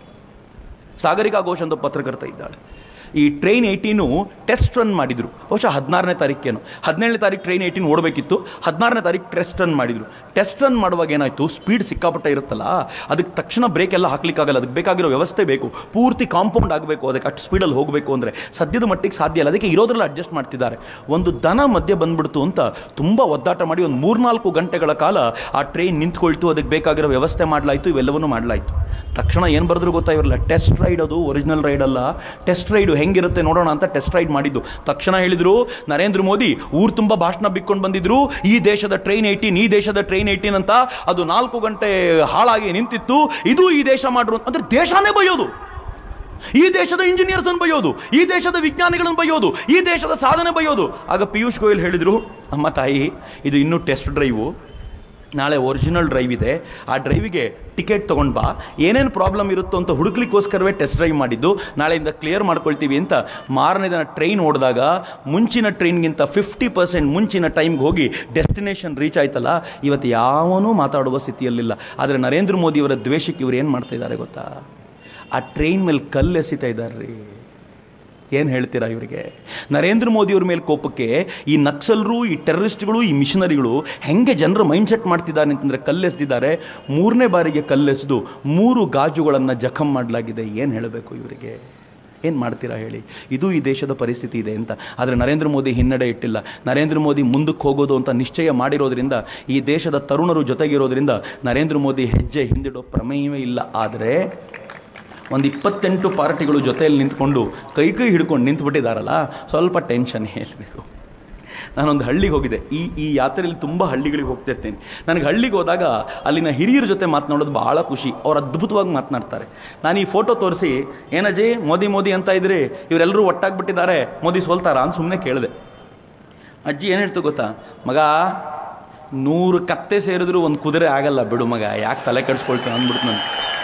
ಸಾಗರಿಕಾ ಘೋಷ್ ಅಂತ ಪತ್ರಕರ್ತ ಇದ್ದಾಳೆ ಈ ಟ್ರೈನ್ ಏಯ್ಟೀನು ಟೆಸ್ಟ್ ರನ್ ಮಾಡಿದ್ರು ಬಹುಶಃ ಹದಿನಾರನೇ ತಾರೀಕೇನು ಹದಿನೇಳನೇ ತಾರೀಕು ಟ್ರೈನ್ ಏಯ್ಟೀನ್ ಓಡಬೇಕಿತ್ತು ಹದಿನಾರನೇ ತಾರೀಕು ಟೆಸ್ಟ್ ರನ್ ಮಾಡಿದ್ರು ಟೆಸ್ಟ್ ರನ್ ಮಾಡುವಾಗ ಏನಾಯ್ತು ಸ್ಪೀಡ್ ಸಿಕ್ಕಾಪಟ್ಟೆ ಇರುತ್ತಲ್ಲ ಅದಕ್ಕೆ ತಕ್ಷಣ ಬ್ರೇಕ್ ಎಲ್ಲ ಹಾಕ್ಲಿಕ್ಕಾಗಲ್ಲ ಅದಕ್ಕೆ ಬೇಕಾಗಿರೋ ವ್ಯವಸ್ಥೆ ಬೇಕು ಪೂರ್ತಿ ಕಾಂಪೌಂಡ್ ಆಗಬೇಕು ಅದಕ್ಕೆ ಅಷ್ಟು ಸ್ಪೀಡಲ್ಲಿ ಹೋಗಬೇಕು ಅಂದರೆ ಸದ್ಯದ ಮಟ್ಟಿಗೆ ಸಾಧ್ಯ ಇಲ್ಲ ಅದಕ್ಕೆ ಇರೋದ್ರಲ್ಲಿ ಅಡ್ಜಸ್ಟ್ ಮಾಡ್ತಿದ್ದಾರೆ ಒಂದು ದನ ಮಧ್ಯೆ ಬಂದ್ಬಿಡ್ತು ಅಂತ ತುಂಬ ಒದ್ದಾಟ ಮಾಡಿ ಒಂದು ಮೂರ್ನಾಲ್ಕು ಗಂಟೆಗಳ ಕಾಲ ಆ ಟ್ರೈನ್ ನಿಂತ್ಕೊಳ್ತು ಅದಕ್ಕೆ ಬೇಕಾಗಿರೋ ವ್ಯವಸ್ಥೆ ಮಾಡಲಾಯಿತು ಇವೆಲ್ಲವನ್ನೂ ಮಾಡಲಾಯಿತು ತಕ್ಷಣ ಏನು ಬರೆದ್ರು ಗೊತ್ತಾ ಇರಲ್ಲ ಟೆಸ್ಟ್ ರೈಡ್ ಅದು ಒರಿಜಿನಲ್ ರೈಡ್ ಅಲ್ಲ ಟೆಸ್ಟ್ ರೈಡು ಹೆಂಗಿರುತ್ತೆ ನೋಡೋಣ ಅಂತ ಟೆಸ್ಟ್ ರೈಡ್ ಮಾಡಿದ್ದು ತಕ್ಷಣ ಹೇಳಿದ್ರು ನರೇಂದ್ರ ಮೋದಿ ಊರು ತುಂಬ ಭಾಷಣ ಬಿಕ್ಕೊಂಡು ಬಂದಿದ್ರು ಈ ದೇಶದ ಟ್ರೈನ್ ಏಯ್ಟೀನ್ ಈ ದೇಶದ ಟ್ರೈನ್ ಏಯ್ಟೀನ್ ಅಂತ ಅದು ನಾಲ್ಕು ಗಂಟೆ ಹಾಳಾಗಿ ನಿಂತಿತ್ತು ಇದು ಈ ದೇಶ ಮಾಡ್ರು ಅಂದ್ರೆ ದೇಶನೇ ಬೈಯೋದು ಈ ದೇಶದ ಇಂಜಿನಿಯರ್ಸ್ ಅನ್ನು ಬೈಯೋದು ಈ ದೇಶದ ವಿಜ್ಞಾನಿಗಳನ್ನು ಬೈಯೋದು ಈ ದೇಶದ ಸಾಧನೆ ಬೈಯೋದು ಆಗ ಪಿಯೂಷ್ ಗೋಯಲ್ ಹೇಳಿದ್ರು ಅಮ್ಮ ತಾಯಿ ಇದು ಇನ್ನೂ ಟೆಸ್ಟ್ ಡ್ರೈವು ನಾಳೆ ಒರಿಜಿನಲ್ ಡ್ರೈವ್ ಇದೆ ಆ ಡ್ರೈವಿಗೆ ಟಿಕೆಟ್ ತೊಗೊಂಡು ಬಾ ಏನೇನು ಪ್ರಾಬ್ಲಮ್ ಇರುತ್ತೋ ಅಂತ ಹುಡುಕ್ಲಿಕ್ಕೋಸ್ಕರವೇ ಟೆಸ್ಟ್ ಡ್ರೈವ್ ಮಾಡಿದ್ದು ನಾಳೆಯಿಂದ ಕ್ಲಿಯರ್ ಮಾಡ್ಕೊಳ್ತೀವಿ ಅಂತ ಮಾರನೇ ದಿನ ಟ್ರೈನ್ ಓಡಿದಾಗ ಮುಂಚಿನ ಟ್ರೈನ್ಗಿಂತ ಫಿಫ್ಟಿ ಪರ್ಸೆಂಟ್ ಮುಂಚಿನ ಟೈಮ್ಗೆ ಹೋಗಿ ಡೆಸ್ಟಿನೇಷನ್ ರೀಚ್ ಆಯ್ತಲ್ಲ ಇವತ್ತು ಯಾವನೂ ಮಾತಾಡುವ ಸ್ಥಿತಿಯಲ್ಲಿಲ್ಲ ಆದರೆ ನರೇಂದ್ರ ಮೋದಿಯವರ ದ್ವೇಷಕ್ಕೆ ಇವ್ರು ಏನು ಮಾಡ್ತಾ ಇದ್ದಾರೆ ಗೊತ್ತಾ ಆ ಟ್ರೈನ್ ಮೇಲೆ ಕಲ್ಲು ಎಸಿತಾ ಇದ್ದಾರೆ ರೀ ಏನು ಹೇಳ್ತೀರಾ ಇವರಿಗೆ ನರೇಂದ್ರ ಮೋದಿಯವ್ರ ಮೇಲೆ ಕೋಪಕ್ಕೆ ಈ ನಕ್ಸಲರು ಈ ಟೆರರಿಸ್ಟ್ಗಳು ಈ ಮಿಷನರಿಗಳು ಹೆಂಗೆ ಜನರ ಮೈಂಡ್ ಸೆಟ್ ಮಾಡ್ತಿದ್ದಾರೆ ಅಂತಂದರೆ ಕಲ್ಲೆಸ್ದಿದ್ದಾರೆ ಮೂರನೇ ಬಾರಿಗೆ ಕಲ್ಲೆಸೆದು ಮೂರು ಗಾಜುಗಳನ್ನು ಜಖಂ ಮಾಡಲಾಗಿದೆ ಏನು ಹೇಳಬೇಕು ಇವರಿಗೆ ಏನು ಮಾಡ್ತೀರಾ ಹೇಳಿ ಇದು ಈ ದೇಶದ ಪರಿಸ್ಥಿತಿ ಇದೆ ಅಂತ ಆದರೆ ನರೇಂದ್ರ ಮೋದಿ ಹಿನ್ನಡೆ ಇಟ್ಟಿಲ್ಲ ನರೇಂದ್ರ ಮೋದಿ ಮುಂದಕ್ಕೆ ಹೋಗೋದು ಅಂತ ನಿಶ್ಚಯ ಮಾಡಿರೋದ್ರಿಂದ ಈ ದೇಶದ ತರುಣರು ಜೊತೆಗಿರೋದ್ರಿಂದ ನರೇಂದ್ರ ಮೋದಿ ಹೆಜ್ಜೆ ಹಿಂದಿಡೋ ಪ್ರಮೇಯವೇ ಇಲ್ಲ ಆದರೆ ಒಂದು ಇಪ್ಪತ್ತೆಂಟು ಪಾರ್ಟಿಗಳು ಜೊತೆಯಲ್ಲಿ ನಿಂತ್ಕೊಂಡು ಕೈ ಕೈ ಹಿಡ್ಕೊಂಡು ನಿಂತ್ಬಿಟ್ಟಿದ್ದಾರಲ್ಲ ಸ್ವಲ್ಪ ಟೆನ್ಷನ್ ಹೇಳಬೇಕು ನಾನೊಂದು ಹಳ್ಳಿಗೆ ಹೋಗಿದ್ದೆ ಈ ಈ ಯಾತ್ರೆಯಲ್ಲಿ ತುಂಬ ಹಳ್ಳಿಗಳಿಗೆ ಹೋಗ್ತಿರ್ತೇನೆ ನನಗೆ ಹಳ್ಳಿಗೆ ಹೋದಾಗ ಅಲ್ಲಿನ ಹಿರಿಯರ ಜೊತೆ ಮಾತನಾಡೋದು ಭಾಳ ಖುಷಿ ಅವ್ರು ಅದ್ಭುತವಾಗಿ ಮಾತನಾಡ್ತಾರೆ ನಾನು ಈ ಫೋಟೋ ತೋರಿಸಿ ಏನಜ್ಜಿ ಮೋದಿ ಮೋದಿ ಅಂತ ಇದ್ರಿ ಇವರೆಲ್ಲರೂ ಒಟ್ಟಾಗ್ಬಿಟ್ಟಿದ್ದಾರೆ ಮೋದಿ ಸೋಲ್ತಾರಾ ಅಂತ ಸುಮ್ಮನೆ ಕೇಳಿದೆ ಅಜ್ಜಿ ಏನು ಹೇಳ್ತು ಗೊತ್ತಾ ಮಗ ನೂರು ಕತ್ತೆ ಸೇರಿದ್ರು ಒಂದು ಕುದುರೆ ಆಗಲ್ಲ ಬಿಡು ಮಗ ಯಾಕೆ ತಲೆ ಕೆಡಿಸ್ಕೊಳ್ತೀನಿ ಅಂದ್ಬಿಡ್ತು ನಾನು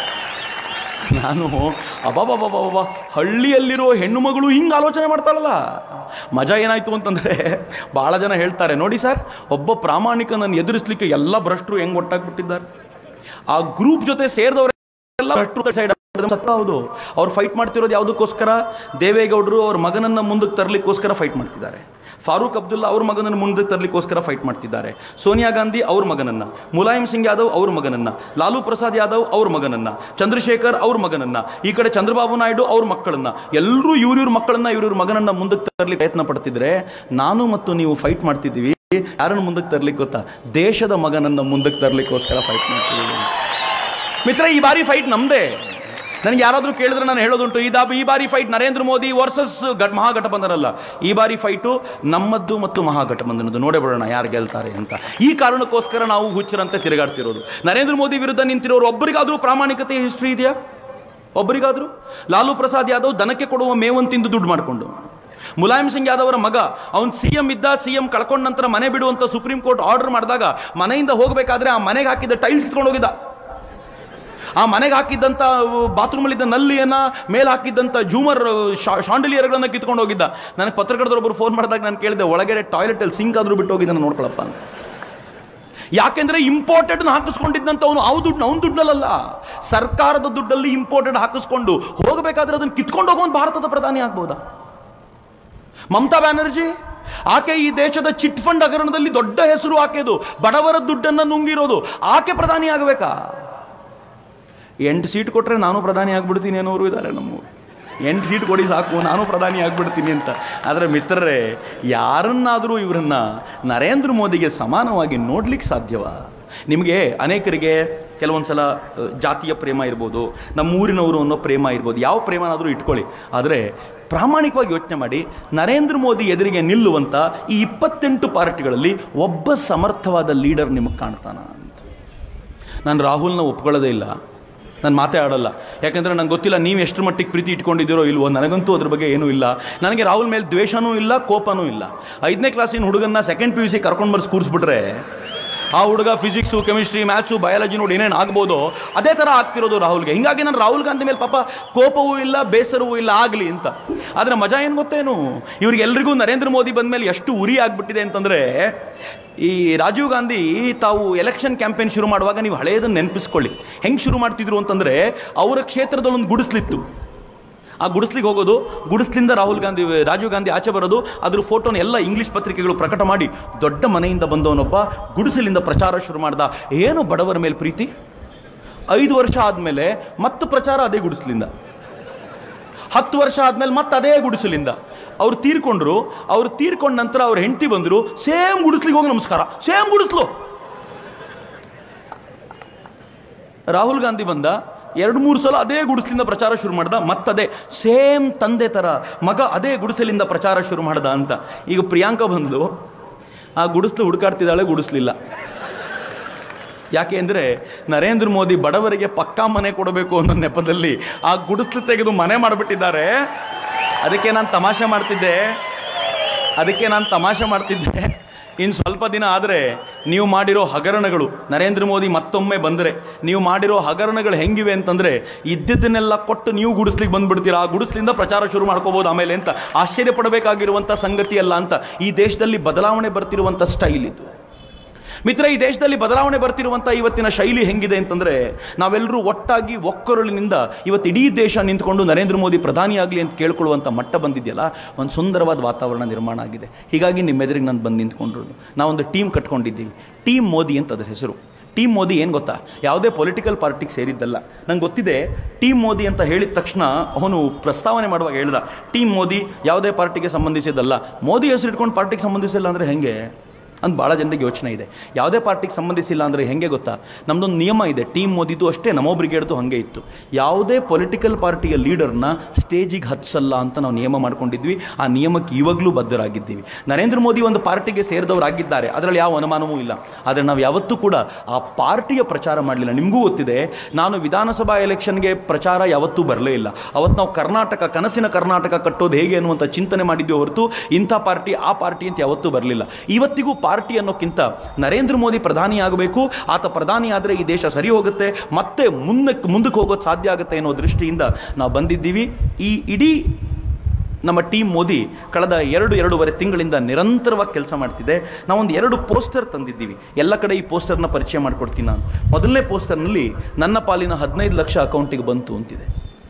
ನಾನು ಅಬಾಬಾಬಾಬಾಬಾ ಹಳ್ಳಿಯಲ್ಲಿರೋ ಹೆಣ್ಣು ಮಗಳು ಹಿಂಗೆ ಆಲೋಚನೆ ಮಾಡ್ತಾಳಲ್ಲ ಮಜಾ ಏನಾಯ್ತು ಅಂತಂದರೆ ಭಾಳ ಜನ ಹೇಳ್ತಾರೆ ನೋಡಿ ಸರ್ ಒಬ್ಬ ಪ್ರಾಮಾಣಿಕನನ್ನು ಎದುರಿಸ್ಲಿಕ್ಕೆ ಎಲ್ಲ ಭ್ರಷ್ಟರು ಹೆಂಗೆ ಒಟ್ಟಾಗ್ಬಿಟ್ಟಿದ್ದಾರೆ ಆ ಗ್ರೂಪ್ ಜೊತೆ ಸೇರಿದವರೆಲ್ಲ ಭ್ರಷ್ಟರು ಸೈಡ್ ಹೌದು ಅವ್ರು ಫೈಟ್ ಮಾಡ್ತಿರೋದು ಯಾವುದಕ್ಕೋಸ್ಕರ ದೇವೇಗೌಡರು ಅವ್ರ ಮಗನನ್ನು ಮುಂದಕ್ಕೆ ತರಲಿಕ್ಕೋಸ್ಕರ ಫೈಟ್ ಮಾಡ್ತಿದ್ದಾರೆ ಫಾರೂಕ್ ಅಬ್ದುಲ್ಲಾ ಅವ್ರ ಮಗನನ್ನು ಮುಂದಕ್ಕೆ ತರಲಿಕ್ಕೋಸ್ಕರ ಫೈಟ್ ಮಾಡ್ತಿದ್ದಾರೆ ಸೋನಿಯಾ ಗಾಂಧಿ ಅವ್ರ ಮಗನನ್ನ ಮುಲಾಯಂ ಸಿಂಗ್ ಯಾದವ್ ಅವ್ರ ಮಗನನ್ನ ಲಾಲು ಪ್ರಸಾದ್ ಯಾದವ್ ಅವ್ರ ಮಗನನ್ನ ಚಂದ್ರಶೇಖರ್ ಅವ್ರ ಮಗನನ್ನ ಈ ಕಡೆ ಚಂದ್ರಬಾಬು ನಾಯ್ಡು ಅವ್ರ ಮಕ್ಕಳನ್ನ ಎಲ್ಲರೂ ಇವ್ರಿವ್ರ ಮಕ್ಕಳನ್ನ ಇವ್ರಿವ್ರ ಮಗನನ್ನ ಮುಂದಕ್ಕೆ ತರಲಿಕ್ಕೆ ಪ್ರಯತ್ನ ಪಡ್ತಿದ್ರೆ ನಾನು ಮತ್ತು ನೀವು ಫೈಟ್ ಮಾಡ್ತಿದ್ದೀವಿ ಯಾರನ್ನು ಮುಂದಕ್ಕೆ ತರ್ಲಿಕ್ಕೆ ಗೊತ್ತಾ ದೇಶದ ಮಗನನ್ನ ಮುಂದಕ್ಕೆ ತರಲಿಕ್ಕೋಸ್ಕರ ಫೈಟ್ ಮಾಡ್ತಿದ್ದೀವಿ ಮಿತ್ರ ಈ ಬಾರಿ ಫೈಟ್ ನಮ್ದೇ ನನಗೆ ಯಾರಾದರೂ ಕೇಳಿದ್ರೆ ನಾನು ಹೇಳೋದುಂಟು ಈ ಈ ಬಾರಿ ಫೈಟ್ ನರೇಂದ್ರ ಮೋದಿ ವರ್ಸಸ್ ಗಟ್ ಮಹಾಗಠಬಂಧನ ಅಲ್ಲ ಈ ಬಾರಿ ಫೈಟು ನಮ್ಮದ್ದು ಮತ್ತು ಮಹಾಗಠಬಂಧನದ್ದು ನೋಡೇ ಬಿಡೋಣ ಯಾರು ಗೆಲ್ತಾರೆ ಅಂತ ಈ ಕಾರಣಕ್ಕೋಸ್ಕರ ನಾವು ಹುಚ್ಚರಂತೆ ತಿರುಗಾಡ್ತಿರೋದು ನರೇಂದ್ರ ಮೋದಿ ವಿರುದ್ಧ ನಿಂತಿರೋರು ಒಬ್ಬರಿಗಾದರೂ ಪ್ರಾಮಾಣಿಕತೆ ಹಿಸ್ಟ್ರಿ ಇದೆಯಾ ಒಬ್ಬರಿಗಾದರೂ ಲಾಲು ಪ್ರಸಾದ್ ಯಾದವ್ ದನಕ್ಕೆ ಕೊಡುವ ಮೇವನ್ನು ತಿಂದು ದುಡ್ಡು ಮಾಡಿಕೊಂಡು ಮುಲಾಯಂ ಸಿಂಗ್ ಯಾದವ್ ಅವರ ಮಗ ಅವ್ನು ಸಿ ಎಂ ಇದ್ದ ಸಿ ಎಂ ಕಳ್ಕೊಂಡ ನಂತರ ಮನೆ ಬಿಡುವಂತ ಸುಪ್ರೀಂ ಕೋರ್ಟ್ ಆರ್ಡರ್ ಮಾಡಿದಾಗ ಮನೆಯಿಂದ ಹೋಗಬೇಕಾದ್ರೆ ಆ ಮನೆಗೆ ಹಾಕಿದ್ದ ಟೈಲ್ಸ್ ಕಿತ್ಕೊಂಡು ಹೋಗಿದ್ದ ಆ ಮನೆಗೆ ಹಾಕಿದ್ದಂಥ ಬಾತ್ರೂಮಲ್ಲಿದ್ದ ನಲ್ಲಿಯನ್ನ ಮೇಲೆ ಹಾಕಿದ್ದಂಥ ಜೂಮರ್ ಶಾಂಡಲಿಯರ್ಗಳನ್ನ ಕಿತ್ಕೊಂಡು ಹೋಗಿದ್ದ ನನಗೆ ಪತ್ರಕರ್ತರೊಬ್ಬರು ಫೋನ್ ಮಾಡಿದಾಗ ನಾನು ಕೇಳಿದೆ ಒಳಗಡೆ ಟಾಯ್ಲೆಟಲ್ಲಿ ಸಿಂಕ್ ಆದರೂ ಬಿಟ್ಟು ಹೋಗಿದ್ದಾನೆ ನೋಡ್ಕೊಳಪ್ಪ ಅಂತ ಯಾಕೆಂದ್ರೆ ಇಂಪೋರ್ಟೆಡ್ ಹಾಕಿಸ್ಕೊಂಡಿದ್ದಂತ ಅವನು ಅವು ದುಡ್ಡು ಅವ್ನ ದುಡ್ಡಲ್ಲ ಸರ್ಕಾರದ ದುಡ್ಡಲ್ಲಿ ಇಂಪೋರ್ಟೆಡ್ ಹಾಕಿಸ್ಕೊಂಡು ಹೋಗಬೇಕಾದ್ರೆ ಅದನ್ನು ಕಿತ್ಕೊಂಡು ಹೋಗುವಂತ ಭಾರತದ ಪ್ರಧಾನಿ ಆಗ್ಬೋದಾ ಮಮತಾ ಬ್ಯಾನರ್ಜಿ ಆಕೆ ಈ ದೇಶದ ಚಿಟ್ ಫಂಡ್ ಹಗರಣದಲ್ಲಿ ದೊಡ್ಡ ಹೆಸರು ಆಕೆದು ಬಡವರ ದುಡ್ಡನ್ನು ನುಂಗಿರೋದು ಆಕೆ ಪ್ರಧಾನಿ ಆಗಬೇಕಾ ಎಂಟು ಸೀಟ್ ಕೊಟ್ಟರೆ ನಾನು ಪ್ರಧಾನಿ ಆಗ್ಬಿಡ್ತೀನಿ ಅನ್ನೋರು ಇದ್ದಾರೆ ನಮ್ಮೂರು ಎಂಟು ಸೀಟ್ ಕೊಡಿ ಸಾಕು ನಾನು ಪ್ರಧಾನಿ ಆಗ್ಬಿಡ್ತೀನಿ ಅಂತ ಆದರೆ ಮಿತ್ರರೇ ಯಾರನ್ನಾದರೂ ಇವರನ್ನ ನರೇಂದ್ರ ಮೋದಿಗೆ ಸಮಾನವಾಗಿ ನೋಡ್ಲಿಕ್ಕೆ ಸಾಧ್ಯವಾ ನಿಮಗೆ ಅನೇಕರಿಗೆ ಕೆಲವೊಂದು ಸಲ ಅಹ್, ಜಾತಿಯ ಪ್ರೇಮ ಇರ್ಬೋದು ನಮ್ಮ ಊರಿನವರು ಅನ್ನೋ ಪ್ರೇಮ ಇರ್ಬೋದು ಯಾವ ಪ್ರೇಮನಾದರೂ ಇಟ್ಕೊಳ್ಳಿ ಆದರೆ ಪ್ರಾಮಾಣಿಕವಾಗಿ ಯೋಚನೆ ಮಾಡಿ ನರೇಂದ್ರ ಮೋದಿ ಎದುರಿಗೆ ನಿಲ್ಲುವಂಥ ಈ ಇಪ್ಪತ್ತೆಂಟು ಪಾರ್ಟಿಗಳಲ್ಲಿ ಒಬ್ಬ ಸಮರ್ಥವಾದ ಲೀಡರ್ ನಿಮಗೆ ಕಾಣ್ತಾನ ಅಂತ ನಾನು ರಾಹುಲ್ನ ಒಪ್ಕೊಳ್ಳೋದೇ ಇಲ್ಲ ನಾನು ಮಾತೇ ಆಡಲ್ಲ ಯಾಕಂದರೆ ನಂಗೆ ಗೊತ್ತಿಲ್ಲ ನೀವು ಎಷ್ಟು ಮಟ್ಟಿಗೆ ಪ್ರೀತಿ ಇಟ್ಕೊಂಡಿದ್ದೀರೋ ಇಲ್ವೋ ನನಗಂತೂ ಅದ್ರ ಬಗ್ಗೆ ಏನೂ ಇಲ್ಲ ನನಗೆ ರಾಹುಲ್ ಮೇಲೆ ದ್ವೇಷನೂ ಇಲ್ಲ ಕೋಪನೂ ಇಲ್ಲ ಐದನೇ ಕ್ಲಾಸಿನ ಹುಡುಗನ್ನ ಸೆಕೆಂಡ್ ಪಿ ಯು ಸಿ ಕರ್ಕೊಂಡು ಬರ್ಸಿ ಕೂರಿಸ್ಬಿಟ್ರೆ ಆ ಹುಡುಗ ಫಿಸಿಕ್ಸು ಕೆಮಿಸ್ಟ್ರಿ ಮ್ಯಾಥ್ಸು ಬಯಾಲಜಿ ನೋಡಿ ಏನೇನು ಆಗ್ಬೋದು ಅದೇ ಥರ ಆಗ್ತಿರೋದು ರಾಹುಲ್ಗೆ ಹಿಂಗಾಗಿ ನಾನು ರಾಹುಲ್ ಗಾಂಧಿ ಮೇಲೆ ಪಾಪ ಕೋಪವೂ ಇಲ್ಲ ಬೇಸರವೂ ಇಲ್ಲ ಆಗಲಿ ಅಂತ ಆದರೆ ಮಜಾ ಏನು ಗೊತ್ತೇನು ಇವ್ರಿಗೆಲ್ರಿಗೂ ನರೇಂದ್ರ ಮೋದಿ ಬಂದ ಮೇಲೆ ಎಷ್ಟು ಉರಿ ಆಗ್ಬಿಟ್ಟಿದೆ ಅಂತಂದರೆ ಈ ರಾಜೀವ್ ಗಾಂಧಿ ತಾವು ಎಲೆಕ್ಷನ್ ಕ್ಯಾಂಪೇನ್ ಶುರು ಮಾಡುವಾಗ ನೀವು ಹಳೆಯದನ್ನು ನೆನಪಿಸ್ಕೊಳ್ಳಿ ಹೆಂಗೆ ಶುರು ಮಾಡ್ತಿದ್ರು ಅಂತಂದರೆ ಅವರ ಕ್ಷೇತ್ರದಲ್ಲಿ ಒಂದು ಗುಡಿಸ್ಲಿತ್ತು ಆ ಗುಡಿಸ್ಲಿಗೆ ಹೋಗೋದು ಗುಡಿಸ್ಲಿಂದ ರಾಹುಲ್ ಗಾಂಧಿ ರಾಜೀವ್ ಗಾಂಧಿ ಆಚೆ ಬರೋದು ಅದ್ರ ಫೋಟೋನ ಎಲ್ಲ ಇಂಗ್ಲಿಷ್ ಪತ್ರಿಕೆಗಳು ಪ್ರಕಟ ಮಾಡಿ ದೊಡ್ಡ ಮನೆಯಿಂದ ಬಂದವನೊಬ್ಬ ಗುಡಿಸಲಿಂದ ಪ್ರಚಾರ ಶುರು ಮಾಡ್ದ ಏನು ಬಡವರ ಮೇಲೆ ಪ್ರೀತಿ ಐದು ವರ್ಷ ಆದಮೇಲೆ ಮತ್ತೆ ಪ್ರಚಾರ ಅದೇ ಗುಡಿಸ್ಲಿಂದ ಹತ್ತು ವರ್ಷ ಆದ್ಮೇಲೆ ಮತ್ತೆ ಅದೇ ಗುಡಿಸಲಿಂದ ಅವ್ರು ತೀರ್ಕೊಂಡ್ರು ಅವ್ರು ತೀರ್ಕೊಂಡ ನಂತರ ಅವ್ರ ಹೆಂಡತಿ ಬಂದರು ಸೇಮ್ ಗುಡಿಸ್ಲಿಗೆ ಹೋಗಿ ನಮಸ್ಕಾರ ಸೇಮ್ ಗುಡಿಸ್ಲು ರಾಹುಲ್ ಗಾಂಧಿ ಬಂದ ಎರಡು ಮೂರು ಸಲ ಅದೇ ಗುಡಿಸಲಿಂದ ಪ್ರಚಾರ ಶುರು ಮಾಡ್ದ ಮತ್ತದೇ ಸೇಮ್ ತಂದೆ ಥರ ಮಗ ಅದೇ ಗುಡಿಸಲಿಂದ ಪ್ರಚಾರ ಶುರು ಮಾಡ್ದ ಅಂತ ಈಗ ಪ್ರಿಯಾಂಕಾ ಬಂದ್ಲು ಆ ಗುಡಿಸ್ಲು ಹುಡುಕಾಡ್ತಿದ್ದಾಳೆ ಗುಡಿಸ್ಲಿಲ್ಲ ಯಾಕೆ ಅಂದರೆ ನರೇಂದ್ರ ಮೋದಿ ಬಡವರಿಗೆ ಪಕ್ಕಾ ಮನೆ ಕೊಡಬೇಕು ಅನ್ನೋ ನೆಪದಲ್ಲಿ ಆ ಗುಡಿಸ್ಲು ತೆಗೆದು ಮನೆ ಮಾಡಿಬಿಟ್ಟಿದ್ದಾರೆ ಅದಕ್ಕೆ ನಾನು ತಮಾಷೆ ಮಾಡ್ತಿದ್ದೆ ಅದಕ್ಕೆ ನಾನು ತಮಾಷೆ ಮಾಡ್ತಿದ್ದೆ ಇನ್ನು ಸ್ವಲ್ಪ ದಿನ ಆದರೆ ನೀವು ಮಾಡಿರೋ ಹಗರಣಗಳು ನರೇಂದ್ರ ಮೋದಿ ಮತ್ತೊಮ್ಮೆ ಬಂದರೆ ನೀವು ಮಾಡಿರೋ ಹಗರಣಗಳು ಹೆಂಗಿವೆ ಅಂತಂದರೆ ಇದ್ದಿದ್ದನ್ನೆಲ್ಲ ಕೊಟ್ಟು ನೀವು ಗುಡಿಸ್ಲಿಕ್ಕೆ ಬಂದ್ಬಿಡ್ತೀರಾ ಆ ಗುಡಿಸ್ಲಿಂದ ಪ್ರಚಾರ ಶುರು ಮಾಡ್ಕೋಬೋದು ಆಮೇಲೆ ಅಂತ ಆಶ್ಚರ್ಯ ಪಡಬೇಕಾಗಿರುವಂಥ ಸಂಗತಿ ಅಲ್ಲ ಅಂತ ಈ ದೇಶದಲ್ಲಿ ಬದಲಾವಣೆ ಬರ್ತಿರುವಂಥ ಸ್ಟೈಲ್ ಇದು ಮಿತ್ರ ಈ ದೇಶದಲ್ಲಿ ಬದಲಾವಣೆ ಬರ್ತಿರುವಂಥ ಇವತ್ತಿನ ಶೈಲಿ ಹೆಂಗಿದೆ ಅಂತಂದ್ರೆ ನಾವೆಲ್ಲರೂ ಒಟ್ಟಾಗಿ ಒಕ್ಕೊರಳಿನಿಂದ ಇವತ್ತು ಇಡೀ ದೇಶ ನಿಂತ್ಕೊಂಡು ನರೇಂದ್ರ ಮೋದಿ ಪ್ರಧಾನಿಯಾಗಲಿ ಅಂತ ಕೇಳ್ಕೊಳ್ಳುವಂಥ ಮಟ್ಟ ಬಂದಿದೆಯಲ್ಲ ಒಂದು ಸುಂದರವಾದ ವಾತಾವರಣ ನಿರ್ಮಾಣ ಆಗಿದೆ ಹೀಗಾಗಿ ನಿಮ್ಮ ಎದುರಿಗೆ ನಾನು ಬಂದು ನಿಂತ್ಕೊಂಡ್ರು ನಾವೊಂದು ಟೀಮ್ ಕಟ್ಕೊಂಡಿದ್ದೀವಿ ಟೀಮ್ ಮೋದಿ ಅಂತ ಅದರ ಹೆಸರು ಟೀಮ್ ಮೋದಿ ಏನು ಗೊತ್ತಾ ಯಾವುದೇ ಪೊಲಿಟಿಕಲ್ ಪಾರ್ಟಿಗೆ ಸೇರಿದ್ದಲ್ಲ ನಂಗೆ ಗೊತ್ತಿದೆ ಟೀಮ್ ಮೋದಿ ಅಂತ ಹೇಳಿದ ತಕ್ಷಣ ಅವನು ಪ್ರಸ್ತಾವನೆ ಮಾಡುವಾಗ ಹೇಳ್ದ ಟೀಮ್ ಮೋದಿ ಯಾವುದೇ ಪಾರ್ಟಿಗೆ ಸಂಬಂಧಿಸಿದ್ದಲ್ಲ ಮೋದಿ ಹೆಸರು ಇಟ್ಕೊಂಡು ಪಾರ್ಟಿಗೆ ಸಂಬಂಧಿಸಿಲ್ಲ ಅಂದರೆ ಹೆಂಗೆ ಅಂತ ಭಾಳ ಜನರಿಗೆ ಯೋಚನೆ ಇದೆ ಯಾವುದೇ ಪಾರ್ಟಿಗೆ ಸಂಬಂಧಿಸಿಲ್ಲ ಅಂದರೆ ಹೆಂಗೆ ಗೊತ್ತಾ ನಮ್ಮದೊಂದು ನಿಯಮ ಇದೆ ಟೀಮ್ ಮೋದಿದು ಅಷ್ಟೇ ನಮೋ ಬ್ರಿಗೇಡ್ದು ಹಾಗೆ ಇತ್ತು ಯಾವುದೇ ಪೊಲಿಟಿಕಲ್ ಪಾರ್ಟಿಯ ಲೀಡರ್ನ ಸ್ಟೇಜಿಗೆ ಹತ್ಸಲ್ಲ ಅಂತ ನಾವು ನಿಯಮ ಮಾಡ್ಕೊಂಡಿದ್ವಿ ಆ ನಿಯಮಕ್ಕೆ ಇವಾಗಲೂ ಬದ್ಧರಾಗಿದ್ದೀವಿ ನರೇಂದ್ರ ಮೋದಿ ಒಂದು ಪಾರ್ಟಿಗೆ ಸೇರಿದವರಾಗಿದ್ದಾರೆ ಅದರಲ್ಲಿ ಯಾವ ಅನುಮಾನವೂ ಇಲ್ಲ ಆದರೆ ನಾವು ಯಾವತ್ತೂ ಕೂಡ ಆ ಪಾರ್ಟಿಯ ಪ್ರಚಾರ ಮಾಡಲಿಲ್ಲ ನಿಮಗೂ ಗೊತ್ತಿದೆ ನಾನು ವಿಧಾನಸಭಾ ಎಲೆಕ್ಷನ್ಗೆ ಪ್ರಚಾರ ಯಾವತ್ತೂ ಬರಲೇ ಇಲ್ಲ ಅವತ್ತು ನಾವು ಕರ್ನಾಟಕ ಕನಸಿನ ಕರ್ನಾಟಕ ಕಟ್ಟೋದು ಹೇಗೆ ಅನ್ನುವಂಥ ಚಿಂತನೆ ಮಾಡಿದ್ವಿ ಹೊರತು ಇಂಥ ಪಾರ್ಟಿ ಆ ಪಾರ್ಟಿ ಅಂತ ಯಾವತ್ತೂ ಬರಲಿಲ್ಲ ಇವತ್ತಿಗೂ ಪಾರ್ಟಿ ಅನ್ನೋಕ್ಕಿಂತ ನರೇಂದ್ರ ಮೋದಿ ಪ್ರಧಾನಿ ಆಗಬೇಕು ಆತ ಪ್ರಧಾನಿ ಆದರೆ ಈ ದೇಶ ಸರಿ ಹೋಗುತ್ತೆ ಮತ್ತೆ ಮುಂದಕ್ಕೆ ಮುಂದಕ್ಕೆ ಹೋಗೋದು ಸಾಧ್ಯ ಆಗುತ್ತೆ ಅನ್ನೋ ದೃಷ್ಟಿಯಿಂದ ನಾವು ಬಂದಿದ್ದೀವಿ ಈ ಇಡೀ ನಮ್ಮ ಟೀಮ್ ಮೋದಿ ಕಳೆದ ಎರಡು ಎರಡೂವರೆ ತಿಂಗಳಿಂದ ನಿರಂತರವಾಗಿ ಕೆಲಸ ಮಾಡ್ತಿದೆ ನಾವೊಂದು ಎರಡು ಪೋಸ್ಟರ್ ತಂದಿದ್ದೀವಿ ಎಲ್ಲ ಕಡೆ ಈ ಪೋಸ್ಟರ್ನ ಪರಿಚಯ ಮಾಡಿಕೊಡ್ತೀನಿ ನಾನು ಮೊದಲನೇ ಪೋಸ್ಟರ್ನಲ್ಲಿ ನನ್ನ ಪಾಲಿನ ಹದಿನೈದು ಲಕ್ಷ ಅಕೌಂಟಿಗೆ ಬಂತು ಅಂತಿದೆ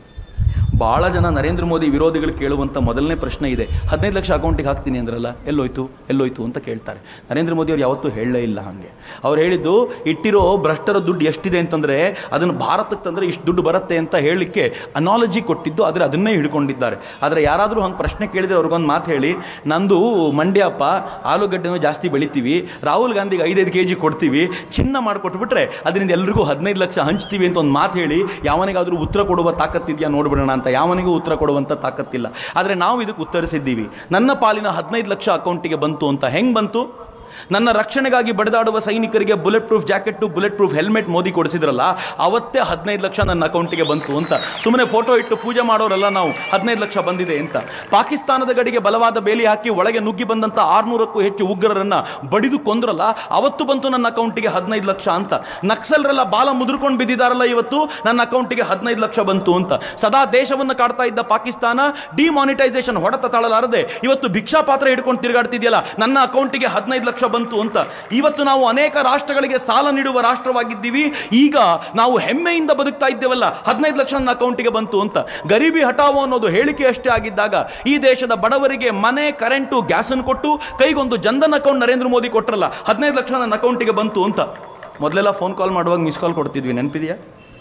ಭಾಳ ಜನ ನರೇಂದ್ರ ಮೋದಿ ವಿರೋಧಿಗಳು ಕೇಳುವಂಥ ಮೊದಲನೇ ಪ್ರಶ್ನೆ ಇದೆ ಹದಿನೈದು ಲಕ್ಷ ಅಕೌಂಟಿಗೆ ಹಾಕ್ತೀನಿ ಅಂದ್ರಲ್ಲ ಎಲ್ಲೋಯ್ತು ಎಲ್ಲೋಯ್ತು ಅಂತ ಕೇಳ್ತಾರೆ ನರೇಂದ್ರ ಮೋದಿ ಅವ್ರು ಯಾವತ್ತೂ ಹೇಳಲೇ ಇಲ್ಲ ಹಾಗೆ ಅವ್ರು ಹೇಳಿದ್ದು ಇಟ್ಟಿರೋ ಭ್ರಷ್ಟರ ದುಡ್ಡು ಎಷ್ಟಿದೆ ಅಂತಂದರೆ ಅದನ್ನು ಭಾರತಕ್ಕೆ ತಂದರೆ ಇಷ್ಟು ದುಡ್ಡು ಬರುತ್ತೆ ಅಂತ ಹೇಳಲಿಕ್ಕೆ ಅನಾಲಜಿ ಕೊಟ್ಟಿದ್ದು ಆದರೆ ಅದನ್ನೇ ಹಿಡ್ಕೊಂಡಿದ್ದಾರೆ ಆದರೆ ಯಾರಾದರೂ ಹಂಗೆ ಪ್ರಶ್ನೆ ಕೇಳಿದರೆ ಅವ್ರಿಗೊಂದು ಮಾತು ಹೇಳಿ ನಂದು ಮಂಡ್ಯಪ್ಪ ಆಲೂಗಡ್ಡೆನೂ ಜಾಸ್ತಿ ಬೆಳಿತೀವಿ ರಾಹುಲ್ ಗಾಂಧಿಗೆ ಐದೈದು ಕೆ ಜಿ ಕೊಡ್ತೀವಿ ಚಿನ್ನ ಮಾಡಿಕೊಟ್ಬಿಟ್ರೆ ಅದರಿಂದ ಎಲ್ರಿಗೂ ಹದಿನೈದು ಲಕ್ಷ ಹಂಚ್ತೀವಿ ಅಂತ ಒಂದು ಮಾತು ಹೇಳಿ ಯಾವನಿಗಾದರೂ ಉತ್ತರ ಕೊಡುವ ತಾಕತ್ತಿದೆಯಾ ನೋಡ್ಬಿಡೋಣ ಅಂತ ಯಾವನಿಗೂ ಉತ್ತರ ಕೊಡುವಂಥ ತಾಕತ್ತಿಲ್ಲ ಆದರೆ ನಾವು ಇದಕ್ಕೆ ಉತ್ತರಿಸಿದ್ದೀವಿ ನನ್ನ ಪಾಲಿನ ಹದಿನೈದು ಲಕ್ಷ ಅಕೌಂಟಿಗೆ ಬಂತು ಅಂತ ಹೆಂಗೆ ಬಂತು ನನ್ನ ರಕ್ಷಣೆಗಾಗಿ ಬಡಿದಾಡುವ ಸೈನಿಕರಿಗೆ bullet proof jacket bullet proof helmet Modi ಕೊಡಿಸಿದ್ರಲ್ಲ ಅವತ್ತೇ ಹದಿನೈದು ಲಕ್ಷ ನನ್ನ ಅಕೌಂಟಿಗೆ ಬಂತು ಅಂತ ಸುಮ್ಮನೆ ಫೋಟೋ ಇಟ್ಟು ಪೂಜೆ ಮಾಡೋರೆಲ್ಲ ನಾವು ಹದಿನೈದು ಲಕ್ಷ ಬಂದಿದೆ ಅಂತ ಪಾಕಿಸ್ತಾನದ ಗಡಿಗೆ ಬಲವಾದ ಬೇಲಿ ಹಾಕಿ ಒಳಗೆ ನುಗ್ಗಿ ಬಂದಂಥ ಆರ್ನೂರಕ್ಕೂ ಹೆಚ್ಚು ಉಗ್ರರನ್ನ ಬಡಿದು ಕೊಂದ್ರಲ್ಲ ಅವತ್ತು ಬಂತು ನನ್ನ ಅಕೌಂಟಿಗೆ ಹದಿನೈದು ಲಕ್ಷ ಅಂತ ನಕ್ಸಲರೆಲ್ಲ ಬಾಲ ಮುದುರ್ಕೊಂಡು ಬಿದ್ದಿದಾರಲ್ಲ ಇವತ್ತು ನನ್ನ ಅಕೌಂಟಿಗೆ ಹದಿನೈದು ಲಕ್ಷ ಬಂತು ಅಂತ ಸದಾ ದೇಶವನ್ನು ಕಾಡ್ತಾ ಇದ್ದ ಪಾಕಿಸ್ತಾನ ಡಿಮಾನಿಟೈಸೇಷನ್ ಹೊಡೆತ ತಾಳಲಾರದೆ ಇವತ್ತು ಭಿಕ್ಷಾ ಪಾತ್ರ ಹಿಡ್ಕೊಂಡು ತಿರುಗಾಡ್ತಿದೆಯಲ್ಲ ನನ್ನ ಅಕೌಂಟಿಗೆ ಹದಿನೈದು ಲಕ್ಷ ಬಂತು ಅಂತ ಇವತ್ತು ನಾವು ಅನೇಕ ರಾಷ್ಟ್ರಗಳಿಗೆ ಸಾಲ ನೀಡುವ ರಾಷ್ಟ್ರವಾಗಿದ್ದೀವಿ ಈಗ ನಾವು ಹೆಮ್ಮೆಯಿಂದ ಬದುಕ್ತಾ ಇದ್ದೇವಲ್ಲ ಹದಿನೈದು ಲಕ್ಷ ನನ್ನ ಅಕೌಂಟಿಗೆ ಬಂತು ಅಂತ ಗರೀಬಿ ಹಟಾವೋ ಅನ್ನೋದು ಹೇಳಿಕೆ ಅಷ್ಟೇ ಆಗಿದ್ದಾಗ ಈ ದೇಶದ ಬಡವರಿಗೆ ಮನೆ ಕರೆಂಟು ಗ್ಯಾಸನ್ನು ಕೊಟ್ಟು ಕೈಗೊಂದು ಜನ್ಧನ್ ಅಕೌಂಟ್ ನರೇಂದ್ರ ಮೋದಿ ಕೊಟ್ರಲ್ಲ ಹದಿನೈದು ಲಕ್ಷ ನನ್ನ ಅಕೌಂಟಿಗೆ ಬಂತು ಅಂತ ಮೊದಲೆಲ್ಲ ಫೋನ್ ಕಾಲ್ ಮಾಡುವಾಗ ಮಿಸ್ ಕಾಲ್ ಕೊಡ್ತಿದ್ವಿ ನೆನಪಿದೆಯಾ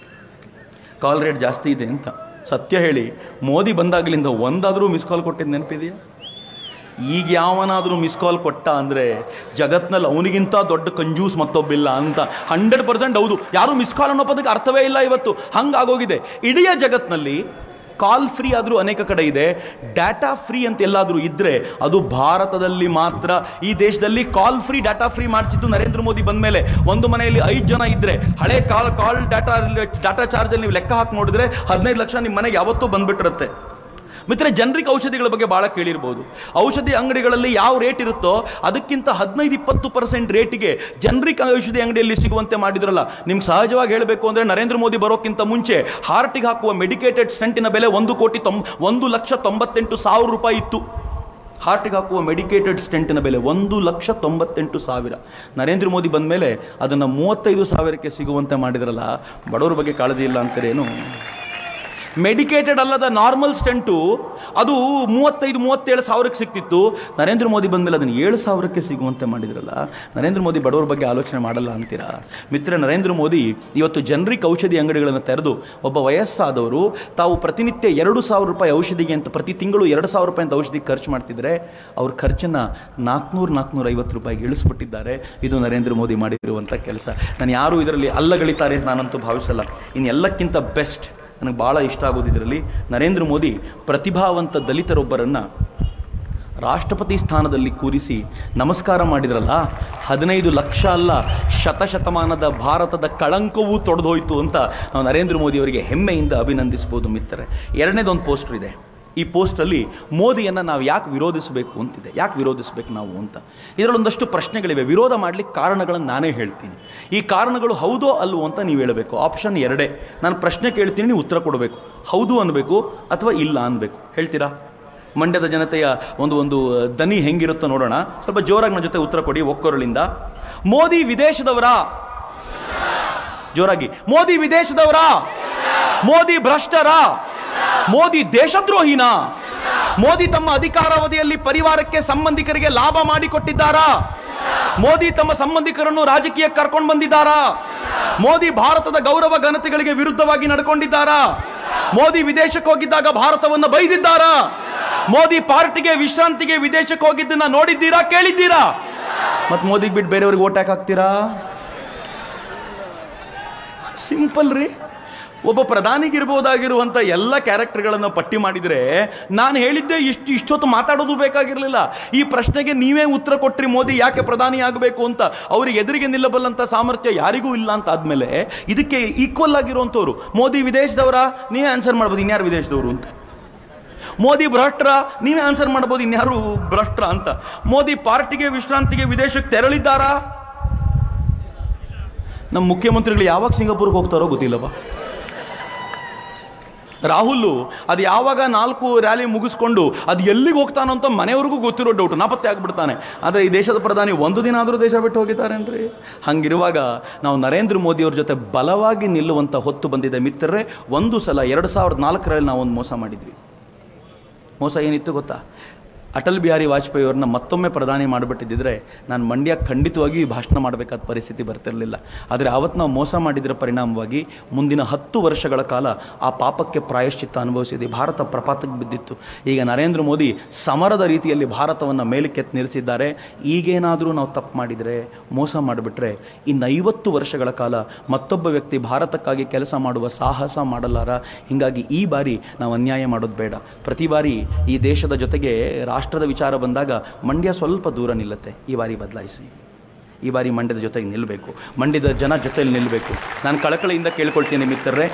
ಕಾಲ್ ರೇಟ್ ಜಾಸ್ತಿ ಇದೆ ಅಂತ ಸತ್ಯ ಹೇಳಿ ಮೋದಿ ಬಂದಾಗಲಿಂದ ಒಂದಾದರೂ ಮಿಸ್ ಕಾಲ್ ಕೊಟ್ಟಿದ್ದು ನೆನಪಿದೆಯಾ ಈಗ ಯಾವನಾದರೂ ಮಿಸ್ ಕಾಲ್ ಕೊಟ್ಟ ಅಂದರೆ ಜಗತ್ನಲ್ಲಿ ಅವನಿಗಿಂತ ದೊಡ್ಡ ಕಂಜೂಸ್ ಮತ್ತೊಬ್ಬಿಲ್ಲ ಅಂತ ಹಂಡ್ರೆಡ್ ಪರ್ಸೆಂಟ್ ಹೌದು ಯಾರು ಮಿಸ್ ಕಾಲ್ ಅನ್ನೋ ಪದಕ್ಕೆ ಅರ್ಥವೇ ಇಲ್ಲ ಇವತ್ತು ಹಂಗಾಗೋಗಿದೆ ಇಡೀ ಜಗತ್ನಲ್ಲಿ ಕಾಲ್ ಫ್ರೀ ಆದರೂ ಅನೇಕ ಕಡೆ ಇದೆ ಡಾಟಾ ಫ್ರೀ ಅಂತ ಎಲ್ಲಾದರೂ ಇದ್ದರೆ ಅದು ಭಾರತದಲ್ಲಿ ಮಾತ್ರ ಈ ದೇಶದಲ್ಲಿ ಕಾಲ್ ಫ್ರೀ ಡಾಟಾ ಫ್ರೀ ಮಾಡಿಸಿದ್ದು ನರೇಂದ್ರ ಮೋದಿ ಬಂದ ಮೇಲೆ ಒಂದು ಮನೆಯಲ್ಲಿ ಐದು ಜನ ಇದ್ದರೆ ಹಳೆ ಕಾಲ್ ಕಾಲ್ ಡಾಟಾ ಡಾಟಾ ಚಾರ್ಜಲ್ಲಿ ನೀವು ಲೆಕ್ಕ ಹಾಕಿ ನೋಡಿದ್ರೆ ಹದಿನೈದು ಲಕ್ಷ ನಿಮ್ಮ ಮನೆಗೆ ಯಾವತ್ತೂ ಬಂದ್ಬಿಟ್ಟಿರುತ್ತೆ ಮಿತ್ರ ಜನರಿಕ್ ಔಷಧಿಗಳ ಬಗ್ಗೆ ಭಾಳ ಕೇಳಿರ್ಬೋದು ಔಷಧಿ ಅಂಗಡಿಗಳಲ್ಲಿ ಯಾವ ರೇಟ್ ಇರುತ್ತೋ ಅದಕ್ಕಿಂತ ಹದಿನೈದು ಇಪ್ಪತ್ತು ಪರ್ಸೆಂಟ್ ರೇಟಿಗೆ ಜನರಿಕ್ ಔಷಧಿ ಅಂಗಡಿಯಲ್ಲಿ ಸಿಗುವಂತೆ ಮಾಡಿದ್ರಲ್ಲ ನಿಮ್ಗೆ ಸಹಜವಾಗಿ ಹೇಳಬೇಕು ಅಂದರೆ ನರೇಂದ್ರ ಮೋದಿ ಬರೋಕ್ಕಿಂತ ಮುಂಚೆ ಹಾರ್ಟಿಗೆ ಹಾಕುವ ಮೆಡಿಕೇಟೆಡ್ ಸ್ಟೆಂಟಿನ ಬೆಲೆ ಒಂದು ಕೋಟಿ ತೊಂಬ ಒಂದು ಲಕ್ಷ ತೊಂಬತ್ತೆಂಟು ಸಾವಿರ ರೂಪಾಯಿ ಇತ್ತು ಹಾರ್ಟಿಗೆ ಹಾಕುವ ಮೆಡಿಕೇಟೆಡ್ ಸ್ಟೆಂಟಿನ ಬೆಲೆ ಒಂದು ಲಕ್ಷ ತೊಂಬತ್ತೆಂಟು ಸಾವಿರ ನರೇಂದ್ರ ಮೋದಿ ಬಂದ ಮೇಲೆ ಅದನ್ನು ಮೂವತ್ತೈದು ಸಾವಿರಕ್ಕೆ ಸಿಗುವಂತೆ ಮಾಡಿದ್ರಲ್ಲ ಬಡವರ ಬಗ್ಗೆ ಕಾಳಜಿ ಇಲ್ಲ ಅಂತಾರೇನು ಮೆಡಿಕೇಟೆಡ್ ಅಲ್ಲದ ನಾರ್ಮಲ್ ಸ್ಟೆಂಟು ಅದು ಮೂವತ್ತೈದು ಮೂವತ್ತೇಳು ಸಾವಿರಕ್ಕೆ ಸಿಕ್ತಿತ್ತು ನರೇಂದ್ರ ಮೋದಿ ಬಂದಮೇಲೆ ಅದನ್ನು ಏಳು ಸಾವಿರಕ್ಕೆ ಸಿಗುವಂತೆ ಮಾಡಿದ್ರಲ್ಲ ನರೇಂದ್ರ ಮೋದಿ ಬಡವರ ಬಗ್ಗೆ ಆಲೋಚನೆ ಮಾಡಲ್ಲ ಅಂತೀರಾ ಮಿತ್ರ ನರೇಂದ್ರ ಮೋದಿ ಇವತ್ತು ಜನರಿಕ್ ಔಷಧಿ ಅಂಗಡಿಗಳನ್ನು ತೆರೆದು ಒಬ್ಬ ವಯಸ್ಸಾದವರು ತಾವು ಪ್ರತಿನಿತ್ಯ ಎರಡು ಸಾವಿರ ರೂಪಾಯಿ ಔಷಧಿಗೆ ಅಂತ ಪ್ರತಿ ತಿಂಗಳು ಎರಡು ಸಾವಿರ ರೂಪಾಯಿ ಅಂತ ಔಷಧಿಗೆ ಖರ್ಚು ಮಾಡ್ತಿದ್ರೆ ಅವ್ರ ಖರ್ಚನ್ನು ನಾಲ್ಕುನೂರು ನಾಲ್ಕುನೂರ ಐವತ್ತು ರೂಪಾಯಿಗೆ ಇಳಿಸ್ಬಿಟ್ಟಿದ್ದಾರೆ ಇದು ನರೇಂದ್ರ ಮೋದಿ ಮಾಡಿರುವಂಥ ಕೆಲಸ ನಾನು ಯಾರು ಇದರಲ್ಲಿ ಅಲ್ಲಗಳಿತಾರೆ ಅಂತ ನಾನಂತೂ ಭಾವಿಸಲ್ಲ ಇನ್ನು ಎಲ್ಲಕ್ಕಿಂತ ಬೆಸ್ಟ್ ನನಗೆ ಭಾಳ ಇಷ್ಟ ಆಗೋದು ಇದರಲ್ಲಿ ನರೇಂದ್ರ ಮೋದಿ ಪ್ರತಿಭಾವಂತ ದಲಿತರೊಬ್ಬರನ್ನು ರಾಷ್ಟ್ರಪತಿ ಸ್ಥಾನದಲ್ಲಿ ಕೂರಿಸಿ ನಮಸ್ಕಾರ ಮಾಡಿದ್ರಲ್ಲ ಹದಿನೈದು ಲಕ್ಷ ಅಲ್ಲ ಶತಶತಮಾನದ ಭಾರತದ ಕಳಂಕವೂ ತೊಡೆದೋಯ್ತು ಅಂತ ನಾವು ನರೇಂದ್ರ ಮೋದಿ ಅವರಿಗೆ ಹೆಮ್ಮೆಯಿಂದ ಅಭಿನಂದಿಸ್ಬೋದು ಮಿತ್ರರೆ ಎರಡನೇದೊಂದು ಪೋಸ್ಟರ್ ಇದೆ ಈ ಪೋಸ್ಟಲ್ಲಿ ಮೋದಿಯನ್ನು ನಾವು ಯಾಕೆ ವಿರೋಧಿಸಬೇಕು ಅಂತಿದೆ ಯಾಕೆ ವಿರೋಧಿಸಬೇಕು ನಾವು ಅಂತ ಇದರಲ್ಲೊಂದಷ್ಟು ಪ್ರಶ್ನೆಗಳಿವೆ ವಿರೋಧ ಮಾಡಲಿಕ್ಕೆ ಕಾರಣಗಳನ್ನು ನಾನೇ ಹೇಳ್ತೀನಿ ಈ ಕಾರಣಗಳು ಹೌದೋ ಅಲ್ವೋ ಅಂತ ನೀವು ಹೇಳಬೇಕು ಆಪ್ಷನ್ ಎರಡೇ ನಾನು ಪ್ರಶ್ನೆ ಕೇಳ್ತೀನಿ ನೀವು ಉತ್ತರ ಕೊಡಬೇಕು ಹೌದು ಅನ್ನಬೇಕು ಅಥವಾ ಇಲ್ಲ ಅನ್ನಬೇಕು ಹೇಳ್ತೀರಾ ಮಂಡ್ಯದ ಜನತೆಯ ಒಂದು ಒಂದು ದನಿ ಹೆಂಗಿರುತ್ತೋ ನೋಡೋಣ ಸ್ವಲ್ಪ ಜೋರಾಗಿ ನನ್ನ ಜೊತೆ ಉತ್ತರ ಕೊಡಿ ಒಕ್ಕೊರಳಿಂದ ಮೋದಿ ವಿದೇಶದವರ ಜೋರಾಗಿ ಮೋದಿ ವಿದೇಶದವರ ಮೋದಿ ಭ್ರಷ್ಟರ ಮೋದಿ ದೇಶದ್ರೋಹಿನ ಮೋದಿ ತಮ್ಮ ಅಧಿಕಾರಾವಧಿಯಲ್ಲಿ ಪರಿವಾರಕ್ಕೆ ಸಂಬಂಧಿಕರಿಗೆ ಲಾಭ ಮಾಡಿಕೊಟ್ಟಿದ್ದಾರಾ ಮೋದಿ ತಮ್ಮ ಸಂಬಂಧಿಕರನ್ನು ರಾಜಕೀಯಕ್ಕೆ ಕರ್ಕೊಂಡು ಬಂದಿದ್ದಾರಾ ಮೋದಿ ಭಾರತದ ಗೌರವ ಘನತೆಗಳಿಗೆ ವಿರುದ್ಧವಾಗಿ ನಡ್ಕೊಂಡಿದ್ದಾರಾ ಮೋದಿ ವಿದೇಶಕ್ಕೆ ಹೋಗಿದ್ದಾಗ ಭಾರತವನ್ನು ಬೈದಿದ್ದಾರಾ ಮೋದಿ ಪಾರ್ಟಿಗೆ ವಿಶ್ರಾಂತಿಗೆ ವಿದೇಶಕ್ಕೆ ಹೋಗಿದ್ದನ್ನ ನೋಡಿದ್ದೀರಾ ಕೇಳಿದ್ದೀರಾ ಮತ್ ಮೋದಿಗೆ ಬಿಟ್ಟು ಬೇರೆಯವ್ರಿಗೆ ಓಟ್ ಹಾಕ್ತೀರಾ ಸಿಂಪಲ್ ರೀ ಒಬ್ಬ ಪ್ರಧಾನಿಗಿರ್ಬೋದಾಗಿರುವಂಥ ಎಲ್ಲ ಕ್ಯಾರೆಕ್ಟರ್ಗಳನ್ನು ಪಟ್ಟಿ ಮಾಡಿದರೆ ನಾನು ಹೇಳಿದ್ದೆ ಇಷ್ಟು ಇಷ್ಟೊತ್ತು ಮಾತಾಡೋದು ಬೇಕಾಗಿರಲಿಲ್ಲ ಈ ಪ್ರಶ್ನೆಗೆ ನೀವೇ ಉತ್ತರ ಕೊಟ್ರಿ ಮೋದಿ ಯಾಕೆ ಪ್ರಧಾನಿ ಆಗಬೇಕು ಅಂತ ಅವ್ರಿಗೆ ಎದುರಿಗೆ ನಿಲ್ಲಬಲ್ಲಂಥ ಸಾಮರ್ಥ್ಯ ಯಾರಿಗೂ ಇಲ್ಲ ಅಂತ ಆದಮೇಲೆ ಇದಕ್ಕೆ ಈಕ್ವಲ್ ಆಗಿರುವಂಥವ್ರು ಮೋದಿ ವಿದೇಶದವರ ನೀವೇ ಆನ್ಸರ್ ಮಾಡ್ಬೋದು ಇನ್ಯಾರು ವಿದೇಶದವರು ಅಂತ ಮೋದಿ ಭ್ರಷ್ಟ್ರ ನೀವೇ ಆನ್ಸರ್ ಮಾಡ್ಬೋದು ಇನ್ಯಾರು ಭ್ರಷ್ಟ್ರ ಅಂತ ಮೋದಿ ಪಾರ್ಟಿಗೆ ವಿಶ್ರಾಂತಿಗೆ ವಿದೇಶಕ್ಕೆ ತೆರಳಿದ್ದಾರಾ ನಮ್ಮ ಮುಖ್ಯಮಂತ್ರಿಗಳು ಯಾವಾಗ ಸಿಂಗಾಪುರ್ಗೆ ಹೋಗ್ತಾರೋ ಗೊತ್ತಿಲ್ಲಪ್ಪ ರಾಹುಲ್ ಅದು ಯಾವಾಗ ನಾಲ್ಕು ರ್ಯಾಲಿ ಮುಗಿಸ್ಕೊಂಡು ಅದು ಎಲ್ಲಿಗೆ ಹೋಗ್ತಾನೋ ಅಂತ ಮನೆಯವ್ರಿಗೂ ಗೊತ್ತಿರೋ ಡೌಟ್ ನಾಪತ್ತೆ ಆಗ್ಬಿಡ್ತಾನೆ ಆದರೆ ಈ ದೇಶದ ಪ್ರಧಾನಿ ಒಂದು ದಿನ ಆದರೂ ದೇಶ ಬಿಟ್ಟು ಹೋಗಿದ್ದಾರೇನ್ರಿ ಹಂಗಿರುವಾಗ ನಾವು ನರೇಂದ್ರ ಮೋದಿಯವ್ರ ಜೊತೆ ಬಲವಾಗಿ ನಿಲ್ಲುವಂಥ ಹೊತ್ತು ಬಂದಿದೆ ಮಿತ್ರರೇ ಒಂದು ಸಲ ಎರಡು ಸಾವಿರದ ನಾಲ್ಕರಲ್ಲಿ ನಾವು ಒಂದು ಮೋಸ ಮಾಡಿದ್ವಿ ಮೋಸ ಏನಿತ್ತು ಗೊತ್ತಾ ಅಟಲ್ ಬಿಹಾರಿ ವಾಜಪೇಯಿ ಅವ್ರನ್ನ ಮತ್ತೊಮ್ಮೆ ಪ್ರಧಾನಿ ಮಾಡಿಬಿಟ್ಟಿದ್ದಿದ್ರೆ ನಾನು ಮಂಡ್ಯ ಖಂಡಿತವಾಗಿ ಭಾಷಣ ಮಾಡಬೇಕಾದ ಪರಿಸ್ಥಿತಿ ಬರ್ತಿರಲಿಲ್ಲ ಆದರೆ ಆವತ್ತು ನಾವು ಮೋಸ ಮಾಡಿದರ ಪರಿಣಾಮವಾಗಿ ಮುಂದಿನ ಹತ್ತು ವರ್ಷಗಳ ಕಾಲ ಆ ಪಾಪಕ್ಕೆ ಪ್ರಾಯಶ್ಚಿತ್ತ ಅನುಭವಿಸಿದೆ ಭಾರತ ಪ್ರಪಾತಕ್ಕೆ ಬಿದ್ದಿತ್ತು ಈಗ ನರೇಂದ್ರ ಮೋದಿ ಸಮರದ ರೀತಿಯಲ್ಲಿ ಭಾರತವನ್ನು ಮೇಲಕ್ಕೆತ್ತು ನಿಲ್ಲಿಸಿದ್ದಾರೆ ಈಗೇನಾದರೂ ನಾವು ತಪ್ಪು ಮಾಡಿದರೆ ಮೋಸ ಮಾಡಿಬಿಟ್ರೆ ಇನ್ನು ಐವತ್ತು ವರ್ಷಗಳ ಕಾಲ ಮತ್ತೊಬ್ಬ ವ್ಯಕ್ತಿ ಭಾರತಕ್ಕಾಗಿ ಕೆಲಸ ಮಾಡುವ ಸಾಹಸ ಮಾಡಲಾರ ಹೀಗಾಗಿ ಈ ಬಾರಿ ನಾವು ಅನ್ಯಾಯ ಮಾಡೋದು ಬೇಡ ಪ್ರತಿ ಬಾರಿ ಈ ದೇಶದ ಜೊತೆಗೆ ರಾಷ್ಟ್ರದ ವಿಚಾರ ಬಂದಾಗ ಮಂಡ್ಯ ಸ್ವಲ್ಪ ದೂರ ನಿಲ್ಲುತ್ತೆ ಈ ಬಾರಿ ಬದಲಾಯಿಸಿ ಈ ಬಾರಿ ಮಂಡ್ಯದ ಜೊತೆಗೆ ನಿಲ್ಲಬೇಕು ಮಂಡ್ಯದ ಜನ ಜೊತೆಯಲ್ಲಿ ನಿಲ್ಲಬೇಕು ನಾನು ಕಳಕಳಿಯಿಂದ ಕೇಳ್ಕೊಳ್ತೀನಿ ಮಿತ್ರರೇ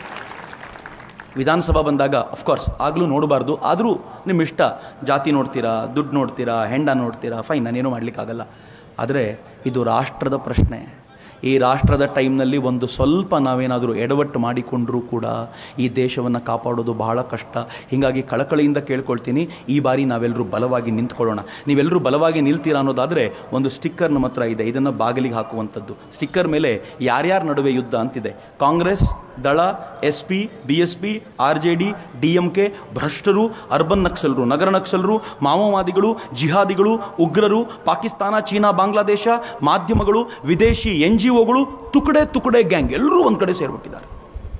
ವಿಧಾನಸಭಾ ಬಂದಾಗ ಅಫ್ಕೋರ್ಸ್ ಆಗಲೂ ನೋಡಬಾರ್ದು ಆದರೂ ನಿಮ್ಮ ಇಷ್ಟ ಜಾತಿ ನೋಡ್ತೀರಾ ದುಡ್ಡು ನೋಡ್ತೀರಾ ಹೆಂಡ ನೋಡ್ತೀರಾ ಫೈನ್ ನಾನೇನು ಮಾಡಲಿಕ್ಕಾಗಲ್ಲ ಆದರೆ ಇದು ರಾಷ್ಟ್ರದ ಪ್ರಶ್ನೆ ಈ ರಾಷ್ಟ್ರದ ಟೈಮ್ನಲ್ಲಿ ಒಂದು ಸ್ವಲ್ಪ ನಾವೇನಾದರೂ ಎಡವಟ್ಟು ಮಾಡಿಕೊಂಡ್ರೂ ಕೂಡ ಈ ದೇಶವನ್ನು ಕಾಪಾಡೋದು ಬಹಳ ಕಷ್ಟ ಹೀಗಾಗಿ ಕಳಕಳಿಯಿಂದ ಕೇಳ್ಕೊಳ್ತೀನಿ ಈ ಬಾರಿ ನಾವೆಲ್ಲರೂ ಬಲವಾಗಿ ನಿಂತ್ಕೊಳ್ಳೋಣ ನೀವೆಲ್ಲರೂ ಬಲವಾಗಿ ನಿಲ್ತೀರಾ ಅನ್ನೋದಾದರೆ ಒಂದು ಸ್ಟಿಕ್ಕರ್ ನಮ್ಮ ಹತ್ರ ಇದೆ ಇದನ್ನು ಬಾಗಿಲಿಗೆ ಹಾಕುವಂಥದ್ದು ಸ್ಟಿಕ್ಕರ್ ಮೇಲೆ ಯಾರ್ಯಾರ ನಡುವೆ ಯುದ್ಧ ಅಂತಿದೆ ಕಾಂಗ್ರೆಸ್ ದಳ S P B S P R J D D M K ಭ್ರಷ್ಟರು ಅರ್ಬನ್ ನಕ್ಸಲರು ನಗರ ನಕ್ಸಲರು ಮಾವೋವಾದಿಗಳು ಜಿಹಾದಿಗಳು ಉಗ್ರರು ಪಾಕಿಸ್ತಾನ ಚೀನಾ ಬಾಂಗ್ಲಾದೇಶ ಮಾಧ್ಯಮಗಳು ವಿದೇಶಿ ಎನ್ ಜಿ ಒಗಳು ತುಕಡೆ ತುಕಡೆ ಗ್ಯಾಂಗ್ ಎಲ್ಲರೂ ಒಂದು ಕಡೆ ಸೇರಿಬಿಟ್ಟಿದ್ದಾರೆ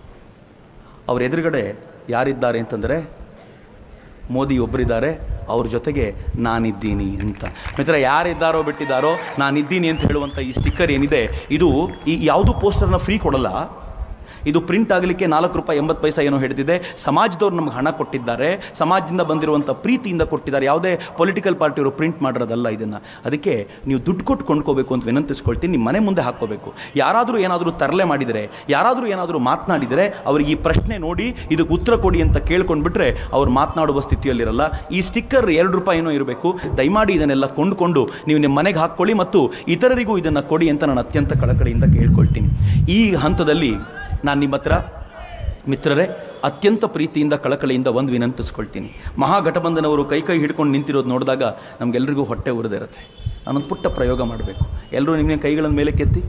ಅವ್ರ ಎದುರುಗಡೆ ಯಾರಿದ್ದಾರೆ ಅಂತಂದರೆ ಮೋದಿ ಒಬ್ಬರಿದ್ದಾರೆ ಅವ್ರ ಜೊತೆಗೆ ನಾನಿದ್ದೀನಿ ಅಂತ ಮಿತ್ರ ಯಾರಿದ್ದಾರೋ ಬಿಟ್ಟಿದ್ದಾರೋ ನಾನಿದ್ದೀನಿ ಅಂತ ಹೇಳುವಂಥ ಈ ಸ್ಟಿಕ್ಕರ್ ಏನಿದೆ ಇದು ಈ ಯಾವುದು ಪೋಸ್ಟರ್ನ ಫ್ರೀ ಕೊಡಲ್ಲ ಇದು ಪ್ರಿಂಟ್ ಆಗಲಿಕ್ಕೆ ನಾಲ್ಕು ರೂಪಾಯಿ ಎಂಬತ್ತು ಪೈಸೆ ಏನೋ ಹಿಡಿದಿದೆ ಸಮಾಜದವ್ರು ನಮ್ಗೆ ಹಣ ಕೊಟ್ಟಿದ್ದಾರೆ ಸಮಾಜದಿಂದ ಬಂದಿರುವಂಥ ಪ್ರೀತಿಯಿಂದ ಕೊಟ್ಟಿದ್ದಾರೆ ಯಾವುದೇ ಪೊಲಿಟಿಕಲ್ ಪಾರ್ಟಿಯವರು ಪ್ರಿಂಟ್ ಮಾಡಿರೋದಲ್ಲ ಇದನ್ನು ಅದಕ್ಕೆ ನೀವು ದುಡ್ಡು ಕೊಟ್ಟು ಕೊಂಡ್ಕೋಬೇಕು ಅಂತ ವಿನಂತಿಸ್ಕೊಳ್ತೀನಿ ನಿಮ್ಮ ಮನೆ ಮುಂದೆ ಹಾಕ್ಕೋಬೇಕು ಯಾರಾದರೂ ಏನಾದರೂ ತರಲೆ ಮಾಡಿದರೆ ಯಾರಾದರೂ ಏನಾದರೂ ಮಾತನಾಡಿದರೆ ಅವ್ರಿಗೆ ಈ ಪ್ರಶ್ನೆ ನೋಡಿ ಇದಕ್ಕೆ ಉತ್ತರ ಕೊಡಿ ಅಂತ ಕೇಳ್ಕೊಂಡ್ಬಿಟ್ರೆ ಅವ್ರು ಮಾತನಾಡುವ ಸ್ಥಿತಿಯಲ್ಲಿರಲ್ಲ ಈ ಸ್ಟಿಕ್ಕರ್ ಎರಡು ರೂಪಾಯಿ ಏನೋ ಇರಬೇಕು ದಯಮಾಡಿ ಇದನ್ನೆಲ್ಲ ಕೊಂಡುಕೊಂಡು ನೀವು ನಿಮ್ಮ ಮನೆಗೆ ಹಾಕ್ಕೊಳ್ಳಿ ಮತ್ತು ಇತರರಿಗೂ ಇದನ್ನು ಕೊಡಿ ಅಂತ ನಾನು ಅತ್ಯಂತ ಕಳಕಳಿಯಿಂದ ಕೇಳ್ಕೊಳ್ತೀನಿ ಈ ಹಂತದಲ್ಲಿ ನಾನು ನಿಮ್ಮ ಹತ್ರ ಮಿತ್ರರೇ ಅತ್ಯಂತ ಪ್ರೀತಿಯಿಂದ ಕಳಕಳಿಯಿಂದ ಒಂದು ವಿನಂತಿಸ್ಕೊಳ್ತೀನಿ ಮಹಾಗಠಬಂಧನವರು ಕೈ ಕೈ ಹಿಡ್ಕೊಂಡು ನಿಂತಿರೋದು ನೋಡಿದಾಗ ನಮಗೆಲ್ಲರಿಗೂ ಹೊಟ್ಟೆ ಉರಿದಿರುತ್ತೆ ನಾನೊಂದು ಪುಟ್ಟ ಪ್ರಯೋಗ ಮಾಡಬೇಕು ಎಲ್ಲರೂ ನಿಮ್ಮ ಕೈಗಳನ್ನು ಮೇಲೆ ಕೆತ್ತಿ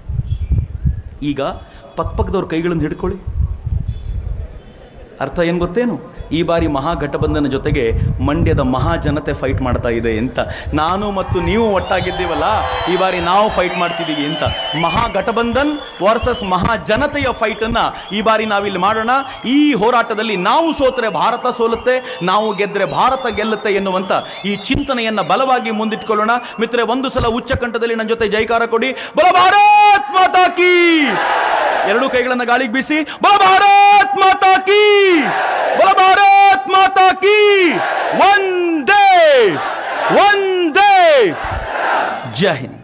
ಈಗ ಪಕ್ಕಪಕ್ಕದವ್ರ ಕೈಗಳನ್ನು ಹಿಡ್ಕೊಳ್ಳಿ ಅರ್ಥ ಏನು ಗೊತ್ತೇನು ಈ ಬಾರಿ ಮಹಾಗಠಬಂಧನ ಜೊತೆಗೆ ಮಂಡ್ಯದ ಮಹಾಜನತೆ ಫೈಟ್ ಮಾಡ್ತಾ ಇದೆ ಅಂತ ನಾನು ಮತ್ತು ನೀವು ಒಟ್ಟಾಗಿದ್ದೀವಲ್ಲ ಈ ಬಾರಿ ನಾವು ಫೈಟ್ ಮಾಡ್ತಿದ್ದೀವಿ ಅಂತ ಮಹಾಗಠಬಂಧನ್ ವರ್ಸಸ್ ಮಹಾಜನತೆಯ ಫೈಟನ್ನು ಈ ಬಾರಿ ನಾವಿಲ್ಲಿ ಮಾಡೋಣ ಈ ಹೋರಾಟದಲ್ಲಿ ನಾವು ಸೋತರೆ ಭಾರತ ಸೋಲುತ್ತೆ ನಾವು ಗೆದ್ದರೆ ಭಾರತ ಗೆಲ್ಲುತ್ತೆ ಎನ್ನುವಂಥ ಈ ಚಿಂತನೆಯನ್ನು ಬಲವಾಗಿ ಮುಂದಿಟ್ಕೊಳ್ಳೋಣ ಮಿತ್ರೆ ಒಂದು ಸಲ ಉಚ್ಚ ಕಂಠದಲ್ಲಿ ನನ್ನ ಜೊತೆ ಜೈಕಾರ ಕೊಡಿ ಬಲ ಭಾರತ್ ಮಾತಾ ಕೀ ಎರಡೂ ಕೈಗಳನ್ನ ಗಾಳಿಗೆ ಬೀಸಿ ಬಲ ಭಾರತ್ ಮಾತಾ ಕೀ ಬಲ ಭಾರತ್ ಮಾತಾ ಕೀ ಒಂದೇ ಒಂದೇ ಜೈ ಹಿಂದ್